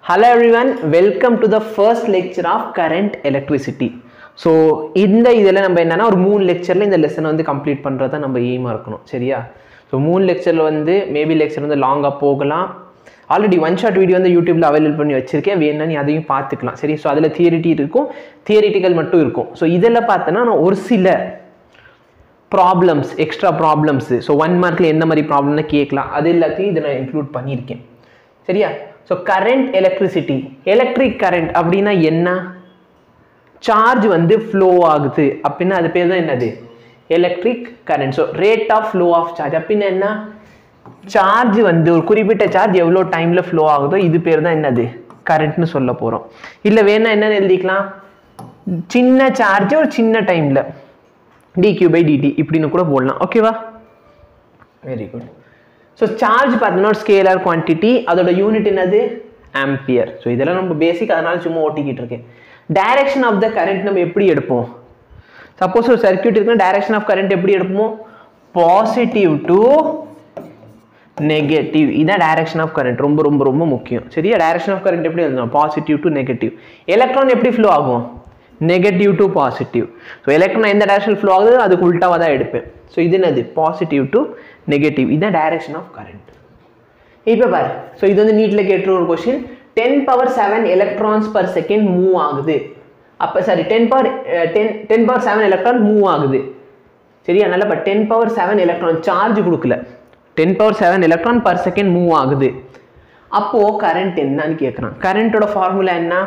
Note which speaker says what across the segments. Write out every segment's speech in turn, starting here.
Speaker 1: Hello everyone, welcome to the first lecture of current electricity. So இந்த இதில் நம்ம என்னன்னா ஒரு மூணு லெக்சரில் இந்த லெசனை வந்து கம்ப்ளீட் பண்ணுறது தான் நம்ம எய்மாக இருக்கணும் சரியா ஸோ மூணு லெக்சரில் வந்து மேபி லெக்சர் வந்து லாங்காக போகலாம் ஆல்ரெடி ஒன் ஷாட் வீடியோ வந்து யூடியூப்ல அவைலபிள் பண்ணி வச்சிருக்கேன் வேணும்னா நீ அதையும் பார்த்துக்கலாம் சரி ஸோ அதில் தியரிட்டி இருக்கும் தியரிட்டிக்கல் மட்டும் இருக்கும் ஸோ இதில் பார்த்தோன்னா நான் ஒரு சில problems extra problems so one மார்க்கில் எந்த மாதிரி ப்ராப்ளம்னு கேட்கலாம் அது எல்லாத்தையும் இதை நான் இன்க்ளூட் பண்ணியிருக்கேன் சரியா so current electricity electric current அப்படின்னா என்ன சார்ஜ் வந்து ஃப்ளோ ஆகுது அப்படின்னா அது பேர் தான் என்னது electric current so rate of flow of charge அப்படின்னா என்ன சார்ஜ் வந்து ஒரு குறிப்பிட்ட சார்ஜ் எவ்வளோ டைமில் ஃப்ளோ ஆகுதோ இது பேர் தான் என்னது கரண்ட்னு சொல்ல போகிறோம் இல்லை வேணா என்னன்னு எழுதிக்கலாம் சின்ன சார்ஜ் ஒரு சின்ன டைமில் டிக்யூ பை டிடி இப்படின்னு கூட போடலாம் ஓகேவா வெரி குட் ஸோ சார்ஜ் பார்த்தோம்னா ஒரு ஸ்கேலர் குவான்டிட்டி அதோட யூனிட் என்னது ஆம்பியர் ஸோ இதெல்லாம் நம்ம பேசிக் அதனால சும்மா ஓட்டிக்கிட்டு இருக்கேன் டைரக்ஷன் ஆஃப் த கரண்ட் நம்ம எப்படி எடுப்போம் சப்போஸ் ஒரு சர்க்கியூட் இருக்குன்னா டைரக்ஷன் ஆஃப் கரண்ட் எப்படி எடுப்போம் பாசிட்டிவ் டு நெகட்டிவ் இதான் டைரக்ஷன் ஆஃப் கரண்ட் ரொம்ப ரொம்ப ரொம்ப முக்கியம் சரியா டைரக்ஷன் ஆஃப் கரண்ட் எப்படி எழுதணும் பாசிட்டிவ் டு நெகட்டிவ் எலக்ட்ரான் எப்படி ஃப்ளோ ஆகும் negative to positive so electron எந்த டைரக்ஷன் ஃப்ளோ ஆகுது அதுக்கு உல்ட்டாவாக தான் எடுப்பேன் ஸோ இது என்னது பாசிட்டிவ் டு நெகட்டிவ் இதுதான் டைரக்ஷன் ஆஃப் கரண்ட் இப்போ பாரு ஸோ இது வந்து நீட்டில் கேட்டுற ஒரு question ten power seven electrons per second move ஆகுது அப்போ sorry ten power ten ten power seven electron move ஆகுது சரியா நல்லா இப்போ ten power seven electron charge கொடுக்கல ten power seven electron per second move ஆகுது அப்போது கரண்ட் என்னன்னு கேட்குறான் கரண்ட்டோட ஃபார்முலா என்ன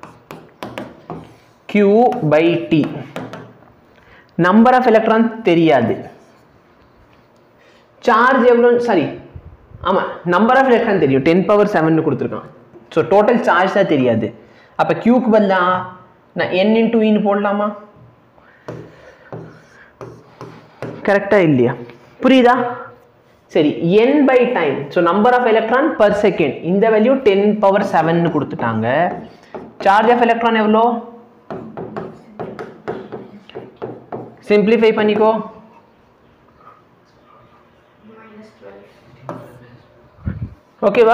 Speaker 1: Q by t number of electron தெரியாது சார்ஜ் எவ்வளோ சாரி ஆமாம் நம்பர் ஆஃப் எலக்ட்ரான் தெரியும் டென் பவர் செவன் கொடுத்துருக்கான் ஸோ டோட்டல் சார்ஜ் தான் தெரியாது அப்போ கியூக்கு பதிலா நான் என் இன்டூ இன்னு போடலாமா கரெக்டாக இல்லையா புரியுதா சரி n by time so number of electron per second இந்த வேல்யூ டென் பவர் செவன் கொடுத்துட்டாங்க சார்ஜ் ஆஃப் எலக்ட்ரான் எவ்வளோ சிம்பிளிஃபை பண்ணிக்கோ ஓகேவா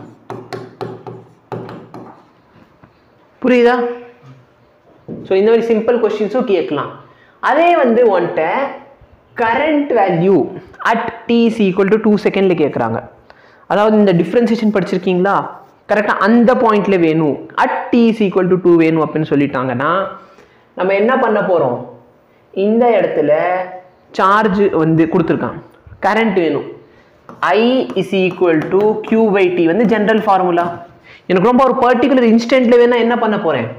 Speaker 1: புரியுதா ஸோ இந்த மாதிரி சிம்பிள் கொஸ்டின்ஸும் கேட்கலாம் அதே வந்து ஒன்ட்ட current value at t is equal to two செகண்டில் கேட்குறாங்க அதாவது இந்த டிஃப்ரென்சியேஷன் படிச்சிருக்கீங்களா கரெக்டாக அந்த பாயிண்ட்ல வேணும் at t is equal to two வேணும் அப்படின்னு சொல்லிட்டாங்கன்னா நம்ம என்ன பண்ண போகிறோம் இந்த இடத்துல சார்ஜ் வந்து கொடுத்துருக்கான் கரண்ட் வேணும் I is equal to Q by t வந்து ஜென்ரல் ஃபார்முலா எனக்கு ரொம்ப ஒரு பர்டிகுலர் இன்ஸ்டன்ட்ல வேணா என்ன பண்ண போறேன்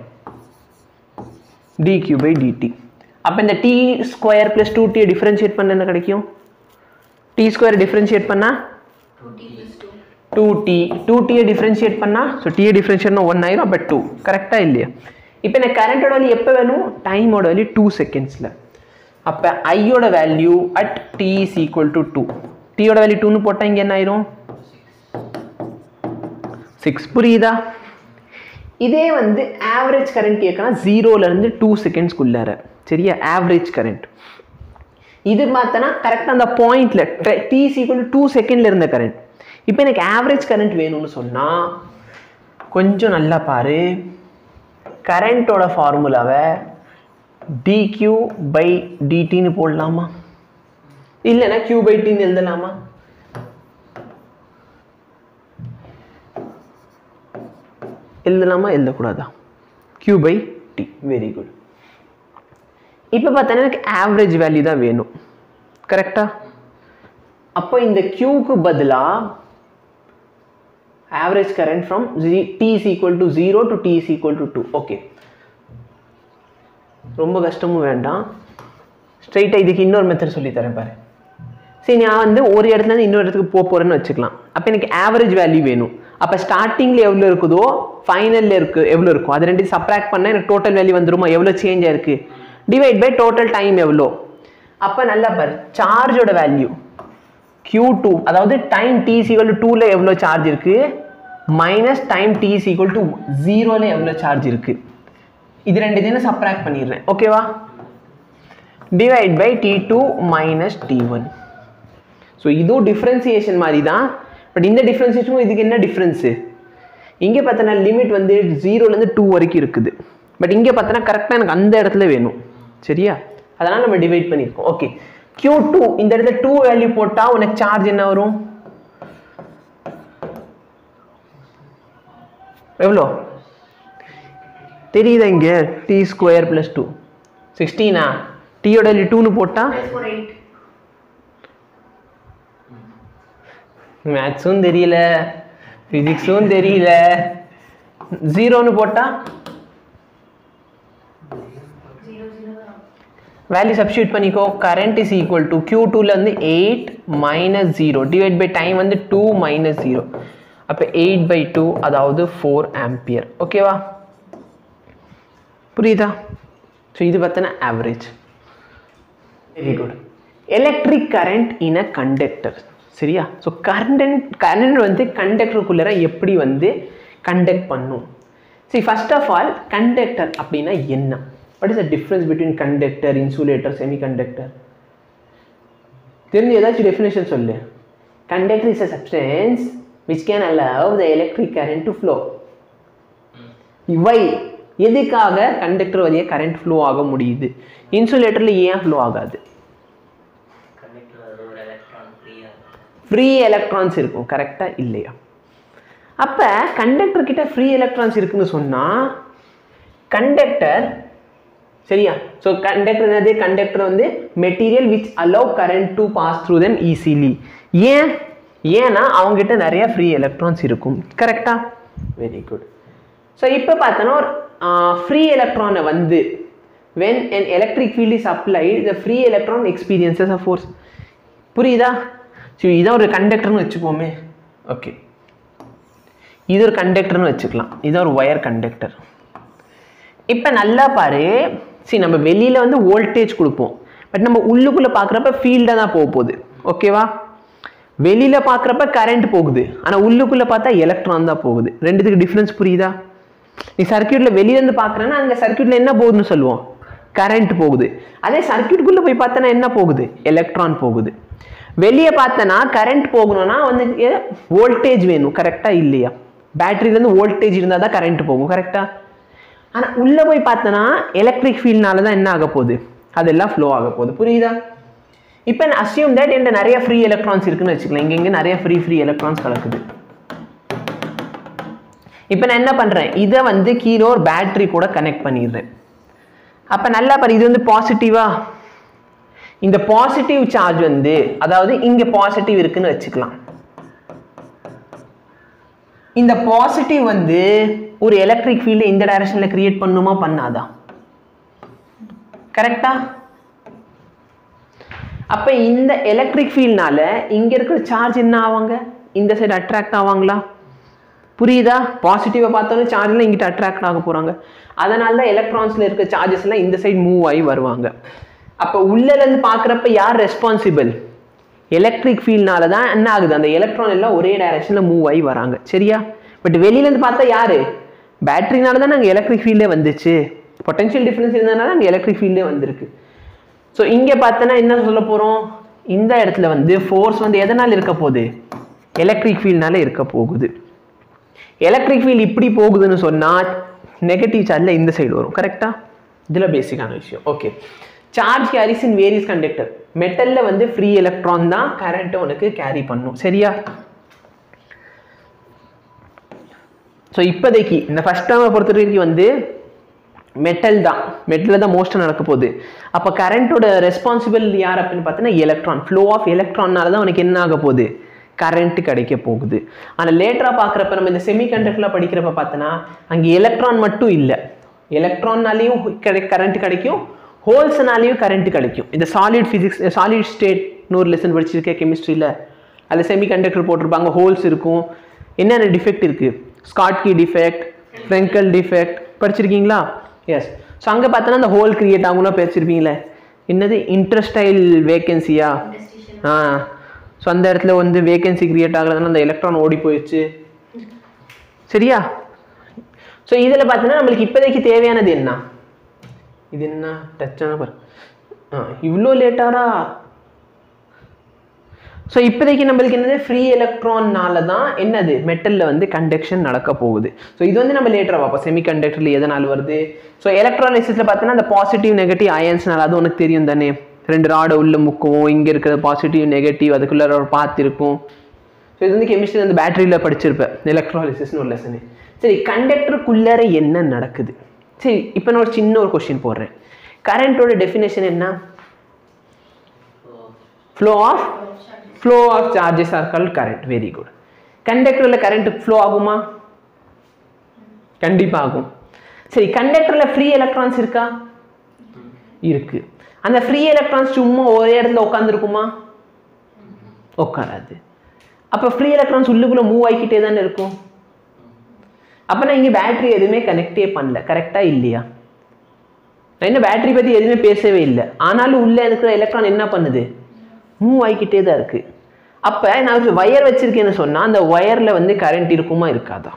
Speaker 1: டி கியூ பை டிடி அப்போ இந்த டி ஸ்கொயர் பிளஸ் டூ டியை டிஃப்ரென்ஷியேட் பண்ண என்ன கிடைக்கும் டி ஸ்கொயர் டிஃப்ரென்ஷியேட் பண்ணா டூ டி டூ டியை டிஃப்ரென்ஷியேட் பண்ணா ஸோ டியை டிஃப்ரென்ஷியேட்னா ஒன் ஆயிரும் அப்போ டூ கரெக்டாக இல்லையா இப்போ எனக்கு கரண்டோட வேல்யூ எப்போ வேணும் டைமோட வேல்யூ டூ செகண்ட்ஸில் அப்போ ஐயோட value at t is equal to two டியோட வேல்யூ டூன்னு போட்டால் இங்கே என்ன ஆயிரும் சிக்ஸ் புரியுதா இதே வந்து ஆவரேஜ் கரண்ட் கேட்கலாம் ஜீரோலேருந்து டூ செகண்ட்ஸ்க்குள்ளார சரியா ஆவரேஜ் கரண்ட் இது பார்த்தோன்னா கரெக்டாக அந்த பாயிண்ட்ல டி ஈக்குவல் டூ செகண்ட்ல இருந்த கரண்ட் இப்போ எனக்கு ஆவரேஜ் கரண்ட் வேணும்னு சொன்னால் கொஞ்சம் நல்லா பாரு கரண்ட்டோட ஃபார்முலாவை டிக்யூ பை டிடின்னு போடலாமா இல்லைன்னா கியூ பை டின்னு எழுதலாமா எழுதலாமா எழுதக்கூடாதா q by t very good இப்போ பார்த்தோன்னா எனக்கு ஆவரேஜ் வேல்யூ தான் வேணும் கரெக்டா அப்போ இந்த கியூக்கு பதிலாக average current from g t is equal to zero to t is equal to two okay ரொம்ப கஷ்டமும் வேண்டாம் ஸ்ட்ரைட்டாக இதுக்கு இன்னொரு மெத்தட் சொல்லி தரேன் பாரு சரி நான் வந்து ஒரு இடத்துல இருந்து இன்னொரு இடத்துக்கு போக போகிறேன்னு வச்சுக்கலாம் அப்போ எனக்கு ஆவரேஜ் வேல்யூ வேணும் அப்போ ஸ்டார்டிங்கில் எவ்வளோ இருக்குதோ ஃபைனலில் இருக்கு எவ்வளோ இருக்கும் அது ரெண்டு சப்ராக்ட் பண்ணால் எனக்கு டோட்டல் வேல்யூ வந்துருமா எவ்வளோ சேஞ்ச் ஆயிருக்கு டிவைட் பை டோட்டல் டைம் எவ்வளோ அப்போ நல்லா பாரு சார்ஜோட வேல்யூ கியூ டூ அதாவது டைம் டி சீக்வல் டு டூவில் எவ்வளோ சார்ஜ் இருக்குது minus time t equal to ஜீரோவில் எவ்வளோ சார்ஜ் இருக்குது இது ரெண்டு இதையும் சப்ராக்ட் பண்ணிடுறேன் ஓகேவா divide by t two minus t one so இதுவும் டிஃப்ரென்சியேஷன் மாதிரி தான் பட் இந்த டிஃப்ரென்சியேஷனும் இதுக்கு என்ன டிஃப்ரென்ஸு இங்கே பார்த்தோன்னா லிமிட் வந்து ஜீரோலேருந்து டூ வரைக்கும் இருக்குது பட் இங்கே பார்த்தோன்னா கரெக்டாக எனக்கு அந்த இடத்துல வேணும் சரியா அதனால் நம்ம டிவைட் பண்ணியிருக்கோம் ஓகே Q2 டூ இந்த இடத்துல டூ வேல்யூ போட்டால் உனக்கு சார்ஜ் என்ன வரும் எவ்வளோ தெரியுதா இங்கே டி ஸ்கொயர் ப்ளஸ் டூ சிக்ஸ்டீனா டீயோட வேல்யூ டூன்னு போட்டால்
Speaker 2: Press for eight.
Speaker 1: மேத்ஸும் தெரியல ஃபிசிக்ஸும் தெரியல ஜீரோன்னு போட்டால்
Speaker 2: Zero zero.
Speaker 1: வேல்யூ சப்ஸ்டியூட் பண்ணிக்கோ current is equal to q டூவில் வந்து eight minus zero divide by time வந்து டூ மைனஸ் ஜீரோ அப்போ எயிட் பை டூ அதாவது ஃபோர் ஆம்பியர் ஓகேவா புரியுதா ஸோ இது பார்த்தோன்னா average very good electric current in a conductor சரியா ஸோ கரண்ட் கரண்ட் வந்து கண்டக்டருக்குள்ளே எப்படி வந்து கண்டக்ட் பண்ணும் சரி ஃபர்ஸ்ட் ஆஃப் ஆல் கண்டக்டர் அப்படின்னா என்ன what is the difference between conductor insulator semiconductor தெரிஞ்சு ஏதாச்சும் டெஃபினேஷன் சொல்லு conductor is a substance which can allow the electric current to flow இவை எதுக்காக கண்டக்டர் வழியாக கரண்ட் ஃப்ளோ ஆக முடியுது இன்சுலேட்டரில் ஏன் ஃப்ளோ ஆகாது
Speaker 3: கண்டக்டர் அது ஒரு எலக்ட்ரான் ஃப்ரீயாக
Speaker 1: ஃப்ரீ எலக்ட்ரான்ஸ் இருக்கும் கரெக்டாக இல்லையா அப்போ கண்டக்டர் கிட்ட ஃப்ரீ எலக்ட்ரான்ஸ் இருக்குன்னு சொன்னால் கண்டக்டர் சரியா ஸோ கண்டக்டர் என்னது கண்டக்டர் வந்து material which allow current to pass through them easily ஏன் ஏன்னா அவங்ககிட்ட நிறைய ஃப்ரீ எலக்ட்ரான்ஸ் இருக்கும் கரெக்டா வெரி குட் ஸோ இப்போ பார்த்தோன்னா ஒரு ஃப்ரீ எலக்ட்ரானை வந்து when an electric field is applied the free electron experiences a force புரியுதா ஸோ இதான் ஒரு கண்டக்டர்னு வச்சுப்போமே ஓகே இது ஒரு கண்டக்டர்னு வச்சுக்கலாம் இது ஒரு ஒயர் கண்டக்டர் இப்போ நல்லா பாரு சரி நம்ம வெளியில் வந்து வோல்டேஜ் கொடுப்போம் பட் நம்ம உள்ளுக்குள்ளே பார்க்குறப்ப ஃபீல்டாக தான் போக போகுது ஓகேவா வெளியில் பார்க்குறப்ப கரண்ட் போகுது ஆனால் உள்ளுக்குள்ளே பார்த்தா எலக்ட்ரான் தான் போகுது ரெண்டுத்துக்கு டிஃப்ரென்ஸ் புரியுதா நீ சர்க்கியூட்டில் வெளியிலேருந்து பார்க்குறேன்னா அங்கே சர்க்கியூட்டில் என்ன போகுதுன்னு சொல்லுவோம் கரண்ட் போகுது அதே சர்க்கியூட்டுக்குள்ளே போய் பார்த்தனா என்ன போகுது எலக்ட்ரான் போகுது வெளியே பார்த்தனா கரண்ட் போகணும்னா வந்து வோல்டேஜ் வேணும் கரெக்டாக இல்லையா பேட்டரியிலேருந்து வோல்டேஜ் இருந்தால் தான் கரண்ட் போகும் கரெக்டாக ஆனால் உள்ளே போய் பார்த்தனா எலக்ட்ரிக் ஃபீல்ட்னால தான் என்ன ஆக போகுது அதெல்லாம் ஃப்ளோ ஆக போகுது புரியுதா இப்போ அசியூம் தட் என்கிட்ட நிறைய ஃப்ரீ எலக்ட்ரான்ஸ் இருக்குன்னு வச்சுக்கலாம் இங்கே இங்கே நிறைய ஃப்ரீ ஃப்ரீ எலக்ட்ரான்ஸ் கலக்குது இப்போ நான் என்ன பண்ணுறேன் இதை வந்து கீழே ஒரு பேட்டரி கூட கனெக்ட் பண்ணிடுறேன் அப்போ நல்லா பாரு இது வந்து பாசிட்டிவா இந்த பாசிட்டிவ் சார்ஜ் வந்து அதாவது இங்கே பாசிட்டிவ் இருக்குன்னு வச்சுக்கலாம் இந்த பாசிட்டிவ் வந்து ஒரு எலக்ட்ரிக் ஃபீல்டு இந்த டைரக்ஷனில் கிரியேட் பண்ணுமா பண்ணாதா கரெக்டா அப்போ இந்த எலக்ட்ரிக் ஃபீல்ட்னால இங்கே இருக்கிற சார்ஜ் என்ன ஆவாங்க இந்த சைடு அட்ராக்ட் ஆவாங்களா புரியுதா பாசிட்டிவை பார்த்தோன்னே சார்ஜ்லாம் இங்கிட்ட அட்ராக்ட் ஆக போகிறாங்க அதனால தான் எலக்ட்ரான்ஸில் இருக்க சார்ஜஸ் எல்லாம் இந்த சைடு மூவ் ஆகி வருவாங்க அப்போ உள்ளேருந்து பார்க்குறப்ப யார் ரெஸ்பான்சிபிள் எலக்ட்ரிக் ஃபீல்ட்னால தான் என்ன ஆகுது அந்த எலக்ட்ரான் எல்லாம் ஒரே டைரக்ஷனில் மூவ் ஆகி வராங்க சரியா பட் வெளியிலேருந்து பார்த்தா யார் பேட்டரினால தான் நாங்கள் எலக்ட்ரிக் ஃபீல்டே வந்துச்சு பொட்டன்ஷியல் டிஃப்ரென்ஸ் இருந்ததுனால அங்கே எலக்ட்ரிக் ஃபீல்டே வந்திருக்கு ஸோ இங்கே பார்த்தோன்னா என்ன சொல்ல போகிறோம் இந்த இடத்துல வந்து ஃபோர்ஸ் வந்து எதனால் இருக்க போகுது எலக்ட்ரிக் ஃபீல்ட்னால இருக்க போகுது எலக்ட்ரிக் ஃபீல்ட் இப்படி போகுதுன்னு சொன்னால் நெகட்டிவ் சார்ஜில் இந்த சைடு வரும் கரெக்டா இதில் பேசிக்கான விஷயம் okay charge carries in various conductor மெட்டலில் வந்து ஃப்ரீ எலக்ட்ரான் தான் கரண்ட்டை உனக்கு கேரி பண்ணும் சரியா ஸோ இப்போதைக்கு இந்த ஃபஸ்ட் டேர்மை பொறுத்த வரைக்கும் வந்து மெட்டல் தான் மெட்டலில் தான் மோஸ்ட்டாக நடக்க போகுது அப்போ கரண்ட்டோட ரெஸ்பான்சிபிள் யார் அப்படின்னு பார்த்தீங்கன்னா எலக்ட்ரான் ஃப்ளோ ஆஃப் எலக்ட்ரான்னால தான் உனக்கு என்ன ஆக போகுது கரண்ட் கிடைக்க போகுது ஆனால் லேட்டராக பார்க்குறப்ப நம்ம இந்த செமி கண்டக்டரில் படிக்கிறப்ப பார்த்தோன்னா அங்கே எலக்ட்ரான் மட்டும் இல்லை எலக்ட்ரான்னாலேயும் கிடை கரண்ட் கிடைக்கும் ஹோல்ஸ்னாலேயும் கரண்ட் கிடைக்கும் இந்த சாலிட் ஃபிசிக்ஸ் சாலிட் ஸ்டேட் நூறு லெசன் படிச்சிருக்கேன் கெமிஸ்ட்ரியில் அதில் செமி கண்டக்டர் போட்டிருப்பாங்க ஹோல்ஸ் இருக்கும் என்னென்ன டிஃபெக்ட் இருக்குது ஸ்காட்கி டிஃபெக்ட் ஃப்ரெங்கல் டிஃபெக்ட் படிச்சிருக்கீங்களா எஸ் ஸோ அங்கே பார்த்தோன்னா அந்த ஹோல் கிரியேட் ஆகும்னா பேசியிருப்பீங்களே என்னது இன்ட்ரஸ்டைல் வேகன்சியா
Speaker 2: Interstitial.
Speaker 1: ஆ ஸோ அந்த இடத்துல வந்து வேகன்சி கிரியேட் ஆகுறதுனால அந்த எலக்ட்ரான் ஓடி போயிடுச்சு சரியா ஸோ இதில் பார்த்தீங்கன்னா நம்மளுக்கு இப்போதைக்கு தேவையானது என்ன இது என்ன டச்சான பாரு ஆ இவ்வளோ லேட்டாடா ஸோ இப்போதைக்கு நம்மளுக்கு என்னது ஃப்ரீ எலக்ட்ரான்னால தான் என்னது மெட்டலில் வந்து கண்டக்ஷன் நடக்க போகுது ஸோ இது வந்து நம்ம லேட்டராக பார்ப்போம் செமி கண்டக்டரில் எதனால் வருது ஸோ எலக்ட்ராலிசிஸில் பார்த்தோன்னா அந்த பாசிட்டிவ் நெகட்டிவ் அயன்ஸ்னால அது உனக்கு தெரியும் தானே ரெண்டு ராடை உள்ள முக்குவோம் இங்கே இருக்கிற பாசிட்டிவ் நெகட்டிவ் அதுக்குள்ளே ஒரு பாத் இருக்கும் ஸோ இது வந்து கெமிஸ்ட்ரி வந்து பேட்டரியில் படிச்சிருப்பேன் எலக்ட்ராலிசிஸ்னு ஒரு லெசனு சரி கண்டக்டருக்குள்ளார என்ன நடக்குது சரி இப்போ நான் ஒரு சின்ன ஒரு கொஸ்டின் போடுறேன் கரண்ட்டோட டெஃபினேஷன் என்ன flow of flow of charges are call current very good கண்டக்டரில் கரண்ட் ஃப்ளோ ஆகுமா கண்டிப்பாக ஆகும் சரி கண்டக்டரில் ஃப்ரீ எலக்ட்ரான்ஸ் இருக்கா இருக்கு அந்த ஃப்ரீ எலக்ட்ரான்ஸ் சும்மா ஒரே இடத்துல உட்காந்துருக்குமா உட்காராது அப்போ ஃப்ரீ எலக்ட்ரான்ஸ் உள்ளுக்குள்ளே மூவ் ஆகிக்கிட்டே தானே இருக்கும் அப்போ நான் இங்கே பேட்டரி எதுவுமே கனெக்டே பண்ணல கரெக்டாக இல்லையா நான் இன்னும் பேட்டரி பற்றி எதுவுமே பேசவே இல்லை ஆனாலும் உள்ளே இருக்கிற எலக்ட்ரான் என்ன பண்ணுது மூவ் ஆகிக்கிட்டே தான் இருக்குது அப்போ நான் ஒரு ஒயர் வச்சுருக்கேன்னு சொன்னால் அந்த ஒயரில் வந்து கரண்ட் இருக்குமா இருக்காதா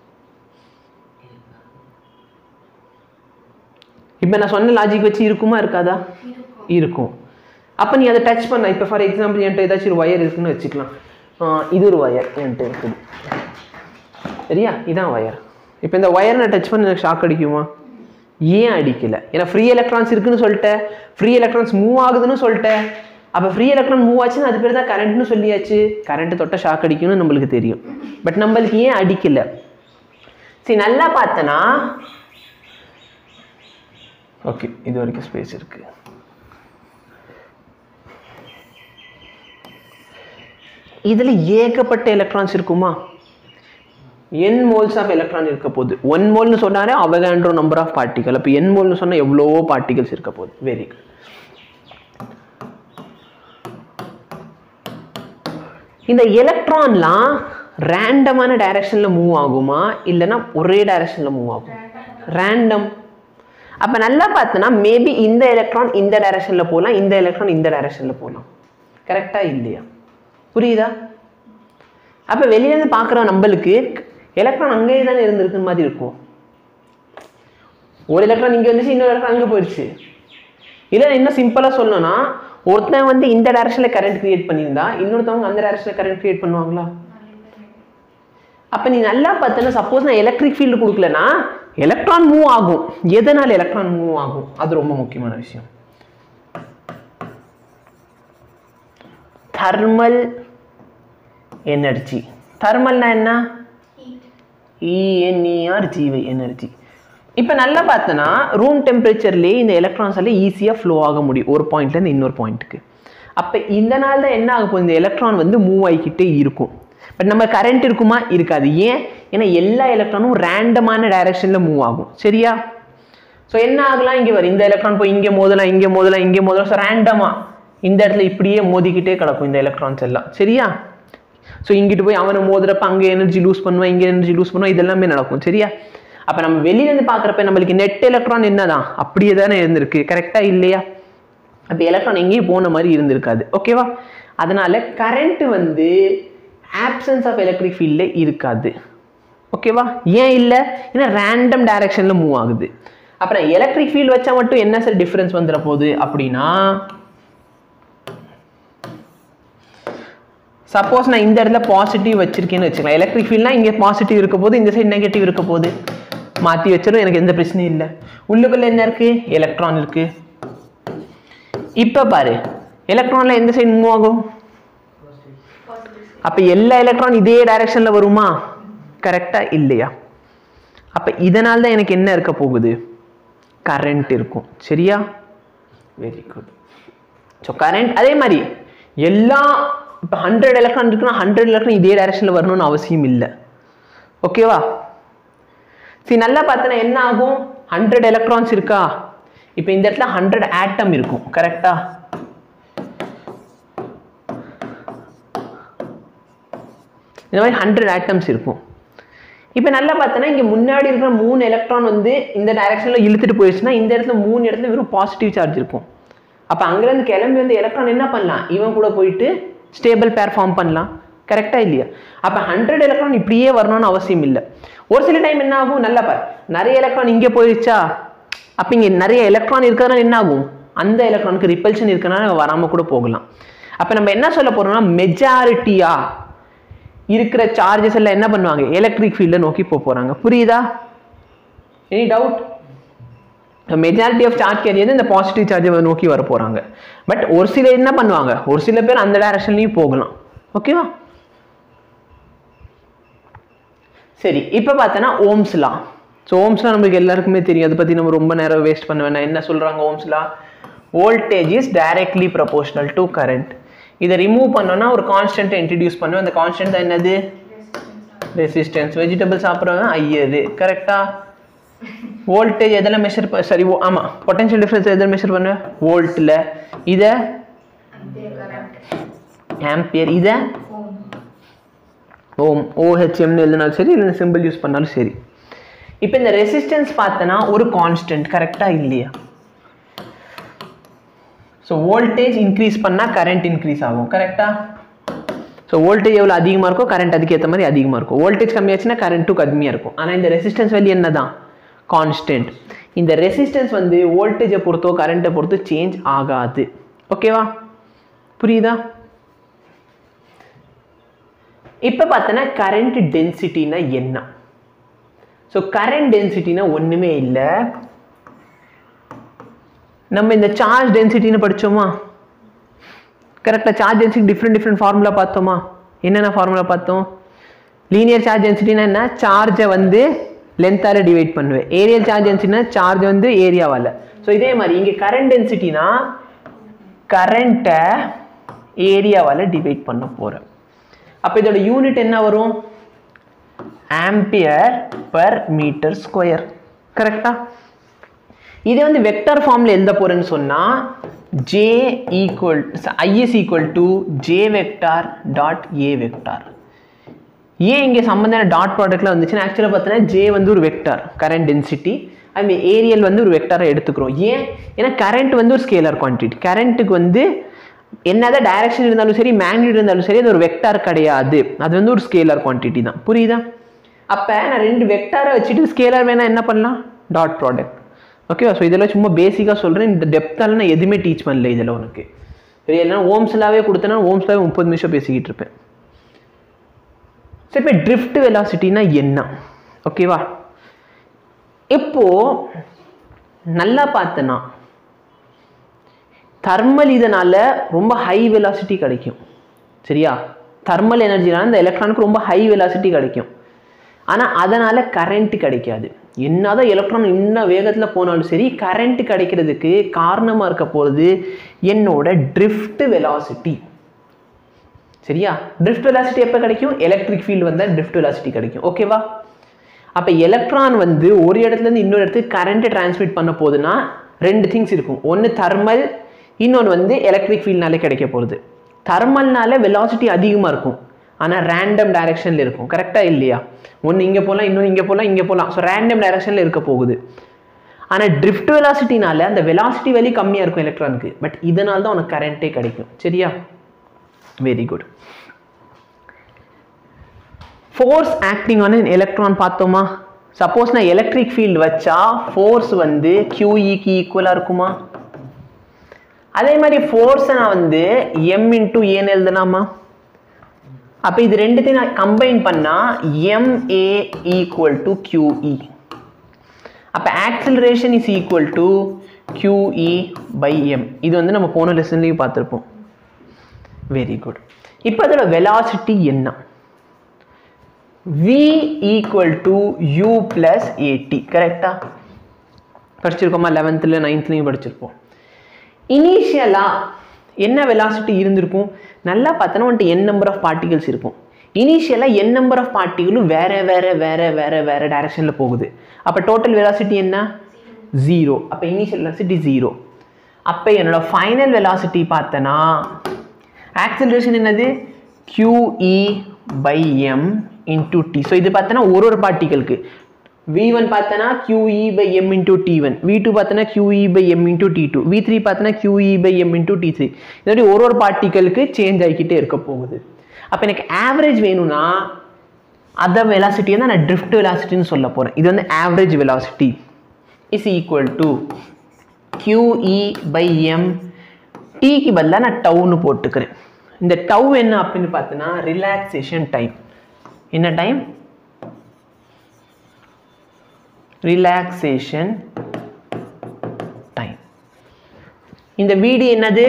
Speaker 1: இப்போ நான் சொன்ன லாஜிக் வச்சு இருக்குமா இருக்காதா இருக்கும் அப்போ நீ அதை டச் பண்ண இப்போ ஃபார் எக்ஸாம்பிள் என்கிட்ட ஏதாச்சும் ஒரு ஒயர் இருக்குன்னு வச்சுக்கலாம் ஆஹ் இது ஒரு ஒயர் என்கிட்ட இருக்குது சரியா இதான் ஒயர் இப்போ இந்த ஒயர் நான் டச் பண்ணி எனக்கு ஷாக் அடிக்குமா ஏன் அடிக்கல ஏன்னா ஃப்ரீ எலக்ட்ரான்ஸ் இருக்குன்னு சொல்லிட்டேன் ஃப்ரீ எலக்ட்ரான்ஸ் மூவ் ஆகுதுன்னு சொல்லிட்டேன் அப்போ ஃப்ரீ எலக்ட்ரான் மூவ் ஆச்சுன்னு அது பேர் தான் கரண்ட்னு சொல்லியாச்சு கரண்ட் தொட்ட ஷாக் அடிக்கும்னு நம்மளுக்கு தெரியும் பட் நம்மளுக்கு ஏன் அடிக்கல சரி நல்லா பார்த்தனா ஓகே இது வரைக்கும் ஸ்பேஸ் இருக்கு இதில் ஏகப்பட்ட எலக்ட்ரான்ஸ் இருக்குமா n மோல்ஸ் ஆஃப் எலக்ட்ரான் இருக்க போகுது ஒன் மோல்னு சொன்னாலே அவகாண்ட்ரோ நம்பர் ஆஃப் பார்ட்டிகல் அப்போ n மோல்னு சொன்னால் எவ்வளவோ பார்ட்டிகல்ஸ் இருக்க போகுது வெரி குட் இந்த எலக்ட்ரான்லாம் ரேண்டமான டைரக்ஷனில் மூவ் ஆகுமா இல்லைன்னா ஒரே டைரக்ஷனில் மூவ் ஆகும் ரேண்டம் அப்போ நல்லா பார்த்தோன்னா மேபி இந்த எலக்ட்ரான் இந்த டைரக்ஷனில் போகலாம் இந்த எலக்ட்ரான் இந்த டைரக்ஷனில் போகலாம் கரெக்டாக இல்லையா புரியுதா அப்போ வெளியிலேருந்து பார்க்குற நம்மளுக்கு எலக்ட்ரான் அங்கேயே தானே இருந்திருக்குன்னு மாதிரி இருக்கும் ஒரு எலக்ட்ரான் இங்கே வந்துச்சு இன்னொரு எலக்ட்ரான் அங்கே போயிடுச்சு இல்லை இன்னும் சிம்பிளாக சொல்லணும்னா ஒருத்தன் வந்து இந்த டைரக்ஷனில் கரண்ட் கிரியேட் பண்ணியிருந்தா இன்னொருத்தவங்க அந்த டைரக்ஷனில் கரண்ட் கிரியேட் பண்ணுவாங்களா அப்போ நீ நல்லா பார்த்தனா சப்போஸ் நான் எலக்ட்ரிக் ஃபீல்டு கொடுக்கலனா எலக்ட்ரான் மூவ் ஆகும் எதனால் எலக்ட்ரான் மூவ் ஆகும் அது ரொம்ப முக்கியமான விஷயம் தர்மல் எனர்ஜி தர்மல்னா என்ன இஎன்இஆர் ஜிவை எனர்ஜி இப்போ நல்லா பார்த்தோன்னா ரூம் டெம்பரேச்சர்லேயே இந்த எலக்ட்ரான்ஸ் எல்லாம் ஈஸியாக ஃப்ளோ ஆக முடியும் ஒரு பாயிண்ட்லேருந்து இன்னொரு பாயிண்ட்டுக்கு அப்போ இந்த நாள் தான் என்ன ஆக போகுது இந்த எலக்ட்ரான் வந்து மூவ் ஆகிக்கிட்டே இருக்கும் பட் நம்ம கரண்ட் இருக்குமா இருக்காது ஏன் ஏன்னா எல்லா எலக்ட்ரானும் ரேண்டமான டைரக்ஷனில் மூவ் ஆகும் சரியா ஸோ என்ன ஆகலாம் இங்கே வரும் இந்த எலக்ட்ரான் போய் இங்கே மோதலாம் இங்கே மோதலாம் இங்கே மோதலாம் ஸோ ரேண்டமாக இந்த இடத்துல இப்படியே மோதிக்கிட்டே கிடக்கும் இந்த எலக்ட்ரான்ஸ் எல்லாம் சரியா ஸோ இங்கிட்டு போய் அவனை மோதுறப்ப அங்கே எனர்ஜி லூஸ் பண்ணுவான் இங்கே எனர்ஜி லூஸ் பண்ணுவான் இதெல்லாமே நடக்கும் சரியா அப்போ நம்ம வெளியிலேருந்து பார்க்குறப்ப நம்மளுக்கு நெட் எலக்ட்ரான் என்னதான் அப்படியே தானே இருந்திருக்கு கரெக்டாக இல்லையா அப்போ எலக்ட்ரான் எங்கேயும் போன மாதிரி இருந்திருக்காது ஓகேவா அதனால கரண்ட் வந்து ஆப்சன்ஸ் ஆஃப் எலக்ட்ரிக் ஃபீல்டில் இருக்காது ஓகேவா ஏன் இல்லை ஏன்னா ரேண்டம் டைரக்ஷனில் மூவ் ஆகுது அப்புறம் எலக்ட்ரிக் ஃபீல்டு வச்சா மட்டும் என்ன சார் டிஃப்ரென்ஸ் வந்துட போகுது அப்படின்னா சப்போஸ் நான் இந்த இடத்துல பாசிட்டிவ் வச்சிருக்கேன்னு வச்சுக்கலாம் எலக்ட்ரிக் ஃபீல்ட்னா இங்கே பாசிட்டிவ் இருக்க போது இந்த சைடு நெகட்டிவ் இருக்க போகுது மாற்றி வச்சிடும் எனக்கு எந்த பிரச்சனையும் இல்லை உள்ளுக்குள்ள என்ன இருக்கு எலக்ட்ரான் இருக்கு இப்போ பாரு எலக்ட்ரான்ல எந்த சைடு மூவ் ஆகும் அப்போ எல்லா எலக்ட்ரான் இதே டைரக்ஷனில் வருமா கரெக்டாக இல்லையா அப்போ இதனால தான் எனக்கு என்ன இருக்க போகுது கரண்ட் இருக்கும் சரியா வெரி குட் ஸோ கரண்ட் அதே மாதிரி எல்லா இப்போ ஹண்ட்ரட் எலக்ட்ரான் இருக்குன்னா ஹண்ட்ரட் எலக்ட்ரான் இதே டைரக்ஷனில் வரணும்னு அவசியம் இல்லை ஓகேவா சரி நல்லா பார்த்தனா என்ன ஆகும் ஹண்ட்ரட் எலக்ட்ரான்ஸ் இருக்கா இப்போ இந்த இடத்துல ஹண்ட்ரட் ஆட்டம் இருக்கும் கரெக்டா இந்த மாதிரி ஹண்ட்ரட் ஆட்டம்ஸ் இருக்கும் இப்போ நல்லா பார்த்தோன்னா இங்கே முன்னாடி இருக்கிற மூணு எலக்ட்ரான் வந்து இந்த டைரக்ஷனில் இழுத்துட்டு போயிடுச்சுன்னா இந்த இடத்துல மூணு இடத்துல வெறும் பாசிட்டிவ் சார்ஜ் இருக்கும் அப்போ அங்கேருந்து கிளம்பி வந்து எலக்ட்ரான் என்ன பண்ணலாம் இவன் கூட போயிட்டு ஸ்டேபிள் பேர் ஃபார்ம் பண்ணலாம் கரெக்டாக இல்லையா அப்போ ஹண்ட்ரட் எலக்ட்ரான் இப்படியே வரணும்னு அவசியம் இல்லை ஒரு சில டைம் என்ன ஆகும் நல்லா பார் நிறைய எலக்ட்ரான் இங்கே போயிடுச்சா அப்போ இங்கே நிறைய எலக்ட்ரான் இருக்கிறதுனால என்ன ஆகும் அந்த எலக்ட்ரானுக்கு ரிப்பல்ஷன் இருக்கிறனால வராமல் கூட போகலாம் அப்போ நம்ம என்ன சொல்ல போறோம்னா மெஜாரிட்டியா இருக்கிற சார்ஜஸ் எல்லாம் என்ன பண்ணுவாங்க எலக்ட்ரிக் ஃபீல்டை நோக்கி போக போறாங்க புரியுதா any doubt majority of charge carrier இந்த பாசிட்டிவ் சார்ஜை நோக்கி வர போறாங்க பட் ஒரு சில என்ன பண்ணுவாங்க ஒரு சில பேர் அந்த டைரக்ஷன்லையும் போகலாம் ஓகேவா சரி இப்போ பார்த்தோன்னா ஓம்ஸ்லா ஸோ ஓம்ஸ்லாம் நமக்கு எல்லாருக்குமே தெரியும் அதை பற்றி நம்ம ரொம்ப நேரம் வேஸ்ட் பண்ண வேணாம் என்ன சொல்கிறாங்க ஓம்ஸ்லா voltage is directly proportional to current இதை ரிமூவ் பண்ணோன்னா ஒரு கான்ஸ்டன்ட்டை இன்ட்ரடியூஸ் பண்ணுவோம் அந்த கான்ஸ்டன்ட் தான் என்னது ரெசிஸ்டன்ஸ் வெஜிடபிள் சாப்பிட்றவங்க ஐயரு கரெக்டா வோல்டேஜ் எதில் மெஷர் சரி ஓ ஆமாம் பொட்டன்ஷியல் டிஃப்ரென்ஸ் எதில் மெஷர் பண்ணுவேன் வோல்ட்டில் இதை ஆம்பியர் இதை ஓம் ஓஹெச்எம்னு எழுதினாலும் சரி இல்லை சிம்பிள் யூஸ் பண்ணாலும் சரி இப்போ இந்த ரெசிஸ்டன்ஸ் பார்த்தனா ஒரு கான்ஸ்டன்ட் கரெக்டாக இல்லையா ஸோ வோல்டேஜ் இன்க்ரீஸ் பண்ணால் கரண்ட் இன்க்ரீஸ் ஆகும் கரெக்டாக ஸோ வோல்டேஜ் எவ்வளோ அதிகமாக இருக்கோ கரண்ட் அதுக்கேற்ற மாதிரி அதிகமாக இருக்கும் வோல்டேஜ் கம்மியாச்சுன்னா கரண்ட்டும் கம்மியாக இருக்கும் ஆனால் இந்த ரெசிஸ்டன்ஸ் வேல்யூ என்ன தான் கான்ஸ்டன்ட் இந்த ரெசிஸ்டன்ஸ் வந்து வோல்டேஜை பொறுத்தோ கரண்ட்டை பொறுத்தோ சேஞ்ச் ஆகாது ஓகேவா புரியுதா இப்போ பார்த்தோன்னா கரண்ட் டென்சிட்டினா என்ன ஸோ கரண்ட் டென்சிட்டினா ஒன்றுமே இல்லை நம்ம இந்த சார்ஜ் டென்சிட்டின்னு படித்தோமா கரெக்டாக charge density different different formula பார்த்தோமா என்னென்ன ஃபார்முலா பார்த்தோம் லீனியர் சார்ஜ் டென்சிட்டினா என்ன சார்ஜை வந்து லென்த்தால் டிவைட் பண்ணுவேன் ஏரியல் சார்ஜ் டென்சிட்டினா சார்ஜ் வந்து ஏரியாவால் ஸோ இதே மாதிரி இங்கே கரண்ட் டென்சிட்டினா கரண்ட்டை ஏரியாவால் டிவைட் பண்ண போகிறேன் அப்போ இதோட யூனிட் என்ன வரும் ஆம்பியர் பர் மீட்டர் ஸ்கொயர் கரெக்டா இதை வந்து வெக்டர் ஃபார்மில் எழுத போகிறேன்னு சொன்னால் J equal IS equal to J vector dot A vector ஏன் இங்கே சம்மந்தான டாட் ப்ராடக்ட்ல வந்துச்சுன்னா ஆக்சுவலாக பார்த்தீங்கன்னா ஜே வந்து ஒரு வெக்டார் கரண்ட் டென்சிட்டி அது ஏரியல் வந்து ஒரு வெக்டாரை எடுத்துக்கிறோம் ஏன் ஏன்னா கரண்ட் வந்து ஒரு ஸ்கேலர் குவான்டிட்டி கரண்ட்டுக்கு வந்து என்னதான் டைரக்ஷன் இருந்தாலும் சரி மேக்னிட் இருந்தாலும் சரி அது ஒரு வெக்டார் கிடையாது அது வந்து ஒரு ஸ்கேலர் குவான்டிட்டி தான் புரியுதா அப்போ நான் ரெண்டு வெக்டாரை வச்சுட்டு ஸ்கேலர் வேணால் என்ன பண்ணலாம் டாட் ப்ராடக்ட் ஓகேவா ஸோ இதெல்லாம் சும்மா பேசிக்காக சொல்கிறேன் இந்த டெப்த்தால் நான் எதுவுமே டீச் பண்ணல இதில் உனக்கு சரி இல்லைனா ஓம்ஸ்லாவே கொடுத்தேன்னா ஓம்ஸ்லாவே முப்பது நிமிஷம் பேசிக்கிட்டு இருப்பேன் சரி இப்போ ட்ரிஃப்ட் வெலாசிட்டினா என்ன ஓகேவா இப்போ நல்லா பார்த்தனா தர்மல் இதனால ரொம்ப ஹை வெலாசிட்டி கிடைக்கும் சரியா தர்மல் எனர்ஜினால இந்த எலக்ட்ரானுக்கு ரொம்ப ஹை வெலாசிட்டி கிடைக்கும் ஆனால் அதனால் கரண்ட் கிடைக்காது என்னதான் எலக்ட்ரான் இன்னும் வேகத்தில் போனாலும் சரி கரண்ட் கிடைக்கிறதுக்கு காரணமாக இருக்க போகிறது என்னோட ட்ரிஃப்ட் வெலாசிட்டி சரியா ட்ரிஃப்ட் வெலாசிட்டி எப்போ கிடைக்கும் எலக்ட்ரிக் ஃபீல்டு வந்தால் ட்ரிஃப்ட் வெலாசிட்டி கிடைக்கும் ஓகேவா அப்போ எலக்ட்ரான் வந்து ஒரு இடத்துலேருந்து இன்னொரு இடத்துக்கு கரண்ட்டை டிரான்ஸ்மிட் பண்ண போகுதுன்னா ரெண்டு திங்ஸ் இருக்கும் ஒன்று தர்மல் இன்னொன்று வந்து எலக்ட்ரிக் ஃபீல்ட்னாலே கிடைக்க போகிறது தர்மல்னால வெலாசிட்டி அதிகமாக இருக்கும் ஆனால் ரேண்டம் டைரக்ஷனில் இருக்கும் கரெக்டாக இல்லையா ஒன்று இங்கே போகலாம் இன்னொன்று இங்கே போகலாம் இங்கே போகலாம் ஸோ ரேண்டம் டைரக்ஷனில் இருக்க போகுது ஆனால் ட்ரிஃப்ட் வெலாசிட்டினால அந்த வெலாசிட்டி வேல்யூ கம்மியாக இருக்கும் எலக்ட்ரானுக்கு பட் இதனால தான் உனக்கு கரண்ட்டே கிடைக்கும் சரியா very good force acting on electron பார்த்தோமா சப்போஸ் நான் எலக்ட்ரிக் ஃபீல்டு வச்சா ஃபோர்ஸ் வந்து கியூஇக்கு ஈக்குவலாக இருக்குமா அதே மாதிரி ஃபோர்ஸை நான் வந்து எம் இன்டூ ஏன்னு எழுதலாமா அப்போ இது ரெண்டுத்தையும் நான் கம்பைன் பண்ணால் எம்ஏ ஈக்குவல் டு கியூஇ அப்போ acceleration is equal to qe by m இது வந்து நம்ம போன லெசன்லேயும் பார்த்துருப்போம் வெரி குட் இப்போ அதோட வெலாசிட்டி என்ன v equal to u plus at கரெக்டா படிச்சிருக்கோமா லெவன்த்தில் நைன்த்லையும் படிச்சிருப்போம் இனிஷியலாக என்ன வெலாசிட்டி இருந்திருக்கும் நல்லா பார்த்தோன்னா வந்துட்டு என் நம்பர் ஆஃப் பார்ட்டிகல்ஸ் இருக்கும் இனிஷியலாக என் நம்பர் ஆஃப் பார்ட்டிகளும் வேற வேற வேற வேற வேற டைரக்ஷனில் போகுது அப்போ டோட்டல் வெலாசிட்டி என்ன ஜீரோ அப்போ இனிஷியல் வெலாசிட்டி ஜீரோ அப்போ என்னோட ஃபைனல் வெலாசிட்டி பார்த்தனா ஆக்சிலரேஷன் என்னது QE by M into T so இது பார்த்தோன்னா ஒரு ஒரு பார்ட்டிகளுக்கு வி ஒன் பார்த்தனா QE by M into T one V two பார்த்தனா QE by M into T two V three பார்த்தனா QE by M into T three இந்த மாதிரி ஒரு ஒரு பார்ட்டிகளுக்கு சேஞ்ச் ஆகிக்கிட்டே இருக்க போகுது அப்போ எனக்கு ஆவரேஜ் வேணும்னா அதர் வெலாசிட்டியை தான் நான் ட்ரிஃப்ட் வெலாசிட்டின்னு சொல்ல போகிறேன் இது வந்து average velocity is equal to QE by M டீக்கு பதிலாக நான் டவுன்னு போட்டுக்கிறேன் இந்த டவ் என்ன அப்படின்னு பார்த்தீங்கன்னா ரிலாக்ஸேஷன் டைம் என்ன டைம் ரிலாக்ஸேஷன் டைம் இந்த வீடு என்னது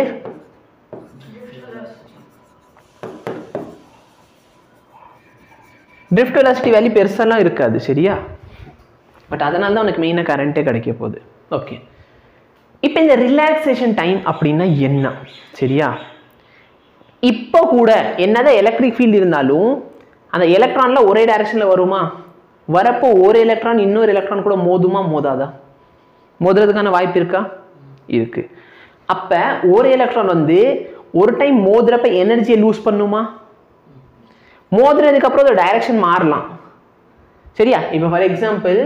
Speaker 1: ட்ரிஃப்ட் வெலாசிட்டி வேல்யூ பெருசாலாம் இருக்காது சரியா பட் அதனால தான் உனக்கு மெயினாக கரண்ட்டே கிடைக்க போகுது ஓகே இப்போ இந்த ரிலாக்ஸேஷன் டைம் அப்படின்னா என்ன சரியா இப்போ கூட என்னதான் எலக்ட்ரிக் ஃபீல்டு இருந்தாலும் அந்த எலக்ட்ரான்ல ஒரே டைரக்ஷனில் வருமா வரப்போ ஒரு எலக்ட்ரான் இன்னொரு எலக்ட்ரான் கூட மோதுமா மோதாதா மோதுறதுக்கான வாய்ப்பு இருக்கா இருக்கு அப்போ ஒரு எலக்ட்ரான் வந்து ஒரு டைம் மோதுறப்ப எனர்ஜியை லூஸ் பண்ணுமா மோதுனதுக்கு அப்புறம் டைரக்ஷன் மாறலாம் சரியா இப்போ ஃபார் எக்ஸாம்பிள்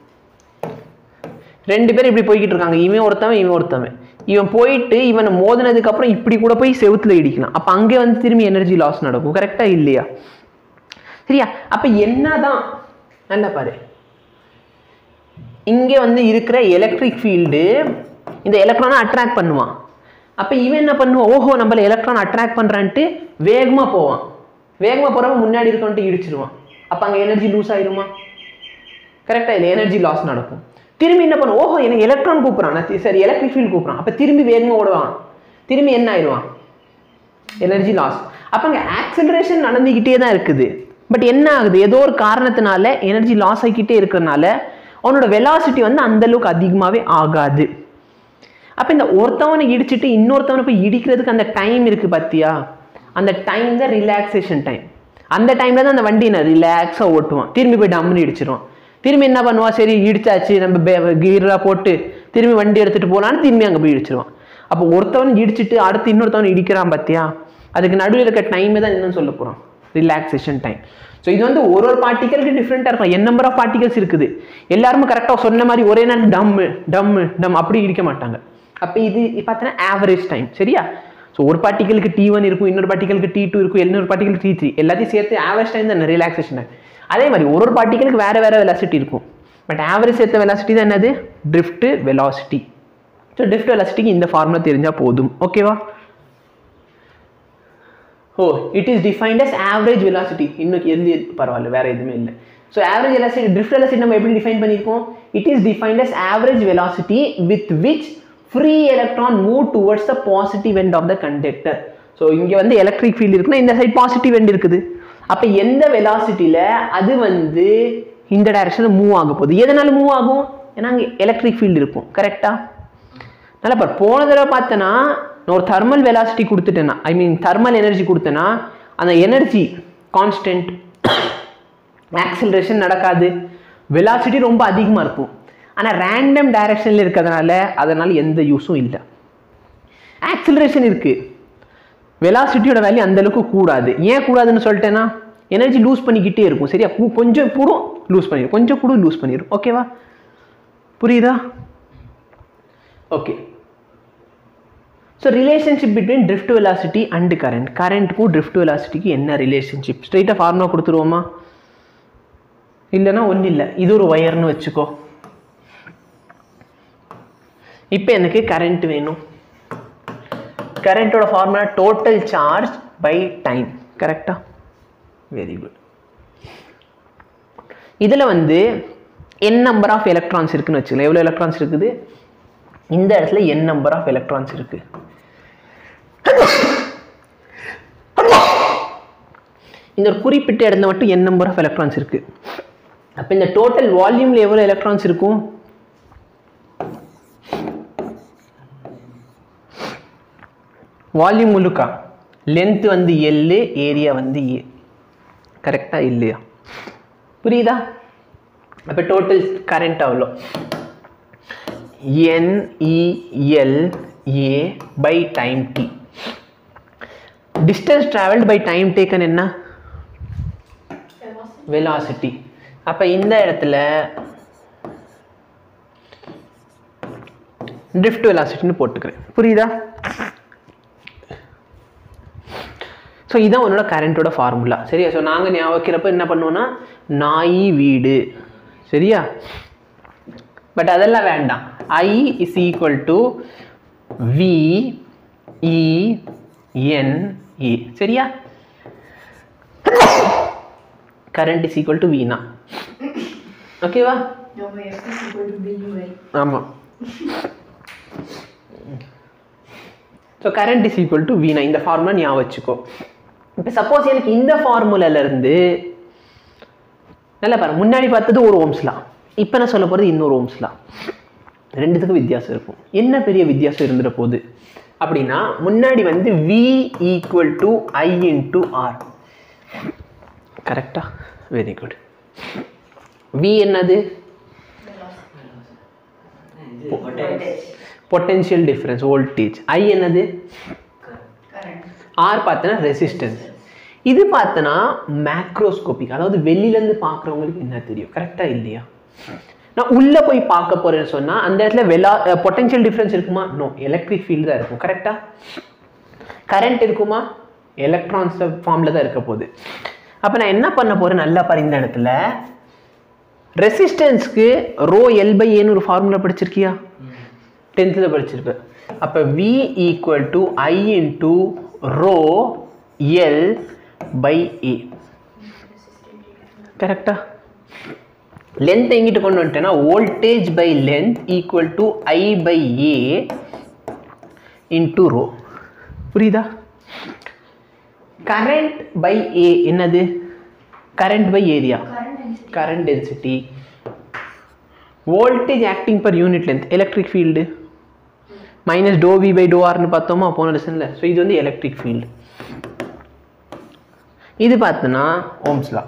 Speaker 1: ரெண்டு பேரும் இப்படி போய்கிட்டு இருக்காங்க இவன் ஒருத்தவன் இவன் ஒருத்தவன் இவன் போயிட்டு இவனை மோதினதுக்கு அப்புறம் இப்படி கூட போய் செவுத்துல இடிக்கலாம் அப்போ அங்கே வந்து திரும்பி எனர்ஜி லாஸ் நடக்கும் கரெக்டா இல்லையா சரியா அப்போ என்னதான் நல்லா பாரு இங்கே வந்து இருக்கிற எலக்ட்ரிக் ஃபீல்டு இந்த எலக்ட்ரானை அட்ராக்ட் பண்ணுவான் அப்போ இவன் என்ன பண்ணுவான் ஓஹோ நம்மள எலக்ட்ரான் அட்ராக்ட் பண்ணுறான்ட்டு வேகமாக போவான் வேகமாக போகிறப்ப முன்னாடி இருக்கவன்ட்டு இடிச்சிருவான் அப்போ அங்கே எனர்ஜி லூஸ் ஆயிருமா கரெக்டாக இல்லை எனர்ஜி லாஸ் நடக்கும் திரும்பி என்ன பண்ணும் ஓஹோ எனக்கு எலக்ட்ரான் கூப்பிட்றான் நான் தி- சரி எலக்ட்ரிக் ஃபீல்ட் கூப்பிட்றான் அப்போ திரும்பி வேகமாக ஓடுவான் திரும்பி என்ன ஆயிடுவான் எனர்ஜி லாஸ் அப்போ அங்கே ஆக்சிலரேஷன் நடந்துக்கிட்டே தான் இருக்குது பட் என்ன ஆகுது ஏதோ ஒரு காரணத்தினால எனர்ஜி லாஸ் ஆகிக்கிட்டே இருக்கிறனால அவனோட வெலாசிட்டி வந்து அந்த அளவுக்கு அதிகமாகவே ஆகாது அப்போ இந்த ஒருத்தவனை இடிச்சிட்டு இன்னொருத்தவனை போய் இடிக்கிறதுக்கு அந்த டைம் இருக்குது பார்த்தியா அந்த டைம் தான் ரிலாக்ஸேஷன் டைம் அந்த டைமில் தான் அந்த வண்டி நான் ரிலாக்ஸாக ஓட்டுவான் திரும்பி போய் டம்முன்னு இடிச்சிருவான் திரும்பி என்ன பண்ணுவான் சரி இடிச்சாச்சு நம்ம கீராக போட்டு திரும்பி வண்டி எடுத்துகிட்டு போகலான்னு திரும்பி அங்கே போய் இடிச்சிருவான் அப்போ ஒருத்தவன் இடிச்சிட்டு அடுத்து இன்னொருத்தவன் இடிக்கிறான் பார்த்தியா அதுக்கு நடுவில் இருக்க டைமே தான் என்னன்னு சொல்ல போகிறோம் ரிலாக்ஸேஷன் டைம் ஸோ இது வந்து ஒரு ஒரு பார்ட்டிகளுக்கு டிஃப்ரெண்ட்டாக இருக்கும் என் நம்பர் ஆஃப் பார்ட்டிகல்ஸ் இருக்குது எல்லாருமே கரெக்டாக சொன்ன மாதிரி ஒரே நேரம் டம்மு டம்மு டம் அப்படி இடிக்க மாட்டாங்க அப்போ இது பார்த்தீங்கன்னா ஆவரேஜ் டைம் சரியா ஸோ ஒரு பார்ட்டிகளுக்கு டி ஒன் இருக்கும் இன்னொரு பார்ட்டிகளுக்கு டி டூ இருக்கும் இன்னொரு பார்ட்டிகளுக்கு டி த்ரீ எல்லாத்தையும் சேர்த்து ஆவரேஜ் டைம் தான் ரிலாக்ஸேஷன் டைம் அதே மாதிரி ஒரு ஒரு பார்ட்டிகளுக்கு வேறு வேறு வெலாசிட்டி இருக்கும் பட் ஆவரேஜ் சேர்த்த வெலாசிட்டி தான் என்னது ட்ரிஃப்ட் வெலாசிட்டி ஸோ ட்ரிஃப்ட் வெலாசிட்டிக்கு இந்த ஃபார்முலா தெரிஞ்சால் போதும் ஓகேவா oh it is defined as average velocity இன்னும் எழுதி பரவாயில்ல வேற எதுவுமே இல்லை so average velocity drift velocity நம்ம எப்படி டிஃபைன் பண்ணியிருக்கோம் it is defined as average velocity with which free electron move towards the positive end of the conductor so இங்கே வந்து எலக்ட்ரிக் ஃபீல்டு இருக்குன்னா இந்த சைட் பாசிட்டிவ் எண்ட் இருக்குது அப்போ எந்த வெலாசிட்டியில் அது வந்து இந்த டைரக்ஷனில் மூவ் ஆக போகுது எதனால மூவ் ஆகும் ஏன்னா அங்கே எலக்ட்ரிக் ஃபீல்டு இருக்கும் கரெக்டாக நல்லா பாரு போன தடவை பார்த்தேன்னா நான் ஒரு தர்மல் வெலாசிட்டி கொடுத்துட்டேன்னா ஐ மீன் தர்மல் எனர்ஜி கொடுத்தேன்னா அந்த எனர்ஜி கான்ஸ்டன்ட் ஆக்சிலரேஷன் நடக்காது வெலாசிட்டி ரொம்ப அதிகமாக இருக்கும் ஆனால் ரேண்டம் டைரக்ஷனில் இருக்கிறதுனால அதனால் எந்த யூஸும் இல்லை ஆக்சிலரேஷன் இருக்குது வெலாசிட்டியோட வேல்யூ அந்த அளவுக்கு கூடாது ஏன் கூடாதுன்னு சொல்லிட்டேன்னா எனர்ஜி லூஸ் பண்ணிக்கிட்டே இருக்கும் சரியா கூ- கொஞ்சம் கூடும் லூஸ் பண்ணிடும் கொஞ்சம் கூடும் லூஸ் பண்ணிடும் ஓகேவா புரியுதா okay so relationship between drift velocity and current கரண்ட்டுக்கும் ட்ரிஃப்ட் வெலாசிட்டிக்கு என்ன ரிலேஷன்ஷிப் ஸ்ட்ரைட்டாக ஃபார்முலா கொடுத்துருவோமா இல்லைன்னா ஒன்றும் இல்லை இது ஒரு ஒயர்னு வச்சுக்கோ இப்போ எனக்கு கரண்ட் வேணும் கரண்ட்டோட formula total charge by time கரெக்டா வெரி குட் இதில் வந்து n நம்பர் ஆஃப் எலக்ட்ரான்ஸ் இருக்குன்னு வச்சுக்கலாம் எவ்வளோ எலக்ட்ரான்ஸ் இருக்குது இந்த இடத்துல n நம்பர் ஆஃப் எலக்ட்ரான்ஸ் இருக்கு இந்த ஒரு குறிப்பிட்ட இடத்துல மட்டும் n நம்பர் ஆஃப் எலக்ட்ரான்ஸ் இருக்கு அப்போ இந்த டோட்டல் வால்யூம்ல எவ்வளோ எலக்ட்ரான்ஸ் இருக்கும் வால்யூம் முழுக்கா லென்த் வந்து எல் ஏரியா வந்து ஏ கரெக்டா இல்லையா புரியுதா அப்போ டோட்டல் கரண்ட் அவ்வளோ NEL A by time T distance travelled by time taken என்ன வெலாசிட்டி அப்போ இந்த இடத்துல ட்ரிஃப்ட் வெலாசிட்டின்னு போட்டுக்கிறேன் புரியுதா ஸோ இதான் உன்னோட கரண்ட்டோட ஃபார்முலா சரியா ஸோ நாங்கள் ஞாபகம் வைக்கிறப்ப என்ன பண்ணுவோன்னா நாய் வீடு சரியா பட் அதெல்லாம் வேண்டாம் I is equal to V E N A சரியா current is equal to VNA ஓகேவா
Speaker 2: நம்ம F is equal to BUI.
Speaker 1: ஆமாம் so current is equal to VNA இந்த ஃபார்முலா ஞாபகம் வச்சுக்கோ இப்போ சப்போஸ் எனக்கு இந்த ஃபார்முலால இருந்து நல்லா பாரு முன்னாடி பார்த்தது ஒரு ஓம்ஸ்லாம் இப்போ நான் சொல்ல போகிறது இன்னொரு ஓம்ஸ்லாம் ரெண்டுத்துக்கும் வித்தியாசம் இருக்கும் என்ன பெரிய வித்தியாசம் இருந்துட போகுது அப்படின்னா முன்னாடி வந்து V equal to I into R கரெக்டா வெரி குட் வி என்னது
Speaker 3: இது potential.
Speaker 1: Potential difference voltage I என்னது
Speaker 2: Current.
Speaker 1: ஆர் பார்த்தோன்னா ரெசிஸ்டன்ஸ் இது பார்த்தோன்னா மேக்ரோஸ்கோபிக் அதாவது வெளியிலேருந்து பார்க்குறவங்களுக்கு என்ன தெரியும் கரெக்டாக இல்லையா நான் உள்ளே போய் பார்க்க போகிறேன்னு சொன்னால் அந்த இடத்துல வெலா பொட்டென்ஷியல் டிஃப்ரென்ஸ் இருக்குமா நோ எலக்ட்ரிக் ஃபீல்டு தான் இருக்கும் கரெக்டாக கரண்ட் இருக்குமா எலக்ட்ரான்ஸ் ஃபார்மில் தான் இருக்க போகுது அப்போ நான் என்ன பண்ண போகிறேன் நல்லா பாரு இந்த இடத்துல ரெசிஸ்டன்ஸ்க்கு ரோ எல் பை ஏன்னு ஒரு ஃபார்முலா படிச்சிருக்கியா டென்த்தில் படிச்சிருப்பேன் அப்போ V equal to I into rho L by A கரெக்டா லென்த் எங்கிட்ட கொண்டு வந்துட்டேன்னா voltage by length equal to I by A into rho புரியுதா கரண்ட் பை ஏ என்னது current by area
Speaker 2: Current density.
Speaker 1: current density voltage acting per unit length electric field minus டோ V by டோ ஆர்னு பார்த்தோமா போன லெசனில் ஸோ இது வந்து எலக்ட்ரிக் ஃபீல்டு இது பார்த்தோன்னா ஓம்ஸ்லா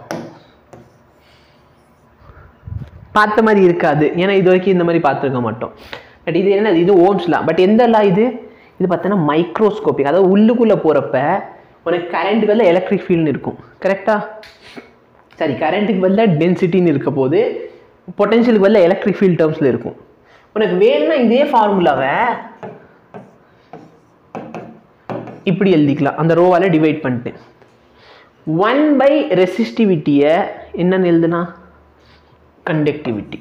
Speaker 1: பார்த்த மாதிரி இருக்காது ஏன்னா இது வரைக்கும் இந்த மாதிரி பார்த்துருக்க மாட்டோம் பட் இது என்ன இது ஓம்ஸ்லா பட் எந்த லா இது இது பார்த்தோன்னா மைக்ரோஸ்கோபிக் அதாவது உள்ளுக்குள்ளே போகிறப்ப உனக்கு கரண்ட்டுக்கு பதில் எலக்ட்ரிக் ஃபீல்டுன்னு இருக்கும் கரெக்டாக சரி கரண்ட்டுக்கு பதிலாக டென்சிட்டின்னு இருக்க போது பொட்டன்ஷியலுக்கு பதிலாக எலக்ட்ரிக் ஃபீல்ட் டேர்ம்ஸில் இருக்கும் உனக்கு வேணும்னா இதே ஃபார்முலாவை இப்படி எழுதிக்கலாம் அந்த ரோவால் டிவைட் பண்ணிட்டு ஒன் பை ரெசிஸ்டிவிட்டியை என்னன்னு எழுதுனா கண்டக்டிவிட்டி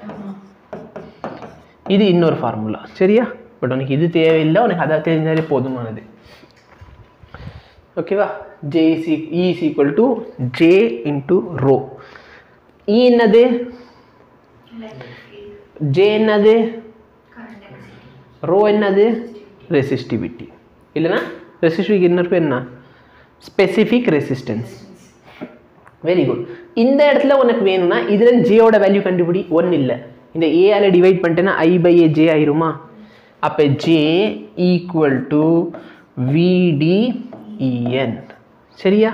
Speaker 1: இது இன்னொரு ஃபார்முலா சரியா பட் உனக்கு இது தேவையில்லை உனக்கு அதை தெரிஞ்சாலே போதுமானது ஓகேவா J is E is equal to J into rho E என்னது
Speaker 2: Electric field.
Speaker 1: ஜே என்னது
Speaker 2: Current density.
Speaker 1: ரோ என்னது ரெசிஸ்டிவிட்டி இல்லைனா ரெசிஸ்டிவிட்டி இன்னொரு பேர் என்ன ஸ்பெசிஃபிக் ரெசிஸ்டன்ஸ் வெரி குட் இந்த இடத்துல உனக்கு வேணும்னா இதில் ஜேயோட வேல்யூ கண்டுபிடி ஒன்றும் இல்லை இந்த ஏஆல டிவைட் பண்ணிட்டேன்னா ஐ பை ஏ ஜே ஆயிருமா அப்போ ஜே ஈக்குவல் டு விடிஇஎன் சரியா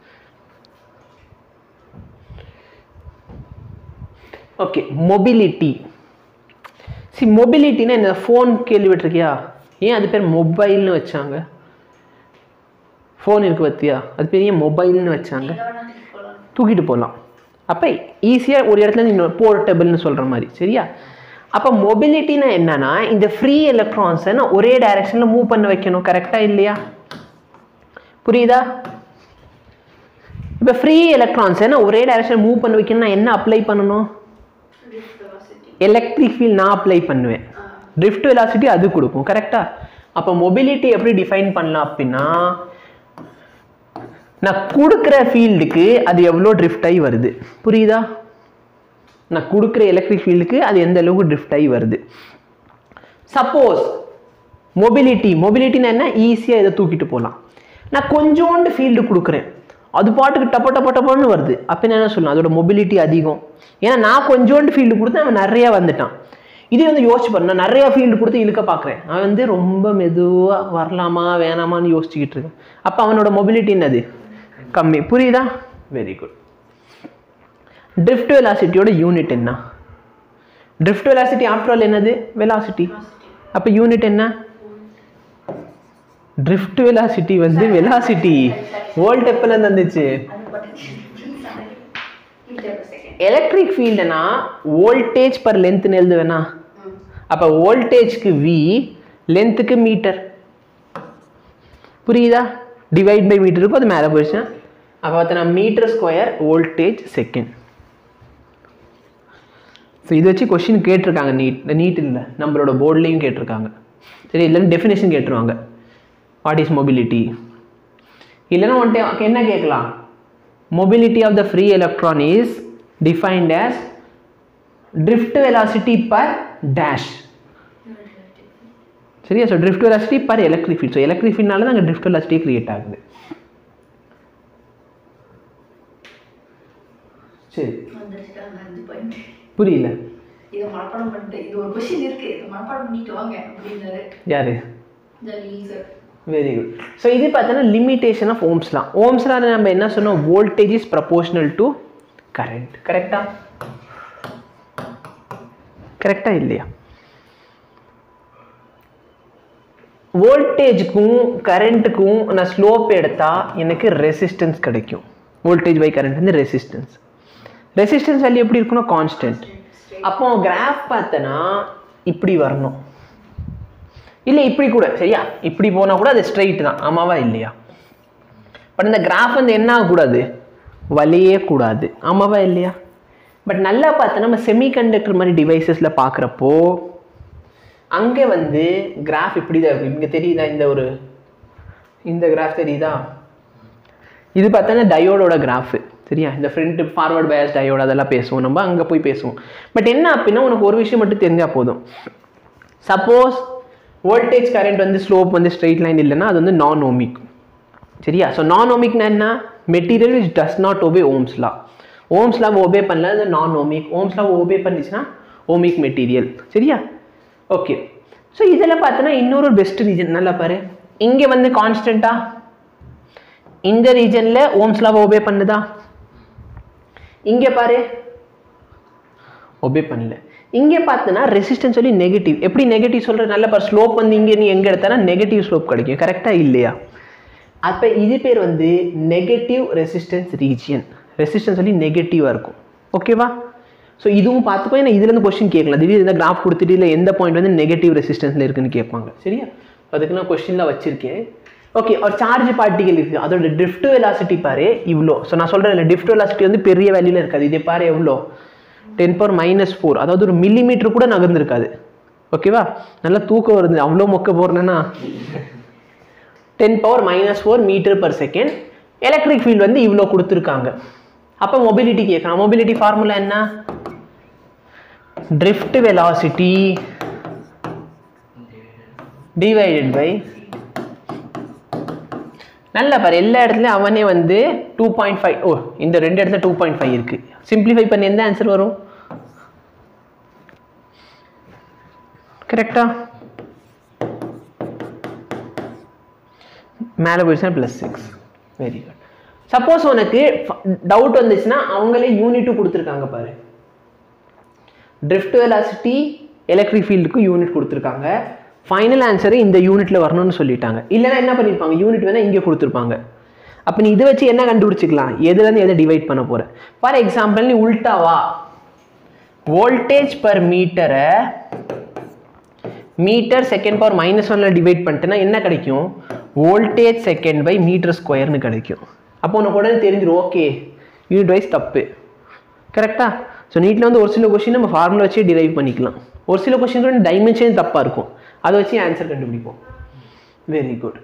Speaker 1: ஓகே மொபிலிட்டி சி மொபிலிட்டினா இந்த ஃபோன் கேள்விப்பட்டிருக்கியா ஏன் அது பேர் மொபைல்னு வச்சாங்க ஃபோன் இருக்கு பார்த்தியா அது பேர் ஏன் மொபைல்னு வச்சாங்க
Speaker 2: எங்க வேணா தூக்கிக்கலாம்.
Speaker 1: தூக்கிட்டு போகலாம் அப்போ ஈஸியாக ஒரு இடத்துல இன்னொரு போர்ட்டபிள்னு சொல்கிற மாதிரி சரியா அப்போ மொபிலிட்டினா என்னன்னா இந்த ஃப்ரீ எலக்ட்ரான்ஸை நான் ஒரே டைரெக்ஷனில் மூவ் பண்ண வைக்கணும் கரெக்டாக இல்லையா புரியுதா இப்போ ஃப்ரீ எலக்ட்ரான்ஸை நான் ஒரே டைரெக்ஷன் மூவ் பண்ண வைக்கணும் நான் என்ன அப்ளை பண்ணணும்
Speaker 2: Drift velocity.
Speaker 1: எலக்ட்ரிக் ஃபீல்ட் நான் அப்ளை பண்ணுவேன்
Speaker 2: ஆ.
Speaker 1: ட்ரிஃப்ட் வெலாசிட்டி அது கொடுக்கும் கரெக்டா அப்போ மொபிலிட்டி எப்படி டிஃபைன் பண்ணலாம் அப்படின்னா நான் கொடுக்குற ஃபீல்டுக்கு அது எவ்வளோ ட்ரிஃப்ட் ஆகி வருது புரியுதா நான் கொடுக்குற எலக்ட்ரிக் ஃபீல்டுக்கு அது எந்த அளவுக்கு ட்ரிஃப்ட் ஆகி வருது சப்போஸ் மொபிலிட்டி மொபிலிட்டினா என்ன ஈஸியாக இதை தூக்கிட்டு போகலாம் நான் கொஞ்சோண்டு ஃபீல்டு கொடுக்குறேன் அது பாட்டுக்கு டப்ப டப்ப டப்பன்னு வருது அப்போ என்ன சொல்லலாம் அதோட மொபிலிட்டி அதிகம் ஏன்னா நான் கொஞ்சோண்டு ஃபீல்டு கொடுத்து அவன் நிறையா வந்துட்டான் இதே வந்து யோசிச்சு பாரு நான் நிறையா ஃபீல்டு கொடுத்து இழுக்க பார்க்குறேன் அவன் வந்து ரொம்ப மெதுவாக வரலாமா வேணாமான்னு யோசிச்சுக்கிட்டு இருக்கேன் அப்போ அவனோட மொபிலிட்டி என்னது கம்மி புரியுதா வெரி குட் ட்ரிஃப்ட் வெலாசிட்டியோட யூனிட் என்ன ட்ரிஃப்ட் வெலாசிட்டி ஆஃப்டர் ஆல் என்னது வெலாசிட்டி அப்போ யூனிட் என்ன ட்ரிஃப்ட் வெலாசிட்டி வந்து வெலாசிட்டி வோல்ட் எப்போலேருந்து வந்துச்சு
Speaker 2: அது potential difference ஆனது. Give them a second.
Speaker 1: Electric ஃபீல்டுனா வோல்டேஜ் பர் லென்த்னு எழுதுவேனா
Speaker 2: ம்.
Speaker 1: அப்போ வோல்டேஜ்க்கு வி லென்த்துக்கு மீட்டர் புரியுதா டிவைட் பை மீட்டர் இருக்கும் அது மேலே போயிடுச்சுன்னா அப்போ பார்த்தா metre square voltage second so இது வச்சு கொஷின் கேட்டிருக்காங்க நீட் நீட் இல்லை நம்மளோட போர்ட்லேயும் கேட்டிருக்காங்க சரி இல்லைன்னு டெஃபினேஷன் கேட்டுருவாங்க வாட் இஸ் மொபிலிட்டி இல்லைன்னா வந்துட்டு என்ன கேட்கலாம் mobility of the free electron is defined as drift velocity per dash சரியா so drift velocity per electric field so electric fieldனால தான் அங்கே drift velocity கிரியேட் ஆகுது சரி
Speaker 2: வந்துருச்சுடா அந்த அஞ்சு பாயிண்ட்
Speaker 1: புரியல
Speaker 2: இதை மனப்பாடம் பண்ணிட்டு இது ஒரு கொஸ்டின் இருக்கு இதை மனப்பாடம் பண்ணிட்டு வாங்க அப்படின்னாரு
Speaker 1: யாரு
Speaker 2: Jaleel sir
Speaker 1: very good so இது பார்த்தோன்னா லிமிட்டேஷன் ஆஃப் ஓம்ஸ்லாம் ஓம்ஸ்லாம் நம்ம என்ன சொன்னோம் voltage is proportional to current கரெக்டா கரெக்டா இல்லையா வோல்டேஜுக்கும் கரண்ட்டுக்கும் நான் ஸ்லோப் எடுத்தா எனக்கு ரெசிஸ்டன்ஸ் கிடைக்கும் வோல்டேஜ் பை கரண்ட் வந்து ரெசிஸ்டன்ஸ் ரெசிஸ்டன்ஸ் வேல்யூ எப்படி இருக்கணும் கான்ஸ்டன்ட் அப்போ கிராஃப் பார்த்தனா இப்படி வரணும் இல்லை இப்படி கூட சரியா இப்படி போனால் கூட அது ஸ்ட்ரைட் தான் ஆமாவா இல்லையா பட் இந்த கிராஃப் வந்து என்ன ஆகக்கூடாது வலியே கூடாது ஆமாவா இல்லையா பட் நல்லா பார்த்தா நம்ம செமிகண்டக்டர் மாதிரி டிவைசஸில் பார்க்குறப்போ அங்கே வந்து கிராஃப் இப்படி தான் இருக்கும் இங்கே தெரியுதா இந்த ஒரு இந்த கிராஃப் தெரியுதா இது பார்த்தோன்னா டயோடோட கிராஃபு சரியா இந்த ஃப்ரண்ட் ஃபார்வர்ட் பயஸ் டயோடு அதெல்லாம் பேசுவோம் நம்ம அங்கே போய் பேசுவோம் பட் என்ன அப்படின்னா உனக்கு ஒரு விஷயம் மட்டும் தெரிஞ்சால் போதும் சப்போஸ் வோல்டேஜ் கரண்ட் வந்து ஸ்லோப் வந்து ஸ்ட்ரெயிட் லைன் இல்லைன்னா அது வந்து நான் ஓமிக் சரியா ஸோ நான் ஓமிக்னா என்ன material which does not obey Ohm's law Ohm's law obey பண்ணல அது நான் ஓமிக் ஓம்ஸ் லா ஒபே பண்ணிச்சுன்னா ஓமிக் மெட்டீரியல் சரியா ஓகே ஸோ இதில் பார்த்தோன்னா இன்னொரு பெஸ்ட் ரீஜன் நல்லா பாரு இங்கே வந்து கான்ஸ்டண்ட்டா இந்த ரீஜனில் ஓம்ஸ் லா ஒபே பண்ணுதா இங்கே பாரு ஒபே பண்ணல இங்கே பார்த்தனா ரெசிஸ்டன்ஸ் சொல்லி நெகட்டிவ் எப்படி நெகட்டிவ் சொல்கிற நல்ல பார் ஸ்லோப் வந்து இங்கே நீ எங்கே எடுத்தானா நெகட்டிவ் ஸ்லோப் கிடைக்கும் கரெக்டாக இல்லையா அப்போ இது பேர் வந்து நெகட்டிவ் ரெசிஸ்டன்ஸ் ரீஜியன் ரெசிஸ்டன்ஸ் சொல்லி நெகட்டிவாக இருக்கும் ஓகேவா ஸோ இதுவும் பார்த்துக்கோ ஏன்னா இதுலேருந்து கொஸ்டின் கேட்கலாம் திடீர்னு இந்த கிராஃப் கொடுத்துட்டு இல்லை எந்த பாயிண்ட் வந்து நெகட்டிவ் ரெசிஸ்டன்ஸில் இருக்குன்னு கேட்பாங்க சரியா அதுக்கு நான் கொஸ்டின்லாம் வச்சுருக்கேன் ஓகே ஒரு சார்ஜ் பார்ட்டிகல் இருக்குது அதோட ட்ரிஃப்ட் வெலாசிட்டி பாரு இவ்வளோ ஸோ நான் சொல்கிறேன் இல்லை ட்ரிஃப்ட் வெலாசிட்டி வந்து பெரிய வேல்யூல இருக்காது இதே பாரு எவ்வளோ டென் பவர் மைனஸ் ஃபோர் அதாவது ஒரு மில்லிமீட்டர் கூட நகர்ந்துருக்காது ஓகேவா நல்லா தூக்கம் வருது அவ்வளோ மொக்க போடுறேன்னா ten power minus four metre per second electric field வந்து இவ்வளோ கொடுத்துருக்காங்க அப்போ மொபிலிட்டி கேட்கலாம் மொபிலிட்டி ஃபார்முலா என்ன drift velocity divided by நல்ல பாரு எல்லா இடத்துலையும் அவனே வந்து டூ பாயிண்ட் ஃபைவ் ஓ இந்த ரெண்டு இடத்துல டூ பாயிண்ட் ஃபைவ் இருக்கு சிம்பிளிஃபை பண்ணி எந்த ஆன்சர் வரும் கரெக்டா மேலே போயிடுச்சுன்னா plus six very good suppose உனக்கு டவுட் வந்துச்சுன்னா அவங்களே யூனிட்டும் கொடுத்துருக்காங்க பாரு ட்ரிஃப்ட் வெலாசிட்டி எலக்ட்ரிக் ஃபீல்டுக்கு யூனிட் கொடுத்துருக்காங்க ஃபைனல் ஆன்சரு இந்த யூனிட்டில் வரணும்னு சொல்லிட்டாங்க இல்லைன்னா என்ன பண்ணியிருப்பாங்க யூனிட் வேணால் இங்கே கொடுத்துருப்பாங்க அப்போ நீ இதை வச்சு என்ன கண்டுபிடிச்சிக்கலாம் எதுலேருந்து எதை டிவைட் பண்ண போகிற ஃபார் எக்ஸாம்பிள் நீ உல்டாவா வோல்டேஜ் பர் மீட்டரை மீட்டர் செகண்ட் பவர் மைனஸ் ஒன்ல டிவைட் பண்ணிட்டேன்னா என்ன கிடைக்கும் வோல்டேஜ் செகண்ட் பை மீட்டர் ஸ்கொயர்னு கிடைக்கும் அப்போ உனக்கு உடனே தெரிஞ்சிடும் ஓகே யூனிட் வைஸ் தப்பு கரெக்டா ஸோ நீட்டில் வந்து ஒரு சில கொஷின் நம்ம ஃபார்முலா வச்சே டிரைவ் பண்ணிக்கலாம் ஒரு சில கொஷின் கூட டைமென்ஷன் தப்பாக இருக்கும் அதை வச்சு ஆன்சர் கண்டுபிடிப்போம் வெரி குட்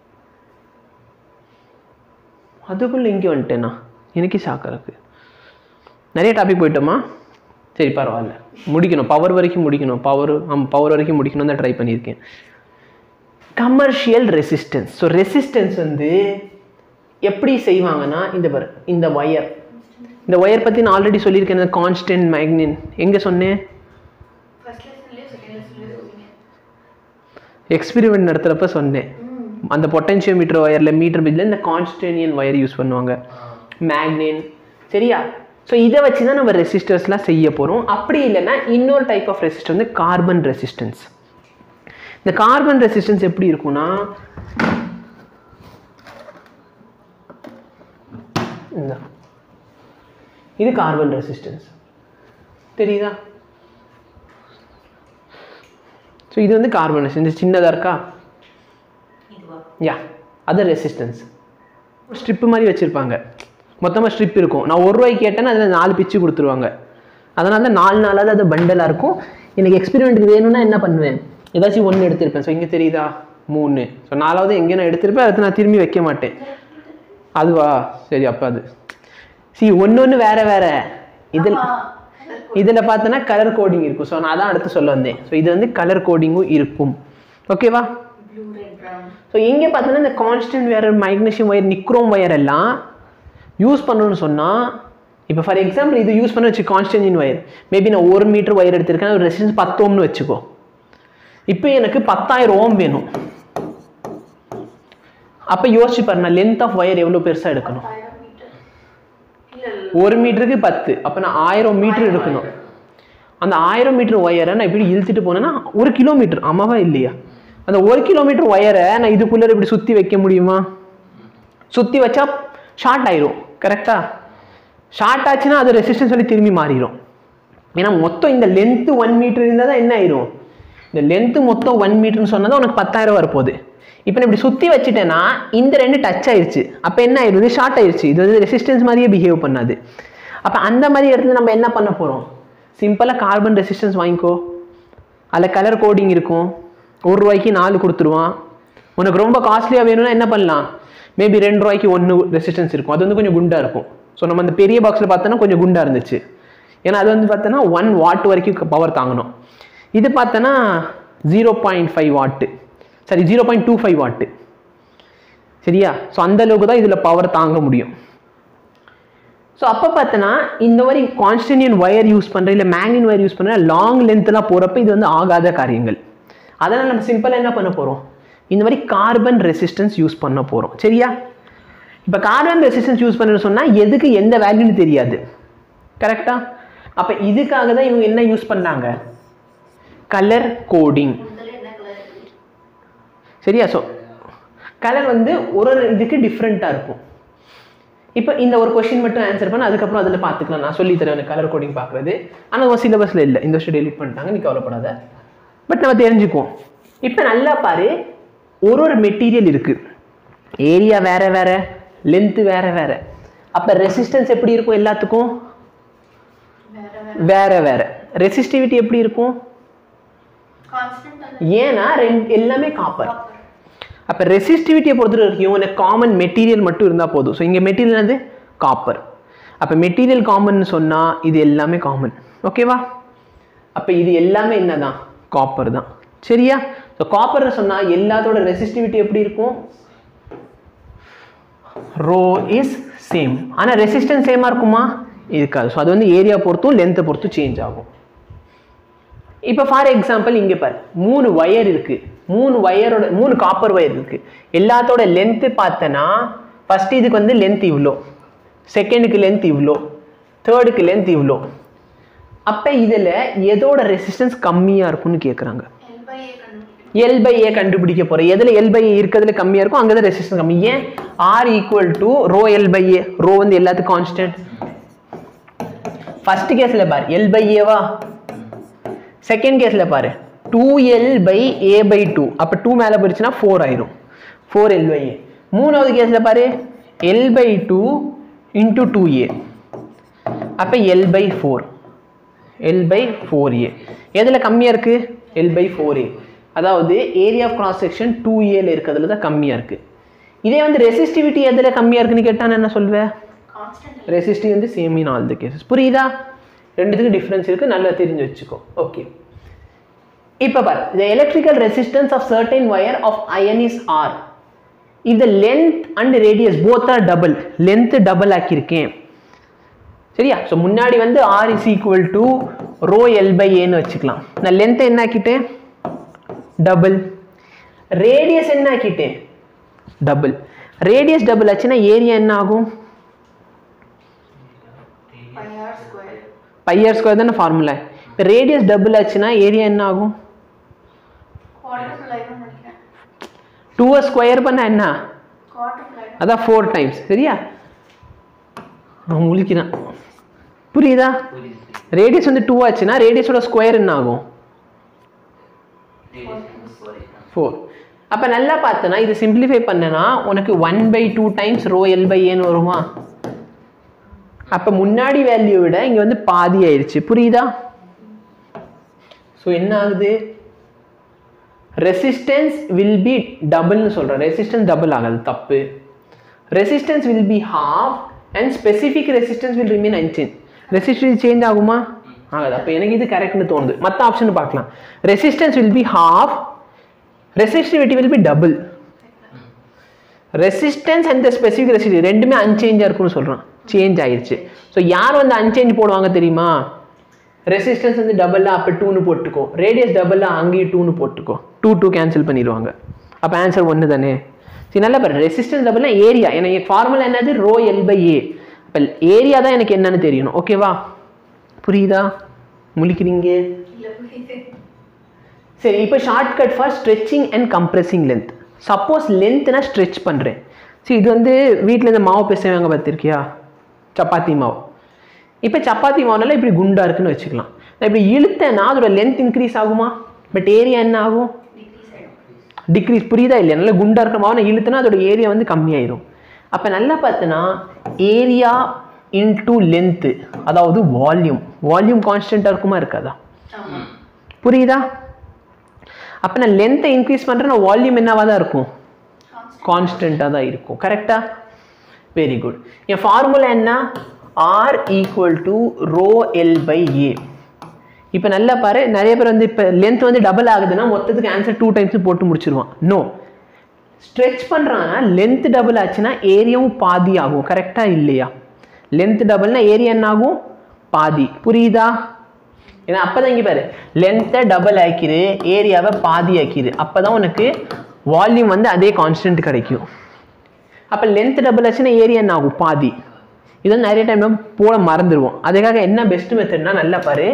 Speaker 1: அதுக்குள்ளே இங்கே வந்துட்டேனா எனக்கே ஷாக்காக இருக்கு நிறைய டாபிக் போயிட்டோமா சரி பரவாயில்ல முடிக்கணும் பவர் வரைக்கும் முடிக்கணும் பவர் ஆமாம் பவர் வரைக்கும் முடிக்கணும் தான் ட்ரை பண்ணியிருக்கேன் கமர்ஷியல் ரெசிஸ்டன்ஸ் ஸோ ரெசிஸ்டன்ஸ் வந்து எப்படி செய்வாங்கன்னா இந்த பாரு இந்த ஒயர் இந்த ஒயர் பற்றி நான் ஆல்ரெடி சொல்லியிருக்கேன் இந்த கான்ஸ்டன்ட் மேக்னின் எங்கே சொன்னேன்
Speaker 2: ஃபர்ஸ்ட் லெசன்லேயே செகண்ட் லெசன்லேயே சொல்லுங்க
Speaker 1: எக்ஸ்பெரிமெண்ட் நடத்துகிறப்ப சொன்னேன் அந்த பொட்டன்ஷியோமீட்டர் ஒயரில் மீட்டர் பிஜில் இந்த கான்ஸ்டன்டியன் ஒயர் யூஸ் பண்ணுவாங்க மேக்னின் சரியா ஸோ இதை வச்சு தான் நம்ம ரெசிஸ்டர்ஸ்லாம் செய்ய போகிறோம் அப்படி இல்லைன்னா இன்னொரு டைப் ஆஃப் ரெசிஸ்டர் வந்து கார்பன் ரெசிஸ்டன்ஸ் இந்த கார்பன் ரெசிஸ்டன்ஸ் எப்படி இருக்கும்னா இந்த இது கார்பன் ரெசிஸ்டன்ஸ் தெரியுதா ஸோ இது வந்து கார்பன் ரெசிஸ்டன்ஸ் சின்னதாக இருக்கா
Speaker 3: இதுவா
Speaker 1: யா அது ரெசிஸ்டன்ஸ் ஸ்ட்ரிப்பு மாதிரி வச்சுருப்பாங்க மொத்தமாக ஸ்ட்ரிப் இருக்கும் நான் ஒரு ரூபாய்க்கு கேட்டேன்னா அதில் நாலு பிச்சு கொடுத்துருவாங்க அதனால தான் நாலு நாளாவது அது பண்டலாக இருக்கும் எனக்கு எக்ஸ்பெரிமெண்ட்டுக்கு வேணும்னா என்ன பண்ணுவேன் ஏதாச்சும் ஒன்று எடுத்திருப்பேன் ஸோ இங்கே தெரியுதா மூணு ஸோ நாலாவது எங்கேயும் நான் எடுத்திருப்பேன் அடுத்து நான் திரும்பி வைக்க மாட்டேன் அதுவா சரி அப்போ அது சி ஒன்று ஒன்று வேற வேற இதில்
Speaker 2: ஆமா.
Speaker 1: இதில் பார்த்தோன்னா கலர் கோடிங் இருக்கும் ஸோ நான் அதான் அடுத்து சொல்ல வந்தேன் ஸோ இது வந்து கலர் கோடிங்கும் இருக்கும் ஓகேவா
Speaker 2: Blue, red, brown.
Speaker 1: ஸோ இங்கே பார்த்தோன்னா இந்த constant where magnesium wire nichrome wire எல்லாம் யூஸ் பண்ணணும்னு சொன்னால் இப்போ ஃபார் எக்ஸாம்பிள் இது யூஸ் பண்ண வச்சு கான்ஸ்டன்ட் ஒயர் மேபி நான் ஒரு மீட்டர் ஒயர் எடுத்திருக்கேன் ஒரு ரெசிஸ்டன்ஸ் பத்து ஓம்னு வச்சுக்கோ இப்போ எனக்கு பத்தாயிரம் ஓம் வேணும் அப்போ யோசிச்சு பாரு நான் லென்த் ஆஃப் ஒயர் எவ்வளோ பெருசாக எடுக்கணும்
Speaker 2: பத்தாயிரம் meter. இல்ல, இல்ல.
Speaker 1: ஒரு மீட்டருக்கு பத்து அப்போ நான் ஆயிரம் மீட்டர் எடுக்கணும் அந்த ஆயிரம் மீட்டர் ஒயரை நான் இப்படி இழுத்துட்டு போனேன்னா ஒரு கிலோமீட்டர் ஆமாவா இல்லையா அந்த ஒரு கிலோமீட்டர் ஒயரை நான் இதுக்குள்ளே இப்படி சுற்றி வைக்க முடியுமா சுற்றி வச்சா ஷார்ட் ஆயிரும் கரெக்டா ஷார்ட் ஆச்சுன்னா அது ரெசிஸ்டன்ஸ் சொல்லி திரும்பி மாறிடும் ஏன்னா மொத்தம் இந்த லென்த்து ஒன் மீட்டர் இருந்தால் தான் என்ன ஆயிரும் இந்த லென்த்து மொத்தம் ஒன் மீட்டர்னு சொன்னால் தான் உனக்கு பத்தாயிரம் வரப்போகுது இப்போ நான் இப்படி சுற்றி வச்சுட்டேன்னா இந்த ரெண்டு டச் ஆயிருச்சு அப்போ என்ன ஆயிரும் இது ஷார்ட் ஆயிருச்சு இது வந்து ரெசிஸ்டன்ஸ் மாதிரியே பிஹேவ் பண்ணாது அப்போ அந்த மாதிரி இடத்துல நம்ம என்ன பண்ண போகிறோம் சிம்பிளாக கார்பன் ரெசிஸ்டன்ஸ் வாங்கிக்கோ அதில் கலர் கோடிங் இருக்கும் ஒரு ரூபாய்க்கு நாலு கொடுத்துருவான் உனக்கு ரொம்ப காஸ்ட்லியாக வேணும்னா என்ன பண்ணலாம் மேபி ரெண்டு ரூபாய்க்கு ஒன்று ரெசிஸ்டன்ஸ் இருக்கும் அது வந்து கொஞ்சம் குண்டாக இருக்கும் ஸோ நம்ம அந்த பெரிய பாக்ஸில் பார்த்தோன்னா கொஞ்சம் குண்டாக இருந்துச்சு ஏன்னா அது வந்து பார்த்தோன்னா ஒன் வாட் வரைக்கும் பவர் தாங்கணும் இது பார்த்தோன்னா ஜீரோ பாயிண்ட் ஃபைவ் வாட்டு சரி ஜீரோ பாயிண்ட் டூ ஃபைவ் வாட்டு சரியா ஸோ அந்த அளவுக்கு தான் இதில் பவர் தாங்க முடியும் ஸோ அப்போ பார்த்தோன்னா இந்த மாதிரி கான்ஸ்டன்டியன் ஒயர் யூஸ் பண்ணுற இல்லை மேக்னின் ஒயர் யூஸ் பண்ணுற லாங் லென்த்லாம் போகிறப்ப இது வந்து ஆகாத காரியங்கள் அதனால் நம்ம சிம்பிளாக என்ன பண்ண போகிறோம் இந்த மாதிரி கார்பன் ரெசிஸ்டன்ஸ் யூஸ் பண்ண போகிறோம் சரியா இப்போ கார்பன் ரெசிஸ்டன்ஸ் யூஸ் பண்ணணும்னு சொன்னால் எதுக்கு எந்த வேல்யூன்னு தெரியாது கரெக்டா அப்போ இதுக்காக தான் இவங்க என்ன யூஸ் பண்ணாங்க கலர் கோடிங்
Speaker 2: முதல்ல என்ன கலர் இருக்கு
Speaker 1: சரியா ஸோ கலர் வந்து ஒரு ஒரு இதுக்கு டிஃப்ரெண்ட்டாக இருக்கும் இப்போ இந்த ஒரு கொஷின் மட்டும் ஆன்சர் பண்ண அதுக்கப்புறம் அதில் பார்த்துக்கலாம் நான் சொல்லி தரேன் கலர் கோடிங் பார்க்குறது ஆனால் ஒரு சிலபஸில் இல்லை இந்த வருஷம் டெலிட் பண்ணிட்டாங்க நீ கவலைப்படாத பட் நம்ம தெரிஞ்சுக்குவோம் இப்போ நல்லா பாரு ஒரு ஒரு மெட்டீரியல் இருக்குது ஏரியா வேற வேற லென்த்து வேற வேற அப்போ ரெசிஸ்டன்ஸ் எப்படி இருக்கும் எல்லாத்துக்கும்
Speaker 2: வேற வேற
Speaker 1: வேற வேற ரெசிஸ்டிவிட்டி எப்படி இருக்கும்
Speaker 2: கான்ஸ்டன்ட்
Speaker 1: ஏன்னா ரெண்டு எல்லாமே காப்பர் அப்போ ரெசிஸ்டிவிட்டியை பொறுத்த வரைக்கும் எனக்கு காமன் மெட்டீரியல் மட்டும் இருந்தால் போதும் ஸோ இங்கே மெட்டீரியல் வந்து காப்பர் அப்போ மெட்டீரியல் காமன் சொன்னால் இது எல்லாமே காமன் ஓகேவா அப்போ இது எல்லாமே என்னதான் காப்பர் தான் சரியா ஸோ காப்பர்னு சொன்னால் எல்லாத்தோட ரெசிஸ்டிவிட்டி எப்படி இருக்கும் ரோ இஸ் சேம் ஆனால் ரெசிஸ்டன்ஸ் சேமாக இருக்குமா இருக்காது ஸோ அது வந்து ஏரியா பொறுத்தும் லென்த்தை பொறுத்தும் சேஞ்ச் ஆகும் இப்போ ஃபார் எக்ஸாம்பிள் இங்கே பாரு மூணு ஒயர் இருக்கு மூணு ஒயரோட மூணு காப்பர் ஒயர் இருக்கு எல்லாத்தோட லென்த்து பார்த்தனா ஃபர்ஸ்ட் இதுக்கு வந்து லென்த் இவ்வளோ செகண்டுக்கு லென்த் இவ்வளோ தேர்டுக்கு லென்த் இவ்வளோ அப்போ இதில் எதோட ரெசிஸ்டன்ஸ் கம்மியாக இருக்கும்னு கேட்குறாங்க
Speaker 2: எல் பை ஏ கண்டுபிடிக்கணும்
Speaker 1: எல் பை ஏ கண்டுபிடிக்க போகிறேன் எதில் எல் பை ஏ இருக்கிறதுல கம்மியாக இருக்கும் அங்கே தான் ரெசிஸ்டன்ஸ் கம்மி ஏன் R equal to rho L by A rho வந்து எல்லாத்துக்கும் கான்ஸ்டன்ட் ஃபர்ஸ்ட் கேஸில் பார் எல் பை ஏவா செகண்ட் கேஸில் பாரு two L by A by two அப்போ டூ மேலே போயிடுச்சுன்னா ஃபோர் ஆயிரும் ஃபோர் எல் பை ஏ மூணாவது கேஸில் பாரு L by two into two A அப்போ L by four L by four A எதில் கம்மியாக இருக்குது எல் பை ஃபோர் ஏ அதாவது area of cross section two ஏல இருக்கிறதுல தான் கம்மியாக இருக்குது இதே வந்து ரெசிஸ்டிவிட்டி எதில் கம்மியாக இருக்குன்னு கேட்டால் நான் என்ன சொல்வேன்
Speaker 2: கான்ஸ்டன்ட்
Speaker 1: ரெசிஸ்டிவ் வந்து same in all the cases புரியுதா ரெண்டுத்துக்கும் டிஃப்ரென்ஸ் இருக்குது நல்லா தெரிஞ்சு வச்சுக்கோ ஓகே இப்போ பாரு the electrical resistance of certain wire of iron is r if the length and radius both are double length double ஆக்கியிருக்கேன் சரியா ஸோ முன்னாடி வந்து R is equal to rho L by ஏன்னு வச்சுக்கலாம் நான் லென்த்தை என்ன ஆக்கிட்டேன் டபுள் ரேடியஸ் என்ன ஆக்கிட்டேன் டபுள் ரேடியஸ் டபுள் ஆச்சுன்னா ஏரியா என்ன ஆகும்
Speaker 2: pi R square
Speaker 1: pi r square தானே ஃபார்முலா இப்போ ரேடியஸ் டபுள் ஆச்சுன்னா ஏரியா என்ன ஆகும்
Speaker 2: குவார்டர் லைன் நினைக்கிறேன்
Speaker 1: டூவை ஸ்கொயர் பண்ண என்ன
Speaker 2: குவார்டர் லைன்
Speaker 1: அதான் ஃபோர் டைம்ஸ் சரியா அவன் முழிக்கிறான் புரியுதா
Speaker 3: புரியுது
Speaker 1: ரேடியஸ் வந்து டூ ஆச்சுன்னா ரேடியஸோட ஸ்கொயர் என்ன ஆகும் ஃபோர் அப்போ நல்லா பார்த்தனா இது சிம்பிளிஃபை பண்ணனா உனக்கு one by two times rho L by ஏன்னு வருமா அப்போ முன்னாடி வேல்யூ விட இங்கே வந்து பாதி ஆயிடுச்சு புரியுதா ஸோ என்ன ஆகுது ரெசிஸ்டன்ஸ் வில் பி டபுள்னு சொல்கிறேன் ரெசிஸ்டன்ஸ் டபுள் ஆகாது தப்பு resistance will be half and specific resistance will remain unchange resistance change ஆகுமா ஆகாது அப்போ எனக்கு இது கரெக்ட்னு தோணுது மற்ற ஆப்ஷன் பார்க்கலாம் resistance will be half resistivity will be double resistance and the specific ரெசிஸ்டி ரெண்டுமே அன்சேஞ்சாக இருக்கும்னு சொல்கிறான் சேஞ்ச் ஆயிடுச்சு ஸோ யார் வந்து அன்சேஞ்ச் போடுவாங்க தெரியுமா ரெசிஸ்டன்ஸ் வந்து டபுளாக அப்போ டூன்னு போட்டுக்கோ ரேடியஸ் டபுளாக அங்கேயும் டூன்னு போட்டுக்கோ டூ டூ கேன்சல் பண்ணிடுவாங்க அப்போ ஆன்சர் ஒன்று தானே சரி நல்லா பாரு ரெசிஸ்டன்ஸ் டபுள்னா ஏரியா எனக்கு ஃபார்முலா என்னது ரோ எல் பை ஏ அப்போ ஏரியா தான் எனக்கு என்னன்னு தெரியணும் ஓகேவா புரியுதா முழிக்கிறீங்க
Speaker 2: இல்ல புரியுது
Speaker 1: சரி இப்போ shortcut for stretching and compressing length suppose length நான் ஸ்ட்ரெச் பண்ணுறேன் சரி இது வந்து வீட்டில் இந்த மாவு பேசுவாங்க பார்த்துருக்கியா சப்பாத்தி மாவு இப்போ சப்பாத்தி மாவுனால இப்படி குண்டா இருக்குன்னு வச்சுக்கலாம் நான் இப்படி இழுத்தேன்னா அதோட லென்த் இன்க்ரீஸ் ஆகுமா பட் ஏரியா என்ன ஆகும்
Speaker 2: டிக்ரீஸ் ஆயிடும்
Speaker 1: டிக்ரீஸ் புரியுதா இல்லையா நல்லா குண்டா இருக்கிற மாவு நான் இழுத்தனா அதோட ஏரியா வந்து கம்மியாயிரும் அப்போ நல்லா பார்த்தோன்னா ஏரியா இன்டூ லென்த்து அதாவது வால்யூம் வால்யூம் கான்ஸ்டண்ட்டாக இருக்குமா இருக்காதா
Speaker 2: ஆமா
Speaker 1: புரியுதா அப்போ நான் லென்த்தை இன்க்ரீஸ் பண்ணுறேன் நான் வால்யூம் என்னவா தான் இருக்கும் கான்ஸ்டண்ட்டாக தான் இருக்கும் கரெக்டா வெரி குட் என் ஃபார்முலா என்ன R equal to rho L by A இப்போ நல்லா பாரு நிறைய பேர் வந்து இப்போ லென்த் வந்து டபுள் ஆகுதுன்னா மொத்தத்துக்கு ஆன்சர் டூ டைம்ஸ் போட்டு முடிச்சிருவான் நோ ஸ்ட்ரெச் பண்ணுறாங்கன்னா லென்த் டபுள் ஆச்சுன்னா ஏரியாவும் பாதி ஆகும் கரெக்டாக இல்லையா லென்த் டபுள்னா ஏரியா என்ன ஆகும் பாதி புரியுதா ஏன்னா அப்போ தான் இங்கே பாரு லென்த்தை டபுள் ஆக்கிரு ஏரியாவை பாதி ஆக்கிரு அப்போ தான் உனக்கு வால்யூம் வந்து அதே கான்ஸ்டன்ட் கிடைக்கும் அப்போ லென்த் டபுள் ஆச்சுன்னா ஏரியா என்ன ஆகும் பாதி இது வந்து நிறைய டைம் போட மறந்துடுவோம் அதுக்காக என்ன பெஸ்ட் மெத்தட்னா நல்லா பாரு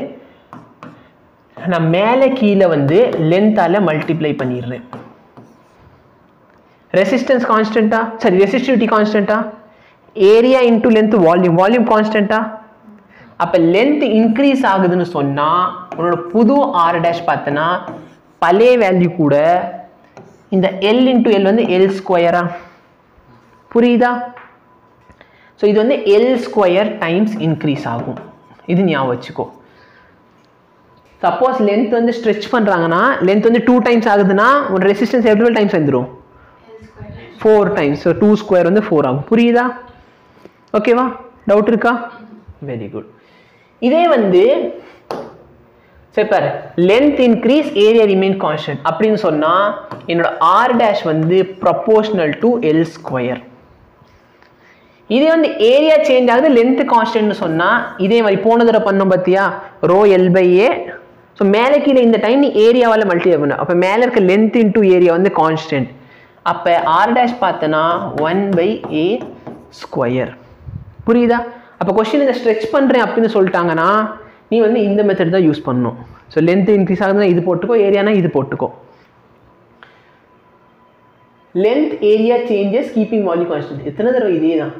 Speaker 1: நான் மேலே கீழே வந்து லென்த்தால் மல்டிப்ளை பண்ணிடுறேன் ரெசிஸ்டன்ஸ் கான்ஸ்டன்ட்டா சரி ரெசிஸ்டிவிட்டி கான்ஸ்டன்ட்டா area into length volume volume கான்ஸ்டன்ட்டா அப்போ லென்த் இன்க்ரீஸ் ஆகுதுன்னு சொன்னால் உன்னோட புது ஆர் டேஷ் பார்த்தனா பழைய வேல்யூ கூட இந்த எல் இன்டூ எல் வந்து எல் ஸ்கொயரா புரியுதா ஸோ இது வந்து எல் ஸ்கொயர் டைம்ஸ் இன்க்ரீஸ் ஆகும் இது ஞாபகம் வச்சுக்கோ சப்போஸ் லென்த் வந்து ஸ்ட்ரெச் பண்ணுறாங்கன்னா லென்த் வந்து டூ டைம்ஸ் ஆகுதுன்னா ஒரு ரெசிஸ்டன்ஸ் எவ்வளோ டைம்ஸ் வந்துடும்
Speaker 2: L square
Speaker 1: four times so two square வந்து ஃபோர் ஆகும் புரியுதா ஓகேவா டவுட் இருக்கா வெரி குட் இதே வந்து சரி பாரு length increase area remain constant அப்படின்னு சொன்னால் என்னோட ஆர் டேஷ் வந்து ப்ரொபோஷனல் டு எல் ஸ்கொயர் இதே வந்து ஏரியா சேஞ்ச் ஆகுது லென்த் கான்ஸ்டன்ட்னு சொன்னால் இதே மாதிரி போன தடவை பண்ணோம் பார்த்தியா rho L by A so மேலே கீழே இந்த டைம் நீ ஏரியாவால் மல்டிப்ளை பண்ண அப்போ மேலே இருக்க லென்த் இன்டூ ஏரியா வந்து கான்ஸ்டன்ட் அப்போ ஆர் டேஷ் பார்த்தனா ஒன் பை ஏ ஸ்கொயர் புரியுதா அப்போ கொஸ்டின் இதை ஸ்ட்ரெச் பண்ணுறேன் அப்படின்னு சொல்லிட்டாங்கன்னா நீ வந்து இந்த மெத்தட் தான் யூஸ் பண்ணணும் ஸோ லென்த் இன்க்ரீஸ் ஆகுதுன்னா இது போட்டுக்கோ ஏரியானா இது போட்டுக்கோ length area changes keeping value constant எத்தனை தடவை இதே தான்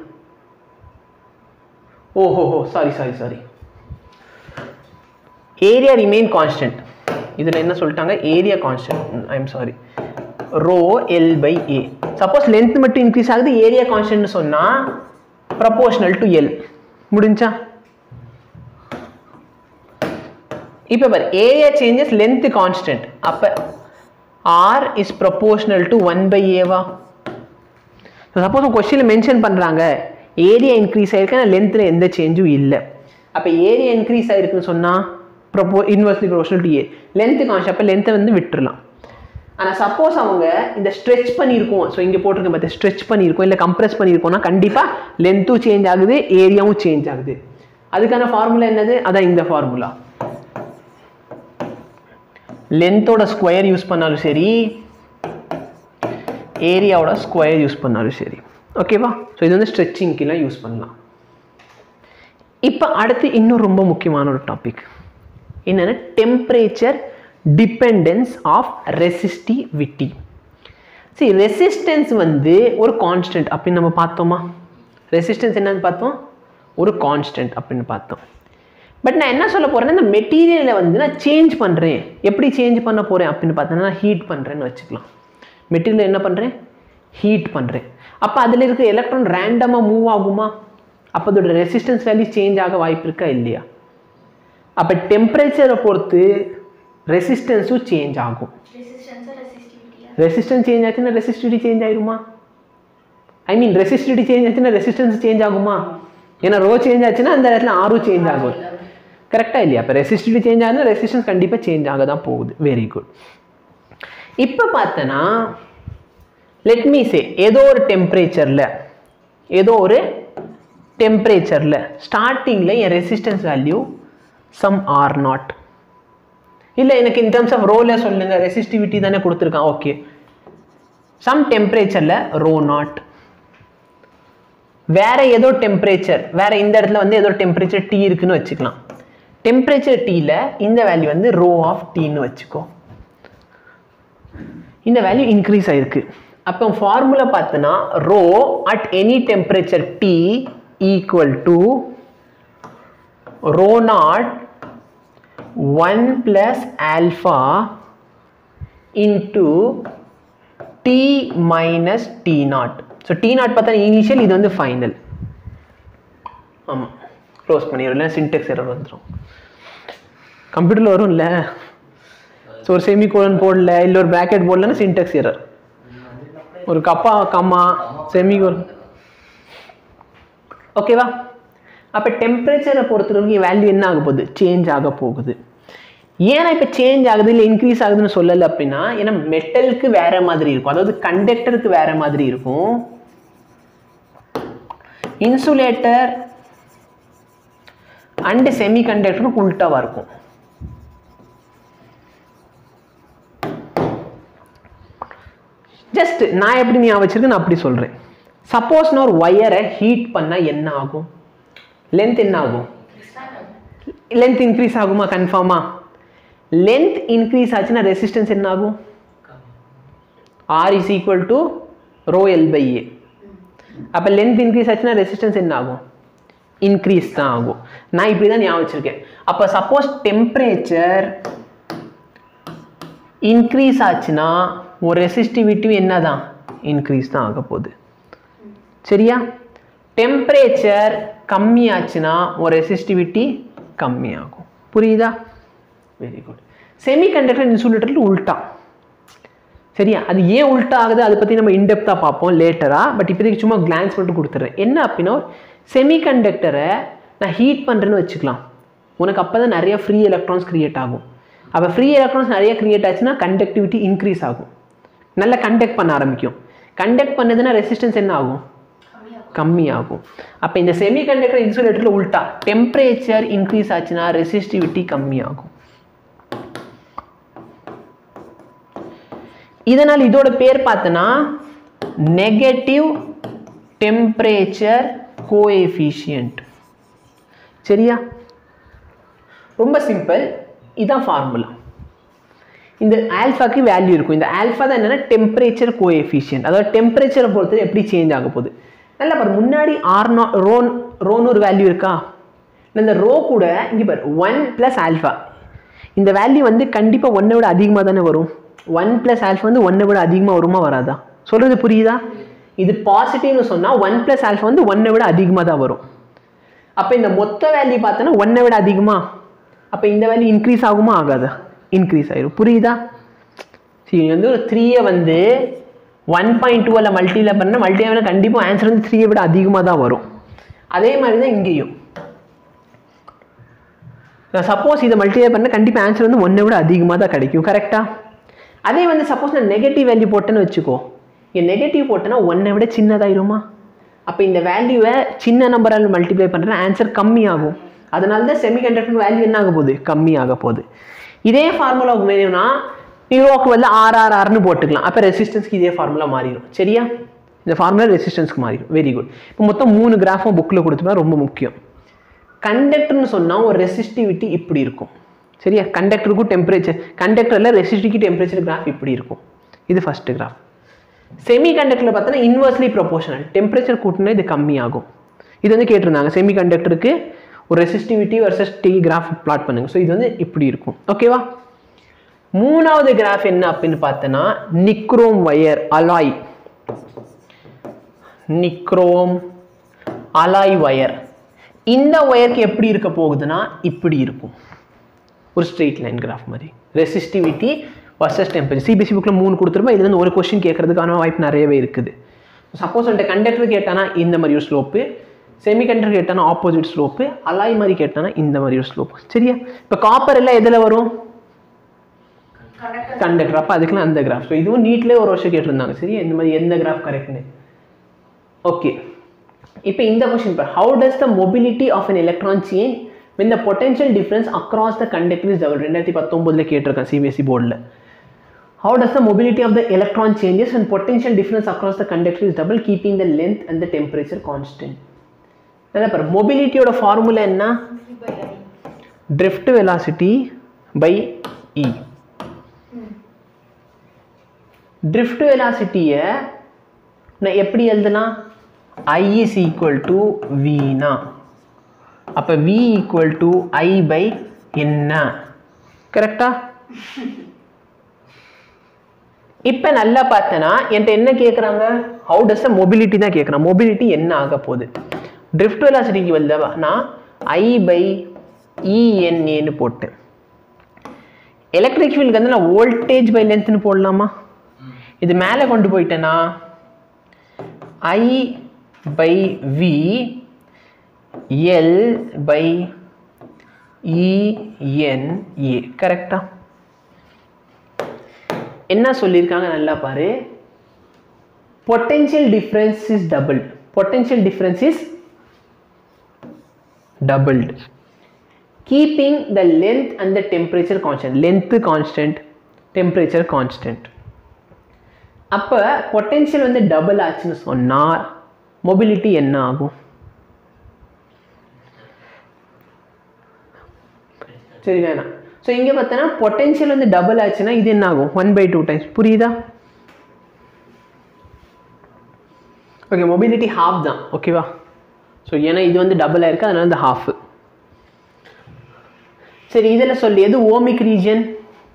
Speaker 1: ஓஹோ ஹோ sorry sorry sorry area remain constant இதில் என்ன சொல்லிட்டாங்க area constant I am sorry rho L by A suppose length மட்டும் இன்க்ரீஸ் ஆகுது ஏரியா கான்ஸ்டன்ட்னு சொன்னால் ப்ரப்போர்ஷனல் டு எல் முடிஞ்சா இப்போ பாரு ஏரியா சேஞ்சஸ் லென்த் கான்ஸ்டன்ட் அப்போ R is proportional to one by ஏவா சப்போஸ் கொஸ்டினில் மென்ஷன் பண்ணுறாங்க ஏரியா இன்க்ரீஸ் ஆயிருக்கு ஆனால் லென்த்தில் எந்த சேஞ்சும் இல்லை அப்போ ஏரியா இன்க்ரீஸ் ஆயிருக்குன்னு சொன்னால் ப்ரொப்போ inversely proportional to A length கான்ஸ்ட் அப்போ லென்த்தை வந்து விட்டுறலாம் ஆனால் சப்போஸ் அவங்க இந்த ஸ்ட்ரெச் பண்ணியிருக்கோம் ஸோ இங்கே போட்டிருக்க பார்த்து ஸ்ட்ரெச் பண்ணியிருக்கோம் இல்லை கம்ப்ரெஸ் பண்ணியிருக்கோம்னா கண்டிப்பாக லென்த்தும் சேஞ்ச் ஆகுது ஏரியாவும் சேஞ்ச் ஆகுது அதுக்கான ஃபார்முலா என்னது அதான் இந்த ஃபார்முலா லென்த்தோட ஸ்கொயர் யூஸ் பண்ணாலும் சரி ஏரியாவோட ஸ்கொயர் யூஸ் பண்ணாலும் சரி ஓகேவா ஸோ இது வந்து ஸ்ட்ரெச்சிங்க்கெல்லாம் யூஸ் பண்ணலாம் இப்போ அடுத்து இன்னும் ரொம்ப முக்கியமான ஒரு டாபிக் என்னென்னா டெம்பரேச்சர் டிபெண்டன்ஸ் ஆஃப் ரெசிஸ்டிவிட்டி சரி ரெசிஸ்டன்ஸ் வந்து ஒரு கான்ஸ்டன்ட் அப்படின்னு நம்ம பார்த்தோமா ரெசிஸ்டன்ஸ் என்னன்னு பார்த்தோம் ஒரு கான்ஸ்டன்ட் அப்படின்னு பார்த்தோம் பட் நான் என்ன சொல்ல போகிறேன்னா இந்த மெட்டீரியலை வந்து நான் சேஞ்ச் பண்ணுறேன் எப்படி சேஞ்ச் பண்ண போகிறேன் அப்படின்னு பார்த்தோன்னா நான் ஹீட் பண்ணுறேன்னு வச்சுக்கலாம் மெட்டீரியல் என்ன பண்ணுறேன் ஹீட் பண்ணுறேன் அப்போ அதில் இருக்க எலக்ட்ரான் ரேண்டமாக மூவ் ஆகுமா அப்போ அதோட ரெசிஸ்டன்ஸ் வேல்யூ சேஞ்ச் ஆக வாய்ப்பு இருக்கா இல்லையா அப்போ டெம்பரேச்சரை பொறுத்து ரெசிஸ்டன்ஸும் சேஞ்ச் ஆகும்
Speaker 2: ரெசிஸ்டன்ஸா ரெசிஸ்டிவிட்டி
Speaker 1: ரெசிஸ்டன்ஸ் சேஞ்ச் ஆச்சுன்னா ரெசிஸ்டிவிட்டி சேஞ்ச் ஆயிருமா ஐ மீன் ரெசிஸ்டிவிட்டி சேஞ்ச் ஆச்சுன்னா ரெசிஸ்டன்ஸ் சேஞ்ச் ஆகுமா ஏன்னா ரோ சேஞ்ச் ஆச்சுன்னா அந்த இடத்துல ஆரும் சேஞ்ச் ஆகும் கரெக்டாக இல்லையா அப்போ ரெசிஸ்டிவிட்டி சேஞ்ச் ஆகுதுன்னா ரெசிஸ்டன்ஸ் கண்டிப்பாக சேஞ்ச் ஆக தான் போகுது வெரி குட் இப்போ பார்த்தனா லெட் மீ சே ஏதோ ஒரு டெம்பரேச்சரில் ஏதோ ஒரு டெம்பரேச்சரில் ஸ்டார்டிங்கில் என் resistance value some R naught இல்லை எனக்கு இன் டர்ம்ஸ் ஆஃப் ரோல சொல்லுங்க ரெசிஸ்டிவிட்டி தானே கொடுத்துருக்கான் ஓகே சம் டெம்பரேச்சரில் ரோ நாட் வேற ஏதோ டெம்பரேச்சர் வேற இந்த இடத்துல வந்து ஏதோ டெம்பரேச்சர் டி இருக்குன்னு வச்சுக்கலாம் டெம்பரேச்சர் டீல இந்த வேல்யூ வந்து ரோ ஆஃப் டீன்னு வச்சுக்கோ இந்த வேல்யூ இன்க்ரீஸ் ஆயிருக்கு அப்போ ஃபார்முலா பார்த்தோன்னா rho at any temperature T equal to rho naught one plus alpha into T minus T naught so T naught பார்த்தா இனிஷியல் இது வந்து ஃபைனல் ஆமாம் க்ளோஸ் பண்ணிடுறோம் இல்லை சின்டெக்ஸ் எரர் வந்துடும் கம்ப்யூட்டரில் வரும்ல ஸோ ஒரு செமி கோலன் போடல இல்லை ஒரு ப்ராக்கெட் போடலன்னா சின்டெக்ஸ் எரர் ஒரு கப்பா கம்மா செமி கோலன் ஓகேவா அப்போ டெம்பரேச்சரை பொறுத்தவரைக்கும் வேல்யூ என்ன ஆக போகுது சேஞ்ச் ஆக போகுது ஏன்னா இப்போ சேஞ்ச் ஆகுது இல்லை இன்க்ரீஸ் ஆகுதுன்னு சொல்லலை அப்படின்னா ஏன்னா மெட்டலுக்கு வேற மாதிரி இருக்கும் அதாவது கண்டக்டருக்கு வேற மாதிரி இருக்கும் இன்சுலேட்டர் அண்ட் செமி கண்டக்டருக்கு உல்ட்டாவாக இருக்கும் ஜஸ்ட் நான் எப்படி ஞாபகம் வச்சிருக்கேன் நான் அப்படி சொல்கிறேன் சப்போஸ் நான் ஒரு ஒயரை ஹீட் பண்ணால் என்ன ஆகும் லென்த் என்ன ஆகும் லென்த் இன்க்ரீஸ் ஆகுமா கன்ஃபார்மா லென்த் இன்க்ரீஸ் ஆச்சுன்னா ரெசிஸ்டன்ஸ் என்ன ஆகும் R is equal to rho L by A அப்போ லென்த் இன்க்ரீஸ் ஆச்சுன்னா ரெசிஸ்டன்ஸ் என்ன ஆகும் இன்க்ரீஸ் தான் ஆகும் நான் இப்படி தான் ஞாபகம் வச்சிருக்கேன் அப்போ சப்போஸ் டெம்பரேச்சர் இன்க்ரீஸ் ஆச்சுன்னா ஒரு ரெசிஸ்டிவிட்டியும் என்ன தான் இன்க்ரீஸ் தான் ஆக போகுது சரியா டெம்பரேச்சர் கம்மியாச்சுன்னா ஒரு ரெசிஸ்டிவிட்டி கம்மியாகும் புரியுதா வெரி குட் செமி கண்டக்டர் இன்சுலேட்டரில் உல்ட்டா சரியா அது ஏன் உல்ட்டா ஆகுது அதை பற்றி நம்ம இன்டெப்த்தாக பார்ப்போம் லேட்டராக பட் இப்போதைக்கு சும்மா கிளான்ஸ் மட்டும் கொடுத்துட்றேன் என்ன அப்படின்னா செமி கண்டக்டரை நான் ஹீட் பண்ணுறேன்னு வச்சுக்கலாம் உனக்கு அப்போ தான் நிறைய ஃப்ரீ எலக்ட்ரான்ஸ் க்ரியேட் ஆகும் அப்போ ஃப்ரீ எலக்ட்ரான்ஸ் நிறைய க்ரியேட் ஆச்சுன்னா கண்டக்டிவிட்டி இன்க்ரீஸ் ஆகும் நல்லா கண்டக்ட் பண்ண ஆரம்பிக்கும் கண்டக்ட் பண்ணதுன்னா ரெசிஸ்டன்ஸ் என்ன ஆகும் கம்மியாகும் அப்போ இந்த செமி கண்டக்டர் இன்சுலேட்டரில் உல்ட்டா டெம்பரேச்சர் இன்க்ரீஸ் ஆச்சுன்னா ரெசிஸ்டிவிட்டி கம்மியாகும் இதனால் இதோட பேர் பார்த்தனா நெகட்டிவ் டெம்பரேச்சர் கோஎஃபிஷியன்ட் சரியா ரொம்ப சிம்பிள் இதான் ஃபார்முலா இந்த ஆல்ஃபாக்கு வேல்யூ இருக்கும் இந்த ஆல்ஃபா தான் என்னன்னா டெம்பரேச்சர் கோஎஃபிஷியன்ட் அதாவது டெம்பரேச்சரை பொறுத்தது எப்படி சேஞ்ச் ஆக போகுது நல்லா பாரு முன்னாடி ஆர் நா ரோன் ரோன்னு ஒரு வேல்யூ இருக்கா இந்த ரோ கூட இங்கே பாரு ஒன் ப்ளஸ் ஆல்ஃபா இந்த வேல்யூ வந்து கண்டிப்பாக ஒன்றை விட அதிகமாக தானே வரும் ஒன் ப்ளஸ் ஆல்ஃபா வந்து ஒன்றை விட அதிகமாக வருமா வராதா சொல்கிறது புரியுதா இது பாசிட்டிவ்னு சொன்னால் ஒன் ப்ளஸ் ஆல்ஃபா வந்து ஒன்றை விட அதிகமாக தான் வரும் அப்போ இந்த மொத்த வேல்யூ பார்த்தோன்னா ஒன்றை விட அதிகமா அப்போ இந்த வேல்யூ இன்க்ரீஸ் ஆகுமா ஆகாதா இன்க்ரீஸ் ஆயிரும் புரியுதா சரி நீ வந்து ஒரு த்ரீயை வந்து ஒன் பாயிண்ட் டூவில் மல்டியில் பண்ண மல்டியில் கண்டிப்பாக ஆன்சர் வந்து த்ரீயை விட அதிகமாக தான் வரும் அதே மாதிரி தான் இங்கேயும் நான் சப்போஸ் இதை மல்டிப்ளை பண்ண கண்டிப்பாக ஆன்சர் வந்து ஒன்றை விட அதிகமாக தான் கிடைக்கும் கரெக்டாக அதே வந்து சப்போஸ் நான் நெகட்டிவ் வேல்யூ போட்டேன்னு வச்சுக்கோ என் நெகட்டிவ் போட்டேன்னா ஒன்றை விட சின்னதாயிருமா அப்போ இந்த வேல்யூவை சின்ன நம்பரால் மல்டிப்ளை பண்ணுறேன் ஆன்சர் கம்மியாகும் அதனால தான் செமிகண்டக்டர் வேல்யூ என்ன ஆக போகுது கம்மியாக போகுது இதே ஃபார்முலாவுக்கு வேணும்னா நீரோக்கு வந்து ஆர் ஆர் ஆர்னு போட்டுக்கலாம் அப்போ ரெசிஸ்டன்ஸ்க்கு இதே ஃபார்முலா மாறிடும் சரியா இந்த ஃபார்முலா ரெசிஸ்டன்ஸ்க்கு மாறிடும் வெரி குட் இப்போ மொத்தம் மூணு கிராஃபும் புக்கில் கொடுத்தோம்னா ரொம்ப முக்கியம் கண்டக்டர்னு சொன்னால் ஒரு ரெசிஸ்டிவிட்டி இப்படி இருக்கும் சரியா கண்டக்டருக்கும் டெம்பரேச்சர் கண்டக்டரில் ரெசிஸ்டிவிட்டி டெம்பரேச்சர் கிராஃப் இப்படி இருக்கும் இது ஃபஸ்ட்டு கிராஃப் செமி கண்டக்டரில் பார்த்தோன்னா இன்வெர்ஸ்லி ப்ரொபோஷனல் டெம்பரேச்சர் கூட்டினா இது கம்மியாகும் இது வந்து கேட்டிருந்தாங்க செமி கண்டக்டருக்கு ஒரு resistivity versus T graph plot பண்ணுங்க ஸோ இது வந்து இப்படி இருக்கும் ஓகேவா மூணாவது கிராஃப் என்ன அப்படின்னு பார்த்தோன்னா nichrome wire alloy nichrome alloy wire இந்த ஒயருக்கு எப்படி இருக்க போகுதுன்னா இப்படி இருக்கும் ஒரு ஸ்ட்ரெயிட் லைன் கிராஃப் மாதிரி ரெசிஸ்டிவிட்டி வர்சஸ் டெம்பரேச்சர் சிபிஎஸ்சி புக்கில் மூணு கொடுத்துருப்பா இதுல இருந்து ஒரு கொஸ்டின் கேட்கறதுக்கான வாய்ப்பு நிறையவே இருக்குது சப்போஸ் வந்துட்டு கண்டக்டர் கேட்டானா இந்த மாதிரி ஒரு ஸ்லோப்பு செமிகண்டக்டர் கேட்டானா ஆப்போசிட் ஸ்லோப்பு அலாய் மாதிரி கேட்டானா இந்த மாதிரி ஒரு ஸ்லோப் சரியா இப்போ காப்பர் எல்லாம் எதில் வரும்
Speaker 2: கண்டக்டர்
Speaker 1: கண்டக்டர் அப்போ அதுக்கெல்லாம் அந்த கிராஃப் ஸோ இதுவும் நீட்லேயே ஒரு வருஷம் கேட்டிருந்தாங்க சரியா இந்த மாதிரி எந்த கிராஃப் கரெக்ட்னு ஓகே இப்போ இந்த கொஸ்டின் பார் how does the mobility of an electron change when the potential difference across the conductor is double ரெண்டாயிரத்தி பத்தொம்போதில் கேட்டிருக்கேன் சிபிஎஸ்சி போர்டில் how does the mobility of the electron changes when potential difference across the conductor is double keeping the length and the temperature constant நல்லா பாரு மொபிலிட்டியோட formula என்ன
Speaker 2: by I
Speaker 1: drift velocity by e drift velocity-ய நான் எப்படி எழுதலாம் i is equal to v னா அப்போ v equal to i by என்ன கரெக்டா இப்போ நல்லா பார்த்தனா என்கிட்ட என்ன கேட்குறாங்க ஹவு டஸ் மொபிலிட்டி தான் கேட்குறான் மொபிலிட்டி என்ன ஆக போகுது ட்ரிஃப்ட் வெலாசிட்டிக்கு வந்தவா நான் ஐ பை இஎன்ஏன்னு போட்டேன் எலக்ட்ரிக் ஃபீல்டுக்கு வந்து நான் வோல்டேஜ் பை லென்த்னு போடலாமா இது மேலே கொண்டு போயிட்டேன்னா I by V L by E N A கரெக்டா என்ன சொல்லியிருக்காங்க நல்லா பாரு potential difference is double potential difference is doubled keeping the length and the temperature constant length constant temperature constant அப்போ பொட்டென்ஷியல் வந்து டபுள் ஆச்சுன்னு சொன்னால் மொபிலிட்டி என்ன ஆகும் சரி வேணாம் ஸோ இங்கே பார்த்தோன்னா பொட்டென்ஷியல் வந்து டபுள் ஆச்சுன்னா இது என்ன ஆகும் ஒன் பை டூ டைம்ஸ் புரியுதா ஓகே மொபிலிட்டி ஹாஃப் தான் ஓகேவா ஸோ ஏன்னா இது வந்து டபுள் ஆயிருக்கு அதனால இந்த ஹாஃப் சரி இதில் சொல்லு எது ohmic region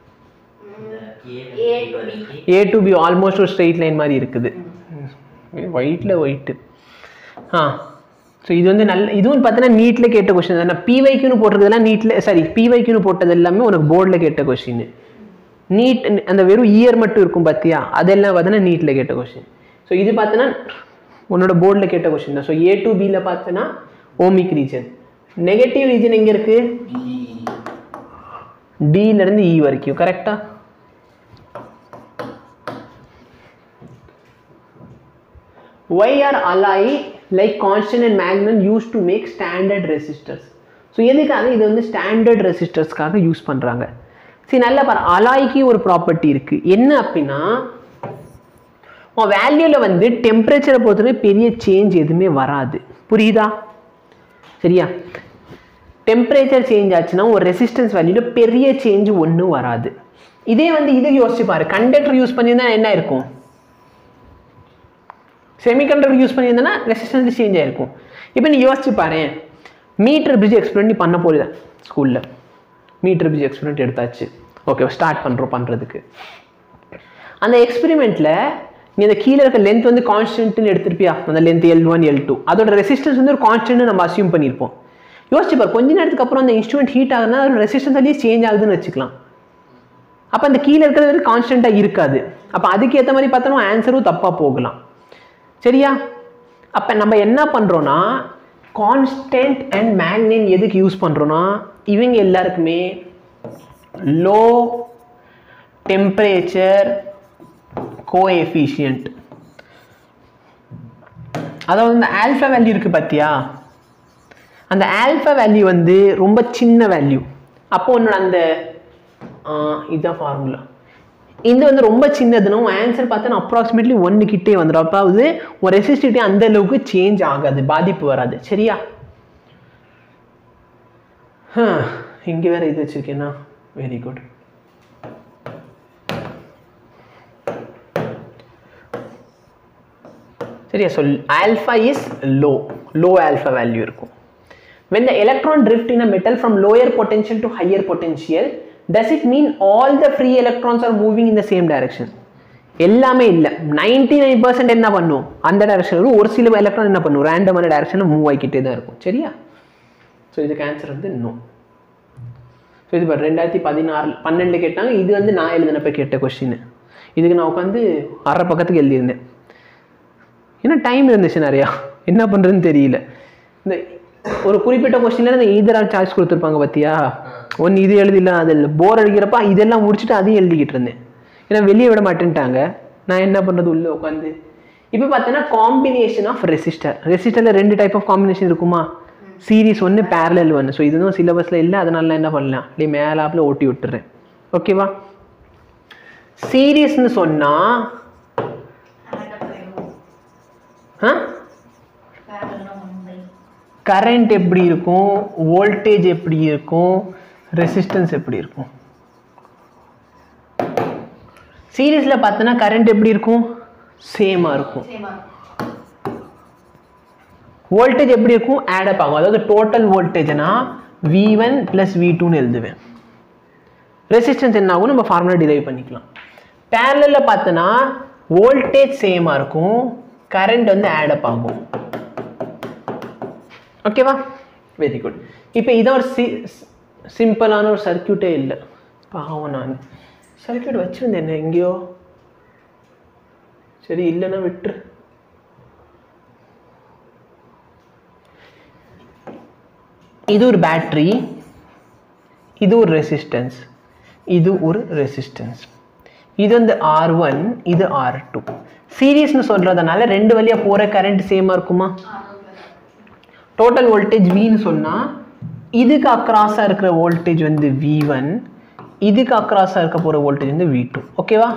Speaker 3: A to B.
Speaker 1: A to B almost ஒரு ஸ்ட்ரெயிட் லைன் மாதிரி இருக்குது ஒயிட்டில் ஒயிட்டு ஆ ஸோ இது வந்து நல்ல இதுவும் பார்த்தீங்கன்னா நீட்டில் கேட்ட கொஸ்டின் தான் பிவைக்குன்னு போட்டிருக்கிறதுலாம் நீட்டில் சாரி பிவைக்குன்னு போட்டது எல்லாமே உனக்கு போர்டில் கேட்ட கொஸ்டின் நீட் அந்த வெறும் இயர் மட்டும் இருக்கும் பார்த்தியா அதெல்லாம் பார்த்தீங்கன்னா நீட்டில் கேட்ட கொஸ்டின் ஸோ இது பார்த்தோன்னா உன்னோட போர்டில் கேட்ட கொஸ்டின் தான் ஸோ ஏ டு பியில் பார்த்தோன்னா ஓமிக் ரீஜன் நெகட்டிவ் ரீஜன் எங்கே இருக்குது டியிலேருந்து இ வரைக்கும் கரெக்டாக why are alloy like constant and magnet used to make standard resistors so எதுக்காக இது வந்து ஸ்டாண்டர்ட் ரெசிஸ்டர்ஸ்க்காக யூஸ் பண்ணுறாங்க சரி நல்லா பாரு அலாய்க்கு ஒரு ப்ராப்பர்ட்டி இருக்குது என்ன அப்படின்னா உன் வேல்யூவில் வந்து டெம்பரேச்சரை பொறுத்தவரை பெரிய சேஞ்ச் எதுவுமே வராது புரியுதா சரியா டெம்பரேச்சர் சேஞ்ச் ஆச்சுன்னா ஒரு ரெசிஸ்டன்ஸ் வேல்யூவில் பெரிய சேஞ்ச் ஒன்றும் வராது இதே வந்து இது யோசிச்சு பாரு கண்டக்டர் யூஸ் பண்ணியிருந்தா என்ன இருக்கும் செமிகண்டக்டர் யூஸ் பண்ணியிருந்தேன்னா ரெசிஸ்டன்ஸ் சேஞ்ச் ஆயிருக்கும் இப்போ நீ யோசிச்சு பாரு மீட்டர் பிரிட்ஜ் எக்ஸ்பெரிமெண்ட் நீ பண்ண போறிய ஸ்கூலில் மீட்டர் பிரிட்ஜ் எக்ஸ்பெரிமெண்ட் எடுத்தாச்சு ஓகே ஸ்டார்ட் பண்ணுறோம் பண்ணுறதுக்கு அந்த எக்ஸ்பெரிமெண்ட்டில் நீ அந்த கீழே இருக்க லென்த் வந்து கான்ஸ்டன்ட்னு எடுத்திருப்பியா அந்த length L one L two அதோட ரெசிஸ்டன்ஸ் வந்து ஒரு கான்ஸ்டன்ட் நம்ம அசியூம் பண்ணியிருப்போம் யோசிச்சு பாரு கொஞ்ச நேரத்துக்கு அப்புறம் அந்த இன்ஸ்ட்ருமெண்ட் ஹீட் ஆகுதுன்னா அதோட ரெசிஸ்டன்ஸ் அப்படியே சேஞ்ச் ஆகுதுன்னு வச்சுக்கலாம் அப்போ அந்த கீழே இருக்கிறது வந்து கான்ஸ்டண்ட்டாக இருக்காது அப்போ அதுக்கேற்ற மாதிரி பார்த்தோம்னா ஆன்சரும் தப்பாக போகலாம் சரியா அப்போ நம்ம என்ன பண்ணுறோன்னா கான்ஸ்டன்ட் அண்ட் மேக்னெட் எதுக்கு யூஸ் பண்ணுறோன்னா இவங்க எல்லாருக்குமே லோ டெம்பரேச்சர் கோஎஃபிஷியன்ட் அதாவது இந்த ஆல்ஃபா வேல்யூ இருக்குது பார்த்தியா அந்த ஆல்ஃபா வேல்யூ வந்து ரொம்ப சின்ன வேல்யூ அப்போ உன்னோட அந்த ஆ, இதுதான் ஃபார்முலா இது வந்து ரொம்ப சின்னதுன்னா உன் ஆன்சர் பார்த்தா அப்ராக்சிமேட்லி ஒன்று கிட்டே வந்துடும் அப்பாவது உன் ரெசிஸ்டிவிட்டி அந்த அளவுக்கு சேஞ்ச் ஆகாது பாதிப்பு வராது சரியா இங்கே வேற இது வச்சிருக்கேன்னா வெரி குட் சரியா சொல் alpha is low low alpha value இருக்கும் when the electron drift in a metal from lower potential to higher potential does it mean all the free electrons are moving in the same direction எல்லாமே இல்லை ninety nine percent என்ன பண்ணும் அந்த direction ஒரு சில electron என்ன பண்ணும் ரேண்டமான டைரக்ஷனில் மூவ் ஆகிக்கிட்டே தான் இருக்கும் சரியா ஸோ இதுக்கு ஆன்சர் வந்து நோ ஸோ இது பாரு ரெண்டாயிரத்தி பதினாறு பன்னெண்டு கேட்டாங்க இது வந்து நான் எழுதினப்ப கேட்ட கொஷின் இதுக்கு நான் உட்காந்து அரை பக்கத்துக்கு எழுதியிருந்தேன் ஏன்னா டைம் இருந்துச்சு நிறையா என்ன பண்ணுறதுன்னு தெரியல இந்த ஒரு குறிப்பிட்ட கொஸ்டினில் இந்த ஈதரா சாய்ஸ் கொடுத்துருப்பாங்க பார்த்தியா ஒன்று இது எழுதிடலாம் அது இல்லை போர் அடிக்கிறப்ப இதெல்லாம் முடிச்சுட்டு அதையும் எழுதிக்கிட்டு இருந்தேன் ஏன்னா வெளியே விட மாட்டேன்ட்டாங்க நான் என்ன பண்ணுறது உள்ளே உட்காந்து இப்போ பார்த்தீங்கன்னா காம்பினேஷன் ஆஃப் ரெசிஸ்டர் ரெசிஸ்டரில் ரெண்டு டைப் ஆஃப் காம்பினேஷன் இருக்குமா சீரிஸ் ஒன்று பேரலல் ஒன்று ஸோ இதுவும் சிலபஸில் இல்லை அதனால நான் என்ன பண்ணலாம் அப்படியே மேலாப்பில் ஓட்டி விட்டுறேன் ஓகேவா சீரிஸ்னு சொன்னால் ஆ கரண்ட் எப்படி இருக்கும் வோல்டேஜ் எப்படி இருக்கும் ரெசிஸ்டன்ஸ் எப்படி இருக்கும் சீரீஸில் பார்த்தோன்னா கரண்ட் எப்படி இருக்கும் சேமாக இருக்கும் வோல்டேஜ் எப்படி இருக்கும் ஆடப் ஆகும் அதாவது டோட்டல் வோல்டேஜ்னா வி ஒன் ப்ளஸ் வி டூன்னு எழுதுவேன் ரெசிஸ்டன்ஸ் என்ன ஆகும் நம்ம ஃபார்முலா டிரைவ் பண்ணிக்கலாம் பேரலில் பார்த்தோன்னா வோல்டேஜ் சேமாக இருக்கும் கரண்ட் வந்து ஆடப் ஆகும் ஓகேவா வெரி குட் இப்போ இதான் ஒரு சி சிம்பிளான ஒரு சர்க்கியூட்டே இல்லை பாவம் நான் சர்க்கியூட் வச்சுருந்தேன் என்ன எங்கேயோ சரி இல்லைன்னா விட்டுரு இது ஒரு பேட்ரி இது ஒரு ரெசிஸ்டன்ஸ் இது ஒரு ரெசிஸ்டன்ஸ் இது வந்து ஆர் ஒன் இது ஆர் டூ சீரியஸ்னு சொல்கிறதுனால ரெண்டு வழியாக போகிற கரண்ட் சேமாக இருக்குமா டோட்டல் வோல்டேஜ் வின்னு சொன்னால் இதுக்கு அக்ராஸாக இருக்கிற வோல்டேஜ் வந்து வி ஒன் இதுக்கு அக்ராஸாக இருக்க போகிற வோல்டேஜ் வந்து வி டூ ஓகேவா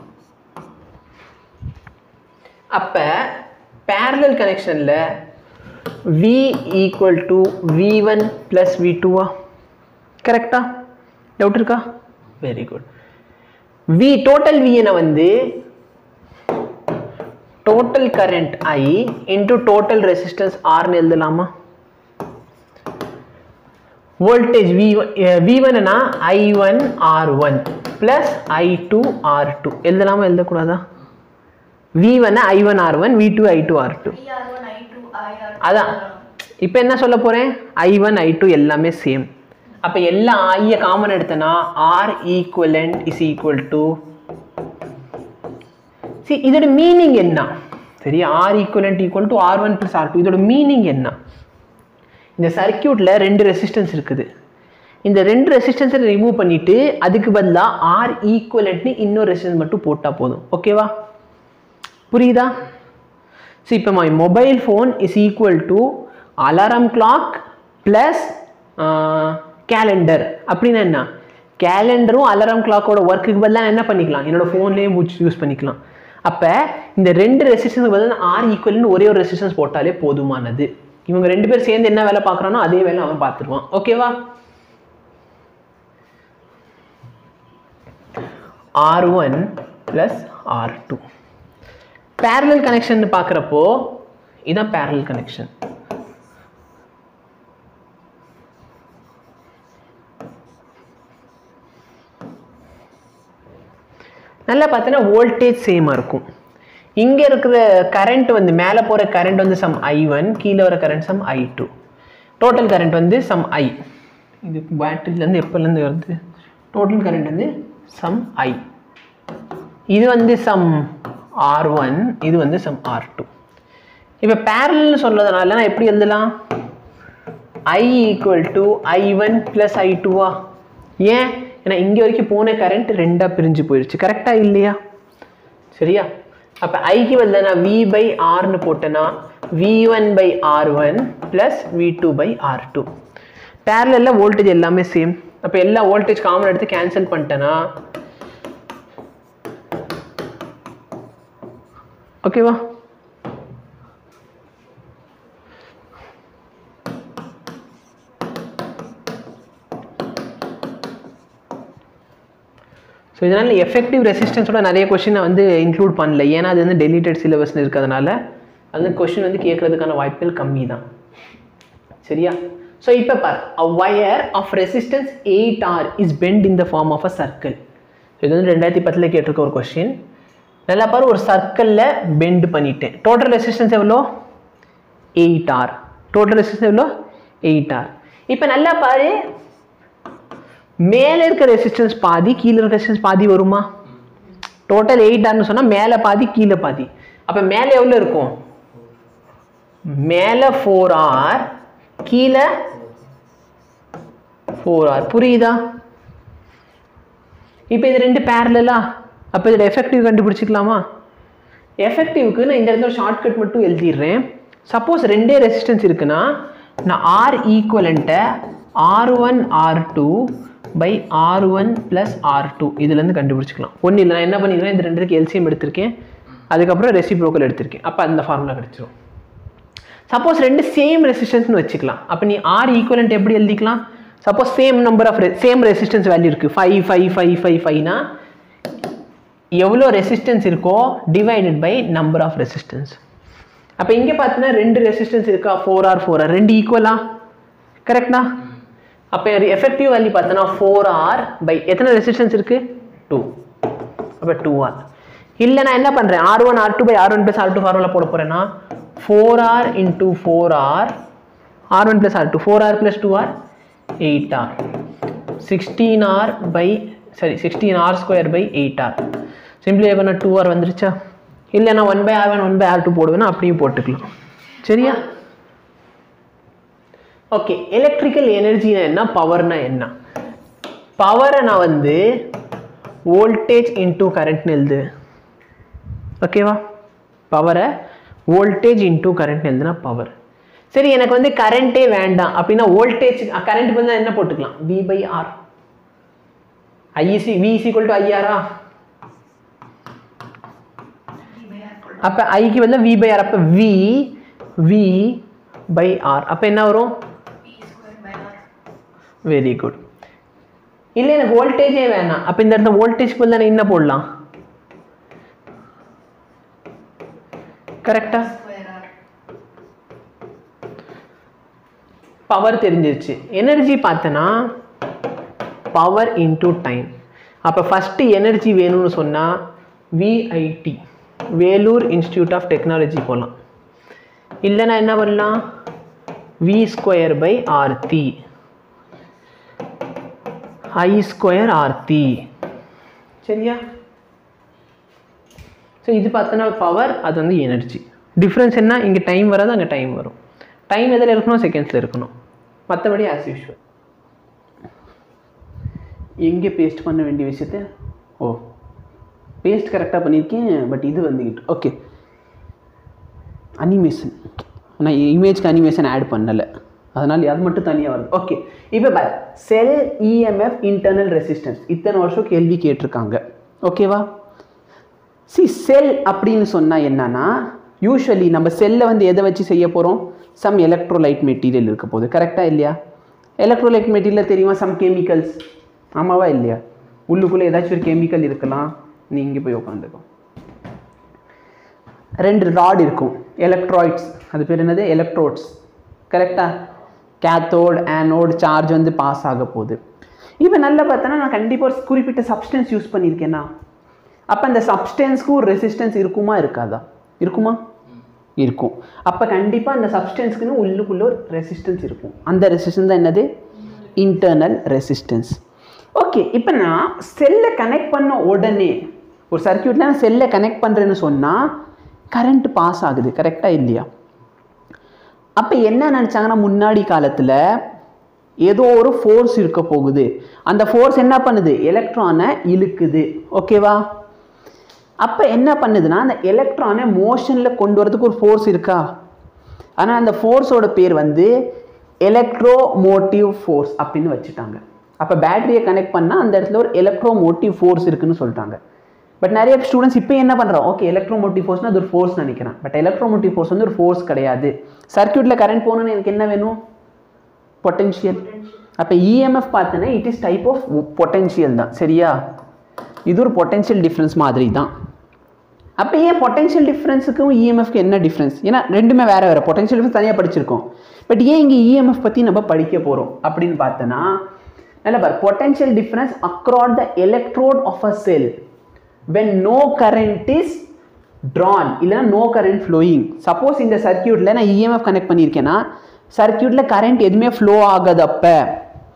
Speaker 1: அப்போ பேரலல் கனெக்ஷனில் V equal to V one plus V டூவா கரெக்டா டவுட் இருக்கா வெரி குட் வி டோட்டல் விஎனை வந்து total current I into total resistance ஆர்னு எழுதலாமா வோல்டேஜ் வி வி ஒன்னா I one R one plus I two R two எழுதலாமா எழுதக்கூடாதா V one I one R one V two I two R two அதான் இப்போ என்ன சொல்ல போகிறேன் ஐ ஒன் ஐ டூ எல்லாமே சேம் அப்போ எல்லா ஐயை காமன் எடுத்தனா R equivalent is equal to C இதோட மீனிங் என்ன சரி R equivalent equal to R one plus R two இதோட மீனிங் என்ன இந்த சர்க்கியூட்டில் ரெண்டு ரெசிஸ்டன்ஸ் இருக்குது இந்த ரெண்டு ரெசிஸ்டன்ஸை ரிமூவ் பண்ணிவிட்டு அதுக்கு பதிலாக ஆர் ஈக்குவலண்ட்னு இன்னொரு ரெசிஸ்டன்ஸ் மட்டும் போட்டால் போதும் ஓகேவா புரியுதா ஸோ இப்போ my mobile phone is equal to alarm clock plus calendar அப்படின்னா என்ன கேலண்டரும் அலாரம் கிளாக்கோட ஒர்க்குக்கு பதிலாக என்ன பண்ணிக்கலாம் என்னோட ஃபோன்லேயே யூஸ் பண்ணிக்கலாம் அப்போ இந்த ரெண்டு ரெசிஸ்டன்ஸ் பதில் ஆர் ஈக்குவல்னு ஒரே ஒரு ரெசிஸ்டன்ஸ் போட்டாலே போதுமானது இவங்க ரெண்டு பேர் சேர்ந்து என்ன வேலை பார்க்குறானோ அதே வேலை அவன் பார்த்துருவான் ஓகேவா R one plus R two parallel connection பார்க்குறப்போ இதான் பேரலல் கனெக்ஷன் நல்லா பார்த்தீங்கன்னா வோல்டேஜ் சேமாக இருக்கும் இங்கே இருக்கிற கரண்ட் வந்து மேலே போகிற கரண்ட் வந்து சம் ஐ ஒன் கீழே வர current some I two total current வந்து சம் ஐ இது பேட்டரியிலேருந்து எப்போலேருந்து வருது டோட்டல் கரண்ட் வந்து சம் ஐ இது வந்து சம் ஆர் ஒன் இது வந்து சம் ஆர் டூ இப்போ பேரல்னு சொல்றதுனால நான் எப்படி எழுதலாம் I equal to I one plus I டூவா ஏன் ஏன்னா இங்கே வரைக்கும் போன கரண்ட் ரெண்டாக பிரிஞ்சு போயிடுச்சு கரெக்டாக இல்லையா சரியா அப்போ ஐக்கு பதில் நான் வி பை ஆர்னு போட்டேன்னா V one by R one plus V two by R two பேரலில் வோல்டேஜ் எல்லாமே சேம் அப்போ எல்லா வோல்டேஜ் காமன் எடுத்து கேன்சல் பண்ணிட்டேன்னா ஓகேவா ஸோ இதனால் எஃபெக்டிவ் ரெசிஸ்டன்ஸோட நிறைய கொஷினை வந்து இன்க்ளூட் பண்ணல ஏன்னா அது வந்து டெலிட்டட் சிலபஸ்னு இருக்கிறதுனால அந்த கொஷின் வந்து கேட்கறதுக்கான வாய்ப்புகள் கம்மி தான் சரியா ஸோ இப்போ பார் a wire of resistance eight R is bent in the form of a circle இது வந்து ரெண்டாயிரத்தி பத்தில் கேட்டிருக்க ஒரு கொஷின் நல்லா பாரு ஒரு சர்க்கிளில் பெண்ட் பண்ணிட்டேன் டோட்டல் ரெசிஸ்டன்ஸ் எவ்வளோ எயிட் ஆர் டோட்டல் ரெசிஸ்டன்ஸ் எவ்வளோ எயிட் ஆர் இப்போ நல்லா பாரு மேலே இருக்க ரெசிஸ்டன்ஸ் பாதி கீழே இருக்க ரெசிஸ்டன்ஸ் பாதி வருமா டோட்டல் எயிட் ஆர்னு சொன்னால் மேலே பாதி கீழே பாதி அப்போ மேலே எவ்வளோ இருக்கும் மேலே ஃபோர் ஆர் கீழே ஃபோர் ஆர் புரியுதா இப்போ இது ரெண்டு பேரலா அப்போ இதோட எஃபெக்டிவ் கண்டுபிடிச்சிக்கலாமா எஃபெக்டிவ்க்கு நான் இந்த இடத்துல ஷார்ட்கட் மட்டும் எழுதிடுறேன் சப்போஸ் ரெண்டே ரெசிஸ்டன்ஸ் இருக்குன்னா நான் ஆர் ஈக்குவலண்ட்டை R one R two by R one plus R two இதுலேருந்து கண்டுபிடிச்சிக்கலாம் ஒன்றும் இல்லை நான் என்ன பண்ணிக்கிறேன் இந்த ரெண்டுக்கு எல்சிஎம் எடுத்திருக்கேன் அதுக்கப்புறம் ரெசிப்ரோக்கல் எடுத்திருக்கேன் அப்போ அந்த ஃபார்முலா கிடச்சிரும் சப்போஸ் ரெண்டு சேம் ரெசிஸ்டன்ஸ்னு வச்சுக்கலாம் அப்போ நீ ஆர் ஈக்குவலண்ட் எப்படி எழுதிக்கலாம் suppose same number of same resistance value இருக்குது ஃபைவ் ஃபைவ் ஃபைவ் ஃபைவ் ஃபைவ்னா எவ்வளோ ரெசிஸ்டன்ஸ் இருக்கோ divided by number of resistance அப்போ இங்கே பார்த்தீங்கன்னா ரெண்டு ரெசிஸ்டன்ஸ் இருக்கா ஃபோர் ஆர் ஃபோர் ஆர் ரெண்டு ஈக்குவலா கரெக்டா அப்போ எஃபெக்டிவ் வேல்யூ பார்த்தோன்னா ஃபோர் ஆர் பை எத்தனை ரெசிஸ்டன்ஸ் இருக்குது டூ அப்போ டூ ஆர் இல்லை நான் என்ன பண்ணுறேன் R one R two by R one plus R two formula போட போகிறேன்னா four R into four R R one plus R two four R plus two R eight R sixteen R by சரி sixteen R square by eight R simply பண்ண two R வந்துருச்சா இல்லை நான் one by R one one by R two போடுவேன்னா அப்படியும் போட்டுக்கலாம் சரியா okay electrical எனர்ஜினா என்ன பவர்னா என்ன பவரை நான் வந்து வோல்டேஜ் இன்டூ கரண்ட்னு எழுது ஓகேவா பவரை வோல்டேஜ் இன்டூ கரண்ட் எழுதுனா பவர் சரி எனக்கு வந்து கரண்ட்டே வேண்டாம் அப்படின்னா வோல்டேஜ் கரண்ட்டுக்கு வந்து என்ன போட்டுக்கலாம் V by R I see V is equal to ஐஆரா அப்போ ஐக்கு வந்து வி பை ஆர் அப்போ வி வி பை ஆர் அப்போ என்ன வரும் வெரி குட் இல்லை எனக்கு வோல்டேஜே வேணாம் அப்போ இந்த இடத்துல வோல்டேஜ்க்கு பதில் நான் என்ன போடலாம் கரெக்டா பவர் தெரிஞ்சிருச்சு எனர்ஜி பார்த்தனா பவர் இன்டூ டைம் அப்போ ஃபஸ்ட்டு எனர்ஜி வேணும்னு சொன்னால் VIT Vellore institute of technology போகலாம் இல்லைன்னா என்ன பண்ணலாம் V square by R T I square R T சரியா ஸோ இது பார்த்தோன்னா பவர் அது வந்து எனர்ஜி டிஃப்ரென்ஸ் என்ன இங்கே டைம் வராது அங்கே டைம் வரும் டைம் எதில் இருக்கணும் செகண்ட்ஸில் இருக்கணும் மற்றபடி ஆஸ் யூஷுவல்
Speaker 4: எங்கே பேஸ்ட் பண்ண வேண்டிய விஷயத்த ஓ பேஸ்ட் கரெக்டாக பண்ணியிருக்கேன் பட் இது வந்துக்கிட்டு ஓகே அனிமேஷன் நான் இமேஜ்க்கு அனிமேஷன் ஆட் பண்ணலை அதனால் அது மட்டும் தனியாக வருது ஓகே இப்போ பார் செல் இஎம்எஃப் இன்டர்னல் ரெசிஸ்டன்ஸ் இத்தனை வருஷம் கேள்வி கேட்டிருக்காங்க ஓகேவா சி செல் அப்படின்னு சொன்னால் என்னன்னா யூஸ்வலி நம்ம செல்லை வந்து எதை வச்சு செய்ய போகிறோம் சம் எலக்ட்ரோலைட் மெட்டீரியல் இருக்க போகுது கரெக்டாக இல்லையா எலக்ட்ரோலைட் மெட்டீரியல் தெரியுமா சம் கெமிக்கல்ஸ் ஆமாவா இல்லையா உள்ளுக்குள்ளே ஏதாச்சும் ஒரு கெமிக்கல் இருக்கலாம் நீ இங்கே போய் உட்காந்துக்கோ ரெண்டு ராட் இருக்கும் எலக்ட்ராய்ட்ஸ் அது பேர் என்னது எலக்ட்ரோட்ஸ் கரெக்டாக கேத்தோட் ஆனோட் சார்ஜ் வந்து பாஸ் ஆக போகுது இப்போ நல்லா பார்த்தோன்னா நான் கண்டிப்பாக ஒரு குறிப்பிட்ட சப்ஸ்டன்ஸ் யூஸ் பண்ணியிருக்கேன்னா அப்போ அந்த சப்ஸ்டன்ஸ்க்கு ஒரு ரெசிஸ்டன்ஸ் இருக்குமா இருக்காதா இருக்குமா இருக்கும் அப்போ கண்டிப்பாக அந்த சப்ஸ்டன்ஸ்க்குன்னு உள்ளுக்குள்ள ஒரு ரெசிஸ்டன்ஸ் இருக்கும் அந்த ரெசிஸ்டன்ஸ் தான் என்னது இன்டர்னல் ரெசிஸ்டன்ஸ் ஓகே இப்போ நான் செல்லை கனெக்ட் பண்ண உடனே ஒரு சர்க்கியூட்டில் நான் செல்லை கனெக்ட் பண்ணுறேன்னு சொன்னால் கரண்ட் பாஸ் ஆகுது கரெக்டாக இல்லையா அப்போ என்ன நினச்சாங்கன்னா முன்னாடி காலத்தில் ஏதோ ஒரு ஃபோர்ஸ் இருக்க போகுது அந்த ஃபோர்ஸ் என்ன பண்ணுது எலக்ட்ரானை இழுக்குது ஓகேவா அப்போ என்ன பண்ணுதுன்னா அந்த எலக்ட்ரானை மோஷனில் கொண்டு வரதுக்கு ஒரு ஃபோர்ஸ் இருக்கா ஆனால் அந்த ஃபோர்ஸோட பேர் வந்து எலக்ட்ரோ மோட்டிவ் ஃபோர்ஸ் அப்படின்னு வச்சுட்டாங்க அப்போ பேட்டரியை கனெக்ட் பண்ணால் அந்த இடத்துல ஒரு எலக்ட்ரோ மோட்டிவ் ஃபோர்ஸ் இருக்குன்னு சொல்லிட்டாங்க பட் நிறைய ஸ்டூடெண்ட்ஸ் இப்போ என்ன பண்ணுறோம் ஓகே எலக்ட்ரோ மோட்டிவ் ஃபோர்ஸ்னால் அது ஒரு ஃபோர்ஸ் நினைக்கிறேன் பட் எலக்ட்ரோ மோட்டிவ் ஃபோர்ஸ் வந்து ஒரு ஃபோர்ஸ் கிடையாது சர்க்கியூட்டில் கரண்ட் போகணுன்னு எனக்கு என்ன வேணும் பொட்டென்ஷியல் அப்போ இஎம்எஃப் பார்த்தோன்னா it is type of potential தான் சரியா இது ஒரு பொட்டென்ஷியல் டிஃப்ரென்ஸ் மாதிரி தான் அப்போ ஏன் பொட்டென்ஷியல் டிஃப்ரென்ஸுக்கும் இஎம்எஃப்க்கு என்ன டிஃப்ரென்ஸ் ஏன்னா ரெண்டுமே வேறு வேறு பொட்டென்ஷியல் டிஃப்ரென்ஸ் தனியாக படிச்சிருக்கோம் பட் ஏன் இங்கே இஎம்எஃப் பற்றி நம்ம படிக்க போகிறோம் அப்படின்னு பார்த்தோன்னா நல்ல பார் potential difference across the electrode of a cell when no current is drawn இல்லைனா நோ கரண்ட் ஃப்ளோயிங் சப்போஸ் இந்த சர்க்கியூட்டில் நான் இஎம்எஃப் கனெக்ட் பண்ணியிருக்கேன்னா சர்க்கியூட்டில் கரண்ட் எதுவுமே ஃப்ளோ ஆகாதப்ப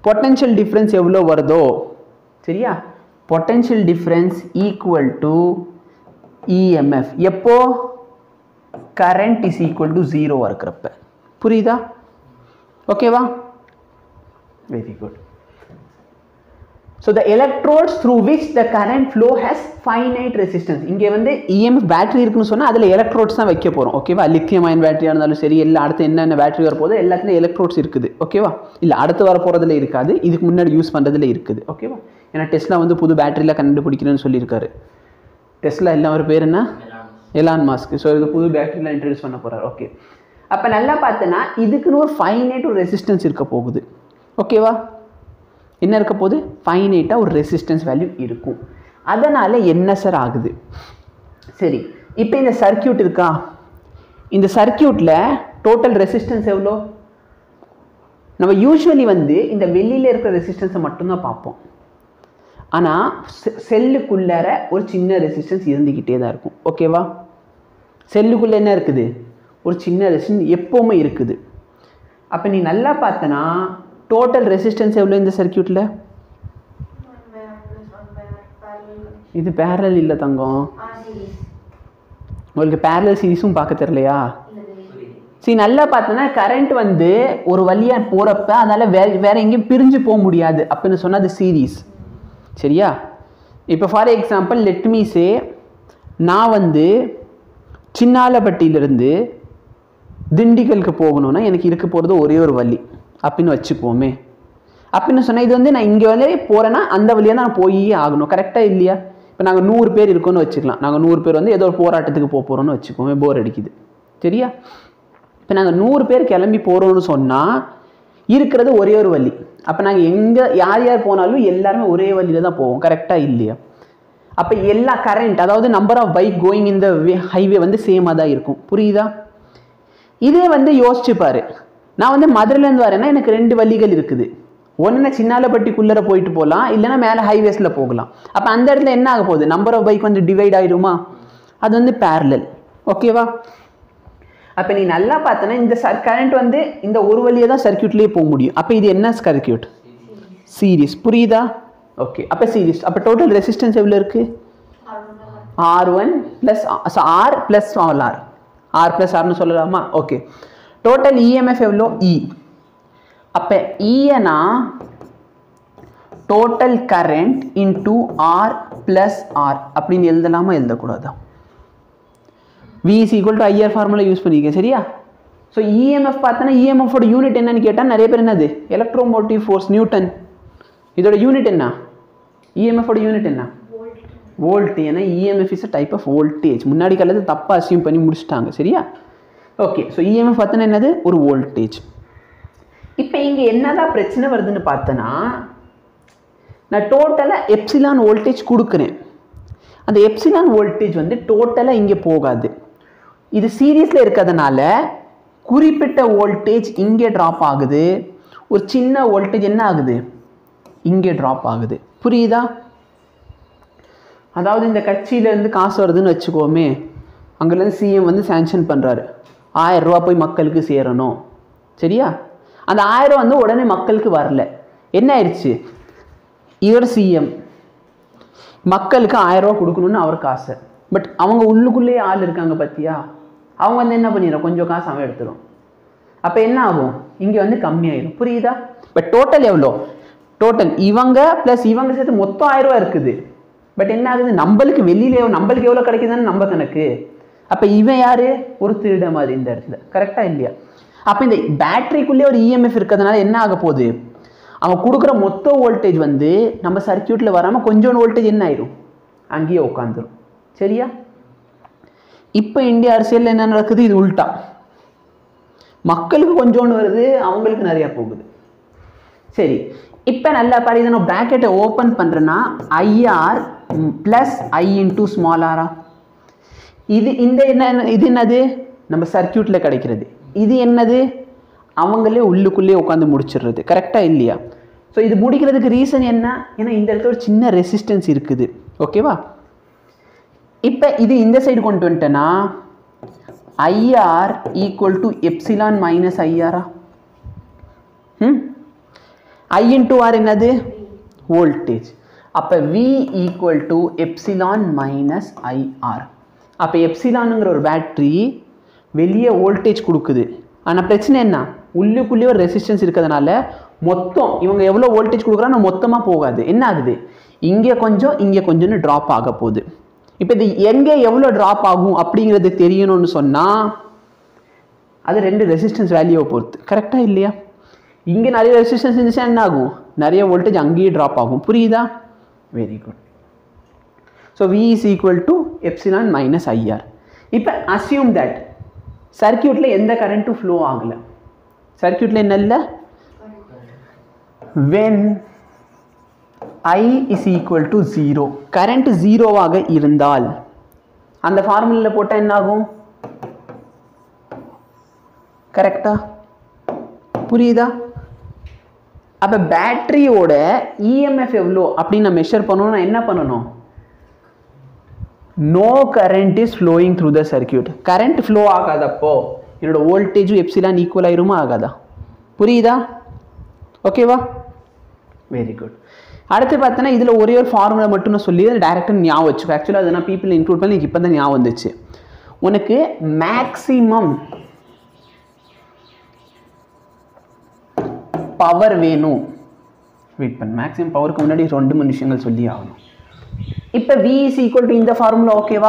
Speaker 4: பொட்டன்ஷியல் டிஃப்ரென்ஸ் எவ்வளோ வருதோ சரியா potential difference equal to EMF எப்போ கரண்ட் இஸ் ஈக்குவல் டு ஜீரோவாக இருக்கிறப்ப புரியுதா ஓகேவா very good so the electrodes through which the current flow has finite resistance இங்கே வந்து இஎம்எஃப் பேட்டரி இருக்குன்னு சொன்னால் அதில் எலக்ட்ரோட்ஸ் தான் வைக்க போகிறோம் ஓகேவா லித்தியம் அயன் பேட்டரியாக இருந்தாலும் சரி எல்லா அடுத்து என்னென்ன பேட்டரி வரப்போதோ எல்லாத்துலேயும் எலக்ட்ரோட்ஸ் இருக்குது ஓகேவா இல்லை அடுத்து வர போகிறதுல இருக்காது இதுக்கு முன்னாடி யூஸ் பண்ணுறதுல இருக்குது ஓகேவா ஏன்னா டெஸ்லா வந்து புது பேட்டரியில் கண்டுபிடிக்கிறேன்னு சொல்லியிருக்காரு டெஸ்லா எல்லாம் ஒரு பேர் என்ன எலான் மாஸ்க் ஸோ இது புது பேட்டரியில் இன்ட்ரடியூஸ் பண்ண போகிறார் ஓகே அப்போ நல்லா பார்த்தோன்னா இதுக்குன்னு ஒரு ஃபைனைட் ஒரு ரெசிஸ்டன்ஸ் இருக்க போகுது ஓகேவா என்ன இருக்க போகுது ஃபைனைட்டாக ஒரு ரெசிஸ்டன்ஸ் வேல்யூ இருக்கும் அதனால் என்ன சார் ஆகுது சரி இப்போ இந்த சர்க்கியூட் இருக்கா இந்த சர்க்கியூட்டில் டோட்டல் ரெசிஸ்டன்ஸ் எவ்வளோ நம்ம யூஸ்வலி வந்து இந்த வெளியில் இருக்கிற ரெசிஸ்டன்ஸை மட்டும்தான் பார்ப்போம் ஆனால் செல்லுக்குள்ளார ஒரு சின்ன ரெசிஸ்டன்ஸ் இருந்துக்கிட்டே தான் இருக்கும் ஓகேவா செல்லுக்குள்ளே என்ன இருக்குது ஒரு சின்ன ரெசிஸ்டன்ஸ் எப்போவுமே இருக்குது அப்போ நீ நல்லா பார்த்தனா டோட்டல் ரெசிஸ்டன்ஸ் எவ்வளோ இந்த சர்க்கியூட்டில் இது பேரல் இல்லை தங்கம் உங்களுக்கு பேரல் சீரிஸும் பார்க்க தெரியலையா சரி நல்லா பார்த்தோன்னா கரண்ட் வந்து ஒரு வழியாக போகிறப்ப அதனால் வேற வேற எங்கேயும் பிரிஞ்சு போக முடியாது அப்படின்னு சொன்னால் அது சீரீஸ் சரியா இப்போ for example let me say நான் வந்து சின்னாலப்பட்டியிலிருந்து திண்டிக்கலுக்கு போகணும்னா எனக்கு இருக்க போகிறது ஒரே ஒரு வழி அப்படின்னு வச்சுக்குவோமே அப்படின்னு சொன்னால் இது வந்து நான் இங்கே வந்து போகிறேன்னா அந்த வழியாக தான் நான் போயே ஆகணும் கரெக்டாக இல்லையா இப்போ நாங்கள் நூறு பேர் இருக்கோம்னு வச்சுக்கலாம் நாங்கள் நூறு பேர் வந்து ஏதோ ஒரு போராட்டத்துக்கு போக போகிறோம்னு வச்சுக்கோமே போர் அடிக்குது சரியா இப்போ நாங்கள் நூறு பேர் கிளம்பி போகிறோம்னு சொன்னால் இருக்கிறது ஒரே ஒரு வழி அப்போ நாங்கள் எங்கே யார் யார் போனாலும் எல்லாருமே ஒரே வழியில் தான் போவோம் கரெக்டாக இல்லையா அப்போ எல்லா கரண்ட் அதாவது நம்பர் ஆஃப் பைக் கோயிங் இந்த ஹைவே வந்து சேமாக தான் இருக்கும் புரியுதா இதே வந்து யோசிச்சு பாரு நான் வந்து மதுரையிலேருந்து வரேன்னா எனக்கு ரெண்டு வழிகள் இருக்குது ஒன்று சின்னாலப்பட்டிக்குள்ளே போயிட்டு போகலாம் இல்லைன்னா மேலே ஹைவேஸில் போகலாம் அப்போ அந்த இடத்துல என்ன ஆக போகுது நம்பர் ஆஃப் பைக் வந்து டிவைட் ஆகிடுமா அது வந்து பேரலல் ஓகேவா அப்போ நீ நல்லா பார்த்தனா இந்த சர் கரண்ட் வந்து இந்த ஒரு வழியாக தான் சர்க்கியூட்லேயே போக முடியும் அப்போ இது என்ன சர்க்கியூட் சீரிஸ் புரியுதா ஓகே அப்போ சீரிஸ் அப்போ டோட்டல் ரெசிஸ்டன்ஸ் எவ்வளோ இருக்குது R one plus R plus all R R plus ஆர்னு சொல்லலாமா ஓகே டோட்டல் இஎம்எஃப் எவ்வளோ இ அப்போ இஎனா total current into R plus R அப்படின்னு எழுதலாமா எழுதக்கூடாதா V is equal to IR formula use பண்ணிக்க சரியா ஸோ இஎம்எஃப் பார்த்தோன்னா இஎம்எஃபோட யூனிட் என்னன்னு கேட்டால் நிறைய பேர் என்னது எலக்ட்ரோமோட்டிவ் ஃபோர்ஸ் நியூட்டன் இதோட யூனிட் என்ன இஎம்எஃபோட யூனிட் என்ன வோல்ட் ஏன்னா EMF is a type of voltage முன்னாடி காலத்து தப்பாக அசியூம் பண்ணி முடிச்சிட்டாங்க சரியா ஓகே ஸோ இஎம்எஃப் பார்த்தோன்னா என்னது ஒரு வோல்டேஜ் இப்போ இங்கே என்னதான் பிரச்சனை வருதுன்னு பார்த்தோன்னா நான் டோட்டலாக எப்சிலான் வோல்டேஜ் கொடுக்குறேன் அந்த எப்சிலான் வோல்டேஜ் வந்து டோட்டலாக இங்கே போகாது இது சீரியஸில் இருக்கிறதுனால குறிப்பிட்ட வோல்டேஜ் இங்கே ட்ராப் ஆகுது ஒரு சின்ன வோல்டேஜ் என்ன ஆகுது இங்கே ட்ராப் ஆகுது புரியுதா அதாவது இந்த கட்சியிலேருந்து காசு வருதுன்னு வச்சுக்கோமே அங்கேருந்து சிஎம் வந்து சேங்ஷன் பண்ணுறாரு ஆயிரம் ரூபா போய் மக்களுக்கு சேரணும் சரியா அந்த ஆயிரம் வந்து உடனே மக்களுக்கு வரல என்ன ஆயிடுச்சு இவர் சிஎம் மக்களுக்கு ஆயிரம் ரூபா கொடுக்கணும்னு அவருக்கு ஆசை பட் அவங்க உள்ளுக்குள்ளேயே ஆள் இருக்காங்க பார்த்தியா அவங்க வந்து என்ன பண்ணிடுறோம் கொஞ்சம் காசு அவன் எடுத்துரும் அப்போ என்ன ஆகும் இங்கே வந்து கம்மியாயிடும் புரியுதா பட் டோட்டல் எவ்வளோ டோட்டல் இவங்க ப்ளஸ் இவங்க சேர்த்து மொத்தம் ஆயிரம் ரூபா இருக்குது பட் என்ன ஆகுது நம்மளுக்கு வெளியில எவ்வளோ நம்மளுக்கு எவ்வளோ கிடைக்குதுன்னு நம்ம கணக்கு அப்போ இவன் யாரு ஒரு திருட மாதிரி இந்த இடத்துல கரெக்டாக இல்லையா அப்போ இந்த பேட்டரிக்குள்ளே ஒரு இஎம்எஃப் இருக்கிறதுனால என்ன ஆக போகுது அவன் கொடுக்குற மொத்த வோல்டேஜ் வந்து நம்ம சர்க்கியூட்டில் வராமல் கொஞ்சோண்டு வோல்டேஜ் என்ன ஆயிரும் அங்கேயே உட்காந்துரும் சரியா இப்போ இந்திய அரசியலில் என்ன நடக்குது இது உல்ட்டா மக்களுக்கு கொஞ்சோண்டு வருது அவங்களுக்கு நிறையா போகுது சரி இப்போ நல்லா பாரு இதை நான் ப்ராக்கெட்டை ஓப்பன் பண்ணுறேன்னா IR plus I into small ஆரா இது இந்த என்ன இது என்னது நம்ம சர்க்கியூட்டில் கிடைக்கிறது இது என்னது அவங்களே உள்ளுக்குள்ளே உட்காந்து முடிச்சிடுறது கரெக்டாக இல்லையா ஸோ இது முடிக்கிறதுக்கு ரீசன் என்ன ஏன்னா இந்த இடத்துல ஒரு சின்ன ரெசிஸ்டன்ஸ் இருக்குது ஓகேவா இப்போ இது இந்த சைடு கொண்டு வந்துட்டேன்னா IR equal to epsilon minus ஐஆரா ம் ஐ இன்டூ ஆர் என்னது வோல்டேஜ் அப்போ V equal to epsilon minus IR அப்போ எப்சிலானுங்கிற ஒரு பேட்ரி வெளியே வோல்டேஜ் கொடுக்குது ஆனால் பிரச்சனை என்ன உள்ளுக்குள்ளேயே ஒரு ரெசிஸ்டன்ஸ் இருக்கிறதுனால மொத்தம் இவங்க எவ்வளோ வோல்டேஜ் கொடுக்குறாங்க மொத்தமாக போகாது என்ன ஆகுது இங்கே கொஞ்சம் இங்கே கொஞ்சம்னு ட்ராப் ஆக போகுது இப்போ இது எங்கே எவ்வளோ ட்ராப் ஆகும் அப்படிங்கிறது தெரியணும்னு சொன்னால் அது ரெண்டு ரெசிஸ்டன்ஸ் வேல்யூவை பொறுத்து கரெக்டாக இல்லையா இங்கே நிறைய ரெசிஸ்டன்ஸ் இருந்துச்சுன்னா என்ன ஆகும் நிறைய வோல்டேஜ் அங்கேயே ட்ராப் ஆகும் புரியுதா very good so V is equal to epsilon minus IR இப்போ அசியூம் தட் சர்க்கியூட்டில் எந்த கரண்ட்டும் ஃப்ளோ ஆகலை சர்க்கியூட்டில் என்ன இல்லை when I is equal to zero current ஜீரோவாக இருந்தால் அந்த ஃபார்முலில் போட்டால் என்ன ஆகும் கரெக்டா புரியுதா அப்போ பேட்டரியோட இஎம்எஃப் எவ்வளோ அப்படின்னு நான் மெஷர் பண்ணணும்னா என்ன பண்ணணும் no current is flowing through the circuit current flow ஆகாதப்போ என்னோட வோல்டேஜும் எப்சிலான் ஈக்குவல் ஆயிருமா ஆகாதா புரியுதா ஓகேவா வெரி குட் அடுத்து பார்த்தோன்னா இதில் ஒரே ஒரு ஃபார்முலா மட்டும் நான் சொல்லி டேரெக்டாக ஞாபகம் வச்சுக்கோ ஆக்சுவலாக அதை நான் பீப்புள் இன்க்ளூட் பண்ணி இப்போ தான் ஞாபகம் வந்துச்சு உனக்கு மேக்ஸிமம் பவர் வேணும் வெயிட் பண்ண மேக்ஸிமம் பவருக்கு முன்னாடி ரெண்டு மூணு விஷயங்கள் சொல்லி ஆகணும் இப்போ வி இஸ் ஈக்குவல் டு இந்த ஃபார்முலா ஓகேவா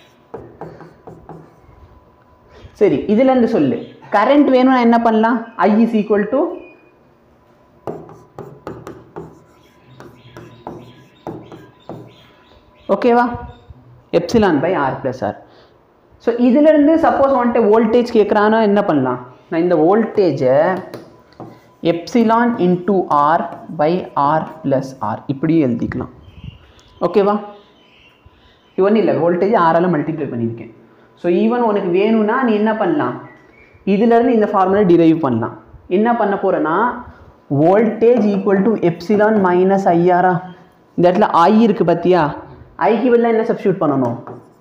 Speaker 4: சரி இதுல இருந்து சொல்லு கரண்ட் வேணும்னா என்ன பண்ணலாம் ஐ இஸ் ஈக்குவல் டு ஓகேவா epsilon by R plus R so இதுலேருந்து சப்போஸ் வந்துட்டு வோல்டேஜ் கேட்குறானா என்ன பண்ணலாம் நான் இந்த வோல்டேஜை epsilon into R by R plus R இப்படியே எழுதிக்கலாம் ஓகேவா இது ஒன்றும் இல்லை வோல்டேஜ் ஆறால் மல்டிப்ளை பண்ணியிருக்கேன் ஸோ ஈவன் உனக்கு வேணும்னா நீ என்ன பண்ணலாம் இதுலேருந்து இந்த ஃபார்முலா டிரைவ் பண்ணலாம் என்ன பண்ண போகிறேன்னா voltage equal to epsilon minus ஐஆரா இந்த இடத்துல ஐ இருக்குது பார்த்தியா ஐக்கு வெளில என்ன சப்ஸ்டியூட் பண்ணணும்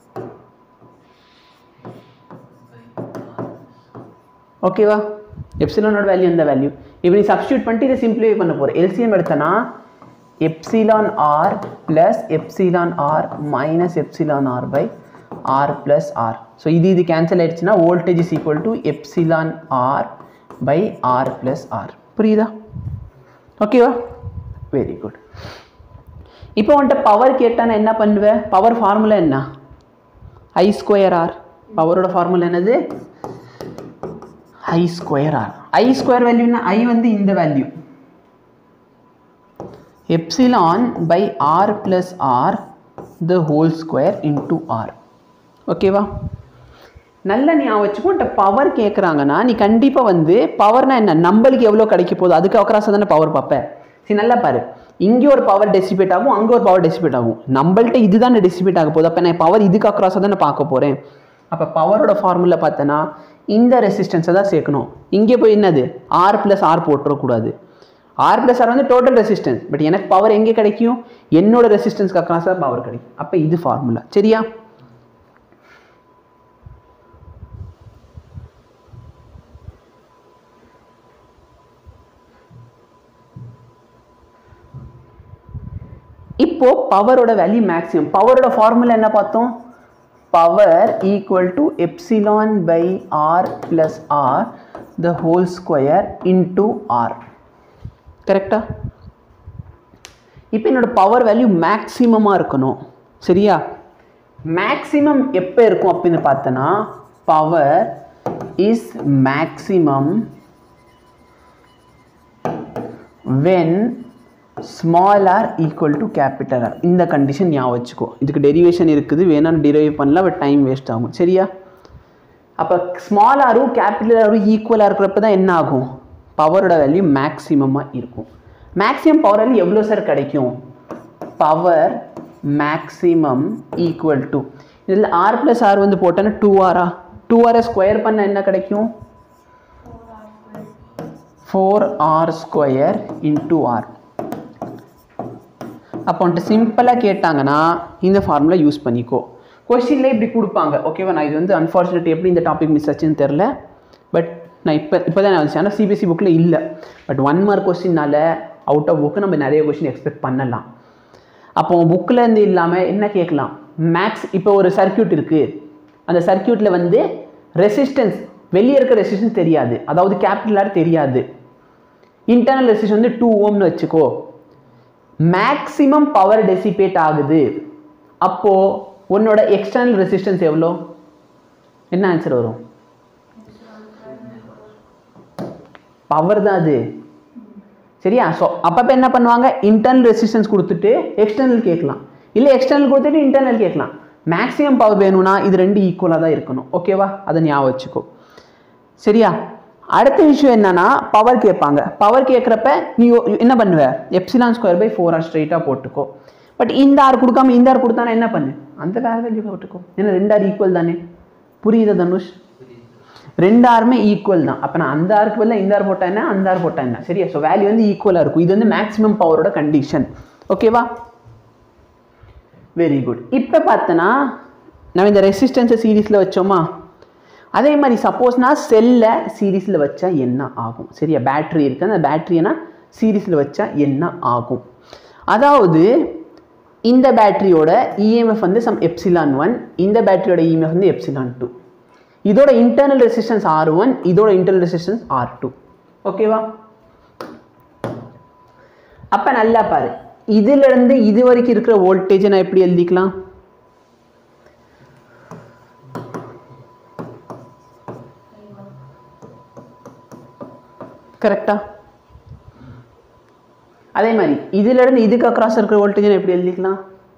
Speaker 4: ஓகேவா எப்சிலானோட வேல்யூ இந்த வேல்யூ இப்போ நீ சப்ஸ்டியூட் பண்ணிட்டு இதை சிம்பிளிஃபை பண்ண போகிற எல்சிஎம் எடுத்தனா epsilon R plus epsilon R minus epsilon R by R plus R so இது இது கேன்சல் ஆயிடுச்சுன்னா voltage is equal to epsilon R by R plus R புரியுதா ஓகேவா வெரி குட் இப்போ வந்துட்டு பவர் கேட்டால் நான் என்ன பண்ணுவேன் பவர் ஃபார்முலா என்ன ஐ ஸ்கொயர் ஆர் பவரோட ஃபார்முலா என்னது I square R I square வேல்யூனா ஐ வந்து இந்த value epsilon by R plus R the whole square into R ஓகேவா நல்ல ஞாபகம் வச்சுக்கோ பவர் கேட்குறாங்கன்னா நீ கண்டிப்பாக வந்து பவர்னா என்ன நம்மளுக்கு எவ்வளோ கிடைக்க போகுது அதுக்கு அக்கராசாக தானே பவர் பார்ப்பேன் சரி நல்லா பாரு இங்கே ஒரு பவர் டெசிபேட் ஆகும் அங்கே ஒரு பவர் டெசிபேட் ஆகும் நம்மள்ட்ட இதுதான் டெசிபேட் ஆக போகுது அப்போ நான் பவர் இதுக்கு அக்கராசாக தானே பார்க்க போகிறேன் அப்போ பவரோட ஃபார்முலா பார்த்தேன்னா இந்த ரெசிஸ்டன்ஸை தான் சேர்க்கணும் இங்கே போய் என்னது ஆர் ப்ளஸ் ஆர் போட்டுறக்கூடாது ஆர் ப்ளஸ் ஆர் வந்து டோட்டல் ரெசிஸ்டன்ஸ் பட் எனக்கு பவர் எங்கே கிடைக்கும் என்னோட ரெசிஸ்டன்ஸ்க்கு அக்கராசாக பவர் கிடைக்கும் அப்போ இது ஃபார்முலா சரியா இப்போ பவரோட வேல்யூ மேக்ஸிமம் பவரோட ஃபார்முலா என்ன பார்த்தோம் power equal to epsilon by R plus R the whole square into R கரெக்டா இப்போ என்னோட பவர் வேல்யூ மேக்ஸிமமாக இருக்கணும் சரியா மேக்ஸிமம் எப்போ இருக்கும் அப்படின்னு பார்த்தோன்னா power is maximum when small R equal to capital R இந்த கண்டிஷன் ஞாபகம் வச்சுக்கோ இதுக்கு டெரிவேஷன் இருக்குது வேணாலும் டிரைவ் பண்ணலாம் பட் டைம் வேஸ்ட் ஆகும் சரியா அப்போ ஸ்மால் ஆரும் கேபிட்டல் ஆரும் ஈக்குவலாக இருக்கிறப்ப தான் என்ன ஆகும் பவரோட வேல்யூ மேக்ஸிமமாக இருக்கும் மேக்ஸிமம் பவர் வேல்யூ எவ்வளோ சார் கிடைக்கும் பவர் மேக்ஸிமம் ஈக்குவல் டு இதில் ஆர் ப்ளஸ் ஆர் வந்து போட்டோன்னா டூ ஆரா டூ ஆரை ஸ்கொயர் பண்ண என்ன கிடைக்கும் four R square into R அப்போ வந்துட்டு சிம்பிளாக கேட்டாங்கன்னா இந்த ஃபார்முலா யூஸ் பண்ணிக்கோ கொஸ்டினில் இப்படி கொடுப்பாங்க ஓகேவா நான் இது வந்து அன்ஃபார்ச்சுனேட் எப்படி இந்த டாபிக் மிஸ் ஆச்சுன்னு தெரில பட் நான் இப்போ இப்போ தான் நான் வந்துச்சு ஆனால் சிபிஎஸ்சி புக்கில் இல்லை பட் ஒன் மார்க் கொஸ்டின்னால அவுட் ஆஃப் புக்கு நம்ம நிறைய கொஷின் எக்ஸ்பெக்ட் பண்ணலாம் அப்போ புக்கில் இருந்து இல்லாமல் என்ன கேட்கலாம் மேக்ஸ் இப்போ ஒரு சர்க்யூட் இருக்குது அந்த சர்க்யூட்டில் வந்து ரெசிஸ்டன்ஸ் வெளியே இருக்க ரெசிஸ்டன்ஸ் தெரியாது அதாவது கேபிட்டல் ஆர் தெரியாது இன்டர்னல் ரெசிஸ்டன்ஸ் வந்து டூ ஓம்னு வச்சுக்கோ மேக்ஸிமம் பவர் டெசிபேட் ஆகுது அப்போது உன்னோட எக்ஸ்டர்னல் ரெசிஸ்டன்ஸ் எவ்வளோ என்ன ஆன்சர் வரும் பவர் தான் அது சரியா ஸோ அப்பப்போ என்ன பண்ணுவாங்க இன்டர்னல் ரெசிஸ்டன்ஸ் கொடுத்துட்டு எக்ஸ்டர்னல் கேட்கலாம் இல்லை எக்ஸ்டர்னல் கொடுத்துட்டு இன்டர்னல் கேட்கலாம் மேக்ஸிமம் பவர் வேணும்னா இது ரெண்டு ஈக்குவலாக தான் இருக்கணும் ஓகேவா அதை ஞாபகம் வச்சுக்கோ சரியா அடுத்த விஷயம் என்னன்னா பவர் கேட்பாங்க பவர் கேட்குறப்ப நீ ஒ- என்ன பண்ணுவ epsilon square by four R ஸ்ட்ரைட்டாக போட்டுக்கோ பட் இந்த ஆர் கொடுக்காம இந்த ஆர் கொடுத்தானா என்ன பண்ணு அந்த வேற வேல்யூ போட்டுக்கோ ஏன்னா ரெண்டு ஆர் ஈக்குவல் தானே புரியுதா தனுஷ் ரெண்டு ஆருமே ஈக்குவல் தான் அப்போ நான் அந்த ஆருக்கு பதிலா இந்த ஆர் போட்டா என்ன அந்த ஆர் போட்டா என்ன சரியா ஸோ வேல்யூ வந்து ஈக்குவலாக இருக்கும் இது வந்து மேக்ஸிமம் பவரோட கண்டிஷன் ஓகேவா வெரி குட் இப்போ பார்த்தனா நம்ம இந்த ரெசிஸ்டன்ஸை சீரீஸில் வச்சோமா அதே மாதிரி சப்போஸ் நான் செல்லை சீரீஸில் வச்சா என்ன ஆகும் சரியா பேட்டரி இருக்குது அந்த பேட்டரியை சீரீஸில் வச்சா என்ன ஆகும் அதாவது இந்த பேட்டரியோட இஎம்எஃப் வந்து சம் எப்சிலான் ஒன் இந்த பேட்டரியோட இஎம்எஃப் வந்து எப்சிலான் டூ இதோட இன்டர்னல் ரெசிஸ்டன்ஸ் ஆர் ஒன் இதோட இன்டர்னல் ரெசிஸ்டன்ஸ் ஆர் டூ ஓகேவா அப்போ நல்லா பாரு இதுல இருந்து இது வரைக்கும் இருக்கிற வோல்டேஜை நான் எப்படி எழுதிக்கலாம் கரெக்டா அதே மாதிரி இதுல இருந்து இதுக்கு அக்ராஸ் இருக்கிற வோல்டேஜ் நான் எப்படி எழுதிக்கலாம்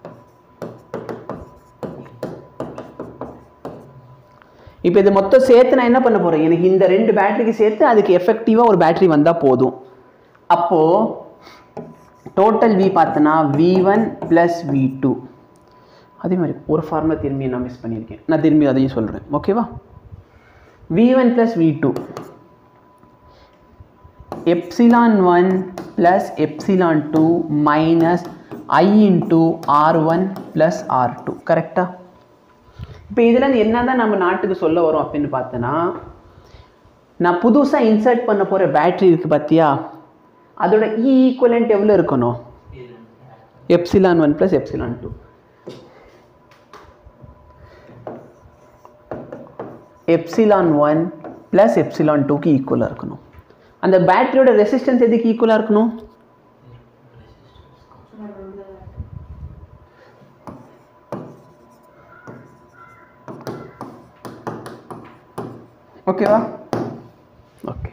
Speaker 4: இப்போ இது மொத்தம் சேர்த்து நான் என்ன பண்ண போறேன் எனக்கு இந்த ரெண்டு பேட்டரிக்கு சேர்த்து அதுக்கு எஃபெக்டிவாக ஒரு பேட்டரி வந்தால் போதும் அப்போது டோட்டல் வி பார்த்தனா V one plus V two அதே மாதிரி ஒரு ஃபார்முலா திரும்பி நான் மிஸ் பண்ணியிருக்கேன் நான் திரும்பி அதையும் சொல்கிறேன் ஓகேவா V one plus V two epsilon one plus epsilon two minus I into R one plus R two கரெக்டாக இப்போ இதில் என்ன தான் நம்ம நாட்டுக்கு சொல்ல வரோம் அப்படின்னு பார்த்தோன்னா நான் புதுசாக இன்சர்ட் பண்ண போகிற பேட்டரி இருக்குது பார்த்தியா அதோட இ ஈக்குவலண்ட் எவ்வளோ இருக்கணும் epsilon one plus epsilon two epsilon one plus epsilon டூக்கு ஈக்குவலாக இருக்கணும் அந்த பேட்டரியோட ரெசிஸ்டன்ஸ் எதுக்கு ஈக்குவலாக இருக்கணும் ஓகேவா ஓகே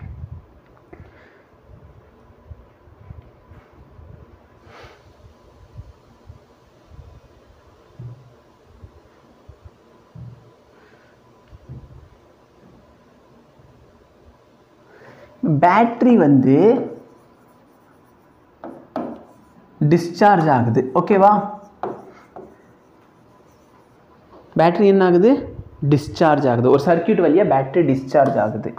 Speaker 4: பேட்டரி வந்து டிஸ்சார்ஜ் ஆகுது ஓகேவா பேட்டரி என்ன ஆகுது டிஸ்சார்ஜ் ஆகுது ஒரு சர்க்யூட் வழியாக பேட்டரி டிஸ்சார்ஜ் ஆகுது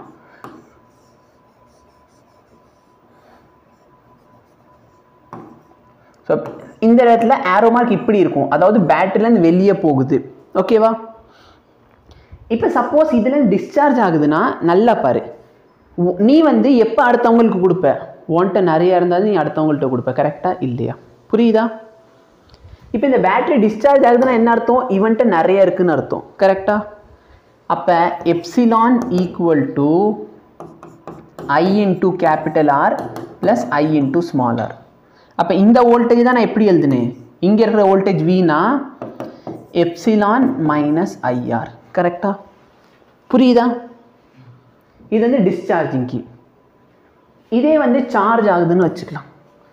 Speaker 4: ஸோ இந்த இடத்துல ஆரோ மார்க் இப்படி இருக்கும் அதாவது பேட்டரிலேருந்து வெளியே போகுது ஓகேவா இப்போ சப்போஸ் இதுலேருந்து டிஸ்சார்ஜ் ஆகுதுன்னா நல்லா பாரு உ- நீ வந்து எப்போ அடுத்தவங்களுக்கு கொடுப்ப உன்கிட்ட நிறைய இருந்தாலும் நீ அடுத்தவங்கள்ட்ட கொடுப்ப கரெக்டாக இல்லையா புரியுதா இப்போ இந்த பேட்டரி டிஸ்சார்ஜ் ஆகுதுன்னா என்ன அர்த்தம் இவன்ட்ட நிறைய இருக்குன்னு அர்த்தம் கரெக்டா அப்போ epsilon equal to I into capital R plus I into small R அப்போ இந்த வோல்டேஜ் தான் நான் எப்படி எழுதுனேன் இங்கே இருக்கிற வோல்டேஜ் வீணா எப்சிலான் மைனஸ் ஐஆர் கரெக்டா புரியுதா இது வந்து டிஸ்சார்ஜிங் கீ இதே வந்து சார்ஜ் ஆகுதுன்னு வச்சுக்கலாம்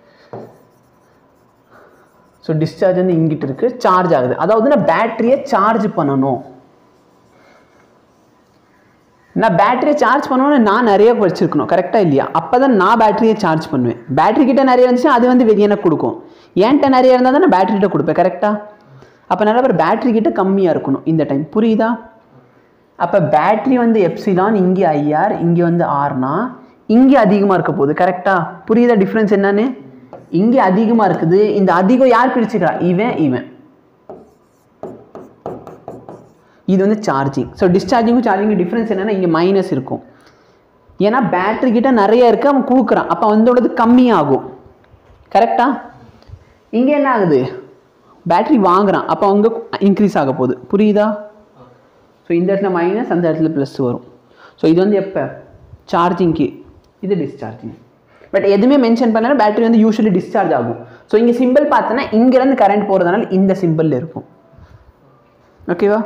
Speaker 4: ஸோ டிஸ்சார்ஜ் வந்து இங்கிட்டு இருக்கு சார்ஜ் ஆகுது அதாவது நான் பேட்டரியை சார்ஜ் பண்ணணும் நான் பேட்டரியை சார்ஜ் பண்ணணும்னு நான் நிறைய வச்சிருக்கணும் கரெக்டாக இல்லையா அப்போ தான் நான் பேட்டரியை சார்ஜ் பண்ணுவேன் பேட்டரி கிட்ட நிறைய இருந்துச்சு அது வந்து வெளியே எனக்கு கொடுக்கும் என்கிட்ட நிறைய இருந்தால் தான் நான் பேட்டரி கிட்ட கொடுப்பேன் கரெக்டாக அப்போ நிறைய பேர் பேட்டரி கிட்ட கம்மியாக இருக்கணும் இந்த டைம் புரியுதா அப்போ பேட்டரி வந்து எப்சிலான் இங்கே ஐஆர் இங்கே வந்து ஆர்னா இங்கே அதிகமாக இருக்க போகுது கரெக்டாக புரியுதா டிஃப்ரென்ஸ் என்னன்னு இங்கே அதிகமாக இருக்குது இந்த அதிகம் யார் பிரிச்சுக்கிறா இவன் இவன் இது வந்து சார்ஜிங் ஸோ டிஸ்சார்ஜிங்கும் சார்ஜிங்கும் டிஃப்ரென்ஸ் என்னன்னா இங்கே மைனஸ் இருக்கும் ஏன்னா பேட்டரி கிட்ட நிறைய இருக்கு அவன் கொடுக்குறான் அப்போ அவனோடது கம்மியாகும் கரெக்டா இங்கே என்ன ஆகுது பேட்டரி வாங்குறான் அப்போ அங்கே இன்க்ரீஸ் ஆக போகுது புரியுதா ஸோ இந்த இடத்துல மைனஸ் அந்த இடத்துல ப்ளஸ் வரும் ஸோ இது வந்து எப்போ சார்ஜிங்க்கு இது டிஸ்சார்ஜிங் பட் எதுவுமே மென்ஷன் பண்ணல பேட்டரி வந்து யூஸ்வலி டிஸ்சார்ஜ் ஆகும் ஸோ இங்கே சிம்பிள் பார்த்தோன்னா இங்கேருந்து கரண்ட் போகிறதுனால இந்த சிம்பிள் இருக்கும் ஓகேவா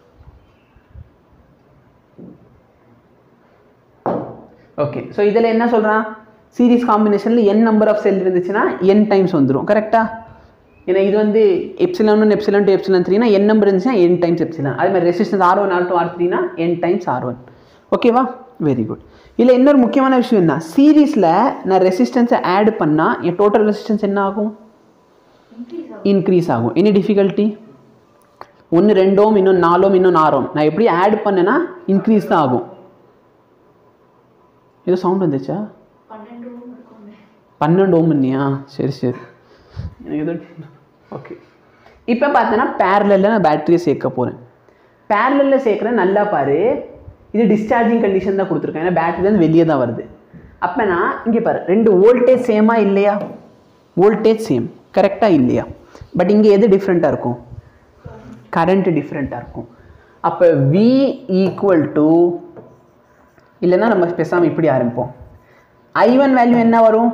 Speaker 4: ஓகே ஸோ இதில் என்ன சொல்கிறான் சீரிஸ் காம்பினேஷனில் என் நம்பர் ஆஃப் செல் இருந்துச்சுன்னா என் டைம்ஸ் வந்துடும் கரெக்டாக ஏன்னா இது வந்து epsilon one epsilon two epsilon த்ரீனா என் நம்பர் இருந்துச்சுன்னா என் டைம்ஸ் எப்சிலான் அதே மாதிரி resistance R one R two R த்ரீனா என் டைம்ஸ் ஆர் ஒன் ஓகேவா வெரி குட் இதில் இன்னொரு முக்கியமான விஷயம் என்ன சீரீஸில் நான் ரெசிஸ்டன்ஸை ஆட் பண்ணால் என் டோட்டல் ரெசிஸ்டன்ஸ் என்ன ஆகும் இன்க்ரீஸ் ஆகும் எனி டிஃபிகல்ட்டி ஒன்று ரெண்டோம் இன்னும் நாலோம் இன்னும் நாரோம் நான் எப்படி ஆட் பண்ணேன்னா இன்க்ரீஸ் தான் ஆகும் ஏதோ சவுண்ட் வந்துச்சா
Speaker 2: பன்னெண்டு room இருக்கும்னு.
Speaker 4: பன்னெண்டு ஓம் இல்லையா சரி சரி எனக்கு எதோ ஓகே இப்போ பார்த்தோன்னா பேரலில் நான் பேட்டரியை சேர்க்க போகிறேன் பேரலில் சேர்க்குறேன் நல்லா பாரு இது டிஸ்சார்ஜிங் கண்டிஷன் தான் கொடுத்துருக்கேன் ஏன்னா பேட்டரி வந்து வெளியே தான் வருது அப்போ நான் இங்கே பாரு ரெண்டு வோல்டேஜ் சேமா இல்லையா வோல்டேஜ் சேம் கரெக்டாக இல்லையா பட் இங்கே எது டிஃப்ரெண்ட்டாக இருக்கும் கரண்ட் டிஃப்ரெண்ட்டாக இருக்கும் அப்போ வி ஈக்குவல் டு இல்லைன்னா நம்ம பேசாமல் இப்படி ஆரம்பிப்போம் ஐ ஒன் வேல்யூ என்ன வரும்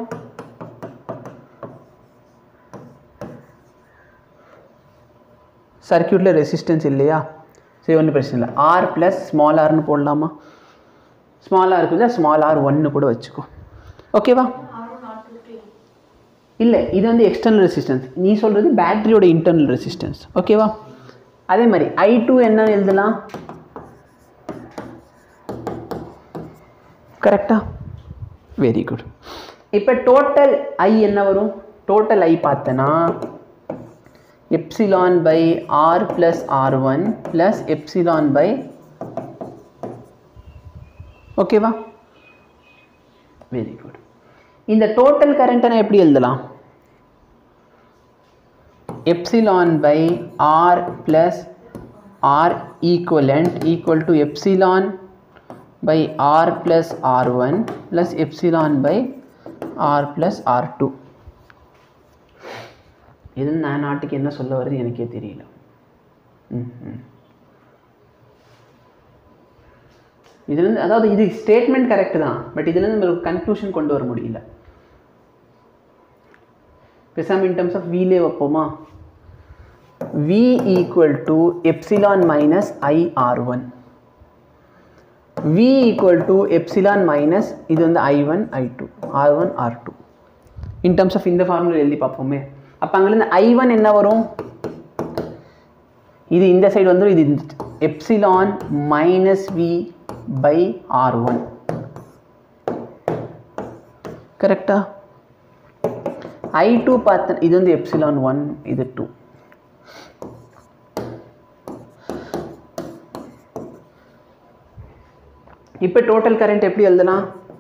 Speaker 4: சர்க்கியூட்டில் ரெசிஸ்டன்ஸ் இல்லையா சரி ஒன்றும் பிரச்சனை இல்லை ஆர் ப்ளஸ் ஸ்மால் ஆர்னு போடலாமா ஸ்மால் ஆர் இருக்குது ஸ்மால் ஆர் ஒன்று கூட வச்சுக்கோ ஓகேவா
Speaker 2: ஆறும் நாட்டு three.
Speaker 4: இல்லை இது வந்து எக்ஸ்டர்னல் ரெசிஸ்டன்ஸ் நீ சொல்கிறது பேட்டரியோட இன்டர்னல் ரெசிஸ்டன்ஸ் ஓகேவா அதே மாதிரி ஐ டூ என்ன எழுதலாம் கரெக்டா வெரி குட் இப்போ டோட்டல் ஐ என்ன வரும் டோட்டல் ஐ பார்த்தனா epsilon by R plus R one plus epsilon by ஓகேவா வெரி குட் இந்த டோட்டல் கரண்ட்டை நான் எப்படி எழுதலாம் epsilon by R plus R equivalent equal to epsilon by r plus r1 plus epsilon by r plus r2 இது நான் நாட்டுக்கு என்ன சொல்ல வருது எனக்கே தெரியல ம்ஹும். இதுலேருந்து அதாவது இது ஸ்டேட்மெண்ட் கரெக்ட் தான் பட் இதுலேருந்து நம்மளுக்கு கன்க்ளூஷன் கொண்டு வர முடியல பேசாம இன் டர்ம்ஸ் ஆஃப் வீலே வைப்போமா v equal to epsilon minus I R one v equal to epsilon minus இது வந்து I one I two R one R two in terms of இந்த ஃபார்முலா எழுதி பார்ப்போமே அப்போ அங்கேருந்து ஐ ஒன் என்ன வரும் இது இந்த சைடு வந்துடும் இது இந்த epsilon minus V by R one கரெக்டா ஐ டூ பார்த்த இது வந்து எப்சிலான் ஒன் இது டூ இப்போ டோட்டல் கரண்ட் எப்படி எழுதலாம்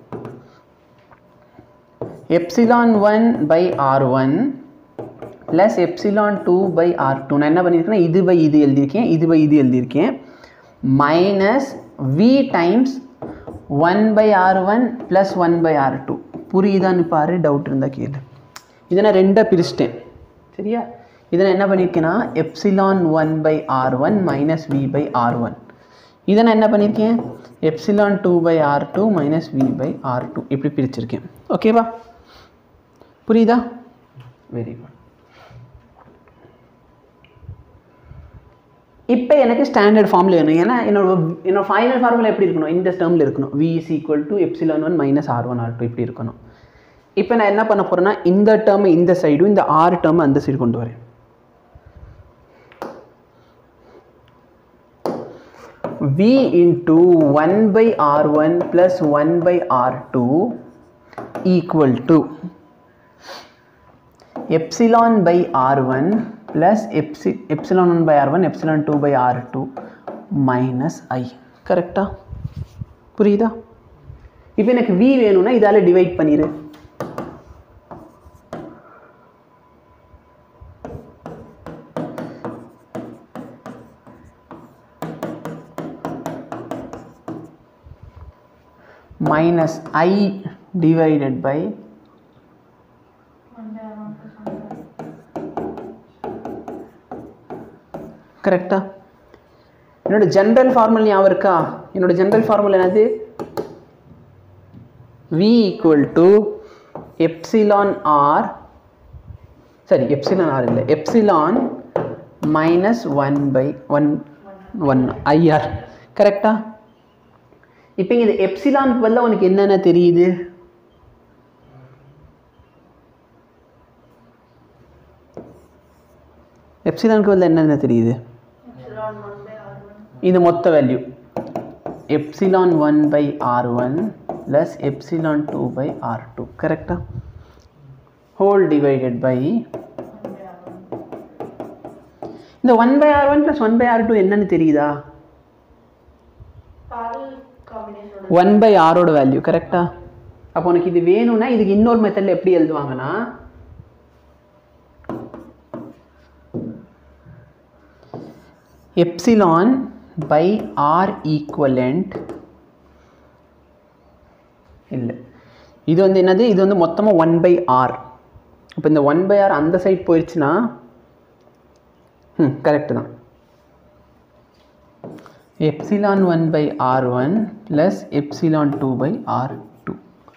Speaker 4: epsilon one by R one plus epsilon two by R two நான் என்ன பண்ணியிருக்கேன்னா இது பை இது எழுதியிருக்கேன் இது பை இது எழுதியிருக்கேன் minus V times one by R one plus one by R two புரியுதான்னு பாரு டவுட் இருந்தால் கேளு இதை நான் ரெண்டாக பிரிச்சிட்டேன் சரியா இதை நான் என்ன பண்ணியிருக்கேன்னா epsilon one by R one minus V by R one இதை நான் என்ன பண்ணியிருக்கேன் epsilon two by R two minus V by R two இப்படி பிரிச்சிருக்கேன் ஓகேவா புரியுதா வெரி குட் இப்போ எனக்கு ஸ்டாண்டர்ட் ஃபார்மில் வேணும் ஏன்னா என்னோட என்னோட ஃபைனல் ஃபார்முலா எப்படி இருக்கணும் இந்த டேர்மில் இருக்கணும் V is equal to epsilon one minus R one R two இப்படி இருக்கணும் இப்போ நான் என்ன பண்ண போகிறேன்னா இந்த டேர்ம் இந்த சைடும் இந்த ஆறு டேர்ம் அந்த சைடு கொண்டு வரேன் v into 1 by r1 plus 1 by r2 equal to epsilon by r1 plus epsi epsilon 1 by r1 epsilon 2 by r2 minus i கரெக்டா புரியுதா இப்போ எனக்கு v வேணும்னா இதால டிவைட் பண்ணிடு minus i divided by
Speaker 2: One by one.
Speaker 4: கரெக்டா என்னோட general formula ஞாபகம் இருக்கா என்னோட ஜென்ரல் ஃபார்முலா என்னது v equal to epsilon r சரி எப்சிலான் ஆர் இல்லை epsilon minus one by one one IR கரெக்டா இப்போ இங்கே இது எப்சிலான் பதிலாக உனக்கு என்னென்ன தெரியுது எப்சிலானுக்கு பதிலாக என்னென்ன தெரியுது இது மொத்த value epsilon one by R one plus epsilon two by R two கரெக்டா ஹோல் டிவைடட் பை இந்த one by R one plus one by R two என்னன்னு தெரியுதா ஒன் பை ஆரோட வேல்யூ கரெக்டா அப்போ உனக்கு இது வேணும்னா இதுக்கு இன்னொரு மெத்தடில் எப்படி எழுதுவாங்கன்னா எப்சிலான் பை ஆர் ஈக்குவலண்ட் இல்லை இது வந்து என்னது இது வந்து மொத்தமாக ஒன் பை ஆர் இப்போ இந்த ஒன் பை ஆர் அந்த சைட் போயிடுச்சுன்னா ம் கரெக்டு தான் epsilon one by R one plus epsilon two by R two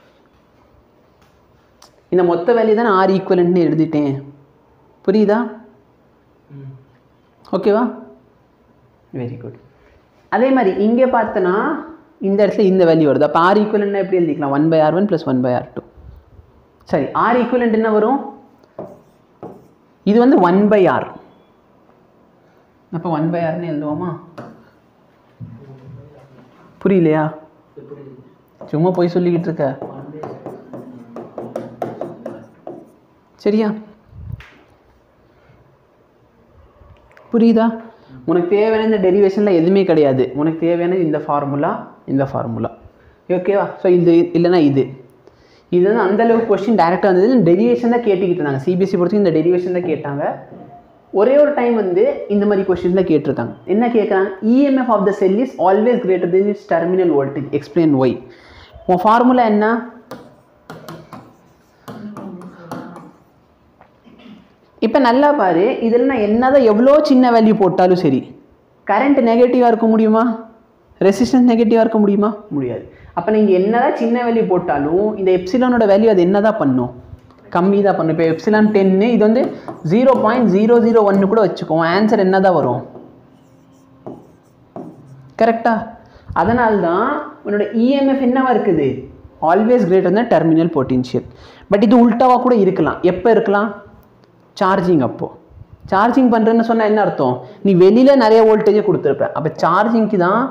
Speaker 4: இந்த மொத்த வேல்யூ தான் ஆர் ஈக்குவலண்ட்னு எழுதிட்டேன் புரியுதா ஓகேவா வெரி குட் அதே மாதிரி இங்கே பார்த்தனா இந்த இடத்துல இந்த வேல்யூ வருது அப்போ ஆர் ஈக்குவலண்ட்னா எப்படி எழுதிக்கலாம் one by R one plus one by R two சரி ஆர் ஈக்குவலண்ட் என்ன வரும் இது வந்து ஒன் பை ஆர் அப்போ ஒன் பை ஆர்னு எழுதுவோமா புரியலையா சும்மா போய் சொல்லிக்கிட்டு இருக்க சரியா புரியுதா உனக்கு தேவையான இந்த டெரிவேஷனில் எதுவுமே கிடையாது உனக்கு தேவையானது இந்த ஃபார்முலா இந்த ஃபார்முலா ஓகேவா ஸோ இது இல்லைன்னா இது இது வந்து அந்தளவுக்கு கொஸ்டின் டேரெக்டாக வந்தது டெரிவேஷன் தான் கேட்டுக்கிட்டு இருந்தாங்க சிபிஎஸ்சி பொறுத்து இந்த டெரிவேஷன் தான் கேட்டாங்க ஒரே ஒரு டைம் வந்து இந்த மாதிரி கொஸ்டின்ஸில் கேட்டிருக்காங்க என்ன கேட்குறாங்க EMF of the cell is always greater than its terminal voltage explain why உன் ஃபார்முலா என்ன இப்போ நல்லா பாரு இதில் நான் என்னதான் எவ்வளோ சின்ன வேல்யூ போட்டாலும் சரி கரண்ட் நெகட்டிவாக இருக்க முடியுமா ரெசிஸ்டன்ஸ் நெகட்டிவாக இருக்க முடியுமா முடியாது அப்போ நீங்கள் என்னதான் சின்ன வேல்யூ போட்டாலும் இந்த எப்சிலானோட வேல்யூ அது என்னதான் பண்ணும் கம்மி தான் பண்ணும் இப்போ எப்சிலான் டென்னு இது வந்து ஜீரோ பாயிண்ட் ஜீரோ ஜீரோ ஒன்று கூட வச்சுக்கோம் ஆன்சர் என்ன தான் வரும் கரெக்டா அதனால தான் உன்னோட இஎம்எஃப் என்னவா இருக்குது ஆல்வேஸ் கிரேட்டர் தான் டெர்மினல் பொட்டென்ஷியல் பட் இது உல்ட்டாவாக கூட இருக்கலாம் எப்போ இருக்கலாம் சார்ஜிங் அப்போது சார்ஜிங் பண்ணுறேன்னு சொன்னால் என்ன அர்த்தம் நீ வெளியில் நிறைய வோல்டேஜை கொடுத்துருப்ப அப்போ சார்ஜிங்க்கு தான்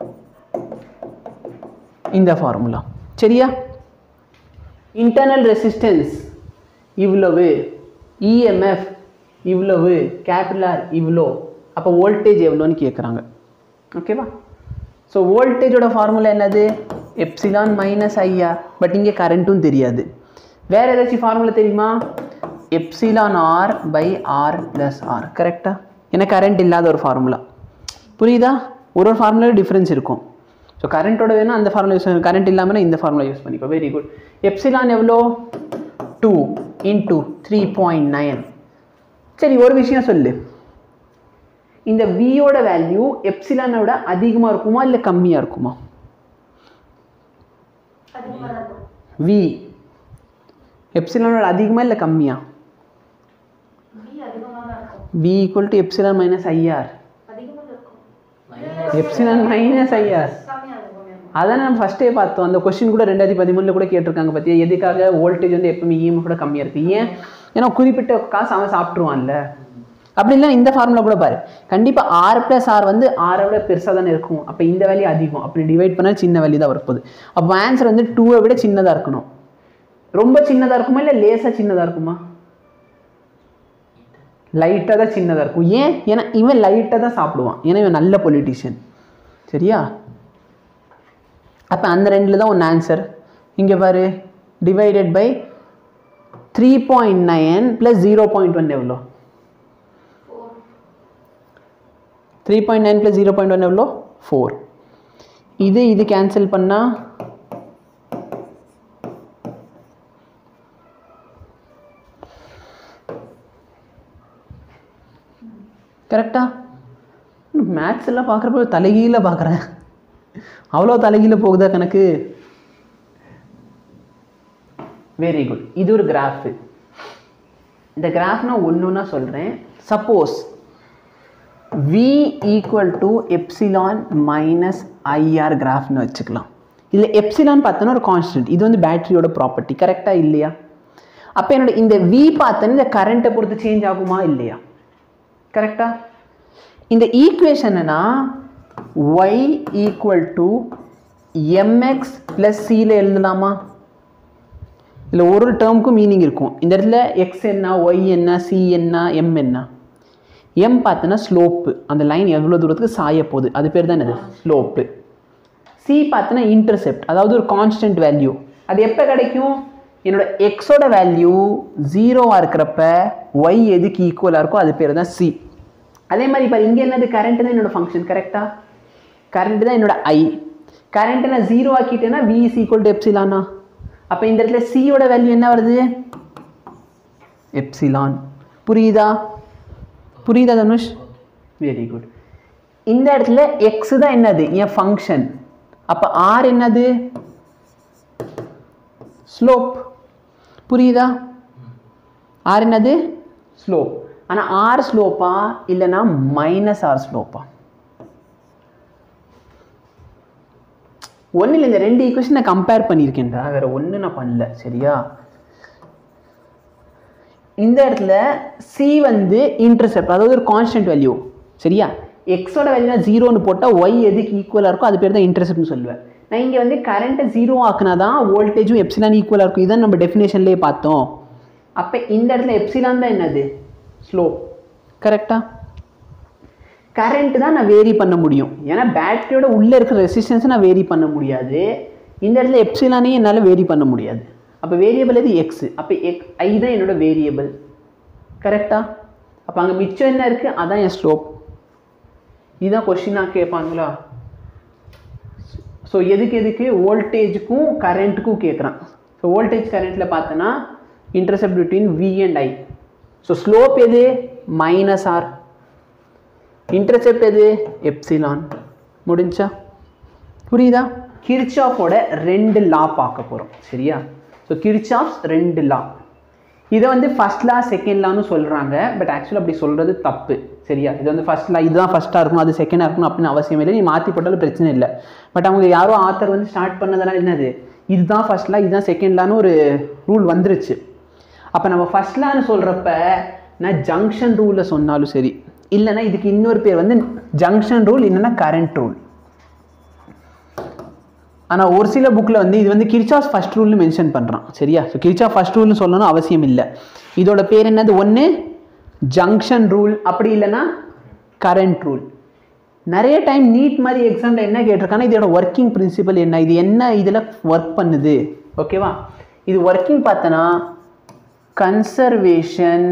Speaker 4: இந்த ஃபார்முலா சரியா இன்டர்னல் ரெசிஸ்டன்ஸ் இவ்வளவு இஎம்எஃப் இவ்வளவு கேபிலார் இவ்வளோ அப்போ வோல்டேஜ் எவ்வளோன்னு கேட்குறாங்க ஓகேவா ஸோ வோல்டேஜோட ஃபார்முலா என்னது எப்சிலான் மைனஸ் ஐஆர் பட் இங்கே கரண்ட்டும் தெரியாது வேறு ஏதாச்சும் ஃபார்முலா தெரியுமா epsilon R by R plus R கரெக்டாக ஏன்னா கரண்ட் இல்லாத ஒரு ஃபார்முலா புரியுதா ஒரு ஒரு ஃபார்முலாவில் டிஃப்ரென்ஸ் இருக்கும் ஸோ கரண்ட்டோட வேணும் அந்த ஃபார்முலா யூஸ் கரண்ட் இல்லாமல் இந்த ஃபார்முலா யூஸ் பண்ணிக்கோ வெரி குட் எப்சிலான் எவ்வளோ two into three point nine சரி ஒரு விஷயம் சொல்லு இந்த வியோட வேல்யூ எப்சிலானோட அதிகமாக இருக்குமா இல்லை கம்மியாக இருக்குமா வி எப்சிலானோட அதிகமாக இல்லை கம்மியா V equal to epsilon minus IR epsilon minus IR அதான் நம்ம ஃபஸ்ட்டே பார்த்தோம் அந்த கொஸ்டின் கூட ரெண்டாயிரத்தி பதிமூணில் கூட கேட்டிருக்காங்க பார்த்தியா எதுக்காக வோல்டேஜ் வந்து எப்பவுமே இஎம் கூட கம்மியாக இருக்குது ஏன் ஏன்னா குறிப்பிட்ட காசு அவன் சாப்பிட்ருவான்ல அப்படி இல்லை இந்த ஃபார்முலா கூட பாரு கண்டிப்பாக ஆர் ப்ளஸ் ஆர் வந்து ஆரை விட பெருசாக தானே இருக்கும் அப்போ இந்த வேல்யூ அதிகம் அப்படி டிவைட் பண்ணால் சின்ன வேல்யூ தான் வரப்போகுது அப்போ ஆன்சர் வந்து டூவை விட சின்னதாக இருக்கணும் ரொம்ப சின்னதாக இருக்குமா இல்லை லேசாக சின்னதாக இருக்குமா லைட்டாக தான் சின்னதாக இருக்கும் ஏன் ஏன்னா இவன் லைட்டாக தான் சாப்பிடுவான் ஏன்னா இவன் நல்ல பொலிட்டீஷியன் சரியா அப்போ அந்த ரெண்டில் தான் ஒன்று ஆன்சர் இங்கே பாரு divided by three point nine plus zero point one எவ்வளோ three point nine plus zero point one எவ்வளோ ஃபோர் இது இது கேன்சல் பண்ணால் கரெக்டா மேத்ஸ் எல்லாம் பார்க்குறப்ப தலைகீழ பார்க்குறேன் அவ்வளோ தலைகீழ போகுதா கணக்கு வெரி குட் இது ஒரு கிராஃபு இந்த கிராஃப் நான் ஒன்று ஒன்றா சொல்கிறேன் suppose V equal to epsilon minus IR கிராஃப்னு வச்சுக்கலாம் இதில் எப்சிலான் பார்த்தோன்னா ஒரு கான்ஸ்டன்ட் இது வந்து பேட்டரியோட ப்ராப்பர்ட்டி கரெக்டாக இல்லையா அப்போ என்னோட இந்த வி பார்த்தோன்னா இந்த கரண்ட்டை பொறுத்து சேஞ்ச் ஆகுமா இல்லையா கரெக்டா இந்த ஈக்குவேஷன்னா Y equal to MX plus சியில் எழுதலாமா இதில் ஒரு ஒரு டேர்முக்கும் மீனிங் இருக்கும் இந்த இடத்துல எக்ஸ் என்ன ஒய் என்ன சி என்ன எம் என்ன எம் பார்த்தோன்னா ஸ்லோப்பு அந்த லைன் எவ்வளோ தூரத்துக்கு சாய போகுது அது பேர் தான் என்னது ஸ்லோப்பு சி பார்த்தோன்னா இன்டர்செப்ட் அதாவது ஒரு கான்ஸ்டன்ட் வேல்யூ அது எப்போ கிடைக்கும் என்னோட எக்ஸோட வேல்யூ ஜீரோவாக இருக்கிறப்ப ஒய் எதுக்கு ஈக்குவலாக இருக்கோ அது பேர் தான் சி அதே மாதிரி இப்போ இங்கே என்னது கரண்ட் தான் என்னோட ஃபங்க்ஷன் கரெக்டாக கரண்ட் தான் என்னோட ஐ கரண்ட்டை நான் ஜீரோ ஆக்கிட்டேன்னா வி இஸ் ஈக்குவல் டு எப்சிலானா அப்போ இந்த இடத்துல சியோட வேல்யூ என்ன வருது எப்சிலான் புரியுதா புரியுதா தனுஷ் வெரி குட் இந்த இடத்துல எக்ஸ் தான் என்னது என் ஃபங்க்ஷன் அப்போ ஆர் என்னது ஸ்லோப் புரியுதா ஆர் என்னது ஸ்லோப் ஆனால் ஆர் ஸ்லோப்பா இல்லைன்னா மைனஸ் ஆர் ஸ்லோப்பா ஒன்றும் இல்லை இந்த ரெண்டு ஈக்குவேஷன் நான் கம்பேர் பண்ணியிருக்கேன்டா வேற ஒன்று நான் பண்ணல சரியா இந்த இடத்துல சி வந்து இன்டர்செப்ட் அதாவது ஒரு கான்ஸ்டன்ட் வேல்யூ சரியா எக்ஸோட வேல்யூனா ஜீரோன்னு போட்டால் ஒய் எதுக்கு ஈக்குவலாக இருக்கோ அது பேர் தான் இன்டர்செப்ட்னு சொல்லுவேன் நான் இங்கே வந்து கரண்ட்டை ஜீரோ ஆக்குனா தான் வோல்டேஜும் எப்சிலான் ஈக்குவலாக இருக்கும் இதான் நம்ம டெஃபினேஷன்லேயே பார்த்தோம் அப்போ இந்த இடத்துல எப்சிலான் தான் என்னது ஸ்லோப் கரெக்டா கரண்ட் தான் நான் வேரி பண்ண முடியும் ஏன்னா பேட்டரியோட உள்ளே இருக்கிற ரெசிஸ்டன்ஸை நான் வேரி பண்ண முடியாது இந்த இடத்துல எப்சிலானே என்னால் வேரி பண்ண முடியாது அப்போ வேரியபிள் எது எக்ஸ் அப்போ எக் ஐ தான் என்னோட வேரியபிள் கரெக்டா அப்போ அங்கே மிச்சம் என்ன இருக்குது அதான் என் ஸ்லோப் இதுதான் கொஷினாக கேட்பாங்களா ஸோ எதுக்கு எதுக்கு வோல்டேஜுக்கும் கரண்ட்டுக்கும் கேட்குறான் ஸோ வோல்டேஜ் கரண்ட்டில் பார்த்தோன்னா intercept between V and I so slope எது மைனஸ் ஆர் இன்டர்செப்ட் எது எப்சிலான் முடிஞ்சா புரியுதா கிர்ச்சாஃபோட ரெண்டு லா பார்க்க போகிறோம் சரியா ஸோ கிர்ச்சாஃப்ஸ் ரெண்டு லா இதை வந்து ஃபர்ஸ்ட் லா செகண்ட் லான்னு சொல்கிறாங்க பட் ஆக்சுவலாக அப்படி சொல்கிறது தப்பு சரியா இது வந்து ஃபர்ஸ்ட் லா இதுதான் ஃபஸ்ட்டாக இருக்கணும் அது செகண்டாக இருக்கணும் அப்படின்னு அவசியம் இல்லை நீ மாற்றி போட்டாலும் பிரச்சனை இல்லை பட் அவங்க யாரோ ஆத்தர் வந்து ஸ்டார்ட் பண்ணதெல்லாம் என்னது இதுதான் ஃபர்ஸ்ட் லா இதுதான் செகண்ட் லான்னு ஒரு ரூல் வந்துருச்சு அப்போ நம்ம ஃபர்ஸ்ட் லான்னு சொல்கிறப்ப நான் ஜங்ஷன் ரூலில் சொன்னாலும் சரி இல்லைன்னா இதுக்கு இன்னொரு பேர் வந்து ஜங்ஷன் ரூல் இல்லைன்னா கரண்ட் ரூல் ஆனால் ஒரு சில புக்கில் வந்து இது வந்து கிரிச்சாஸ் ஃபர்ஸ்ட் ரூல்னு மென்ஷன் பண்ணுறான் சரியா ஸோ கிரிச்சா ஃபர்ஸ்ட் ரூல்னு சொல்லணும் அவசியம் இல்லை இதோட பேர் என்னது ஒன்று ஜங்ஷன் ரூல் அப்படி இல்லைன்னா கரண்ட் ரூல் நிறைய டைம் நீட் மாதிரி எக்ஸாமில் என்ன கேட்டிருக்காங்கன்னா இதோட ஒர்க்கிங் பிரின்சிபல் என்ன இது என்ன இதில் ஒர்க் பண்ணுது ஓகேவா இது ஒர்க்கிங் பார்த்தோன்னா கன்சர்வேஷன்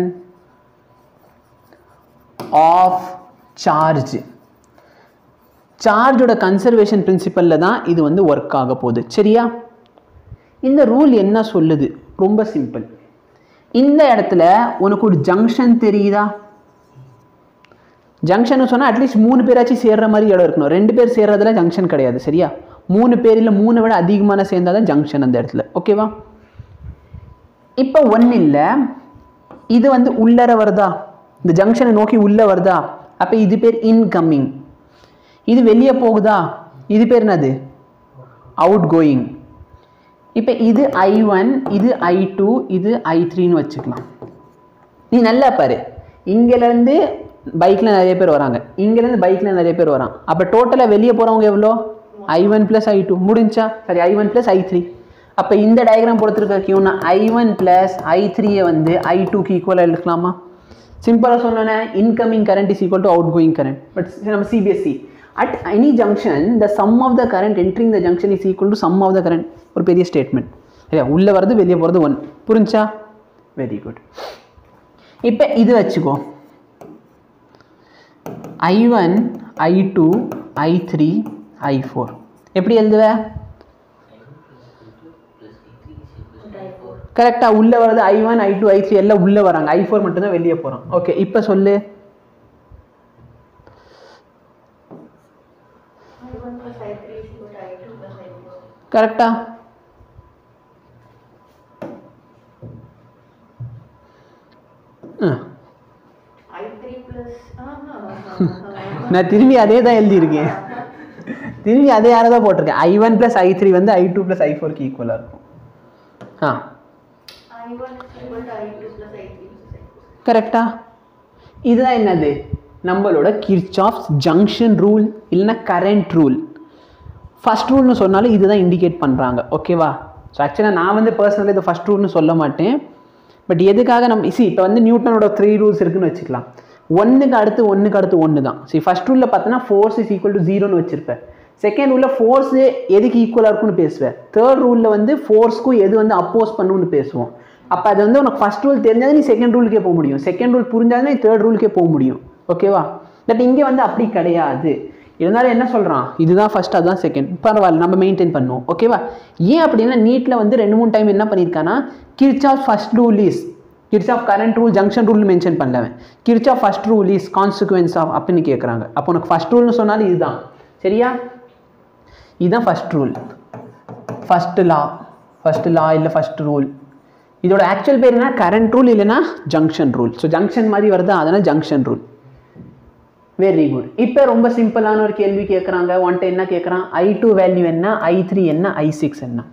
Speaker 4: ஆஃப் சார்ஜ் சார்ஜோட கன்சர்வேஷன் பிரின்சிபலில் தான் இது வந்து ஒர்க் ஆக போகுது சரியா இந்த ரூல் என்ன சொல்லுது ரொம்ப சிம்பிள் இந்த இடத்துல உனக்கு ஒரு ஜங்ஷன் தெரியுதா ஜங்ஷன் சொன்னால் அட்லீஸ்ட் மூணு பேராச்சும் சேர்ற மாதிரி இடம் இருக்கணும் ரெண்டு பேர் சேர்றதுல ஜங்ஷன் கிடையாது சரியா மூணு பேர் இல்லை மூணை விட அதிகமான சேர்ந்தால் தான் ஜங்ஷன் அந்த இடத்துல ஓகேவா இப்போ ஒன்றும் இல்லை இது வந்து உள்ளர வருதா இந்த ஜங்ஷனை நோக்கி உள்ளே வருதா அப்போ இது பேர் இன்கம்மிங் இது வெளியே போகுதா இது பேர் என்னது அவுட் கோயிங் இப்போ இது ஐ ஒன் இது ஐ டூ இது ஐ த்ரீன்னு வச்சுக்கலாம் நீ நல்லா பாரு இங்கேருந்து பைக்கில் நிறைய பேர் வராங்க இங்கேருந்து பைக்கில் நிறைய பேர் வரான் அப்போ டோட்டலாக வெளியே போகிறவங்க எவ்வளோ I one plus I two முடிஞ்சா சரி I one plus I three அப்போ இந்த டயக்ராம் பொறுத்திருக்க கியூனா ஐ ஒன் ப்ளஸ் ஐ த்ரீயை வந்து ஐ டூக்கு ஈக்குவலாக எடுக்கலாமா சிம்பிளாக சொன்னோன்னே incoming current is equal to out going current but நம்ம CBSE at any junction the sum of the current entering the junction is equal to sum of the current ஒரு பெரிய ஸ்டேட்மெண்ட் சரியா உள்ளே வர்றது வெளியே போகிறது ஒன் புரிஞ்சா வெரி குட் இப்போ இது வச்சுக்கோ I one I two I three I four எப்படி எழுதுவ கரெக்டாக உள்ளே வர்றது I one I two I three எல்லாம் உள்ளே வராங்க ஐ ஃபோர் மட்டும்தான் வெளியே போகிறோம் ஓகே இப்போ சொல்லு
Speaker 2: I1 plus I3 is equal to I2 plus I4.
Speaker 4: கரெக்டா
Speaker 2: I3 plus ஆஹா, ஆஹா.
Speaker 4: நான் திரும்பி அதே தான் எழுதியிருக்கேன் திரும்பி அதே யாரை தான் போட்டிருக்கேன் I one plus I three வந்து ஐ டூ ப்ளஸ் ஐ ஃபோருக்கு ஈக்குவலாக இருக்கும் ஆ
Speaker 2: I1 is equal to I2 plus I3 plus I4.
Speaker 4: கரெக்டா இதுதான் என்னது நம்மளோட கிர்ச்சாஃப்ஸ் ஜங்ஷன் ரூல் இல்லைன்னா கரண்ட் ரூல் ஃபர்ஸ்ட் ரூல்னு சொன்னாலும் இதுதான் இண்டிகேட் பண்ணுறாங்க ஓகேவா ஸோ ஆக்சுவலாக நான் வந்து பர்சனலாக இது ஃபர்ஸ்ட் ரூல்னு சொல்ல மாட்டேன் பட் எதுக்காக நம்ம சி இப்போ வந்து நியூட்டனோட த்ரீ ரூல்ஸ் இருக்குன்னு வச்சுக்கலாம் ஒன்றுக்கு அடுத்து ஒன்றுக்கு அடுத்து ஒன்று தான் சரி ஃபர்ஸ்ட் ரூலில் பார்த்தோன்னா ஃபோர்ஸ் இஸ் ஈக்குவல் டு ஜீரோன்னு வச்சிருப்பேன் செகண்ட் ரூலில் ஃபோர்ஸ் எதுக்கு ஈக்குவலாக இருக்கும்னு பேசுவேன் தேர்ட் ரூலில் வந்து ஃபோர்ஸ்க்கும் எது வந்து அப்போஸ் பண்ணுன்னு பேசுவோம் அப்போ அது வந்து உனக்கு ஃபர்ஸ்ட் ரூல் தெரிஞ்சாதான் நீ செகண்ட் ரூலுக்கே போக முடியும் செகண்ட் ரூல் புரிஞ்சாதான் நீ தேர்ட் ரூலுக்கே போக முடியும் ஓகேவா பட் இங்கே வந்து அப்படி கிடையாது இருந்தாலும் என்ன சொல்கிறான் இதுதான் ஃபர்ஸ்ட் அதுதான் செகண்ட் பரவாயில்ல நம்ம மெயின்டைன் பண்ணுவோம் ஓகேவா ஏன் அப்படின்னா நீட்டில் வந்து ரெண்டு மூணு டைம் என்ன பண்ணியிருக்கான்னா Kirchhoff first rule is Kirchhoff current rule junction rule mention பண்ணலவன் Kirchhoff first rule is consequence of அப்படின்னு கேட்குறாங்க அப்போ உனக்கு ஃபர்ஸ்ட் ரூல்னு சொன்னாலும் இதுதான் சரியா இதுதான் first rule first law first law இல்லை ஃபர்ஸ்ட் ரூல் இதோட ஆக்சுவல் பேர் என்ன கரண்ட் ரூல் இல்லைன்னா ஜங்ஷன் ரூல் ஸோ ஜங்ஷன் மாதிரி வருது அதனால் ஜங்ஷன் ரூல் வெரி குட் இப்போ ரொம்ப சிம்பிளான ஒரு கேள்வி கேட்குறாங்க ஒன்ட்ட என்ன கேட்குறான் ஐ டூ வேல்யூ என்ன ஐ த்ரீ என்ன ஐ சிக்ஸ் என்ன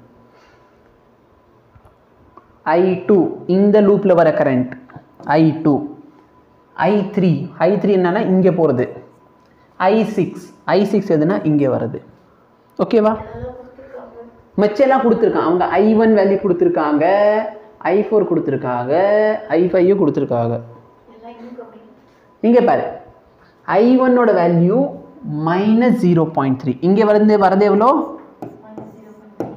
Speaker 4: ஐ டூ இந்த லூப்பில் வர current I two I three I three என்னன்னா இங்கே போகிறது ஐ சிக்ஸ் ஐ சிக்ஸ் எதுனா இங்கே வருது ஓகேவா மிச்செல்லாம் கொடுத்துருக்கான் அவங்க ஐ ஒன் வேல்யூ கொடுத்துருக்காங்க ஐ ஃபோர் கொடுத்துருக்காங்க ஐ ஃபைவ் கொடுத்துருக்காங்க
Speaker 2: எல்லாம் இங்க அப்படி.
Speaker 4: இங்கே பாரு ஐ ஒன்னோட value minus zero point three இங்கே வந்து வரது எவ்வளோ
Speaker 2: Minus 0.3.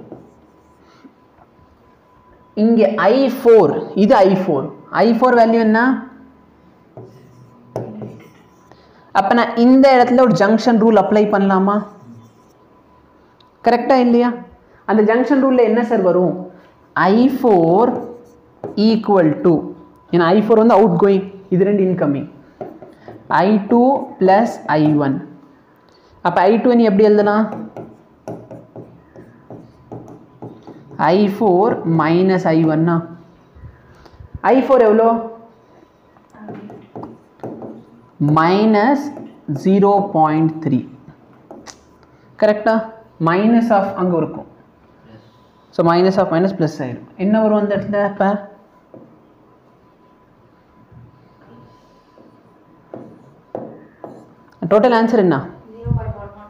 Speaker 4: இங்கே ஐ ஃபோர் இது I four I four value என்ன அப்போ நான் இந்த இடத்துல ஒரு ஜங்ஷன் ரூல் அப்ளை பண்ணலாமா கரெக்டா இல்லையா அந்த ஜங்ஷன் ரூலில் என்ன சார் வரும் ஐ ஃபோர் ஈக்குவல் டு ஏன்னா ஐ ஃபோர் வந்து அவுட் கோயிங் இது ரெண்டு incoming I two plus I one அப்போ ஐ டூ நீ எப்படி எழுதலாம் ஐ ஃபோர் மைனஸ் ஐ ஒன்னா ஐ ஃபோர் எவ்வளோ மைனஸ் ஜீரோ பாயிண்ட் த்ரீ கரெக்டா மைனஸ் ஆஃப் அங்கே இருக்கும் so minus of minus plus ஆயிடும் என்ன வரும் அந்த இடத்துல இப்போ டோட்டல் ஆன்சர் என்ன
Speaker 2: 0.11.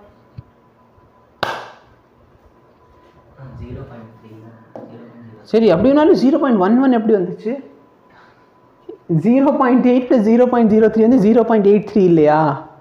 Speaker 3: Zero point three zero point zero
Speaker 4: சரி அப்படின்னாலும் ஜீரோ பாயிண்ட் ஒன் ஒன் எப்படி வந்துச்சு zero point eight plus zero point zero three வந்து ஜீரோ பாயிண்ட் எயிட் த்ரீ இல்லையா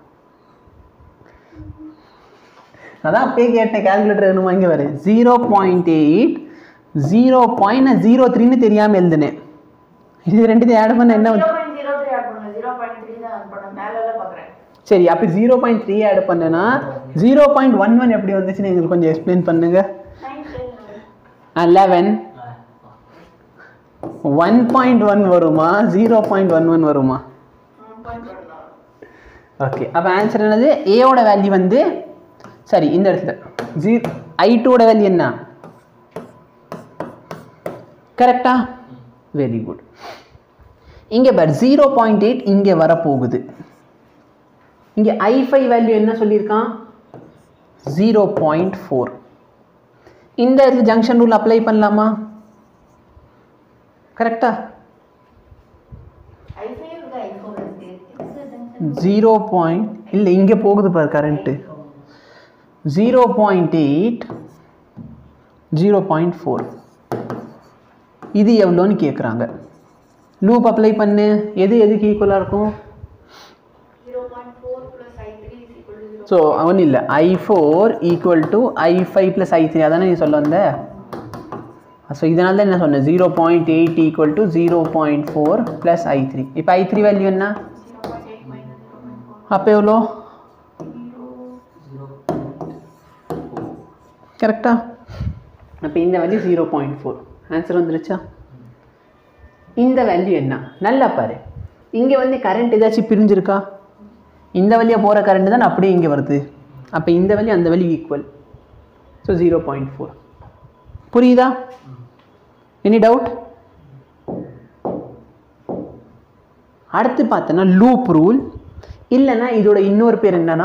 Speaker 4: அதான் அப்பயே கேட்டேன் கால்குலேட்டர் வேணுமா இங்கே வரு zero point eight zero point zero த்ரீன்னு தெரியாமல் எழுதுனேன் இது ரெண்டுத்தையும் ஆட் பண்ண என்ன வந்து
Speaker 2: 0.03 add பண்ணுங்க. 0.3 தான் add பண்ணேன். மேல எல்லாம் பார்க்கறேன்.
Speaker 4: சரி அப்போ ஜீரோ பாயிண்ட் த்ரீ ஆட் பண்ணேன்னா ஜீரோ பாயிண்ட் ஒன் ஒன் எப்படி வந்துச்சுன்னு எங்களுக்கு கொஞ்சம் எக்ஸ்பிளைன் பண்ணுங்க
Speaker 2: Nine, ten.
Speaker 4: Eleven one point one வருமா ஜீரோ பாயிண்ட் ஒன் ஒன் வருமா
Speaker 2: One point one தான்.
Speaker 4: ஓகே அப்போ ஆன்சர் என்னது ஏவோட வேல்யூ வந்து சரி இந்த இடத்துல ஜீ ஐ டூவோட வேல்யூ என்ன கரெக்டா வெரி குட் இங்கே பார் ஜீரோ பாயிண்ட் எயிட் இங்கே வரப்போகுது இங்கே ஐ ஃபைவ் வேல்யூ என்ன சொல்லியிருக்கான் ஜீரோ பாயிண்ட் ஃபோர் இந்த இடத்துல ஜங்ஷன் ரூல் அப்ளை பண்ணலாமா கரெக்டா
Speaker 2: I5 இருக்கு, I4 இருக்கு. எதுக்கு junction?
Speaker 4: ஜீரோ பாயிண்ட் இல்லை இங்கே போகுது பார் current zero point eight zero point four இது எவ்வளோன்னு கேட்குறாங்க லூப் அப்ளை பண்ணு எது எதுக்கு ஈக்குவலாக இருக்கும்
Speaker 2: 0.4 plus I3 is equal to 0.
Speaker 4: So அவன் இல்லை I four equal to I five plus I three அதானே நீ சொல்ல வந்த ஸோ இதனால தான் என்ன சொன்னேன் zero point eight equal to zero point four plus I three இப்போ ஐ த்ரீ வேல்யூ என்ன
Speaker 2: 0.8 minus 0.4.
Speaker 4: அப்போ எவ்வளோ கரெக்டா அப்போ இந்த value zero point four answer வந்துருச்சா இந்த வேல்யூ என்ன நல்லா பாரு இங்கே வந்து கரண்ட் ஏதாச்சும் பிரிஞ்சிருக்கா இந்த வழியாக போகிற கரண்ட் தான் அப்படியே இங்கே வருது அப்போ இந்த வேல்யூ அந்த value equal so zero point four புரியுதா எனி டவுட் அடுத்து பார்த்தோன்னா லூப் ரூல் இல்லைன்னா இதோட இன்னொரு பேர் என்னன்னா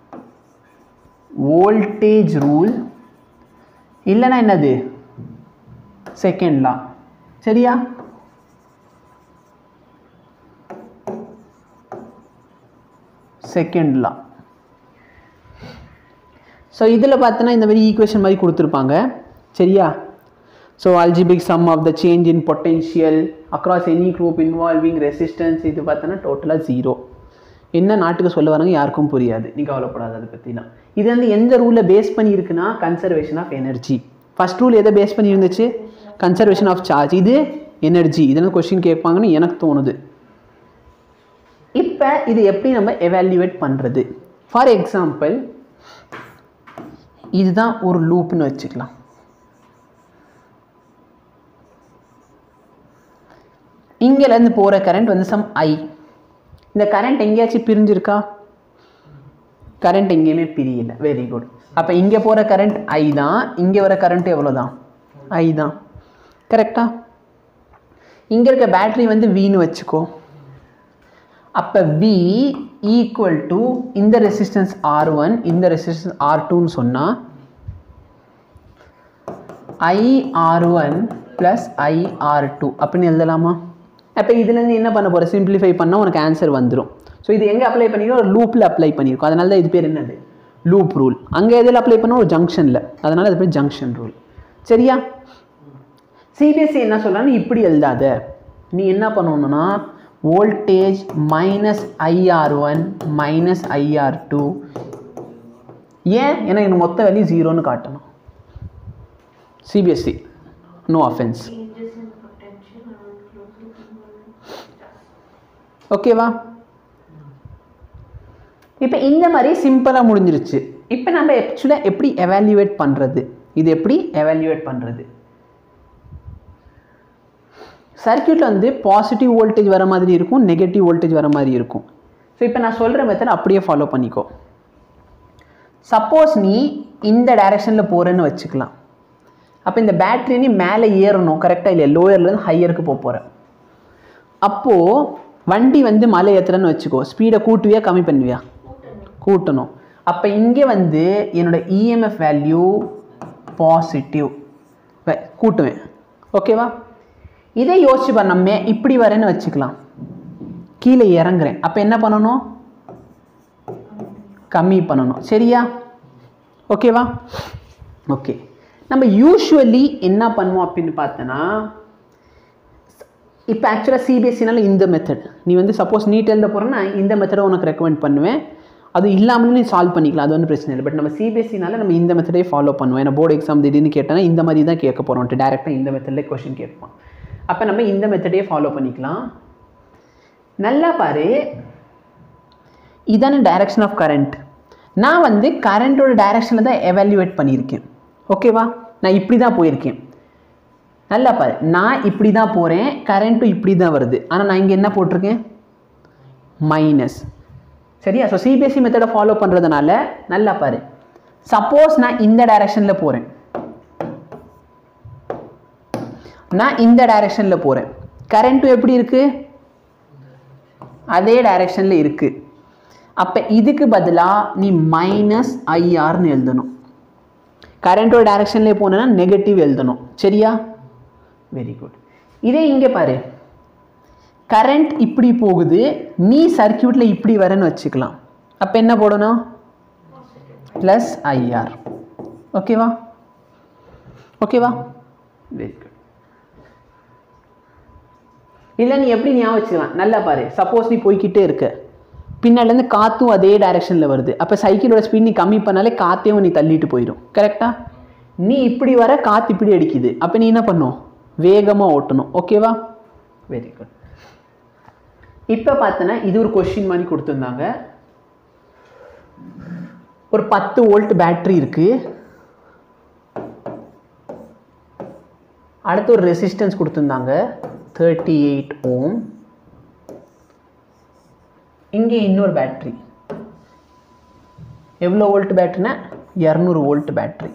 Speaker 4: வோல்டேஜ் ரூல் இல்லைன்னா என்னது செகண்ட் லா சரியா செகண்ட் லா ஸோ இதில் பார்த்தோன்னா இந்த மாதிரி ஈக்குவேஷன் மாதிரி கொடுத்துருப்பாங்க சரியா so algebraic sum of the change in potential across any group involving resistance இது பார்த்தோன்னா டோட்டலாக ஜீரோ என்ன நாட்டுக்கு சொல்ல வராங்க யாருக்கும் புரியாது நீ கவலைப்படாத அதை பற்றிலாம் இது வந்து எந்த ரூலில் பேஸ் பண்ணியிருக்குன்னா conservation of energy first rule எதை பேஸ் பண்ணி இருந்துச்சு கன்சர்வேஷன் ஆஃப் சார்ஜ் இது எனர்ஜி இதெல்லாம் கொஷின் கேட்பாங்கன்னு எனக்கு தோணுது இப்போ இது எப்படி நம்ம எவால்யூவேட் பண்ணுறது ஃபார் எக்ஸாம்பிள் இதுதான் ஒரு லூப்னு வச்சுக்கலாம் இங்கேருந்து போகிற கரண்ட் வந்து சம் ஐ இந்த கரண்ட் எங்கேயாச்சும் பிரிஞ்சிருக்கா கரண்ட் எங்கேயுமே பிரியல வெரி குட் அப்போ இங்கே போகிற கரண்ட் ஐ தான் இங்கே வர கரண்ட் எவ்வளோ தான் ஐ தான் கரெக்டா இங்கே இருக்க பேட்டரி வந்து வின்னு வச்சுக்கோ அப்போ வி ஈக்குவல் டு இந்த ரெசிஸ்டன்ஸ் ஆர் ஒன் இந்த ரெசிஸ்டன்ஸ் ஆர் டூன்னு சொன்னால் I R one plus I R two அப்படின்னு எழுதலாமா அப்போ இதுலேருந்து என்ன பண்ண போகிற சிம்பிளிஃபை பண்ணால் உனக்கு ஆன்சர் வந்துடும் ஸோ இது எங்கே அப்ளை பண்ணிருக்கோம் ஒரு லூப்பில் அப்ளை பண்ணியிருக்கோம் அதனால தான் இது பேர் என்னது லூப் ரூல் அங்கே எதில் அப்ளை பண்ணோம் ஒரு ஜங்ஷனில் அதனால அது பேர் ஜங்ஷன் ரூல் சரியா சிபிஎஸ்சி என்ன சொல்கிறான்னு இப்படி எழுதாத நீ என்ன பண்ணணும்னா voltage minus IR one minus IR two ஏன் ஏன்னா எனக்கு மொத்த வேல்யூ ஜீரோன்னு காட்டணும் சிபிஎஸ்சி நோ அஃபென்ஸ் ஓகேவா இப்போ இந்த மாதிரி சிம்பிளாக முடிஞ்சிருச்சு இப்போ நம்ம ஆக்சுவலாக எப்படி எவால்யூவேட் பண்ணுறது இது எப்படி எவால்யூவேட் பண்ணுறது சர்க்கியூட்டில் வந்து பாசிட்டிவ் வோல்டேஜ் வர மாதிரி இருக்கும் நெகட்டிவ் வோல்டேஜ் வர மாதிரி இருக்கும் ஸோ இப்போ நான் சொல்கிற மெத்தட் அப்படியே ஃபாலோ பண்ணிக்கோ சப்போஸ் நீ இந்த டைரெக்ஷனில் போகிறேன்னு வச்சுக்கலாம் அப்போ இந்த பேட்டரி நீ மேலே ஏறணும் கரெக்டாக இல்லை லோயர்லேருந்து ஹையருக்கு போக போகிற அப்போது வண்டி வந்து மலை ஏற்றுறன்னு வச்சுக்கோ ஸ்பீடை கூட்டுவியா கம்மி பண்ணுவியா கூட்டணும் அப்போ இங்கே வந்து என்னோட இஎம்எஃப் வேல்யூ பாசிட்டிவ் கூட்டுவேன் ஓகேவா இதே யோசிச்சு பாரு நம்ம இப்படி வரேன்னு வச்சுக்கலாம் கீழே இறங்குறேன் அப்போ என்ன பண்ணணும் கம்மி பண்ணணும் சரியா ஓகேவா ஓகே நம்ம யூஸ்வலி என்ன பண்ணுவோம் அப்படின்னு பார்த்தோன்னா இப்போ ஆக்சுவலாக சிபிஎஸ்சினால இந்த மெத்தட் நீ வந்து சப்போஸ் நீட் எழுத போகிறேன்னா இந்த மெத்தடை உனக்கு ரெக்கமெண்ட் பண்ணுவேன் அது இல்லாமலும் நீ சால்வ் பண்ணிக்கலாம் அது ஒன்றும் பிரச்சனை இல்லை பட் நம்ம சிபிஎஸ்சினால நம்ம இந்த மெத்தடே ஃபாலோ பண்ணுவோம் ஏன்னா போர்டு எக்ஸாம் திடீர்னு கேட்டோன்னா இந்த மாதிரி தான் கேட்க போகிறோம் டேரெக்டாக இந்த மெத்தடில் கொஷின் கேட்பான் அப்போ நம்ம இந்த மெத்தடே ஃபாலோ பண்ணிக்கலாம் நல்லா பாரு இதான டைரக்ஷன் ஆஃப் கரண்ட் நான் வந்து கரண்ட்டோட டைரக்ஷனில் தான் எவால்யூவேட் பண்ணியிருக்கேன் ஓகேவா நான் இப்படி தான் போயிருக்கேன் நல்லா பாரு நான் இப்படி தான் போகிறேன் கரண்ட்டும் இப்படி தான் வருது ஆனால் நான் இங்கே என்ன போட்டிருக்கேன் மைனஸ் சரியா ஸோ சிபிஎஸ்சி மெத்தடை ஃபாலோ பண்ணுறதுனால நல்லா பாரு சப்போஸ் நான் இந்த டைரக்ஷனில் போகிறேன் நான் இந்த டைரக்ஷனில் போகிறேன் கரண்ட்டும் எப்படி இருக்குது அதே டைரக்ஷனில் இருக்குது அப்போ இதுக்கு பதிலாக நீ மைனஸ் ஐஆர்னு எழுதணும் கரண்ட்டோட டைரக்ஷன்லேயே போனேன்னா நெகட்டிவ் எழுதணும் சரியா வெரி குட் இதே இங்கே பாரு கரண்ட் இப்படி போகுது நீ சர்க்கியூட்டில் இப்படி வரேன்னு வச்சுக்கலாம் அப்போ என்ன போடணும் ப்ளஸ் ஐஆர் ஓகேவா ஓகேவா வெரி குட் இல்லை நீ எப்படி ஞாபகம் வச்சுக்கலாம் நல்லா பாரு சப்போஸ் நீ போய்க்கிட்டே இருக்க பின்னாடிலேருந்து காற்றும் அதே டைரெக்ஷனில் வருது அப்போ சைக்கிளோட ஸ்பீட் நீ கம்மி பண்ணாலே காற்றையும் நீ தள்ளிட்டு போயிடும் கரெக்டா நீ இப்படி வர காற்று இப்படி அடிக்குது அப்போ நீ என்ன பண்ணும் வேகமாக ஓட்டணும் ஓகேவா வெரி குட் இப்போ பார்த்தோன்னா இது ஒரு கொஷின் மாதிரி கொடுத்துருந்தாங்க ஒரு பத்து வோல்ட் பேட்டரி இருக்குது அடுத்து ஒரு ரெசிஸ்டன்ஸ் கொடுத்துருந்தாங்க தேர்ட்டி எயிட் ஓம் இங்கே இன்னொரு பேட்ரி எவ்வளோ வோல்ட் பேட்டரினா இரநூறு வோல்ட் பேட்டரி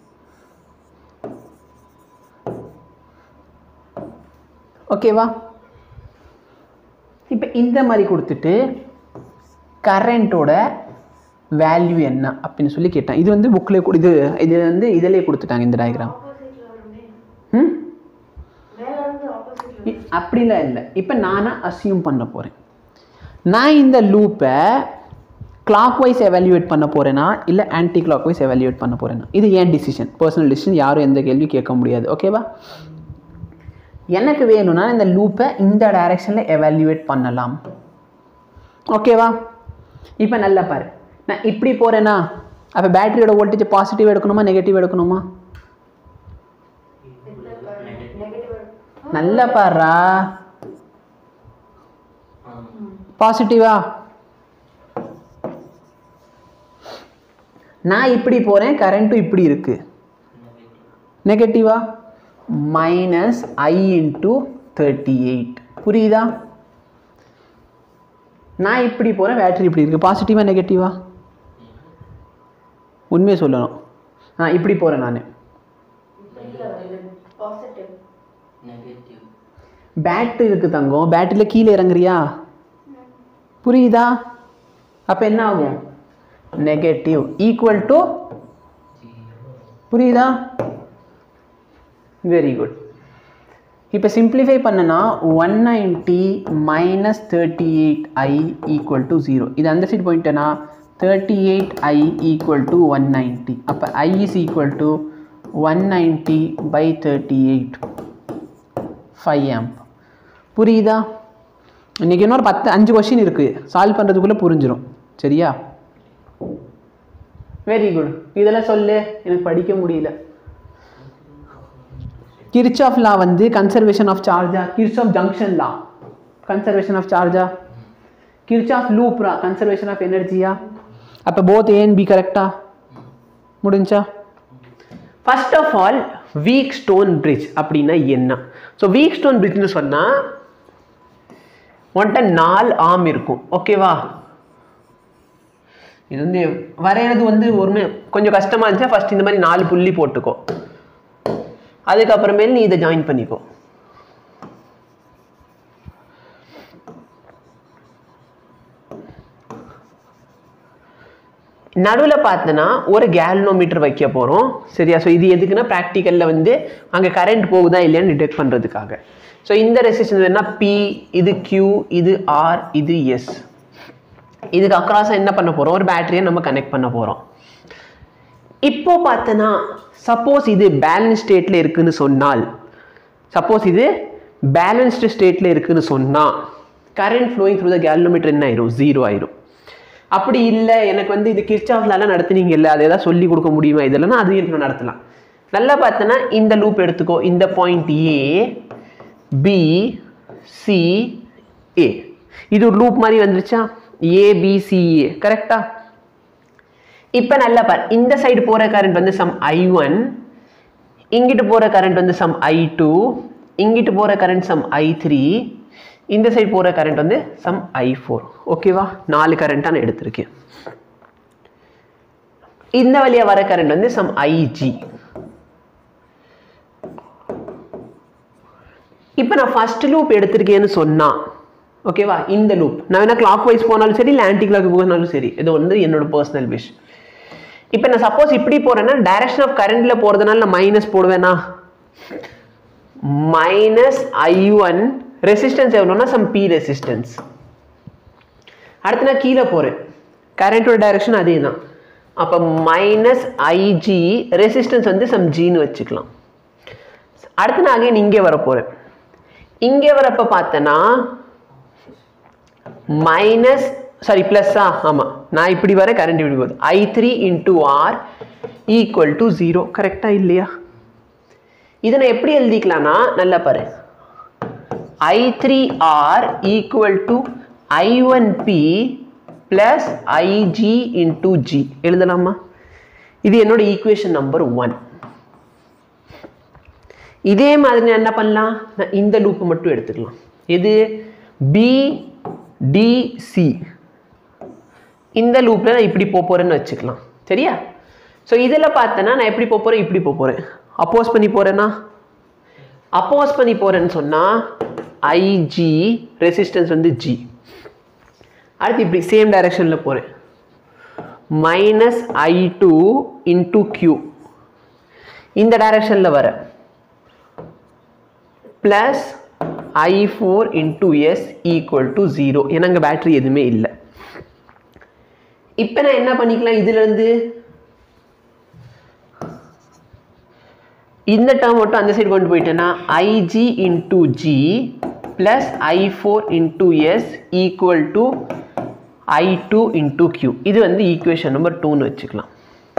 Speaker 4: ஓகேவா இப்போ இந்த மாதிரி கொடுத்துட்டு கரண்ட்டோட வேல்யூ என்ன அப்படின்னு சொல்லி கேட்டேன் இது வந்து புக்கில் இது இது வந்து இதிலே கொடுத்துட்டாங்க இந்த டயக்ராம் ம்
Speaker 2: மேல இருந்து ஆப்போசிட்ல
Speaker 4: இ- அப்படிலாம் இல்லை இப்போ நானாக அசியூம் பண்ண போகிறேன் நான் இந்த லூப்பை கிளாக் வைஸ் எவாலுவேட் பண்ண போகிறேனா இல்லை ஆன்டி கிளாக் வைஸ் எவாலுவேட் பண்ண போகிறேனா இது ஏன் டிசிஷன் பர்சனல் டிசிஷன் யாரும் எந்த கேள்வியும் கேட்க முடியாது ஓகேவா எனக்கு வேணும்னா இந்த லூப்பை இந்த டைரெக்ஷனில் எவாலுவேட் பண்ணலாம் ஓகேவா இப்போ நல்லா பாரு நான் இப்படி போகிறேன்னா அப்போ பேட்டரியோட வோல்டேஜ் பாசிட்டிவ் எடுக்கணுமா நெகட்டிவ் எடுக்கணுமா நல்லா பாருடா பாசிட்டிவா நான் இப்படி போகிறேன் கரண்ட்டும் இப்படி இருக்கு நெகட்டிவா minus I into thirty eight புரியுதா நான் இப்படி போகிறேன் பேட்டரி இப்படி இருக்கு பாசிட்டிவா நெகட்டிவா உண்மையை சொல்லணும் நான் இப்படி போகிறேன் நான்
Speaker 2: பாசிட்டிவ்
Speaker 3: நெகட்டிவ்
Speaker 4: பேட்டரி இருக்கு தங்கம் பேட்டரியில் கீழே இறங்குறியா புரியுதா அப்போ என்ன ஆகும் நெகட்டிவ் ஈக்குவல் டு புரியுதா வெரி குட் இப்போ சிம்பிளிஃபை பண்ணனா one ninety minus thirty eight I equal to zero இது அந்த சைடு போயிட்டேன்னா thirty eight I equal to one ninety அப்போ I is equal to one ninety by thirty eight five amp புரியுதா இன்றைக்கி இன்னொரு பத்து அஞ்சு கொஷின் இருக்குது சால்வ் பண்ணுறதுக்குள்ளே புரிஞ்சிடும் சரியா வெரி குட் இதெல்லாம் சொல்லு எனக்கு படிக்க முடியல கிர்ச்சாஃப் லா வந்து கன்சர்வேஷன் ஆஃப் சார்ஜா Kirchhoff junction law conservation of சார்ஜா கிர்ச்சாஃப் லூப்ரா கன்சர்வேஷன் ஆஃப் எனர்ஜியா அப்போ போத் ஏன் பி கரெக்டா முடிஞ்சா first of all Wheatstone bridge அப்படின்னா என்ன ஸோ வீக் ஸ்டோன் பிரிட்ஜ்னு சொன்னால் உன்கிட்ட நாலு ஆம் இருக்கும் ஓகேவா இது வந்து வரைகிறது வந்து ஒன்று கொஞ்சம் கஷ்டமாக இருந்துச்சுன்னா ஃபஸ்ட் இந்த மாதிரி நாலு புள்ளி போட்டுக்கோ அதுக்கப்புறமேல் நீ இதை ஜாயின் பண்ணிக்கோ நடுவில் பார்த்தனா ஒரு கேல்னோமீட்டர் வைக்க போகிறோம் சரியா ஸோ இது எதுக்குன்னா ப்ராக்டிக்கலில் வந்து அங்கே கரண்ட் போகுதா இல்லையான்னு டிடெக்ட் பண்ணுறதுக்காக ஸோ இந்த ரெசிஸ்டன்ஸ் என்ன பி இது Q இது ஆர் இது எஸ் இதுக்கு அக்ராஸாக என்ன பண்ண போகிறோம் ஒரு பேட்டரியை நம்ம கனெக்ட் பண்ண போகிறோம் இப்போ பார்த்தனா சப்போஸ் இது பேலன்ஸ் ஸ்டேட்டில் இருக்குன்னு சொன்னால் சப்போஸ் இது பேலன்ஸ்டு ஸ்டேட்டில் இருக்குன்னு சொன்னால் current flowing through the galvanometer என்ன ஆயிரும் ஜீரோ ஆயிரும் அப்படி இல்லை எனக்கு வந்து இது கிர்ச்சாஃப்லாம் நடத்துனீங்கல்ல அதை ஏதாவது சொல்லி கொடுக்க முடியுமா இதெல்லாம் அது எனக்கு நடத்தலாம் நல்லா பார்த்தோன்னா இந்த லூப் எடுத்துக்கோ இந்த point A B C A இது ஒரு லூப் மாதிரி வந்துருச்சா ஏபிசிஏ கரெக்டா இப்போ நல்லா பார் இந்த சைடு போகிற கரண்ட் வந்து சம் ஐ ஒன் இங்கிட்டு போகிற கரண்ட் வந்து சம் ஐ டூ இங்கிட்டு போகிற கரண்ட் சம் ஐ த்ரீ இந்த சைடு போகிற கரண்ட் வந்து சம் ஐ ஃபோர் ஓகேவா நாலு கரண்ட்டாக நான் எடுத்திருக்கேன் இந்த வழியாக வர கரண்ட் வந்து சம் ஐஜி இப்போ நான் ஃபர்ஸ்ட் லூப் எடுத்திருக்கேன்னு சொன்னா ஓகேவா இந்த லூப் நான் வேணா கிளாக் வைஸ் போனாலும் சரி இல்லை ஆன்டி கிளாக் போனாலும் சரி இது வந்து என்னோட பர்சனல் விஷ் இப்போ நான் சப்போஸ் இப்படி போறேன்னா டைரக்ஷன் ஆஃப் கரண்ட்ல போறதுனால நான் மைனஸ் போடுவேனா மைனஸ் ஐ ஒன் ரெசிஸ்டன்ஸ் எவ்வளோனா சம் பி ரெசிஸ்டன்ஸ் அடுத்து நான் கீழே போறேன் கரண்டோட டைரக்ஷன் அதே தான் அப்போ மைனஸ் ஐஜி ரெசிஸ்டன்ஸ் வந்து சம் ஜின்னு வச்சுக்கலாம் அடுத்து நான் அகைன் இங்கே வர போறேன் இங்கே வரப்ப பார்த்தேன்னா மைனஸ் சாரி ப்ளஸ்ஸா ஆமாம் நான் இப்படி வர கரண்ட் இப்படி போகுது I three into R equal to zero கரெக்டாக இல்லையா இதை நான் எப்படி எழுதிக்கலாம்னா நல்லா பாரு I three R equal to I one P plus IG into G எழுதலாமா இது என்னோட ஈக்குவேஷன் நம்பர் ஒன் இதே மாதிரி நான் என்ன பண்ணலாம் நான் இந்த லூப் மட்டும் எடுத்துக்கலாம் இது பி டிசி
Speaker 1: இந்த லூப்பில் நான் இப்படி போக போகிறேன்னு வச்சுக்கலாம் சரியா ஸோ இதில் பார்த்தேன்னா நான் எப்படி போக போகிறேன் இப்படி போக போகிறேன் அப்போஸ் பண்ணி போகிறேன்னா அப்போஸ் பண்ணி போகிறேன்னு சொன்னால் ஐஜி ரெசிஸ்டன்ஸ் வந்து ஜி அடுத்து இப்படி சேம் டைரெக்ஷனில் போகிறேன் minus I two into Q இந்த டைரெக்ஷனில் வர plus I four into S equal to zero ஏன்னா அங்கே பேட்ரி எதுவுமே இல்லை இப்போ நான் என்ன பண்ணிக்கலாம் இதுலேருந்து இந்த டேர்ம் மட்டும் அந்த சைடு கொண்டு போயிட்டேன்னா IG into G plus I four into S equal to I two into Q இது வந்து ஈக்குவேஷன் நம்பர் டூன்னு வச்சுக்கலாம்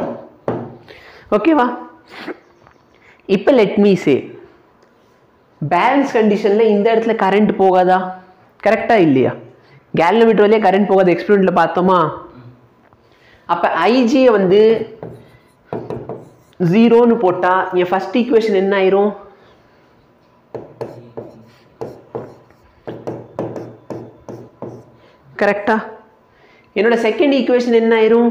Speaker 1: ஓகேவா இப்போ லெட் மீ சே பேலன்ஸ் கண்டிஷனில் இந்த இடத்துல கரண்ட் போகாதா கரெக்டாக இல்லையா கேலோமீட்டர் வழியாக கரண்ட் போகாத எக்ஸ்பெரிமெண்ட்டில் பார்த்தோமா அப்போ ஐஜியை வந்து ஜீரோன்னு போட்டால் என் ஃபர்ஸ்ட் ஈக்குவேஷன் என்ன ஆயிரும் கரெக்டா என்னோட செகண்ட் ஈக்குவேஷன் என்ன ஆயிரும்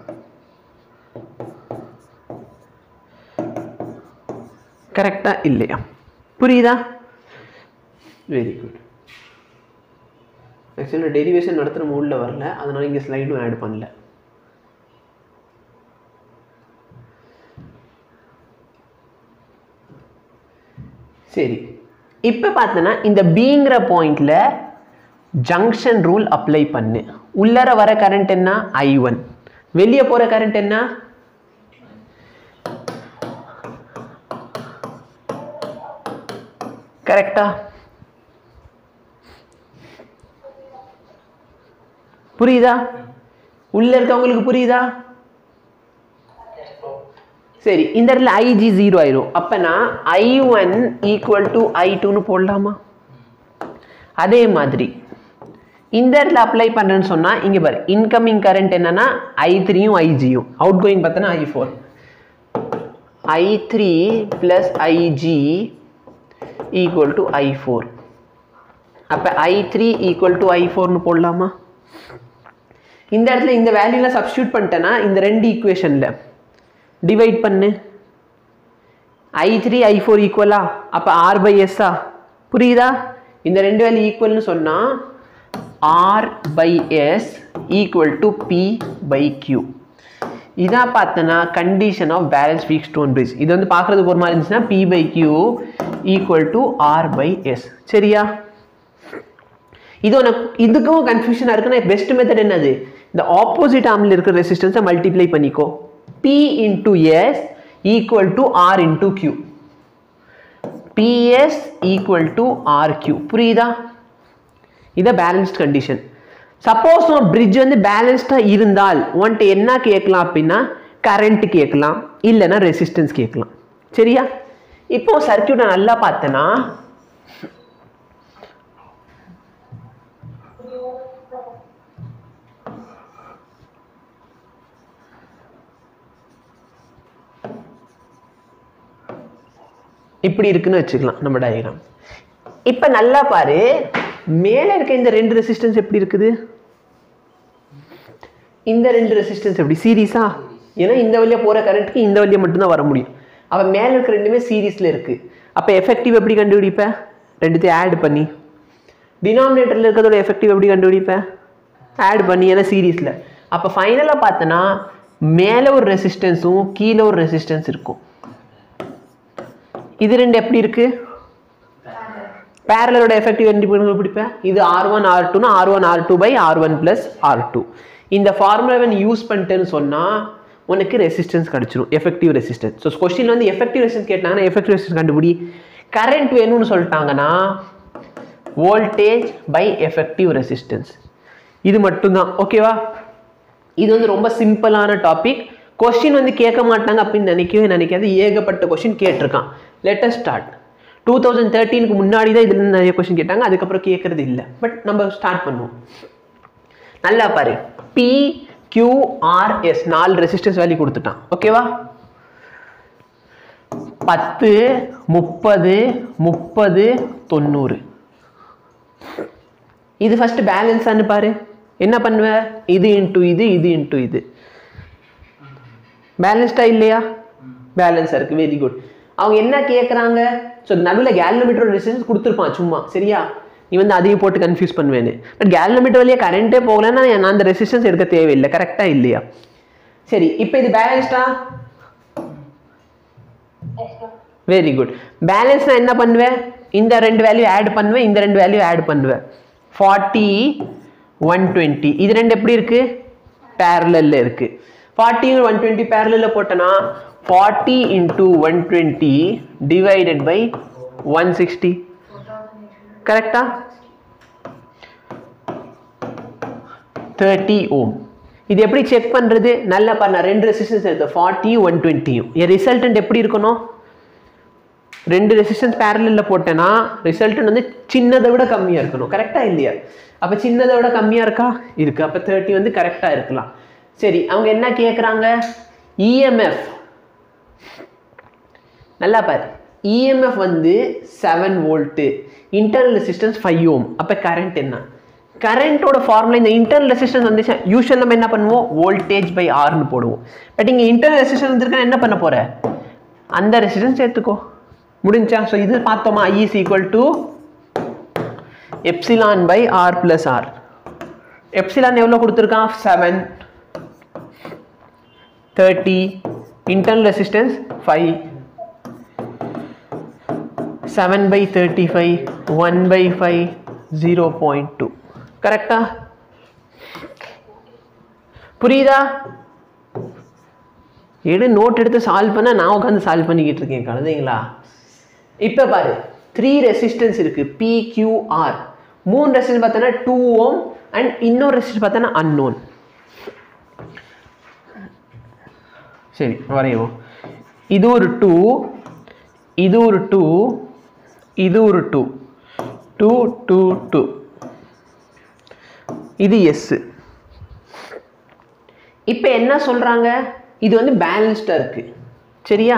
Speaker 1: கரெக்டா இல்லையா புரியுதா வெரி குட் ஆக்சுவலி டெரிவேஷன் நடத்துகிற மூடில் வரல அதனால இங்கே ஸ்லைடும் ஆட் பண்ணல சரி இப்போ பார்த்தோன்னா இந்த பிங்கிற பாயிண்டில் ஜங்ஷன் ரூல் அப்ளை பண்ணு உள்ளர வர கரண்ட் என்ன ஐ ஒன் வெளியே போகிற கரண்ட் என்ன கரெக்டா புரியுதா உள்ள இருக்கவங்களுக்கு புரியுதா சரி இந்த இடத்துல ஐஜி ஜீரோ ஆயிரும் அப்பனா I one equal to I டூன்னு போடலாமா அதே மாதிரி இந்த இடத்துல அப்ளை பண்ணுறேன்னு சொன்னால் இங்கே பாரு இன்கமிங் கரண்ட் என்னன்னா ஐ த்ரீயும் ஐஜியும் அவுட் கோயிங் பார்த்தோன்னா I four I three plus IG equal to I four அப்போ I three equal to I ஃபோர்னு போடலாமா இந்த இடத்துல இந்த வேல்யூலாம் சப்ஸ்டியூட் பண்ணிட்டேன்னா இந்த ரெண்டு ஈக்குவேஷனில் டிவைட் பண்ணு ஐ த்ரீ ஐ ஃபோர் ஈக்குவலா அப்போ ஆர் பை எஸ்ஸா புரியுதா இந்த ரெண்டு வேல்யூ ஈக்குவல்னு சொன்னால் R by S equal to P by Q இதான் பார்த்தோன்னா condition of balance Wheatstone bridge இது வந்து பார்க்குறதுக்கு ஒரு மாதிரி இருந்துச்சுன்னா P by Q equal to R by S சரியா இது உனக்கு இதுக்கும் கன்ஃபியூஷனாக இருக்குன்னா பெஸ்ட் மெத்தட் என்னது இந்த ஆப்போசிட் ஆர்மில் இருக்கிற ரெசிஸ்டன்ஸை மல்டிப்ளை பண்ணிக்கோ P into S equal to R into Q PS equal to R Q புரியுதா இதை பேலன்ஸ்ட் கண்டிஷன் சப்போஸ் உன் பிரிட்ஜ் வந்து பேலன்ஸ்டாக இருந்தால் உன்ட்டு என்ன கேட்கலாம் அப்படின்னா கரண்ட் கேட்கலாம் இல்லைன்னா ரெசிஸ்டன்ஸ் கேட்கலாம் சரியா இப்போ சர்க்கியூட்டை நல்லா பார்த்தேன்னா இப்படி இருக்குன்னு வச்சுக்கலாம் நம்ம டயக்ராம் இப்போ நல்லா பாரு மேலே இருக்க இந்த ரெண்டு ரெசிஸ்டன்ஸ் எப்படி இருக்குது இந்த ரெண்டு ரெசிஸ்டன்ஸ் எப்படி சீரீஸா ஏன்னா இந்த வழியா போகிற கரண்ட்டுக்கு இந்த வழியா மட்டும்தான் வர முடியும் அப்போ மேலே இருக்க ரெண்டுமே சீரீஸில் இருக்குது அப்போ எஃபெக்டிவ் எப்படி கண்டுபிடிப்ப ரெண்டுத்தையும் ஆட் பண்ணி டினாமினேட்டரில் இருக்கிறதோட எஃபெக்டிவ் எப்படி கண்டுபிடிப்பேன் ஆட் பண்ணி ஏன்னா சீரீஸில் அப்போ ஃபைனலாக பார்த்தோன்னா மேலே ஒரு ரெசிஸ்டன்ஸும் கீழே ஒரு ரெசிஸ்டன்ஸ் இருக்கும் இது ரெண்டு எப்படி இருக்கு பேரலோட எஃபெக்டிவ் எப்படி பிடிப்பேன் இது ஆர் ஒன் ஆர் டூனா R one R two by R one plus R two இந்த ஃபார்முலாவை நீ யூஸ் பண்ணிட்டேன்னு சொன்னால் உனக்கு ரெசிஸ்டன்ஸ் கிடச்சிரும் எஃபெக்டிவ் ரெசிஸ்டன்ஸ் ஸோ கொஸ்டின் வந்து எஃபெக்டிவ் ரெசிஸ்டன்ஸ் கேட்டாங்கன்னா எஃபெக்டிவ் ரெசிஸ்டன்ஸ் கண்டுபிடி கரண்ட் வேணும்னு சொல்லிட்டாங்கன்னா வோல்டேஜ் பை எஃபெக்டிவ் ரெசிஸ்டன்ஸ் இது மட்டும்தான் ஓகேவா இது வந்து ரொம்ப சிம்பிளான டாபிக் கொஸ்டின் வந்து கேட்க மாட்டாங்க அப்படின்னு நினைக்கவே நினைக்காது ஏகப்பட்ட கொஸ்டின் கேட்டிருக்கான் லெட்டஸ்ட் ஸ்டார்ட் டூ தௌசண்ட் தேர்ட்டீனுக்கு முன்னாடி தான் இதுல இருந்து நிறைய கொஸ்டின் கேட்டாங்க அதுக்கப்புறம் கேட்கறது இல்லை பட் நம்ம ஸ்டார்ட் பண்ணுவோம் நல்லா பாரு பி கியூஆர்எஸ் நாலு ரெசிஸ்டன்ஸ் வேல்யூ கொடுத்துட்டான் ஓகேவா பத்து முப்பது முப்பது தொண்ணூறு இது ஃபர்ஸ்ட் பேலன்ஸான்னு பாரு என்ன பண்ணுவ இது இன்ட்டு இது இது இன்ட்டு இது பேலன்ஸ்டா இல்லையா பேலன்ஸாக இருக்குது வெரி குட் அவங்க என்ன கேட்குறாங்க ஸோ நடுவில் கேலோமீட்டரோட ரெசிஸ்டன்ஸ் கொடுத்துருப்பான் சும்மா சரியா நீ வந்து அதையும் போட்டு கன்ஃபியூஸ் பண்ணுவேன்னு பட் கேலோமீட்டர் வழியாக கரண்ட்டே போகலன்னா நான் அந்த ரெசிஸ்டன்ஸ் எடுக்க தேவையில்லை கரெக்டாக இல்லையா சரி இப்போ இது பேலன்ஸ்டா வெரி குட் பேலன்ஸ் நான் என்ன பண்ணுவேன் இந்த ரெண்டு வேல்யூ ஆட் பண்ணுவேன் இந்த ரெண்டு வேல்யூ ஆட் பண்ணுவேன் ஃபார்ட்டி ஒன் டுவெண்ட்டி இது ரெண்டு எப்படி இருக்கு பேரலில் இருக்கு ஃபார்ட்டி ஒன் டுவெண்ட்டி பேரலில் போட்டேன்னா forty into one twenty divided by one sixty கரெக்டா தேர்ட்டி ஓம் இது எப்படி செக் பண்ணுறது நல்லா பண்ண ரெண்டு ரெசிஸ்டன்ஸ் எடுத்து ஃபார்ட்டியும் ஒன் டுவெண்ட்டியும் என் ரிசல்டன்ட் எப்படி இருக்கணும் ரெண்டு ரெசிஸ்டன்ஸ் பேரலில் போட்டேன்னா ரிசல்டன் வந்து சின்னதை விட கம்மியாக இருக்கணும் கரெக்டாக இல்லையா அப்போ சின்னதை விட கம்மியாக இருக்கா இருக்குது அப்போ தேர்ட்டி வந்து கரெக்டாக இருக்கலாம் சரி அவங்க என்ன கேட்குறாங்க இஎம்எஃப் நல்லா பாரு இஎம்எஃப் வந்து seven volt internal resistance five ohm அப்போ கரண்ட் என்ன கரண்ட்டோட ஃபார்முலா இந்த இன்டர்னல் ரெசிஸ்டன்ஸ் வந்துச்சு யூஸ்வல் நம்ம என்ன பண்ணுவோம் வோல்டேஜ் பை ஆர்னு போடுவோம் பட் இங்கே இன்டர்னல் ரெசிஸ்டன்ஸ் வந்துருக்கா என்ன பண்ண போற அந்த ரெசிஸ்டன்ஸ் சேர்த்துக்கோ முடிஞ்சா ஸோ இது பார்த்தோமா I is equal to epsilon by R plus R epsilon எவ்வளோ கொடுத்துருக்கான் seven thirty internal resistance five seven by thirty five one by five zero point two கரெக்டா புரியுதா எடு நோட் எடுத்து சால்வ் பண்ண நான் உட்காந்து சால்வ் பண்ணிக்கிட்டு இருக்கேன் கழுதைங்களா இப்போ பாரு த்ரீ ரெசிஸ்டன்ஸ் இருக்கு பிக்யூஆர் மூணு ரெசிஸ்டன்ஸ் பார்த்தோன்னா டூ ஓம் அண்ட் இன்னொரு ரெசிஸ்டன்ஸ் பார்த்தோன்னா அன்னோன் சரி வரைவோம் இது ஒரு டூ இது ஒரு டூ இது ஒரு டூ டூ டூ டூ இது எஸ் இப்போ என்ன சொல்றாங்க இது வந்து பேலன்ஸ்டாக இருக்கு சரியா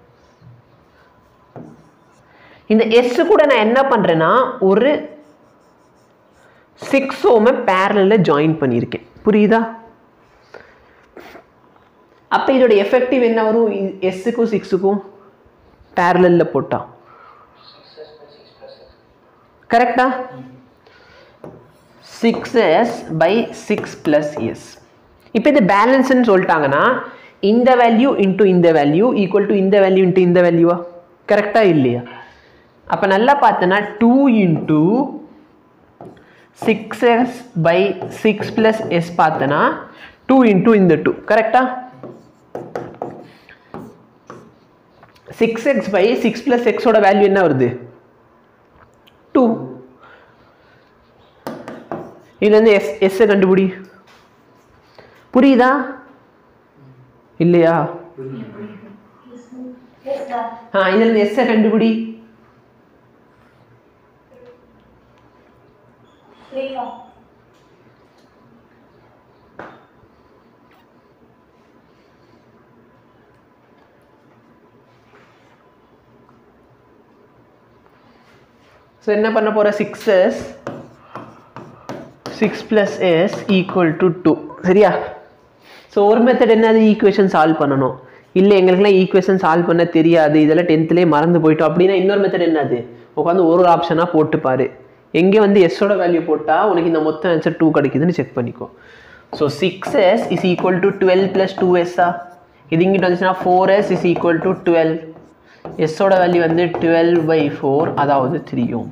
Speaker 1: இந்த எஸ் கூட நான் என்ன பண்றேன்னா ஒரு சிக்ஸ் ஓமை பேரலில் ஜாயின் பண்ணியிருக்கேன் புரியுதா அப்போ இதோட எஃபெக்டிவ் என்ன வரும் எஸ்ஸுக்கும் சிக்ஸுக்கும் பேரலில் போட்டா கரெக்டா six S by six plus S இப்போ இது பேலன்ஸ்னு சொல்லிட்டாங்கன்னா இந்த வேல்யூ இன்ட்டு இந்த வேல்யூ ஈக்குவல் டு இந்த வேல்யூ இன்ட்டு இந்த வேல்யூவா கரெக்டாக இல்லையா அப்போ நல்லா பார்த்தோன்னா two into six S by six plus S பார்த்தோன்னா டூ இன்ட்டு இந்த டூ கரெக்டா six X by six plus எக்ஸோட வேல்யூ என்ன வருது டூ இதுலேருந்து எஸ் எஸ்ஸை கண்டுபிடி புரியுதா இல்லையா ஆ இதுலேருந்து எஸ்ஸை கண்டுபிடி ஸோ என்ன பண்ண போகிற six S six plus S equal to two சரியா ஸோ ஒரு மெத்தட் என்னது ஈக்குவேஷன் சால்வ் பண்ணணும் இல்லை எங்களுக்குலாம் ஈக்குவேஷன் சால்வ் பண்ண தெரியாது இதெல்லாம் டென்த்லேயே மறந்து போயிட்டோம் அப்படின்னா இன்னொரு மெத்தட் என்னது உட்காந்து ஒரு ஒரு ஆப்ஷனாக போட்டு பாரு எங்கே வந்து எஸ்ஸோட வேல்யூ போட்டால் உனக்கு இந்த மொத்த ஆன்சர் டூ கிடைக்குதுன்னு செக் பண்ணிக்கோ so six S is equal to twelve plus two எஸ்ஸா இது இங்கிட்ட வந்துச்சுன்னா four S is equal to twelve எஸ்ஸோட வேல்யூ வந்து டுவெல் பை ஃபோர் அதாவது த்ரீ ஓம்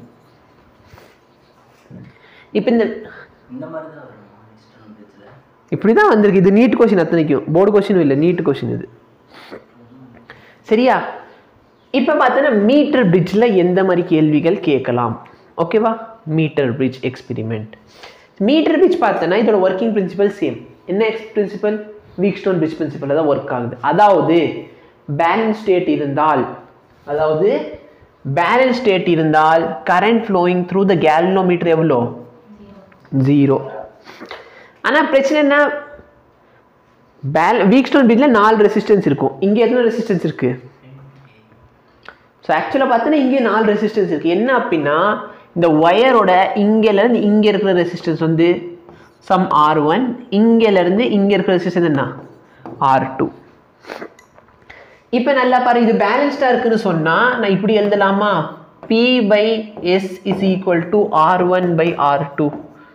Speaker 1: இப்போ இந்த
Speaker 3: இந்த மாதிரி தான் வரும் இன்ஸ்டன்ட் பிரிட்ஜில்
Speaker 1: இப்படி தான் வந்திருக்கு இது நீட் கொஷின் அத்தனைக்கும் போர்டு கொஷினும் இல்லை நீட் கொஷின் இது சரியா இப்போ பார்த்தோன்னா மீட்டர் பிரிட்ஜில் எந்த மாதிரி கேள்விகள் கேட்கலாம் ஓகேவா metre bridge experiment metre bridge பார்த்தோன்னா இதோட ஒர்க்கிங் பிரின்சிபல் சேம் என்ன principle Wheatstone bridge principle தான் ஒர்க் ஆகுது அதாவது பேலன்ஸ் ஸ்டேட் இருந்தால் அதாவது பேலன்ஸ் ஸ்டேட் இருந்தால் current flowing through the galvanometer எவ்வளோ ஜீரோ ஆனால் பிரச்சனை என்ன பேல் வீக் ஸ்டோன் பிரிட்ஜில் நாலு ரெசிஸ்டன்ஸ் இருக்கும் இங்கே எத்தனை ரெசிஸ்டன்ஸ் இருக்குது ஸோ ஆக்சுவலாக பார்த்தோன்னா இங்கே நாலு ரெசிஸ்டன்ஸ் இருக்குது என்ன அப்படின்னா இந்த ஒயரோட இங்கேருந்து இங்கே இருக்கிற ரெசிஸ்டன்ஸ் வந்து சம் ஆர் ஒன் இங்கேருந்து இங்கே இருக்கிற ரெசிஸ்டன்ஸ் என்ன ஆர் டூ இப்போ நல்லா பாரு இது பேலன்ஸ்டாக இருக்குன்னு சொன்னால் நான் இப்படி எழுதலாமா P by S is equal to R one by R two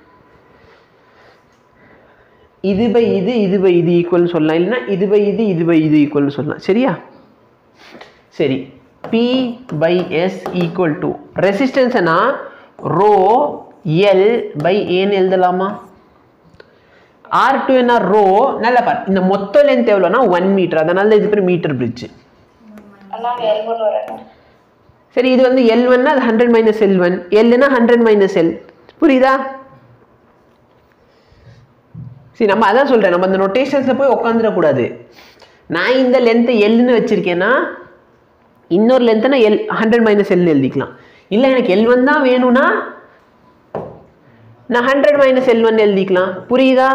Speaker 1: இது பை இது இது பை இது ஈக்குவல்னு சொல்லலாம் இல்லைன்னா இது பை இது இது பை இது ஈக்குவல்னு சொல்லலாம் சரியா சரி P by S equal to ரெசிஸ்டன்ஸ்னா ரோ எல் பை ஏன்னு எழுதலாமா ஆர் டூ என்ன ரோ நல்லா பாரு இந்த மொத்த லென்த் எவ்வளோனா ஒன் மீட்டர் அதனால இது பேர் மீட்டர் பிரிட்ஜ் சரி இது வந்து எல் ஒன்னா அது ஹண்ட்ரட் மைனஸ் எல் ஒன் எல்னா ஹண்ட்ரட் மைனஸ் எல் புரியுதா சரி நம்ம அதான் சொல்கிறேன் நம்ம அந்த நொட்டேஷன்ஸில் போய் உட்காந்துடக்கூடாது நான் இந்த லென்த்தை எல்னு வச்சுருக்கேன்னா இன்னொரு லென்த்தை எல் ஹண்ட்ரட் மைனஸ் எல்னு எழுதிக்கலாம் இல்லை எனக்கு எல் ஒன் தான் வேணும்னா நான் ஹண்ட்ரட் மைனஸ் எல் ஒன் எழுதிக்கலாம் புரியுதா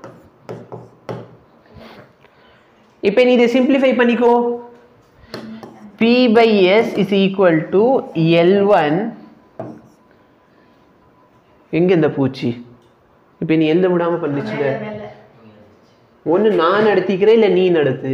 Speaker 1: இப்போ நீ இதை சிம்பிளிஃபை பண்ணிக்கோ P by S is equal to L one எங்க இந்த பூச்சி இப்போ நீ எழுத விடாம பண்ணிச்சுங்க
Speaker 2: மேல மேல
Speaker 1: ஒன்று நான் நடத்திக்கிறேன் இல்லை நீ நடத்து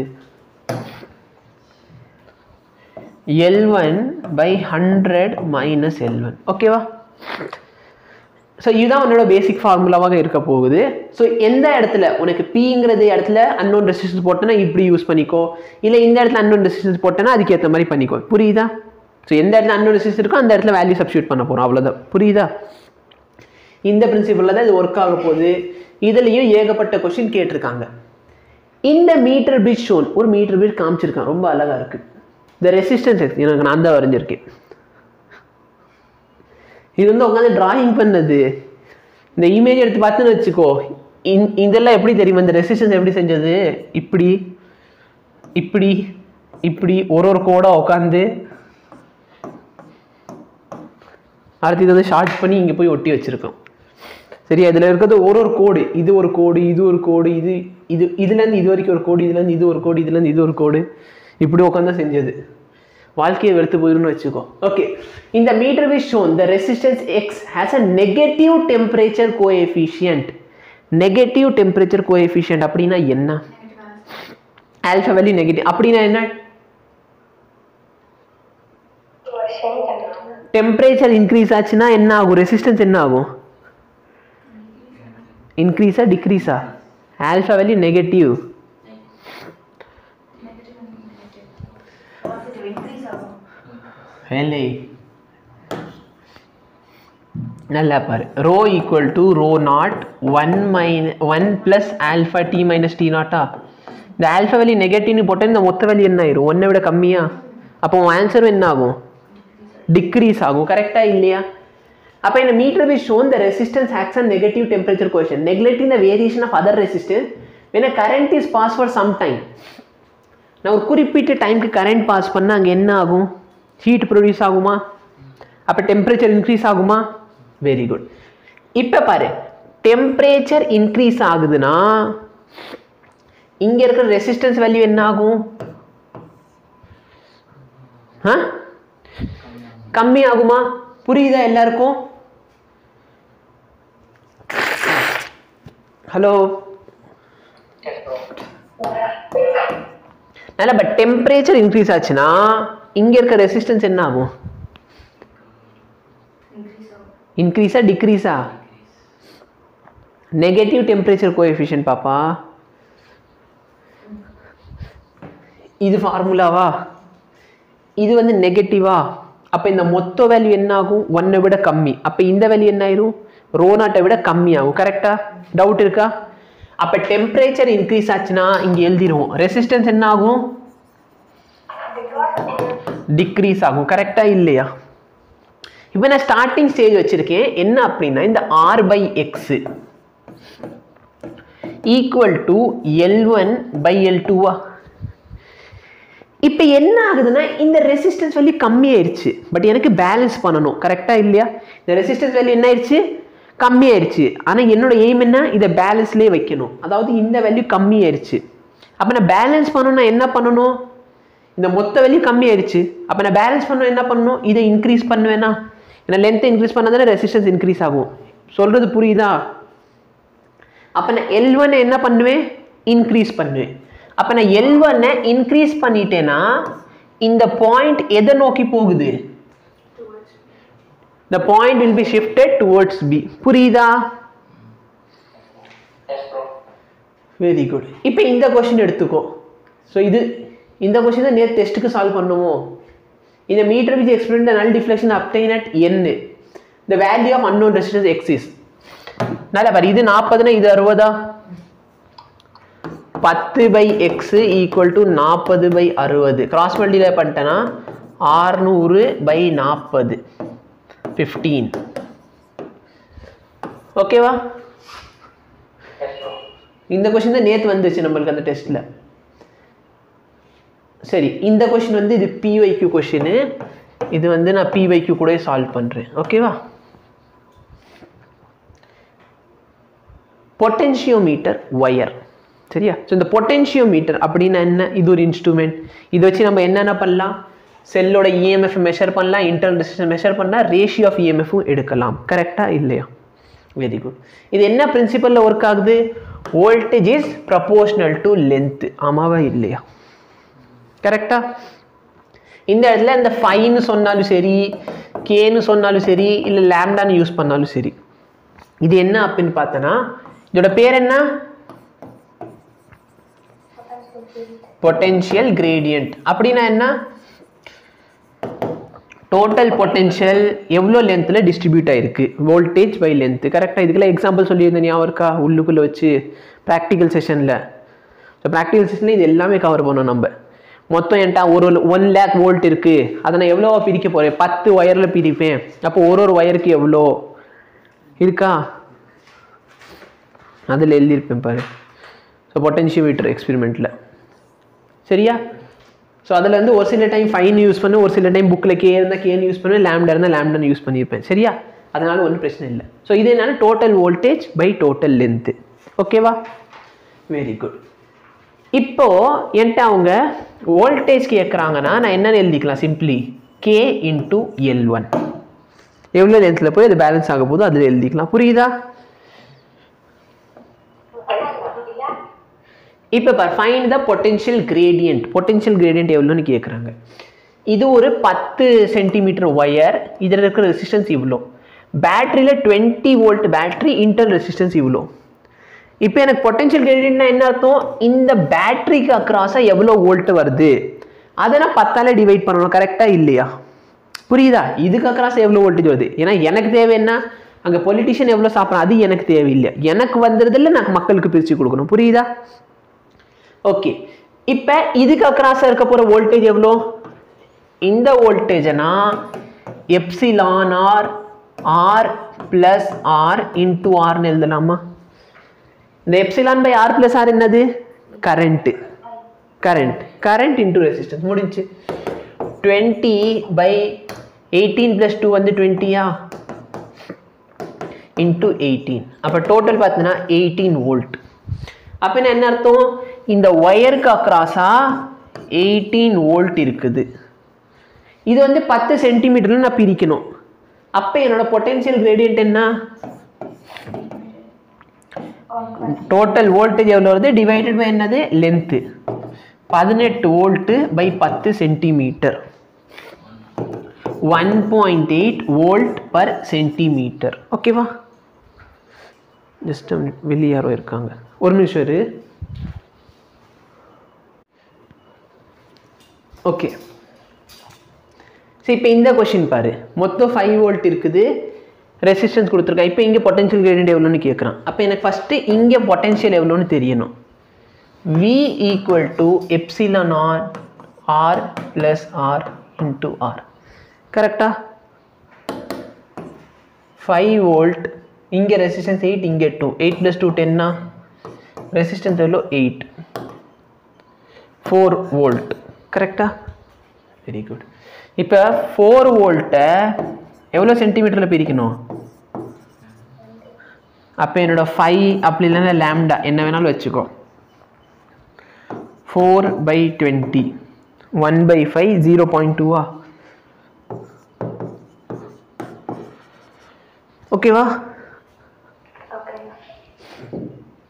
Speaker 1: L one by hundred minus L one ஓகேவா ஸோ இதுதான் உன்னோட பேசிக் ஃபார்முலாவாக இருக்க போகுது ஸோ எந்த இடத்துல உனக்கு பிங்கிறது இடத்துல அன்னோன் ரெசிஸ்டன்ஸ் போட்டேன்னா இப்படி யூஸ் பண்ணிக்கோ இல்லை இந்த இடத்துல அன்னோன் ரெசிஸ்டன்ஸ் போட்டேன்னா அதுக்கேற்ற மாதிரி பண்ணிக்கோ புரியுதா ஸோ எந்த இடத்துல அன்னோன் ரெசிஸ்டன்ஸ் இருக்கோ அந்த இடத்துல வேல்யூ சப்ஸ்டியூட் பண்ண போகிறோம் அவ்வளோதான் புரியுதா இந்த பிரின்சிபலில் தான் இது ஒர்க் ஆக போகுது இதுலேயும் ஏகப்பட்ட கொஷின் கேட்டிருக்காங்க இந்த மீட்டர் பிரிட்ஜ் ஷோன் ஒரு மீட்டர் பிரிட்ஜ் காமிச்சிருக்கான் ரொம்ப அழகாக இருக்குது இந்த ரெசிஸ்டன்ஸ் எனக்கு நான் தான் வரைஞ்சிருக்கேன் இது வந்து உட்காந்து டிராயிங் பண்ணது இந்த இமேஜ் எடுத்து பார்த்துன்னு வச்சுக்கோ இந் இதெல்லாம் எப்படி தெரியுமா இந்த ரெசிஸ்டன்ஸ் எப்படி செஞ்சது இப்படி இப்படி இப்படி ஒரு ஒரு கோடாக உட்காந்து அடுத்து இதை வந்து ஷார்ட் பண்ணி இங்கே போய் ஒட்டி வச்சுருக்கோம் சரியா இதில் இருக்கிறது ஒரு ஒரு கோடு இது ஒரு கோடு இது ஒரு கோடு இது இது இதுலேருந்து இது வரைக்கும் ஒரு கோடு இதுலேருந்து இது ஒரு கோடு இதுலேருந்து இது ஒரு கோடு இப்படி உட்காந்து செஞ்சது வாழ்க்கையை வெறுத்து போயிரும்னு வச்சுக்கோ ஓகே இந்த metre V shown the resistance X has a negative temperature coefficient negative temperature coefficient அப்படின்னா என்ன ஆல்ஃபா வேல்யூ நெகட்டிவ் அப்படின்னா என்ன டெம்பரேச்சர் இன்க்ரீஸ் ஆச்சுன்னா என்ன ஆகும் ரெசிஸ்டன்ஸ் என்ன ஆகும் இன்க்ரீஸா டிக்ரீஸா alpha value negative
Speaker 2: positive increase ஆகும்
Speaker 1: வேலை நல்லா பாரு rho equal to rho naught one minus one plus alpha T minus T நாட்டா இந்த ஆல்ஃபா வேல்யூ நெகட்டிவ்னு போட்டால் இந்த மொத்த வேல்யூ என்ன ஆயிரும் ஒன்றை விட கம்மியா அப்போ உன் ஆன்சரும் என்ன ஆகும் டிக்ரீஸ் ஆகும் கரெக்டா இல்லையா அப்போ இந்த metre V shown the resistance X and negative temperature coefficient neglecting the variation of other resistance when a current is pass for some time நான் ஒரு குறிப்பிட்ட டைம்க்கு கரண்ட் பாஸ் பண்ணால் அங்கே என்ன ஆகும் ஹீட் ப்ரொடியூஸ் ஆகுமா அப்போ டெம்பரேச்சர் இன்க்ரீஸ் ஆகுமா வெரி குட் இப்போ பாரு டெம்பரேச்சர் இன்க்ரீஸ் ஆகுதுன்னா இங்கே இருக்கிற ரெசிஸ்டன்ஸ் வேல்யூ என்ன ஆகும் ஆ கம்மி ஆகுமா புரியுதா எல்லாருக்கும் ஹலோ நல்ல பட் டெம்பரேச்சர் இன்க்ரீஸ் ஆச்சுன்னா இங்க இருக்க ரெசிஸ்டன்ஸ் என்ன ஆகும்
Speaker 2: இன்க்ரீஸ் ஆகும்
Speaker 1: இன்க்ரீஸா டிக்ரீஸா நெகட்டிவ் டெம்பரேச்சர் கோஎஃபிஷியன்ட் பாப்பா இது ஃபார்முலாவா இது வந்து நெகட்டிவா அப்போ இந்த மொத்த வேல்யூ என்ன ஆகும் ஒன்னை விட கம்மி அப்போ இந்த வேல்யூ என்ன ஆயிரும் ரோ நாட்டை விட கம்மி ஆகும் கரெக்டா டவுட் இருக்கா அப்போ டெம்பரேச்சர் இன்க்ரீஸ் ஆச்சுன்னா இங்கே எழுதிடுவோம் ரெசிஸ்டன்ஸ் என்ன ஆகும் டிக்ரீஸ் ஆகும் கரெக்டா இல்லையா இப்போ நான் ஸ்டார்டிங் ஸ்டேஜ் வச்சிருக்கேன் என்ன அப்படின்னா இந்த R by X equal to L one by L டூவா இப்போ என்ன ஆகுதுன்னா இந்த ரெசிஸ்டன்ஸ் வேல்யூ கம்மியாயிருச்சு பட் எனக்கு பேலன்ஸ் பண்ணணும் கரெக்டா இல்லையா இந்த ரெசிஸ்டன்ஸ் வேல்யூ என்ன ஆயிடுச்சு கம்மியாயிருச்சு ஆனால் என்னோட எய்ம் என்ன இதை பேலன்ஸ்லேயே வைக்கணும் அதாவது இந்த வேல்யூ கம்மியாயிருச்சு அப்போ நான் பேலன்ஸ் பண்ணணும்னா என்ன பண்ணணும் இந்த மொத்த வேல்யூ கம்மியாயிருச்சு அப்போ நான் பேலன்ஸ் பண்ணணும் என்ன பண்ணணும் இதை இன்க்ரீஸ் பண்ணுவேனா ஏன்னா லென்த்தை இன்க்ரீஸ் பண்ணால் தானே ரெசிஸ்டன்ஸ் இன்க்ரீஸ் ஆகும் சொல்கிறது புரியுதா அப்போ நான் எல் ஒன்னை என்ன பண்ணுவேன் இன்க்ரீஸ் பண்ணுவேன் அப்போ நான் எல் ஒன்னை இன்க்ரீஸ் பண்ணிட்டேன்னா இந்த பாயிண்ட் எதை நோக்கி போகுது the point will be shifted towards b புரியுதா வெரி குட் இப்போ இந்த கொஷின் எடுத்துக்கோ ஸோ இது இந்த கொஷின் தான் நேற்று டெஸ்ட்டுக்கு சால்வ் பண்ணுவோம் இந்த metre which explain the null deflection obtain at N the value of unknown resistance X is நல்லா பாரு இது நாற்பதுனா இது அறுபதா பத்து பை எக்ஸ் ஈக்குவல் டு நாற்பது பை அறுபது கிராஸ் மல்டியில் பண்ணிட்டேன்னா ஆறுநூறு பை நாற்பது ஃபிஃப்டீன் ஓகேவா இந்த கொஷின் தான் நேற்று வந்துச்சு நம்மளுக்கு அந்த டெஸ்ட்டில் சரி இந்த கொஷின் வந்து இது பிஒய்க்யூ கொஷின் இது வந்து நான் பிஒய்க்யூ கூட சால்வ் பண்ணுறேன் ஓகேவா பொட்டென்ஷியோமீட்டர் ஒயர் சரியா ஸோ இந்த பொட்டென்ஷியோமீட்டர் அப்படின்னா என்ன இது ஒரு இன்ஸ்ட்ருமெண்ட் இதை வச்சு நம்ம என்னென்ன பண்ணலாம் செல்லோட இஎம்எஃப் மெஷர் பண்ணலாம் இன்டர்னல் ரெசிஸ்டன்ஸ் மெஷர் பண்ணலாம் ரேஷியோ ஆஃப் இஎம்எஃப்பும் எடுக்கலாம் கரெக்டாக இல்லையா வெரி குட் இது என்ன பிரின்சிபலில் ஒர்க் ஆகுது voltage is proportional to length ஆமாவா இல்லையா கரெக்டா இந்த இடத்துல இந்த ஃபைன்னு சொன்னாலும் சரி கேன்னு சொன்னாலும் சரி இல்லை லேம்டான்னு யூஸ் பண்ணாலும் சரி இது என்ன அப்படின்னு பார்த்தோன்னா இதோட பேர் என்ன பொட்டென்ஷியல் கிரேடியன்ட் அப்படின்னா என்ன டோட்டல் பொட்டென்ஷியல் எவ்வளோ லென்த்தில் டிஸ்ட்ரிபியூட் ஆயிருக்கு வோல்டேஜ் பை லென்த் கரெக்டாக இதுக்கெல்லாம் எக்ஸாம்பிள் சொல்லியிருந்தேன் ஞாபகம் இருக்கா உள்ளுக்குள்ளே வச்சு ப்ராக்டிக்கல் செஷனில் ஸோ ப்ராக்டிக்கல் செஷனில் இது எல்லாமே கவர் பண்ணோம் நம்ம மொத்தம் என்கிட்ட ஒரு ஒன் லேக் வோல்ட் இருக்குது அதை நான் எவ்வளோ பிரிக்க போகிறேன் பத்து ஒயரில் பிரிப்பேன் அப்போ ஒரு ஒரு ஒயருக்கு எவ்வளோ இருக்கா அதில் எழுதியிருப்பேன் பாரு ஸோ பொட்டென்ஷியோமீட்டர் எக்ஸ்பெரிமெண்ட்டில் சரியா ஸோ அதில் வந்து ஒரு சில டைம் ஃபைன் யூஸ் பண்ண ஒரு சில டைம் புக்கில் கே இருந்தால் கேன்னு யூஸ் பண்ணுவேன் லேம்டா இருந்தால் லேம்டன் யூஸ் பண்ணியிருப்பேன் சரியா அதனால ஒன்றும் பிரச்சனை இல்லை ஸோ இது என்னன்னா total voltage by total length ஓகேவா வெரி குட் இப்போ என்கிட்ட அவங்க வோல்டேஜ் கேட்குறாங்கன்னா நான் என்னென்னு எழுதிக்கலாம் simply K into L one எவ்வளோ லென்த்தில் போய் அது பேலன்ஸ் ஆக போதோ அதில் எழுதிக்கலாம் புரியுதா இப்போ பார் find the potential gradient potential gradient எவ்வளோன்னு கேட்குறாங்க இது ஒரு பத்து சென்டிமீட்டர் ஒயர் இதில் இருக்கிற ரெசிஸ்டன்ஸ் இவ்வளோ பேட்டரியில் twenty volt battery inter resistance இவ்வளோ இப்போ எனக்கு பொட்டென்ஷியல் கிரேடியன்ட்னா என்ன அர்த்தம் இந்த பேட்டரிக்கு அக்ராஸாக எவ்வளோ வோல்ட் வருது அதை நான் பத்தால டிவைட் பண்ணணும் கரெக்டாக இல்லையா புரியுதா இதுக்கு அக்ராஸ் எவ்வளோ வோல்டேஜ் வருது ஏன்னா எனக்கு தேவை என்ன அங்கே பொலிட்டிஷியன் எவ்வளோ சாப்பிட்றோம் அது எனக்கு தேவையில்லை எனக்கு வந்துடுறதில்ல நான் மக்களுக்கு பிரித்து கொடுக்கணும் புரியுதா ஓகே இப்போ இதுக்கு அக்ராஸாக இருக்க போகிற வோல்டேஜ் எவ்வளோ இந்த வோல்டேஜனா epsilon R R plus R into ஆர்னு எழுதலாமா இந்த epsilon by R plus R என்னது current current current into resistance முடிஞ்சு twenty by eighteen plus two வந்து டுவெண்ட்டியா இன்டூ எயிட்டீன் அப்போ டோட்டல் பார்த்தீங்கன்னா எயிட்டீன் வோல்ட் அப்போ என்ன அர்த்தம் இந்த ஒயருக்கு அக்ராஸாக எயிட்டீன் வோல்ட் இருக்குது இது வந்து பத்து சென்டிமீட்டர்னு நான் பிரிக்கணும் அப்போ என்னோட பொட்டென்ஷியல் கிரேடியன்ட் என்ன டோட்டல் வோல்டேஜ் எவ்வளோ வருது டிவைடட் பை என்னது லென்த்து பதினெட்டு வோல்ட்டு பை பத்து centimetre one point eight volt per centimetre ஓகேவா ஜஸ்ட் வெளியே யாரோ இருக்காங்க ஒரு நிமிஷம் இரு ஓகே சரி இப்போ இந்த கொஷின் பாரு மொத்தம் ஃபைவ் வோல்ட் இருக்குது ரெசிஸ்டன்ஸ் கொடுத்துருக்கேன் இப்போ இங்கே பொட்டன்ஷியல் கிரேடியன்ட் எவ்வளோன்னு கேட்குறான் அப்போ எனக்கு ஃபஸ்ட்டு இங்கே பொட்டன்ஷியல் எவ்வளோன்னு தெரியணும் V equal to epsilon R R plus R into R கரெக்டா ஃபைவ் வோல்ட் இங்கே ரெசிஸ்டன்ஸ் எயிட் இங்கே டூ எயிட் ப்ளஸ் டூ டென்னா ரெசிஸ்டன்ஸ் எவ்வளோ எயிட் ஃபோர் வோல்ட் கரெக்டா வெரி குட் இப்போ ஃபோர் வோல்ட்டை எவ்வளோ சென்டிமீட்டரில் பிரிக்கணும் அப்போ என்னோட ஃபைவ் அப்படி இல்லைன்னா லேம்டா என்ன வேணாலும் வச்சுக்கோ four by twenty one by five zero point டூவா ஓகேவா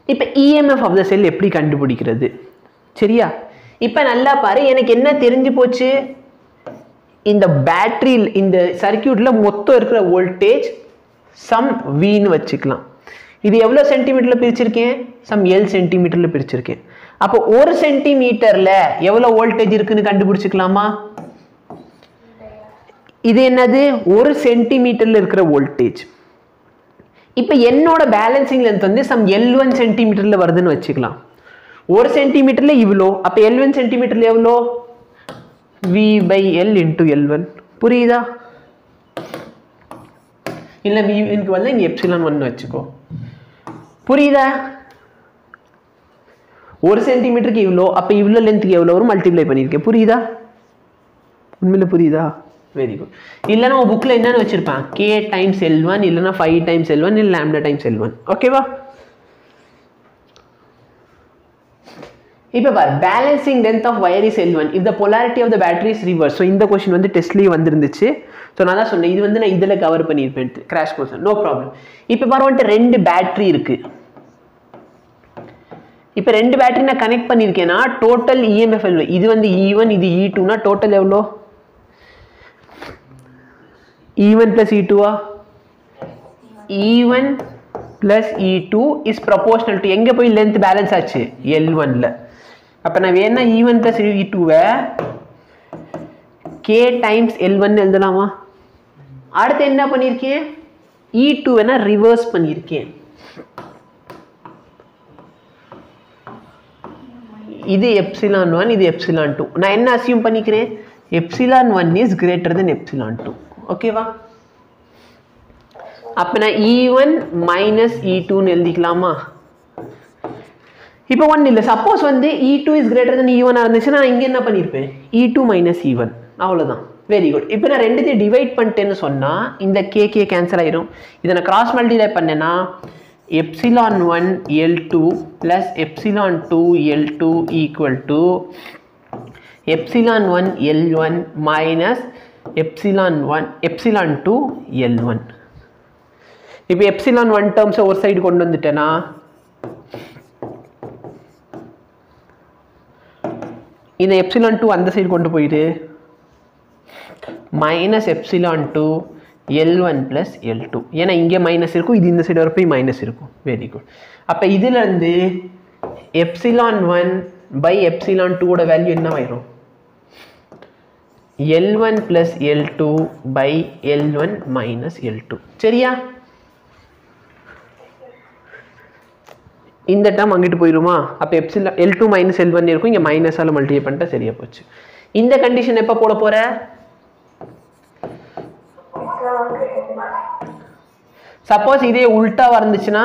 Speaker 1: இப்போ இஎம்எஃப் ஆஃப் த செல் எப்படி கண்டுபிடிக்கிறது சரியா இப்போ நல்லா பாரு எனக்கு என்ன தெரிஞ்சு போச்சு இந்த பேட்டரி இந்த சர்க்கியூட்டில் மொத்தம் இருக்கிற வோல்டேஜ் சம் வின்னு வச்சுக்கலாம் இது எவ்வளோ சென்டிமீட்டரில் பிரிச்சிருக்கேன் சம் எல் சென்டிமீட்டரில் பிரிச்சிருக்கேன் அப்போ ஒரு சென்டிமீட்டரில் எவ்வளோ வோல்டேஜ் இருக்குன்னு கண்டுபிடிச்சிக்கலாமா இது என்னது ஒரு சென்டிமீட்டரில் இருக்கிற வோல்டேஜ் இப்போ என்னோட பேலன்சிங் லென்த் வந்து சம் எல் ஒன் சென்டிமீட்டரில் வருதுன்னு வச்சுக்கலாம் ஒரு சென்டிமீட்டரில் இவ்வளோ அப்போ எல் ஒன் சென்டிமீட்டரில் எவ்வளோ V by L into L one புரியுதா இல்லை வி எனக்கு வந்து இங்கே எப்சிலான் ஒன் வச்சுக்கோ புரியுதா ஒரு சென்டிமீட்டருக்கு இவ்வளோ அப்போ இவ்வளோ லென்த்துக்கு எவ்வளோ வரும் மல்டிப்ளை பண்ணியிருக்கேன் புரியுதா உண்மையில் புரியுதா வெரி குட் இல்லைன்னா உன் புக்கில் என்னென்னு வச்சுருப்பேன் கே டைம்ஸ் எல் ஒன் இல்லைன்னா ஃபைவ் டைம்ஸ் எல் ஒன் இல்லை லேம்டா டைம்ஸ் எல் ஒன் ஓகேவா இப்போ பார் balancing length of wire is L one if the polarity of the battery is reverse so இந்த கொஷின் வந்து டெஸ்ட்லேயே வந்துருந்துச்சு ஸோ நான் தான் சொன்னேன் இது வந்து நான் இதில் கவர் பண்ணியிருப்பேன் கிராஷ் கோர்ஸ் நோ ப்ராப்ளம் இப்போ பாரு வந்துட்டு ரெண்டு பேட்டரி இருக்குது இப்போ ரெண்டு பேட்டரி நான் கனெக்ட் பண்ணியிருக்கேன்னா டோட்டல் இஎம்எஃப் எவ்வளோ இது வந்து இ ஒன் இது இ டூனா டோட்டல் எவ்வளோ இ ஒன் ப்ளஸ் இ டூவா E one plus E two is proportional to எங்கே போய் லென்த் பேலன்ஸ் ஆச்சு எல் ஒனில் அப்போ நான் வேணா இ ஒன் ப்ளஸ் இ டூவை கே டைம்ஸ் எல் ஒன் எழுதலாமா அடுத்து என்ன பண்ணியிருக்கேன் இ டூ வேணா ரிவர்ஸ் பண்ணியிருக்கேன் இது எப்சிலான் ஒன் இது எப்சிலான் டூ நான் என்ன அசியூம் பண்ணிக்கிறேன் epsilon one is greater than epsilon two ஓகேவா அப்போ நான் இ ஒன் மைனஸ் இ டூன்னு எழுதிக்கலாமா இப்போ ஒன்றும் இல்லை சப்போஸ் வந்து E two is greater than E one இருந்துச்சுன்னா நான் இங்கே என்ன பண்ணியிருப்பேன் E two minus E one அவ்வளோதான் வெரி குட் இப்போ நான் ரெண்டுத்தையும் டிவைட் பண்ணிட்டேன்னு சொன்னால் இந்த கே கே கேன்சல் ஆயிரும் இதை நான் கிராஸ் மல்டிப்ளை பண்ணேன்னா epsilon one L two plus epsilon two L two equal to epsilon one L one minus epsilon one epsilon two L one இப்போ எப்சிலான் ஒன் டேர்ம்ஸை ஒரு சைடு கொண்டு வந்துட்டேன்னா இந்த எப்சிலான் டூ அந்த சைடு கொண்டு போயிடு minus epsilon two L one plus L two ஏன்னா இங்கே மைனஸ் இருக்கும் இது இந்த சைடு வரப்போ மைனஸ் இருக்கும் வெரி குட் அப்போ இதுலேருந்து எப்சிலான் ஒன் பை எப்சிலான் டூவோட வேல்யூ என்னவாயிரும் L one plus L two by L one minus L two சரியா இந்த டேர்ம் அங்கிட்டு போயிருமா அப்போ epsilon L two minus L one இருக்கும் இங்கே மைனஸால் மல்டிப்ளை பண்ணிட்டா சரியா போச்சு இந்த கண்டிஷன் எப்போ போட போற சப்போஸ் இதே உல்ட்டா வந்துச்சுன்னா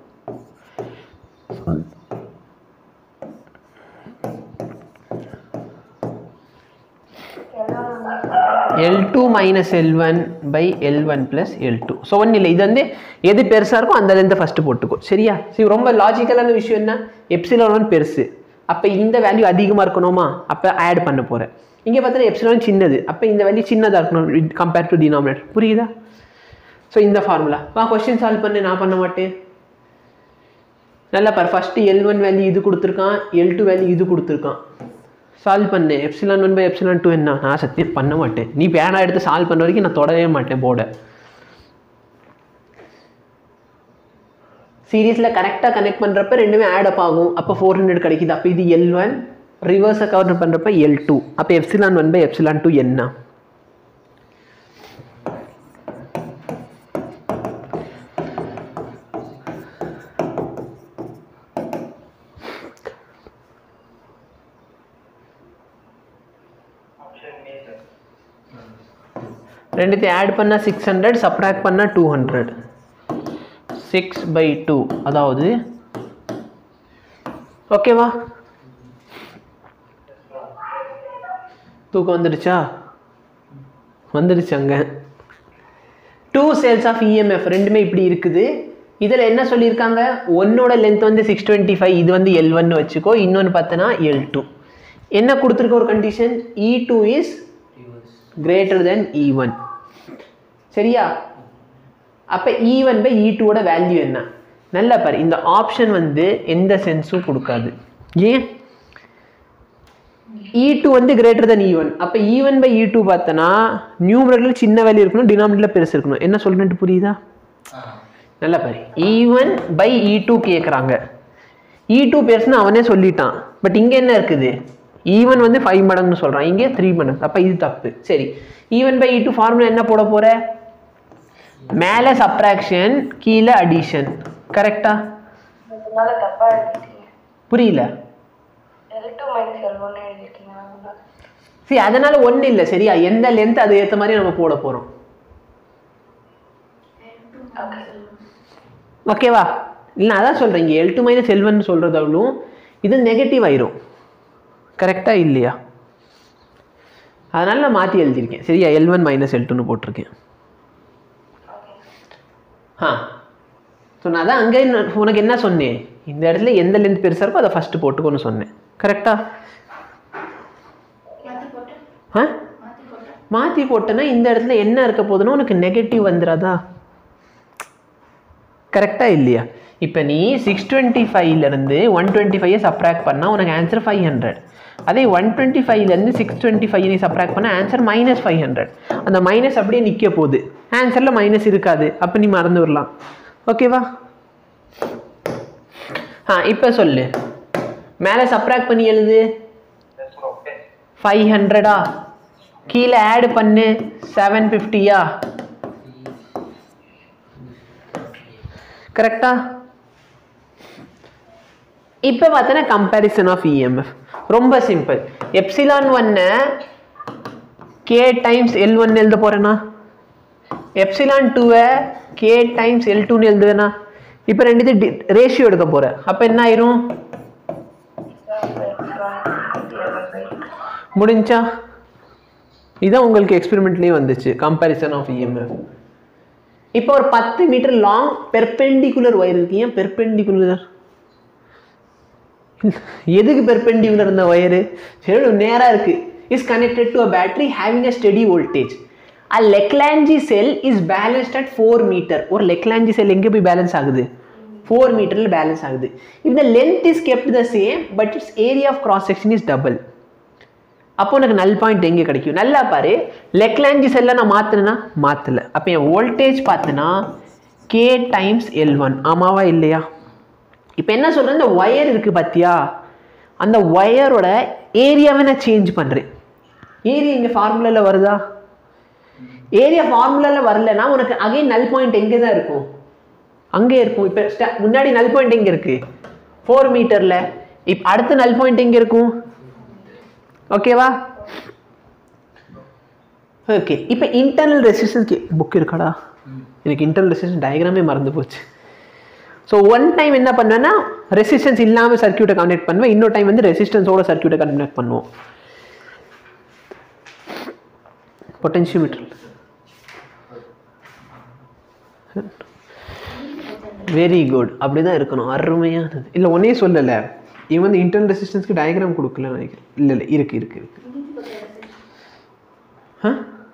Speaker 1: L two minus L one by L one plus L two so ஒன்றும் இல்லை இது வந்து எது பெருசாக இருக்கோ அந்த லென்த்தை ஃபஸ்ட்டு போட்டுக்கோ சரியா சரி ரொம்ப லாஜிக்கலான விஷயம் என்ன எப்சிலான் ஒன் பெருசு அப்போ இந்த வேல்யூ அதிகமாக இருக்கணுமா அப்போ ஆட் பண்ண போகிறேன் இங்கே பார்த்தா எப்சிலான் சின்னது அப்போ இந்த வேல்யூ சின்னதாக இருக்கணும் கம்பேர் டு டினாமினேட்டர் புரியுதா ஸோ இந்த ஃபார்முலா வா கொஸ்டின் சால்வ் பண்ணு நான் பண்ண மாட்டேன் நல்லா பாரு ஃபஸ்ட்டு எல் ஒன் வேல்யூ இது கொடுத்துருக்கான் எல் டூ வேல்யூ இது கொடுத்துருக்கான் சால்வ் பண்ணு epsilon one by epsilon two என்ன நான் சத்தியம் பண்ண மாட்டேன் நீ பேனா எடுத்து சால்வ் பண்ண வரைக்கும் நான் தொடவே மாட்டேன் போர்டை சீரீஸில் கரெக்டாக கனெக்ட் பண்ணுறப்ப ரெண்டுமே ஆட் அப் ஆகும் அப்போ ஃபோர் ஹண்ட்ரட் கிடைக்குது அப்போ இது எல் ஒன் ரிவர்ஸை கவர் பண்ணுறப்ப எல் டூ அப்போ epsilon one by epsilon two என்ன ரெண்டுத்தையும் ஆட் பண்ணால் சிக்ஸ் ஹண்ட்ரட் சப்ராக்ட் பண்ணால் two hundred six by two அதாவது ஓகேவா தூக்கம் வந்துடுச்சா வந்துடுச்சு அங்கே டூ சேல்ஸ் ஆஃப் இஎம்எஃப் ரெண்டுமே இப்படி இருக்குது இதில் என்ன சொல்லியிருக்காங்க ஒன்னோட லென்த் வந்து சிக்ஸ் டுவெண்ட்டி ஃபைவ் இது வந்து எல் ஒன்னு வச்சுக்கோ இன்னொன்று பார்த்தோன்னா எல் டூ என்ன கொடுத்துருக்க ஒரு condition E two is greater than E one சரியா அப்போ இ ஒன் பை இ டூவோட வேல்யூ என்ன நல்லா பாரு இந்த ஆப்ஷன் வந்து எந்த சென்ஸும் கொடுக்காது ஏன் இ டூ வந்து கிரேட்டர் than இ ஒன் அப்போ E one by E two பார்த்தனா நியூமரேட்டரில் சின்ன வேல்யூ இருக்கணும் டினாமினேட்டரில் பெருசு இருக்கணும் என்ன சொல்றேன்ட்டு புரியுதா நல்லா பாரு E one by E two கேட்குறாங்க இ டூ பெருசுன்னு அவனே சொல்லிட்டான் பட் இங்கே என்ன இருக்குது ஈவன் வந்து ஃபைவ் மடங்குன்னு சொல்கிறான் இங்கே த்ரீ மடங்கு அப்போ இது தப்பு சரி even by E two formula என்ன போட போகிற மேலே சப்ராக்ஷன் கீழே அடிஷன் கரெக்டா
Speaker 5: அதனால தப்பா எழுதிட்டீங்க
Speaker 1: புரியல
Speaker 5: எல் டூ மைனஸ் எல் ஒன்னு எழுதிட்டீங்க அதனால.
Speaker 1: சரி அதனால ஒன்றும் இல்லை சரியா எந்த லென்த் அது ஏற்ற மாதிரி நம்ம போட போகிறோம் ஓகேவா இல்லை அதான் சொல்கிறேன் இங்கே L two minus L one சொல்கிறதாலும் இது நெகட்டிவ் ஆயிரும் கரெக்டா இல்லையா அதனால நான் மாற்றி எழுதியிருக்கேன் சரியா எல் ஒன் மைனஸ் எல் டூன்னு போட்டிருக்கேன் ஆ ஸோ நான் தான் அங்கே உனக்கு என்ன சொன்னேன் இந்த இடத்துல எந்த லென்த் பெருசாக இருக்கோ அதை ஃபஸ்ட்டு போட்டுக்கோன்னு சொன்னேன் கரெக்டா
Speaker 2: மாற்றி போட்டு
Speaker 1: ஆ
Speaker 2: மாற்றி போட்டு
Speaker 1: மாற்றி போட்டேன்னா இந்த இடத்துல என்ன இருக்க போகுதுன்னா உனக்கு நெகட்டிவ் வந்துடாதா கரெக்டாக இல்லையா இப்போ நீ சிக்ஸ் டுவெண்ட்டி ஃபைவ்லேருந்து ஒன் டுவெண்ட்டி ஃபைவ் சப்ராக்ட் பண்ணால் உனக்கு ஆன்சர் ஃபைவ் ஹண்ட்ரட் அதே ஒன் டுவெண்ட்டி ஃபைவ்லேருந்து சிக்ஸ் டுவெண்ட்டி ஃபைவ் நீ சப்ராக்ட் பண்ண ஆன்சர் மைனஸ் ஃபைவ் ஹண்ட்ரட் அந்த மைனஸ் அப்படியே நிற்க போகுது ஆன்சரில் மைனஸ் இருக்காது அப்போ நீ மறந்து விடலாம் ஓகேவா ஆ இப்போ சொல்லு மேலே சப்ராக்ட் பண்ணி எழுது ஃபைவ் ஹண்ட்ரடா கீழே ஆட் பண்ணு செவன் ஃபிஃப்டியா கரெக்டா இப்போ பார்த்தோன்னா கம்பேரிசன் ஆஃப் இஎம்எஃப் ரொம்ப சிம்பிள் எப்சிலான் ஒன்னை கே டைம்ஸ் எல் ஒன் எழுத போகிறேன்னா எப்சிலான் டூவை கே டைம்ஸ் எல் டூன்னு எழுதுவேனா இப்போ ரெண்டுத்தையும் ரேஷியோ எடுக்க போகிறேன் அப்போ என்ன ஆயிரும் முடிஞ்சா இதான் உங்களுக்கு எக்ஸ்பெரிமெண்ட்லேயே வந்துச்சு கம்பேரிசன் ஆஃப் இஎம்எஃப் இப்போ ஒரு பத்து மீட்டர் லாங் பெர்பெண்டிகுலர் ஒயர் இருக்கு ஏன் பெர்பெண்டிகுலர் எதுக்கு பெர்பெண்டிகுலர் இந்த ஒயரு சரி நேராக இருக்கு is connected to a battery having a steady voltage a Leclanche cell is balanced at four metre ஒரு லெக்லாஞ்சி செல் எங்கே போய் பேலன்ஸ் ஆகுது ஃபோர் மீட்டரில் பேலன்ஸ் ஆகுது இந்த length is kept the same but its area of cross section is double அப்போ உனக்கு நல் பாயிண்ட் எங்கே கிடைக்கும் நல்லா பாரு லெக்லாஞ்சி செல்லை நான் மாற்றினா மாற்றலை அப்போ என் வோல்டேஜ் பார்த்தேன்னா கே டைம்ஸ் எல் ஒன் ஆமாவா இல்லையா இப்போ என்ன சொல்கிறேன் இந்த ஒயர் இருக்குது பார்த்தியா அந்த ஒயரோட ஏரியாவை நான் சேஞ்ச் பண்ணுறேன் ஏரியா இங்கே ஃபார்முலாவில் வருதா ஏரியா ஃபார்முலாவில் வரலன்னா உனக்கு அகைன் நல் பாயிண்ட் எங்கே தான் இருக்கும் அங்கே இருக்கும் இப்போ முன்னாடி நல் பாயிண்ட் எங்கே இருக்குது ஃபோர் மீட்டரில் இப்போ அடுத்த நல் பாயிண்ட் எங்கே இருக்கும் ஓகேவா ஓகே இப்போ இன்டர்னல் ரெசிஸ்டன்ஸ் புக் இருக்காடா எனக்கு இன்டர்னல் ரெசிஸ்டன்ஸ் டயக்ராமே மறந்து போச்சு ஸோ ஒன் டைம் என்ன பண்ணுவேன்னா ரெசிஸ்டன்ஸ் இல்லாமல் சர்க்கியூட்டை கனெக்ட் பண்ணுவேன் இன்னொரு டைம் வந்து ரெசிஸ்டன்ஸோட சர்க்கியூட்டை கனெக்ட் பண்ணுவோம் பொட்டன்ஷியோமீட்டர் வெரி குட் அப்படி தான் இருக்கணும் அருமையானது இல்லை ஒன்னே சொல்லலை இவன் வந்து இன்டர்னல் ரெசிஸ்டன்ஸ்க்கு டயக்ராம் கொடுக்கல நினைக்கிறேன் இல்லை இல்லை இருக்கு இருக்கு இருக்கு ஆ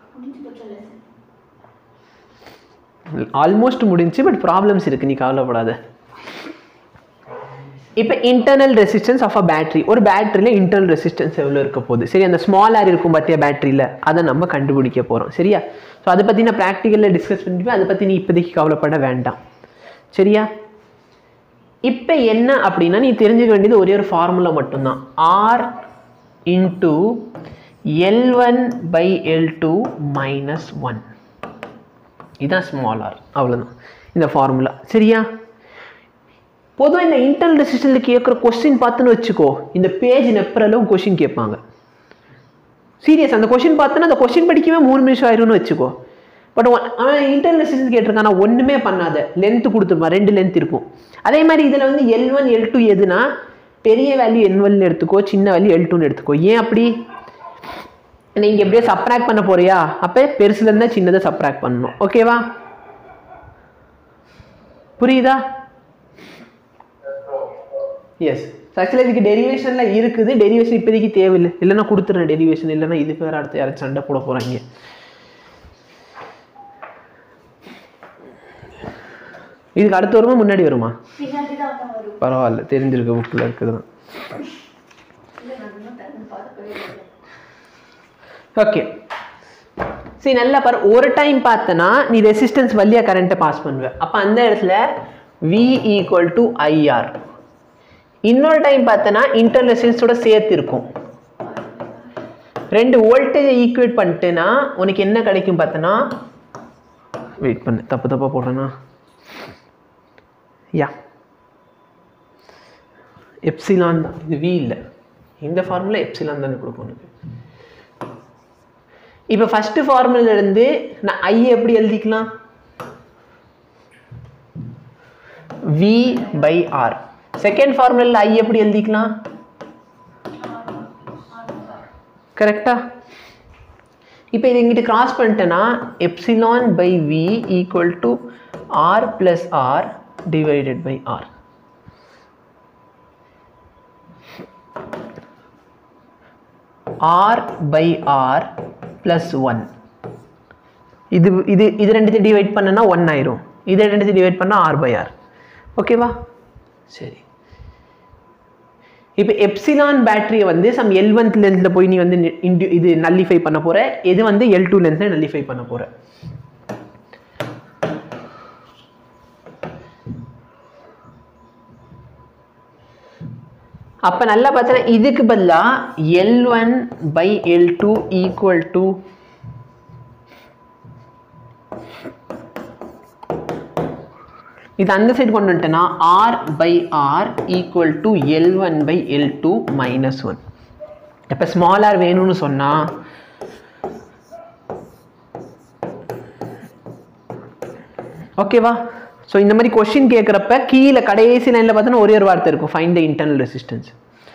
Speaker 1: ஆல்மோஸ்ட் முடிஞ்சு பட் ப்ராப்ளம்ஸ் இருக்கு நீ கவலைப்படாத இப்போ internal resistance of a battery ஒரு பேட்டரியில் இன்டர்னல் ரெசிஸ்டன்ஸ் எவ்வளோ இருக்க போகுது சரி அந்த ஸ்மால் ஆர் இருக்கும் பார்த்தியா பேட்டரியில் அதை நம்ம கண்டுபிடிக்க போகிறோம் சரியா ஸோ அதை பற்றி நான் ப்ராக்டிக்கலில் டிஸ்கஸ் பண்ணிட்டு அதை பற்றி நீ இப்போதைக்கு கவலைப்பட வேண்டாம் சரியா இப்போ என்ன அப்படின்னா நீ தெரிஞ்சுக்க வேண்டியது ஒரே ஒரு ஃபார்முலா மட்டும்தான் R into L one by L two minus one இதுதான் ஸ்மால் ஆர் அவ்வளோதான் இந்த ஃபார்முலா சரியா பொதுவாக இந்த இன்டர்னல் ரெசிஸ்டன்ஸில் கேட்குற கொஸ்டின் பார்த்துன்னு வச்சுக்கோ இந்த பேஜ் நெப்புற அளவு கொஸ்டின் கேட்பாங்க சீரியஸ் அந்த கொஸ்டின் பார்த்தோன்னா அந்த கொஸ்டின் படிக்கவே மூணு நிமிஷம் ஆயிரும்னு வச்சுக்கோ பட் அவன் இன்டர்னல் ரெசிஸ்டன்ஸ் கேட்டிருக்கான் நான் ஒன்றுமே பண்ணாத லென்த்து கொடுத்துருப்பான் ரெண்டு லென்த் இருக்கும் அதே மாதிரி இதில் வந்து எல் ஒன் எல் டூ எதுனா பெரிய வேல்யூ என் ஒன் எடுத்துக்கோ சின்ன வேல்யூ எல் டூன்னு எடுத்துக்கோ ஏன் அப்படி நீங்கள் எப்படியோ சப்ராக்ட் பண்ண போறியா அப்போ பெருசுல இருந்தால் சின்னதை சப்ராக்ட் பண்ணணும் ஓகேவா புரியுதா எஸ் ஆக்சுவலாக இதுக்கு டெரிவேஷன்லாம் இருக்குது டெரிவேஷன் இப்போதைக்கு தேவையில்லை இல்லைன்னா கொடுத்துறேன் டெரிவேஷன் இல்லைன்னா இதுக்கு வேறு அடுத்து யாராச்சும் சண்டை போட போகிறாங்க இதுக்கு அடுத்து வருமா முன்னாடி வருமா
Speaker 2: பின்னாடி தான் அதான் வரும்
Speaker 1: பரவாயில்ல தெரிஞ்சிருக்கு புக்கில் இருக்குதுதான்
Speaker 2: இல்லை நான் இன்னும் தரேன் பார்க்கவே இல்லை
Speaker 1: ஓகே சரி நல்லா பாரு ஒரு டைம் பார்த்தனா நீ ரெசிஸ்டன்ஸ் வழியா கரண்ட்டை பாஸ் பண்ணுவ அப்போ அந்த இடத்துல வி ஈக்குவல் டு ஐஆர் இன்னொரு டைம் பார்த்தனா இன்டர் ரெசிஸ்டன்ஸோட சேர்த்து இருக்கும் ரெண்டு வோல்டேஜை ஈக்குவேட் பண்ணிட்டேன்னா உனக்கு என்ன கிடைக்கும் பார்த்தனா வெயிட் பண்ணு தப்பு தப்பாக போடுறேன்னா யா எப்சிலான் தான் இது வி இல்லை இந்த ஃபார்முலா எப்சிலான் தானே கொடுக்கும் உனக்கு இப்போ ஃபர்ஸ்ட் ஃபார்முலா இருந்து நான் ஐ எப்படி எழுதிக்கலாம் வி பை ஆர் செகண்ட் ஃபார்முலாவில் ஐ எப்படி எழுதிக்கலாம் கரெக்டா இப்போ இது இங்கிட்டு கிராஸ் பண்ணிட்டேன்னா epsilon by V equal to R plus R divided by R R by R plus one இது இது இது ரெண்டுத்தையும் டிவைட் பண்ணனா ஒன் ஆயிரும் இது ரெண்டுத்தையும் டிவைட் பண்ணால் ஆர் பை ஆர் ஓகேவா சரி இப்போ எப்சிலான் பேட்டரியை வந்து சம் எல் ஒன்த் லென்த்தில் போய் நீ வந்து நி- இன்டு இது நல்லிஃபை பண்ண போற இது வந்து எல் டூ லென்த்தில் நல்லிஃபை பண்ண போற அப்போ நல்லா பார்த்தா இதுக்கு பதிலாக L one by L two equal to இது அந்த சைடு கொண்டு வந்துட்டேன்னா R by R equal to L one by L two minus one இப்போ ஸ்மால் ஆர் வேணும்னு சொன்னால் ஓகேவா ஸோ இந்த மாதிரி கொஷின் கேட்குறப்ப கீழே கடைசி லைனில் பார்த்தோன்னா ஒரே ஒரு வார்த்தை இருக்கும் ஃபைண்ட் த இன்டர்னல் ரெசிஸ்டன்ஸ்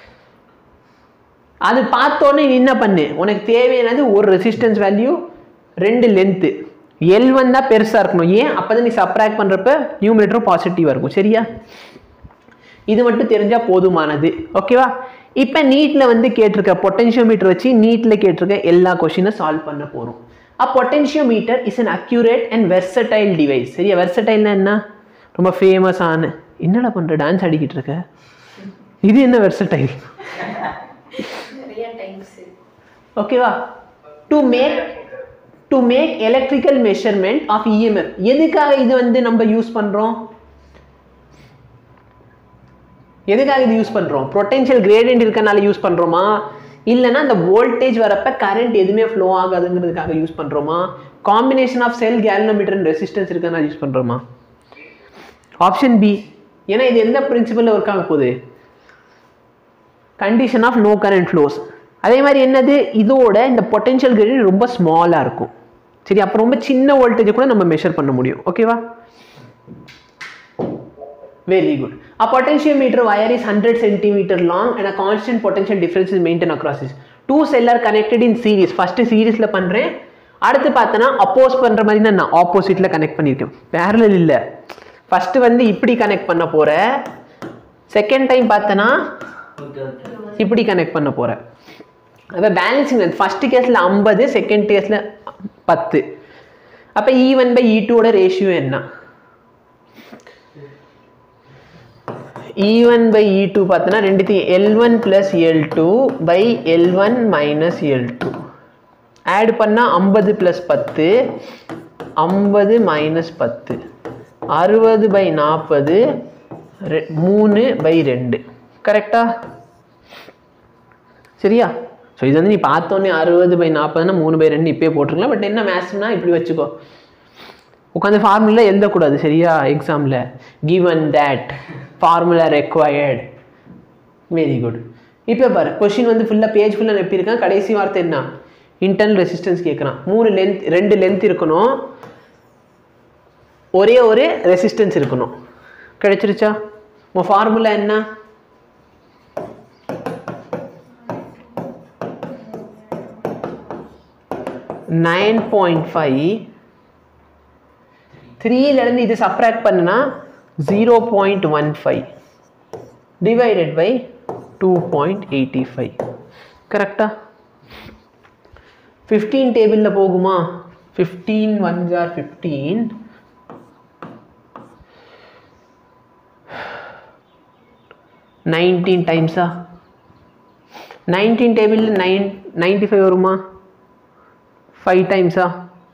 Speaker 1: அது பார்த்தோன்னே நீ என்ன பண்ணு உனக்கு தேவையானது ஒரு ரெசிஸ்டன்ஸ் வேல்யூ ரெண்டு லென்த்து எல் ஒன் தான் பெருசாக இருக்கணும் ஏன் அப்போ தான் நீ சப்ராக்ட் பண்ணுறப்ப நியூமினேட்டரும் பாசிட்டிவாக இருக்கும் சரியா இது மட்டும் தெரிஞ்சால் போதுமானது ஓகேவா இப்போ நீட்டில் வந்து கேட்டிருக்க பொட்டென்ஷியோமீட்டர் வச்சு நீட்டில் கேட்டிருக்க எல்லா கொஷினை சால்வ் பண்ண போகிறோம் a potentiometer is an accurate and versatile device சரியா வெர்சடைல்னா என்ன ரொம்ப ஃபேமஸான என்னடா பண்ணுற டான்ஸ் ஆடிக்கிட்டு இருக்க இது என்ன வெர்சடைல்
Speaker 2: நிறைய டைம்ஸ்
Speaker 1: ஓகேவா to make to make electrical measurement of EMF எதுக்காக இது வந்து நம்ம யூஸ் பண்ணுறோம் எதுக்காக இது யூஸ் பண்ணுறோம் பொட்டென்ஷியல் கிரேடியன்ட் இருக்கனால யூஸ் பண்ணுறோமா இல்லைன்னா அந்த வோல்டேஜ் வரப்ப கரண்ட் எதுவுமே ஃப்ளோ ஆகாதுங்கிறதுக்காக யூஸ் பண்ணுறோமா combination of cell galvanometer and resistance இருக்கனால யூஸ் பண்ணுறோமா ஆப்ஷன் பி ஏன்னா இது எந்த பிரின்சிபலில் ஒர்க் ஆக போகுது condition of no current flows அதே மாதிரி என்னது இதோட இந்த பொட்டென்ஷியல் கிரேடியன்ட் ரொம்ப ஸ்மாலாக இருக்கும் சரி அப்போ ரொம்ப சின்ன வோல்டேஜ் கூட நம்ம மெஷர் பண்ண முடியும் ஓகேவா very good a potentiometer wire is 100 centimeter long and a constant potential difference is maintained across it two cell are connected in series first சீரீஸ்ல பண்றேன் அடுத்து பார்த்தனா அப்போஸ் பண்ற மாதிரி தான் நான் ஆப்போசிட்ல கனெக்ட் பண்ணியிருக்கேன் பேரலல் இல்ல ஃபர்ஸ்ட் வந்து இப்படி கனெக்ட் பண்ண போறேன் செகண்ட் டைம் பார்த்தனா இப்படி கனெக்ட் பண்ண போறேன் அப்போ பேலன்சிங் ஃபர்ஸ்ட் கேஸில் ஐம்பது செகண்ட் கேஸில் பத்து அப்போ இ ஒன் பை இ டூவோட ரேஷியோ என்ன E one by E two பார்த்தோன்னா ரெண்டுத்தையும் L one plus L two by L one minus L two add பண்ணால் ஐம்பது ப்ளஸ் பத்து ஐம்பது மைனஸ் பத்து அறுபது பை நாற்பது ரெ மூணு பை ரெண்டு கரெக்டா சரியா ஸோ இது வந்து நீ பார்த்தோன்னே அறுபது பை நாற்பதுனா மூணு பை ரெண்டு இப்பயே போட்டிருக்கலாம் பட் என்ன மேத்ஸ்னா இப்படி வச்சுக்கோ உட்காந்து ஃபார்முலா எழுதக்கூடாது சரியா எக்ஸாமில் given that formula required very good இப்போ பாரு கொஷின் வந்து ஃபுல்லாக பேஜ் ஃபுல்லாக நப்பியிருக்கான் கடைசி வார்த்தை என்ன இன்டர்னல் ரெசிஸ்டன்ஸ் கேட்குறான் மூணு லென்த் ரெண்டு லென்த் இருக்கணும் ஒரே ஒரு ரெசிஸ்டன்ஸ் இருக்கணும் கிடைச்சிருச்சா உன் ஃபார்முலா என்ன நைன் பாயிண்ட் ஃபைவ் த்ரீலேருந்து இது சப்ராக்ட் பண்ணுனா zero point one five divided by two point eighty five கரெக்டா ஃபிஃப்டீன் டேபிளில் போகுமா fifteen one are fifteen nineteen டைம்ஸா நைன்டீன் டேபிளில் நைன் நைன்டி ஃபைவ் வருமா ஃபைவ் டைம்ஸா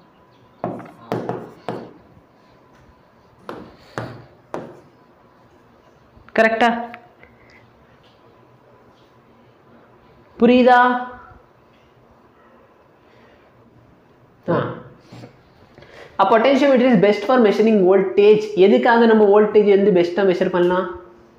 Speaker 1: கரெக்டா புரியுதா ஆ a potentiometer is best for measuring voltage எதுக்காக நம்ம வோல்டேஜ் வந்து பெஸ்ட்டாக மெஷர் பண்ணலாம்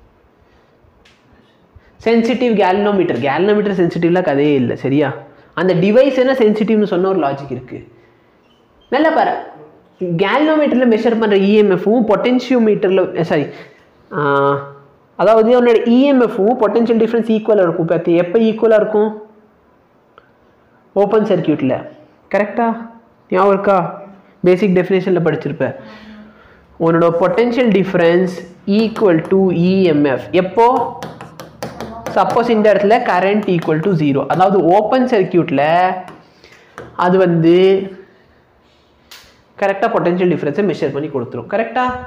Speaker 1: சென்சிட்டிவ் கேல்னோமீட்டர் கேல்னோமீட்டர் சென்சிட்டிவ்லாம் கதையே இல்லை சரியா அந்த டிவைஸ் என்ன சென்சிட்டிவ்னு சொன்ன ஒரு லாஜிக் இருக்குது நல்லா பாரு கேல்னோமீட்டரில் மெஷர் பண்ணுற இஎம்எஃப்பும் பொட்டென்ஷியோமீட்டரில் சாரி அதாவது உன்னோட இஎம்எஃப்பும் பொட்டென்ஷியல் டிஃப்ரென்ஸ் ஈக்குவலாக இருக்கும் பார்த்து எப்போ ஈக்குவலாக இருக்கும் ஓப்பன் சர்க்கியூட்டில் கரெக்டாக ஞாபகம் இருக்கா பேசிக் டெஃபினேஷனில் படிச்சிருப்பேன் உன்னோட potential difference equal to EMF எப்போ சப்போஸ் இந்த இடத்துல கரண்ட் ஈக்குவல் டு ஜீரோ அதாவது ஓப்பன் சர்க்கியூட்டில் அது வந்து கரெக்டாக பொட்டென்ஷியல் டிஃப்ரென்ஸை மெஷர் பண்ணி கொடுத்துரும் கரெக்டாக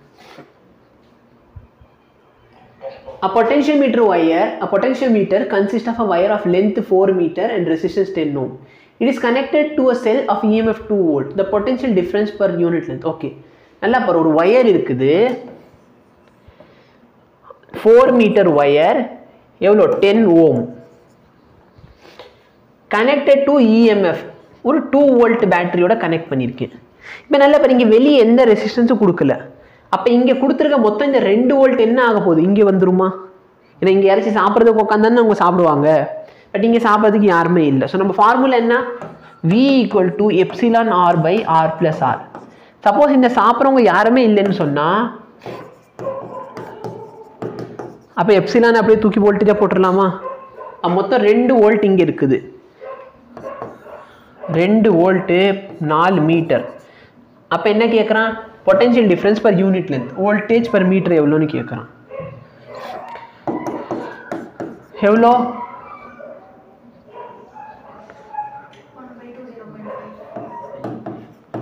Speaker 1: A potentiometer wire, a potentiometer consists of a wire of length 4 meter and resistance 10 ohm. It is connected to a cell of EMF 2 volt. The potential difference per unit length. Okay. நல்லா பாரு ஒரு wire இருக்குது four metre wire எவ்வளோ ten ohm connected to EMF ஒரு two volt பேட்டரியோட connect பண்ணியிருக்கேன் இப்போ நல்லா பாரு இங்கே வெளியே எந்த ரெசிஸ்டன்ஸும் கொடுக்கல அப்போ இங்கே கொடுத்துருக்க மொத்தம் இந்த ரெண்டு வோல்ட் என்ன ஆக போகுது இங்கே வந்துருமா ஏன்னா இங்கே யாராச்சும் சாப்பிட்றதுக்கு உட்காந்தானே அவங்க சாப்பிடுவாங்க பட் இங்கே சாப்பிட்றதுக்கு யாருமே இல்லை ஸோ நம்ம ஃபார்முலா என்ன V equal to epsilon R by R plus R suppose இந்த சாப்பிட்றவங்க யாருமே இல்லைன்னு சொன்னால் அப்போ எப்சிலான் அப்படியே தூக்கி வோல்டேஜாக போட்டுடலாமா அப்ப மொத்தம் ரெண்டு வோல்ட் இங்கே இருக்குது ரெண்டு வோல்ட்டு நாலு மீட்டர் அப்போ என்ன கேட்குறான் potential difference per unit length voltage per metre எவ்வளோன்னு கேட்குறான் எவ்வளோ
Speaker 2: one by two zero point five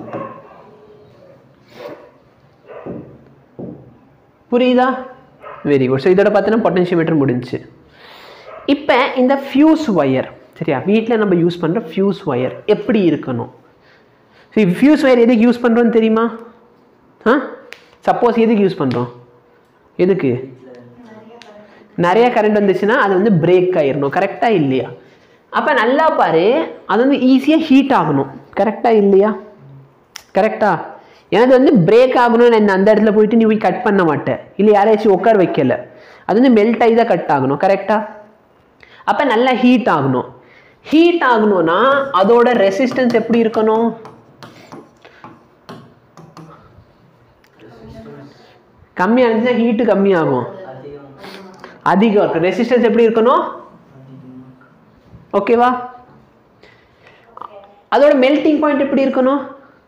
Speaker 1: புரியுதா வெரி குட் ஸோ இதோட பார்த்தீங்கன்னா பொட்டன்ஷியோமீட்டர் முடிஞ்சுச்சு இப்போ இந்த ஃபியூஸ் ஒயர் சரியா வீட்டில் நம்ம யூஸ் பண்ணுற ஃபியூஸ் ஒயர் எப்படி இருக்கணும் சரி ஃபியூஸ் ஒயர் எதுக்கு யூஸ் பண்ணுறோன்னு தெரியுமா ஆ சப்போஸ் எதுக்கு யூஸ் பண்ணுறோம் எதுக்கு நிறைய கரண்ட் வந்துச்சுன்னா அது வந்து பிரேக் ஆயிடணும் கரெக்டாக இல்லையா அப்போ நல்லா பாரு அது வந்து ஈஸியாக ஹீட் ஆகணும் கரெக்டாக இல்லையா கரெக்டா எனது வந்து பிரேக் ஆகணும்னு என்ன அந்த இடத்துல போயிட்டு நீ போய் கட் பண்ண மாட்டேன் இல்லை யாரையாச்சும் உட்கார வைக்கல அது வந்து மெல்ட் ஆகி தான் கட் ஆகணும் கரெக்டா அப்போ நல்லா ஹீட் ஆகணும் ஹீட் ஆகணும்னா அதோட ரெசிஸ்டன்ஸ் எப்படி இருக்கணும் கம்மியாக இருந்துச்சுன்னா ஹீட்டு கம்மியாகும்
Speaker 3: அதிகம்
Speaker 1: அதிகம் இருக்கும் ரெசிஸ்டன்ஸ் எப்படி இருக்கணும் ஓகேவா அதோட மெல்டிங் பாயிண்ட் எப்படி இருக்கணும்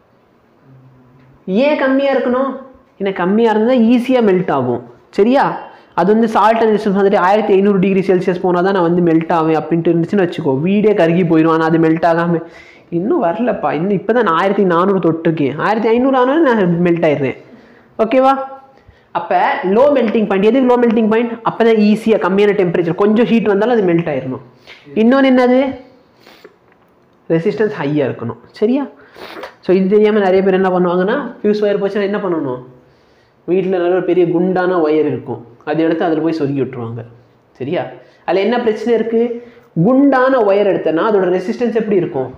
Speaker 1: ஏன் கம்மியாக இருக்கணும் ஏன்னா கம்மியாக இருந்தால் ஈஸியாக மெல்ட் ஆகும் சரியா அது வந்து சால்ட் அண்ட் ரெசிஸ்டன்ஸ் வந்துட்டு ஆயிரத்தி ஐநூறு டிகிரி செல்சியஸ் போனால் தான் நான் வந்து மெல்ட் ஆவேன் அப்படின்ட்டு இருந்துச்சுன்னு வச்சுக்கோ வீடே கருகி போயிடும் ஆனால் அது மெல்ட் ஆகாமல் இன்னும் வரலப்பா இன்னும் இப்போ தான் நான் ஆயிரத்தி நானூறு தொட்டிருக்கேன் ஆயிரத்தி ஐநூறு ஆனாலும் நான் மெல்ட் ஆயிடுறேன் ஓகேவா அப்போ லோ மெல்டிங் பாயிண்ட் எதுக்கு லோ மெல்டிங் பாயிண்ட் அப்போ தான் ஈஸியாக கம்மியான டெம்பரேச்சர் கொஞ்சம் ஹீட் வந்தாலும் அது மெல்ட் ஆயிடணும் இன்னொன்று என்னது ரெசிஸ்டன்ஸ் ஹையாக இருக்கணும் சரியா ஸோ இது தெரியாமல் நிறைய பேர் என்ன பண்ணுவாங்கன்னா ஃபியூஸ் ஒயர் போச்சுன்னா என்ன பண்ணணும் வீட்டில் நல்ல ஒரு பெரிய குண்டான ஒயர் இருக்கும் அதை எடுத்து அதில் போய் சொருகி விட்டுருவாங்க சரியா அதில் என்ன பிரச்சனை இருக்குது குண்டான ஒயர் எடுத்தனா அதோட ரெசிஸ்டன்ஸ் எப்படி இருக்கும்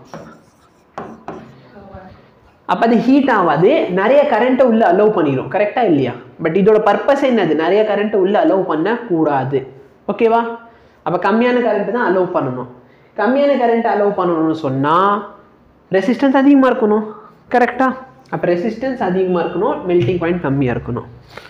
Speaker 1: அப்போ அது ஹீட் ஆகாது நிறைய கரண்ட்டை உள்ளே அலோவ் பண்ணிடும் கரெக்டாக இல்லையா பட் இதோட பர்பஸ் என்னது நிறைய கரண்ட்டை உள்ளே அலோவ் பண்ணக்கூடாது ஓகேவா அப்போ கம்மியான கரண்ட்டு தான் அலோவ் பண்ணணும் கம்மியான கரண்ட் அலோவ் பண்ணணும்னு சொன்னால் ரெசிஸ்டன்ஸ் அதிகமாக இருக்கணும் கரெக்டாக அப்போ ரெசிஸ்டன்ஸ் அதிகமாக இருக்கணும் மெல்டிங் பாயிண்ட் கம்மியாக இருக்கணும்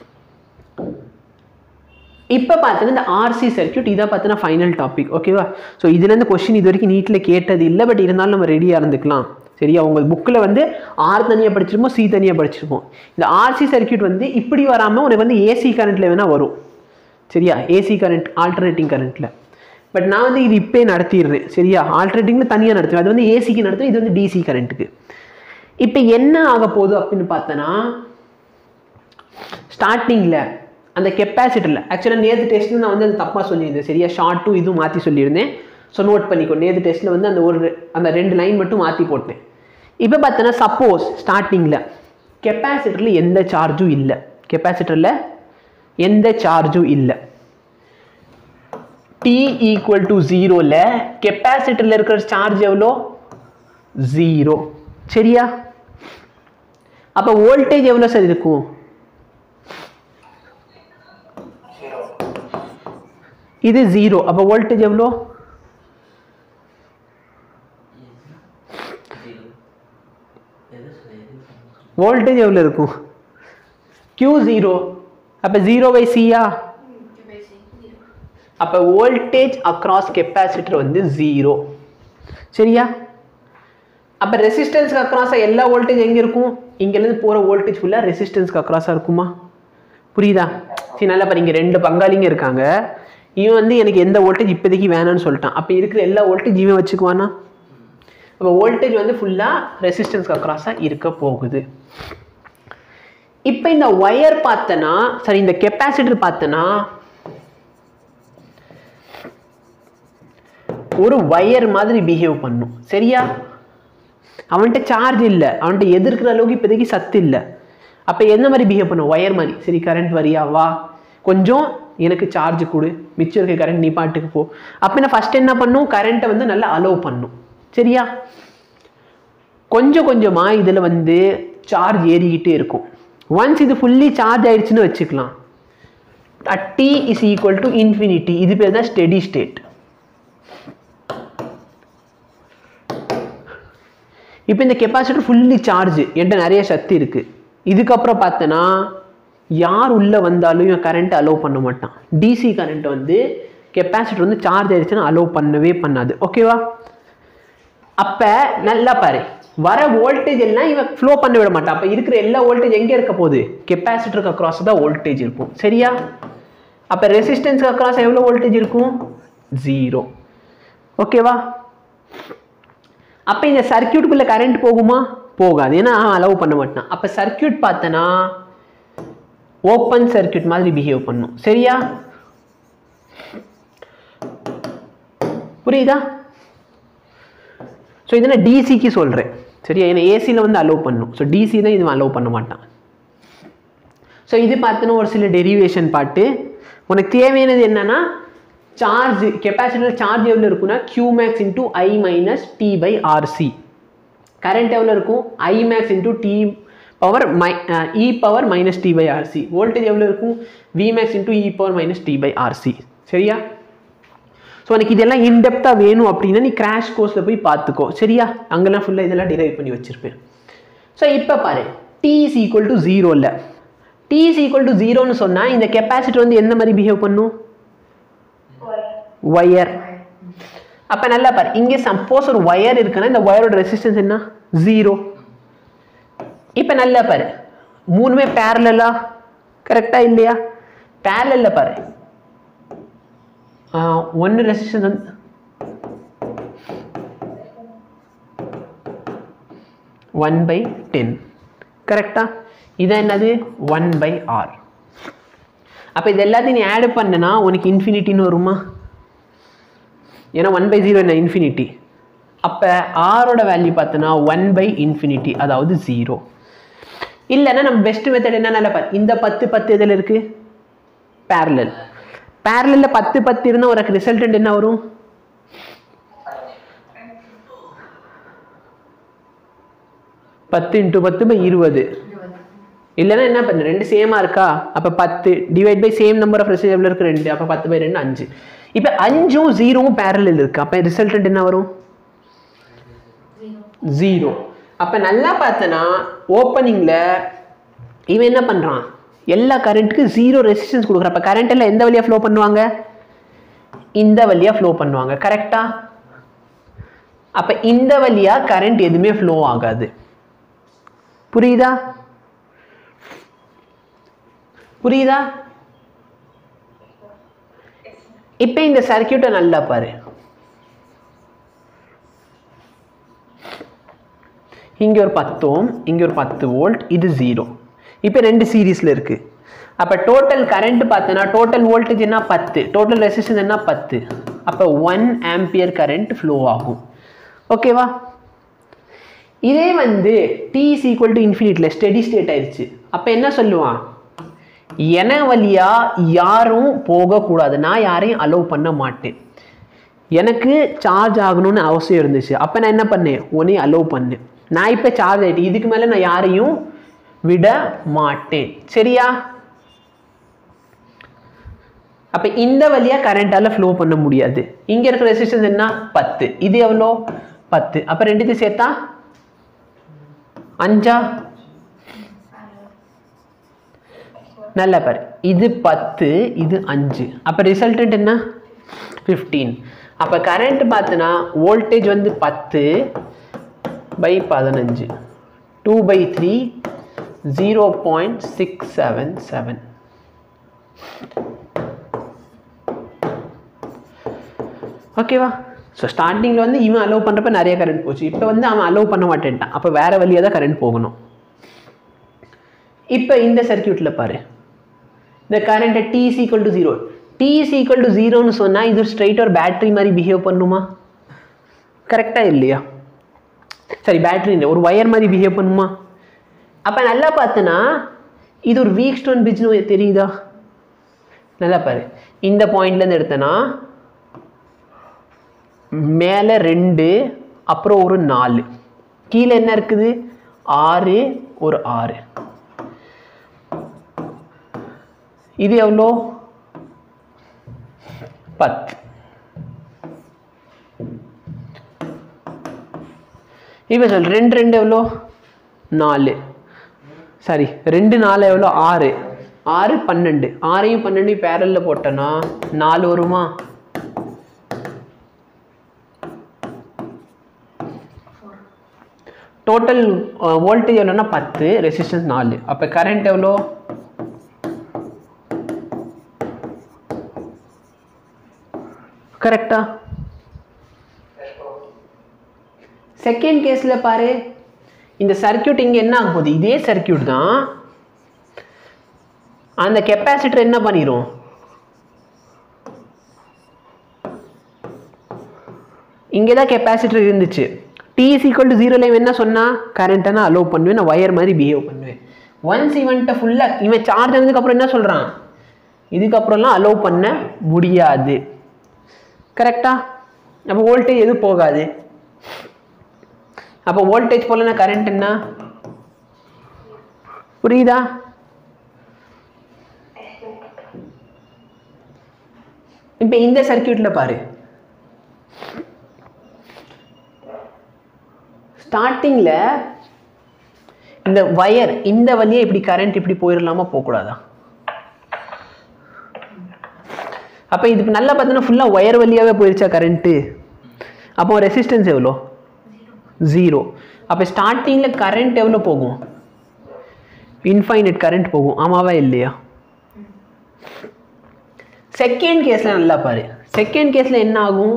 Speaker 1: இப்போ பார்த்தீங்கன்னா இந்த ஆர்சி சர்க்யூட் இதை பார்த்தீங்கன்னா ஃபைனல் டாபிக் ஓகேவா ஸோ இதுலேருந்து கொஸ்டின் இது வரைக்கும் நீட்டில் கேட்டது இல்லை பட் இருந்தாலும் நம்ம ரெடியாக இருந்துக்கலாம் சரியா உங்கள் புக்கில் வந்து ஆர் தனியாக படிச்சிருப்போம் சி தனியாக படிச்சிருப்போம் இந்த ஆர்சி சர்க்யூட் வந்து இப்படி வராமல் உனக்கு வந்து ஏசி கரண்ட்டில் வேணால் வரும் சரியா ஏசி கரண்ட் ஆல்டர்னேட்டிங் கரண்ட்டில் பட் நான் வந்து இது இப்போயே நடத்திடுறேன் சரியா ஆல்டர்னேட்டிங்கில் தனியாக நடத்துவேன் அது வந்து ஏசிக்கு நடத்துவேன் இது வந்து டிசி கரண்ட்டுக்கு இப்போ என்ன ஆக போகுது அப்படின்னு பார்த்தோன்னா ஸ்டார்டிங்கில் அந்த கெப்பாசிட்டரில் ஆக்சுவலாக நேற்று டெஸ்ட்டில் நான் வந்து அது தப்பாக சொல்லியிருந்தேன் சரியா ஷார்ட் டூ இதுவும் மாற்றி சொல்லியிருந்தேன் ஸோ நோட் பண்ணிக்கோ நேற்று டெஸ்ட்டில் வந்து அந்த ஒரு அந்த ரெண்டு லைன் மட்டும் மாற்றி போட்டேன் இப்போ பார்த்தோன்னா சப்போஸ் ஸ்டார்டிங்கில் கெப்பாசிட்டரில் எந்த சார்ஜும் இல்லை கெப்பாசிட்டரில் எந்த சார்ஜும் இல்லை டி ஈக்குவல் டு ஜீரோவில் கெப்பாசிட்டரில் இருக்கிற சார்ஜ் எவ்வளோ ஜீரோ சரியா அப்போ வோல்டேஜ் எவ்வளோ சார் இருக்கும் இது ஜீரோ அப்போ வோல்டேஜ் எவ்வளோ
Speaker 3: ஜீரோ எது சொல்லுது
Speaker 1: வோல்டேஜ் எவ்வளோ இருக்கும் Q ஜீரோ அப்போ ஜீரோ பை சியா அப்போ வோல்டேஜ் அக்ராஸ் கெப்பாசிட்டர் வந்து ஜீரோ சரியா அப்போ ரெசிஸ்டன்ஸ்க்கு அக்ராஸாக எல்லா வோல்டேஜ் எங்கே இருக்கும் இங்கேருந்து போகிற வோல்டேஜ் ஃபுல்லாக ரெசிஸ்டன்ஸ்க்கு அக்ராஸாக இருக்குமா புரியுதா சரி நல்லா பாருங்க ரெண்டு பங்காளிங்க இருக்காங்க இவன் வந்து எனக்கு எந்த வோல்டேஜ் இப்போதைக்கு வேணாம்னு சொல்லிட்டான் அப்போ இருக்கிற எல்லா வோல்டேஜ் இவன் வச்சுக்குவானா அப்போ வோல்டேஜ் வந்து ஃபுல்லாக ரெசிஸ்டன்ஸ்க்கு அக்ராஸாக இருக்க போகுது இப்போ இந்த ஒயர் பார்த்தனா சரி இந்த கெப்பாசிட்டர் பார்த்தனா ஒரு ஒயர் மாதிரி பிஹேவ் பண்ணும் சரியா அவன்கிட்ட சார்ஜ் இல்லை அவன்கிட்ட எதிர்க்கிற அளவுக்கு இப்போதைக்கு சத்து இல்லை அப்போ எந்த மாதிரி பிஹேவ் பண்ணும் ஒயர் மாதிரி சரி கரண்ட் வரியா வா கொஞ்சம் எனக்கு சார்ஜ் கொடு மிச்சம் இருக்க கரண்ட் நீ பாட்டுக்கு போ அப்போ என்ன ஃபஸ்ட் என்ன பண்ணும் கரண்ட்டை வந்து நல்லா அலோவ் பண்ணும் சரியா கொஞ்சம் கொஞ்சமாக இதில் வந்து சார்ஜ் ஏறிக்கிட்டே இருக்கும் ஒன்ஸ் இது ஃபுல்லி சார்ஜ் ஆயிடுச்சுன்னு வச்சுக்கலாம் t is equal to infinity இது பேர் தான் ஸ்டெடி ஸ்டேட் இப்போ இந்த கெப்பாசிட்டர் ஃபுல்லி சார்ஜ் என்கிட்ட நிறைய சக்தி இருக்குது இதுக்கப்புறம் பார்த்தனா யார் உள்ளே வந்தாலும் இவன் கரண்ட் அலோவ் பண்ண மாட்டான் டிசி கரண்ட் வந்து கெப்பாசிட்டர் வந்து சார்ஜ் ஆயிடுச்சுன்னா அலோவ் பண்ணவே பண்ணாது ஓகேவா அப்போ நல்லா பாரு வர வோல்டேஜ் எல்லாம் இவன் ஃப்ளோ பண்ண விட மாட்டான் அப்போ இருக்கிற எல்லா வோல்டேஜ் எங்கே இருக்க போகுது கெப்பாசிட்டருக்கு அக்ராஸ் தான் வோல்டேஜ் இருக்கும் சரியா அப்போ ரெசிஸ்டன்ஸ்க்கு அக்ராஸ் எவ்வளோ வோல்டேஜ் இருக்கும் ஜீரோ ஓகேவா அப்போ இந்த சர்க்கியூட்டுக்குள்ளே கரண்ட் போகுமா போகாது ஏன்னா அவன் அலோவ் பண்ண மாட்டான் அப்போ சர்க்கியூட் பார்த்தனா ஓப்பன் சர்க்கியூட் மாதிரி பிஹேவ் பண்ணும் சரியா புரியுதா ஸோ இதை நான் டிசிக்கு சொல்கிறேன் சரியா ஏன்னா ஏசியில் வந்து அலோவ் பண்ணும் ஸோ டிசி தான் இது அலோவ் பண்ண மாட்டான் ஸோ இது பார்த்தோன்னா ஒரு சில டெரிவேஷன் பாட்டு உனக்கு தேவையானது என்னன்னா சார்ஜ் கெப்பாசிட்டர் சார்ஜ் எவ்வளோ இருக்குன்னா Q max into I minus t by RC current எவ்வளோ இருக்கும் I max into t power my e power minus t by RC voltage எவ்வளோ இருக்கும் V max into e power minus t by RC சரியா so உனக்கு இதெல்லாம் இன்டெப்த்தாக வேணும் அப்படின்னா நீ கிராஷ் கோர்ஸில் போய் பார்த்துக்கோ சரியா அங்கெல்லாம் ஃபுல்லாக இதெல்லாம் டிரைவ் பண்ணி வச்சுருப்பேன் ஸோ இப்போ பாரு t is equal to zero இல்லை டி இஸ் ஈக்குவல் டு ஜீரோன்னு சொன்னால் இந்த கெப்பாசிட்டர் வந்து எந்த மாதிரி பிஹேவ் பண்ணும் ஒயர் அப்போ நல்லா பாரு இங்கே சப்போஸ் ஒரு ஒயர் இருக்குன்னா இந்த ஒயரோட ரெசிஸ்டன்ஸ் என்ன ஜீரோ இப்போ நல்லா பாரு மூணுமே பேரலா கரெக்டாக இல்லையா பேரலில் பாரு ஒன்று ரெசிஸ்டன்ஸ் வந்து ஒன் பை டென் கரெக்டா இது என்னது ஒன் பை ஆர் அப்போ இது எல்லாத்தையும் நீ ஆட் பண்ணனா உனக்கு இன்ஃபினிட்டின்னு வருமா ஏன்னா ஒன் பை ஜீரோ என்ன இன்ஃபினிட்டி அப்போ ஆரோட வேல்யூ பார்த்தோன்னா ஒன் பை இன்ஃபினிட்டி அதாவது ஜீரோ இல்லைன்னா நம்ம பெஸ்ட் மெத்தட் என்னென்ன பாரு இந்த பத்து பத்து இதில் இருக்குது பேரலல் பேரலில் பத்து பத்து இருந்தால் உனக்கு ரிசல்டன்ட் என்ன வரும் பத்து இன்ட்டு பத்து பை இருபது இல்லைன்னா என்ன பண்ணு ரெண்டு சேமாக இருக்கா அப்போ பத்து divide by same number of ரெசிஸ் எவ்வளோ இருக்கு ரெண்டு அப்போ பத்து பை ரெண்டு அஞ்சு இப்போ அஞ்சும் ஜீரோவும் பேரலில் இருக்கு அப்போ ரிசல்டன்ட் என்ன வரும் ஜீரோ அப்போ நல்லா பார்த்தனா ஓப்பனிங்கில் இவன் என்ன பண்ணுறான் எல்லா கரண்ட்டுக்கு ஜீரோ ரெசிஸ்டன்ஸ் கொடுக்குற அப்போ கரண்ட் எல்லாம் எந்த வழியாக ஃப்ளோ பண்ணுவாங்க இந்த வழியாக ஃப்ளோ பண்ணுவாங்க கரெக்டா அப்போ இந்த வழியாக கரண்ட் எதுவுமே ஃப்ளோ ஆகாது புரியுதா புரியுதா இப்போ இந்த சர்க்கியூட்டை நல்லா பாரு இங்கே ஒரு பத்து ஓம் இங்கே ஒரு பத்து வோல்ட் இது ஜீரோ இப்போ ரெண்டு சீரீஸில் இருக்குது அப்போ டோட்டல் கரண்ட் பார்த்தோன்னா டோட்டல் வோல்டேஜ் என்ன பத்து டோட்டல் ரெசிஸ்டன்ஸ் என்ன பத்து அப்போ ஒன் ஆம்பியர் கரண்ட் ஃப்ளோ ஆகும் ஓகேவா இதே வந்து டி இஸ் ஈக்குவல் டு இன்ஃபினிட்டில் ஸ்டெடி ஸ்டேட் ஆயிடுச்சு அப்போ என்ன சொல்லுவான் என வழியா யாரும் போகக்கூடாது நான் யாரையும் அலோவ் பண்ண மாட்டேன் எனக்கு சார்ஜ் ஆகணும்னு அவசியம் இருந்துச்சு அப்போ நான் என்ன பண்ணேன் உன்னையும் அலோவ் பண்ணேன் நான் இப்போ சார்ஜ் ஆகிட்டேன் இதுக்கு மேலே நான் யாரையும் விட மாட்டேன் சரியா அப்போ இந்த வழியாக கரண்ட்டால் ஃப்ளோ பண்ண முடியாது இங்கே இருக்கிற ரெசிஸ்டன்ஸ் என்ன பத்து இது எவ்வளோ பத்து அப்போ ரெண்டுத்தையும் சேர்த்தா அஞ்சா நல்ல பாரு இது பத்து இது அஞ்சு அப்போ ரிசல்டன்ட் என்ன ஃபிஃப்டீன் அப்போ கரண்ட் பார்த்தோன்னா வோல்டேஜ் வந்து பத்து பை பதினஞ்சு two by three zero point six seven seven ஓகேவா ஸோ ஸ்டார்டிங்கில் வந்து இவன் அலோவ் பண்ணுறப்ப நிறைய கரண்ட் போச்சு இப்போ வந்து அவன் அலோவ் பண்ண மாட்டேன்ட்டான் அப்போ வேறு வழியாக தான் கரண்ட் போகணும் இப்போ இந்த சர்க்கியூட்டில் பாரு இந்த கரண்ட்டை t is equal to zero t is equal to ஜீரோன்னு சொன்னால் இது ஸ்ட்ரைட் ஒரு பேட்டரி மாதிரி பிஹேவ் பண்ணுமா கரெக்டாக இல்லையா சரி பேட்டரி இல்லை ஒரு ஒயர் மாதிரி பிஹேவ் பண்ணுமா அப்போ நல்லா பார்த்தனா இது ஒரு வீக் ஸ்டோன் பிரிட்ஜ்னு தெரியுதா நல்லா பாரு இந்த பாயிண்ட்லேருந்து எடுத்தனா மேலே ரெண்டு அப்புறம் ஒரு நாலு கீழே என்ன இருக்குது ஆறு ஒரு ஆறு இது எவ்வளோ பத்து இப்போ சொல் ரெண்டு ரெண்டு எவ்வளோ நாலு சாரி ரெண்டு நாலு எவ்வளோ ஆறு ஆறு பன்னெண்டு ஆறையும் பன்னெண்டையும் பேரலில் போட்டோன்னா நாலு வருமா டோட்டல் வோல்டேஜ் எவ்வளோன்னா பத்து ரெசிஸ்டன்ஸ் நாலு அப்போ கரண்ட் எவ்வளோ கரெக்டா செகண்ட் கேஸில் பாரு இந்த சர்க்கியூட் இங்கே என்ன ஆக போகுது இதே சர்க்கியூட் தான் அந்த கெப்பாசிட்டர் என்ன பண்ணிரும் இங்கே தான் கெப்பாசிட்டர் இருந்துச்சு டி இஸ் ஈக்குவல் டு ஜீரோல இவன் என்ன சொன்னா கரண்ட்டை நான் அலோவ் பண்ணுவேன் நான் ஒயர் மாதிரி பிஹேவ் பண்ணுவேன் ஒன்ஸ் இவன்ட்ட ஃபுல்லாக இவன் சார்ஜ் ஆனதுக்கப்புறம் என்ன சொல்கிறான் இதுக்கப்புறம்லாம் அலோவ் பண்ண முடியாது கரெக்டா அப்போ வோல்டேஜ் எதுவும் போகாது அப்போ வோல்டேஜ் போலனா கரண்ட் என்ன புரியுதா இப்போ இந்த சர்க்கியூட்ல பாரு ஸ்டார்டிங்கில் இந்த வயர் இந்த வழியே இப்படி கரண்ட் இப்படி போயிடலாமா போகக்கூடாதா அப்போ இதுக்கு நல்லா பார்த்தீங்கன்னா ஃபுல்லாக ஒயர் வழியாகவே போயிருச்சா கரண்ட்டு அப்போ ரெசிஸ்டன்ஸ் எவ்வளோ ஜீரோ அப்போ ஸ்டார்டிங்கில் கரண்ட் எவ்வளோ போகும் இன்ஃபைனட் கரண்ட் போகும் ஆமாவா இல்லையா செகண்ட் கேஸில் நல்லா பாரு செகண்ட் கேஸில் என்ன ஆகும்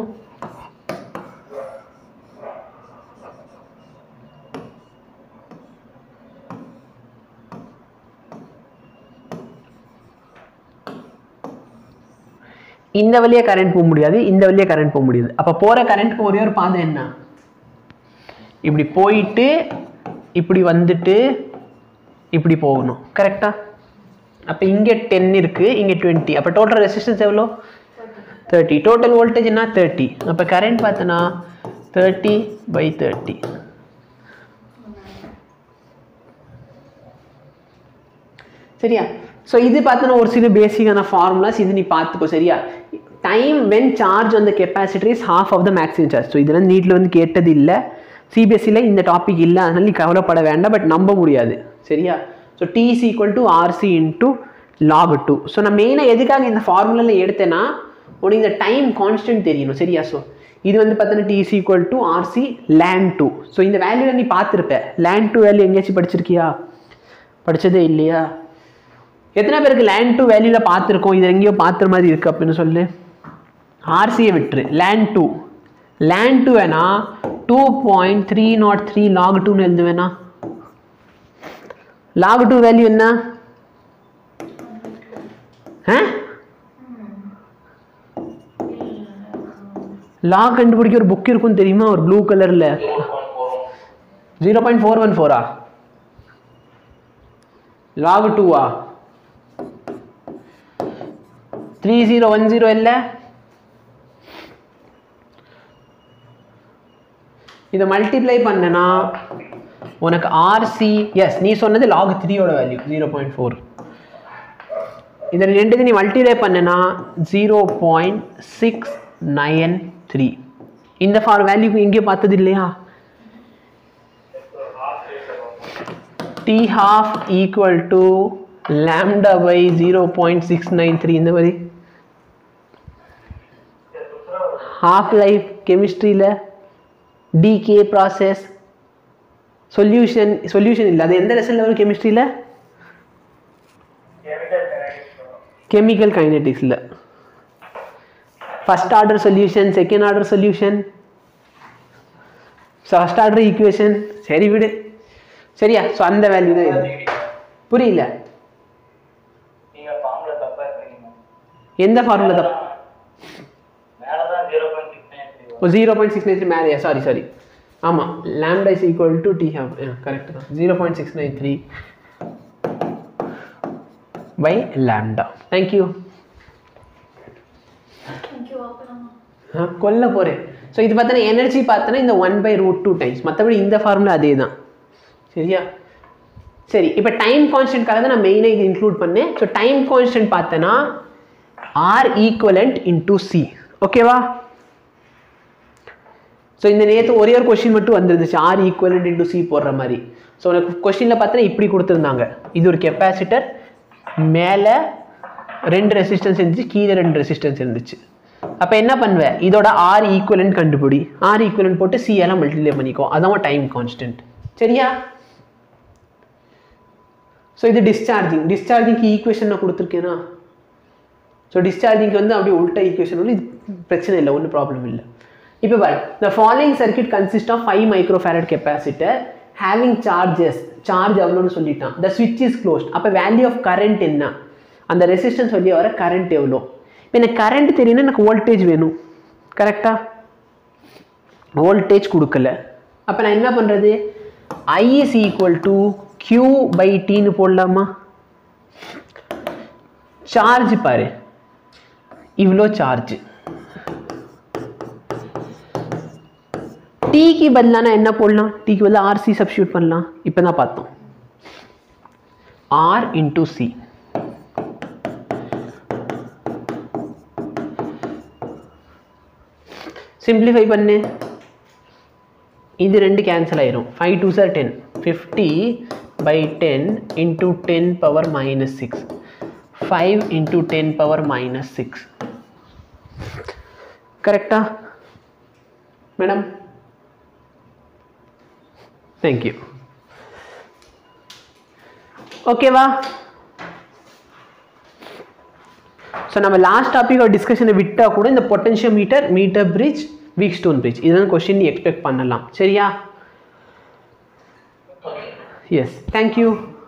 Speaker 1: இந்த வழியாக கரண்ட் போக முடியாது இந்த வழியாக கரண்ட் போக முடியாது அப்போ போகிற கரண்ட்க்கு ஒரே ஒரு பாதை என்ன இப்படி போயிட்டு இப்படி வந்துட்டு இப்படி போகணும் கரெக்டா அப்போ இங்கே டென் இருக்குது இங்கே டுவெண்ட்டி அப்போ டோட்டல் ரெசிஸ்டன்ஸ் எவ்வளோ தேர்ட்டி டோட்டல் வோல்டேஜ் என்ன தேர்ட்டி அப்போ கரண்ட் பார்த்தோன்னா தேர்ட்டி பை தேர்ட்டி சரியா ஸோ இது பார்த்தோன்னா ஒரு சில பேசிக்கான ஃபார்முலாஸ் இது நீ பார்த்துக்கோ சரியா டைம் வென் சார்ஜ் அந்த capacity is half of the maximum charge so இதெல்லாம் நீட்டில் வந்து கேட்டது இல்லை சிபிஎஸ்சியில் இந்த டாபிக் இல்லை அதனால நீ கவலைப்பட வேண்டாம் பட் நம்ப முடியாது சரியா so t is equal to RC into log two so நான் மெயினாக எதுக்காக இந்த ஃபார்முலாவில் எடுத்தேன்னா உனக்கு இந்த டைம் கான்ஸ்டன்ட் தெரியணும் சரியா ஸோ இது வந்து பார்த்தோன்னா t is equal to RC ln two so இந்த வேல்யூவில் நீ பார்த்துருப்ப லேண்ட் டூ வேல்யூ எங்கேயாச்சும் படிச்சிருக்கியா படிச்சதே இல்லையா எத்தனை பேருக்கு லேண்ட் டூ வேல்யூவில் பார்த்துருக்கோம் இது எங்கேயோ பார்த்துற மாதிரி இருக்குது அப்படின்னு சொல்லு ஆர்சியை விட்டுரு லேண்ட் டூ லேண்ட் டூ வேணா two point three nought three log டூன்னு எழுதுவேனா லாக் டூ வேல்யூ என்ன ஆ லாக் கண்டுபிடிக்க ஒரு புக் இருக்கும் தெரியுமா ஒரு ப்ளூ கலரில் ஜீரோ பாயிண்ட் ஃபோர் ஒன் ஃபோரா லாக் டூவா த்ரீ ஜீரோ ஒன் ஜீரோ இல்லை இதை மல்டிப்ளை பண்ணனா உனக்கு ஆர்சி எஸ் நீ சொன்னது லாக் த்ரீயோட வேல்யூ ஜீரோ பாயிண்ட் ஃபோர் இதை ரெண்டு நீ மல்டிப்ளை பண்ணனா zero point six nine three இந்த ஃபார் வேல்யூக்கு எங்கேயும் பார்த்தது இல்லையா t half equal to lambda by zero point six nine three இந்த மாதிரி ஹாஃப் லைஃப் கெமிஸ்ட்ரியில் டிகே ப்ராசஸ் சொல்யூஷன் சொல்யூஷன் இல்லை அது எந்த லெசனில் வரும் கெமிஸ்ட்ரியில் கெமிக்கல் கைனடிக்ஸில் first order solution second order solution first order equation சரி விடு சரியா ஸோ அந்த வேல்யூ தான் இது புரியல
Speaker 3: நீங்க ஃபார்ம்ல தப்பா இருக்கீங்க
Speaker 1: எந்த ஃபார்முலா தான்
Speaker 3: மேலதான் zero point six nine
Speaker 1: O zero point six nine three மேலேயா சாரி சாரி ஆமாம் lambda is equal to t half correct தான் zero point six nine three by lambda thank you
Speaker 2: thank you அப்பலாம்
Speaker 1: ஆ, கொல்ல போகிறேன் ஸோ இது பார்த்தோன்னா எனர்ஜி பார்த்தோன்னா இந்த one by root two times மற்றபடி இந்த ஃபார்முலா அதே தான் சரியா சரி இப்போ டைம் கான்ஸ்டன்ட்காக தான் நான் மெயினாக இது இன்க்ளூட் பண்ணேன் ஸோ டைம் கான்ஸ்டன்ட் பார்த்தோன்னா ஆர் ஈக்குவலண்ட் இன்டூ சி ஓகேவா ஸோ இந்த நேற்று ஒரே ஒரு கொஷின் மட்டும் வந்துருந்துச்சு ஆர் ஈக்குவலண்ட் இன்டூ சி போடுற மாதிரி ஸோ உனக்கு கொஷினில் பார்த்தோன்னா இப்படி கொடுத்துருந்தாங்க இது ஒரு கெப்பாசிட்டர் மேலே ரெண்டு ரெசிஸ்டன்ஸ் இருந்துச்சு கீழே ரெண்டு ரெசிஸ்டன்ஸ் இருந்துச்சு அப்போ என்ன பண்ணுவேன் இதோட ஆர் ஈக்குவலண்ட் கண்டுபிடி ஆர் ஈக்குவலண்ட் போட்டு சி எல்லாம் மல்டிப்ளை பண்ணிக்கோ அதான் டைம் கான்ஸ்டன்ட் சரியா ஸோ இது டிஸ்சார்ஜிங் டிஸ்சார்ஜிங்க்கு ஈக்குவேஷன் நான் கொடுத்துருக்கேனா ஸோ டிஸ்சார்ஜிங்க்கு வந்து அப்படியே உல்ட்டா ஈக்குவேஷன் வந்து இது பிரச்சனை இல்லை ஒன்றும் ப்ராப்ளம் இல்லை இப்போ பாரு the following circuit consists of five microfarad capacitor having charges charge அவ்வளோன்னு சொல்லிட்டான் the switch is closed அப்போ வேல்யூ ஆஃப் கரண்ட் என்ன அந்த ரெசிஸ்டன்ஸ் வழியாக வர கரண்ட் எவ்வளோ இப்போ எனக்கு கரண்ட் தெரியணும்னா எனக்கு வோல்டேஜ் வேணும் கரெக்டாக வோல்டேஜ் கொடுக்கல அப்போ நான் என்ன பண்ணுறது I is equal to Q by டின்னு போடலாமா சார்ஜ் பாரு இவ்வளோ சார்ஜ் டீக்கு பதிலாக நான் என்ன போடலாம் டீக்கு பதிலாக ஆர்சி சப்ஸ்டியூட் பண்ணலாம் இப்போ தான் பார்த்தோம் ஆர் இன்டூ சி சிம்பிளிஃபை பண்ணு இது ரெண்டு கேன்சல் ஆயிரும் five two are ten fifty by ten into ten power minus six five into ten power minus six கரெக்டா மேடம் தேங்க்யூ ஓகேவா ஸோ நம்ம லாஸ்ட் டாபிக் டிஸ்கஷனை விட்டால் கூட இந்த potential metre metre bridge Wheatstone bridge இதுதான் question நீ expect பண்ணலாம் சரியா எஸ் தேங்க்யூ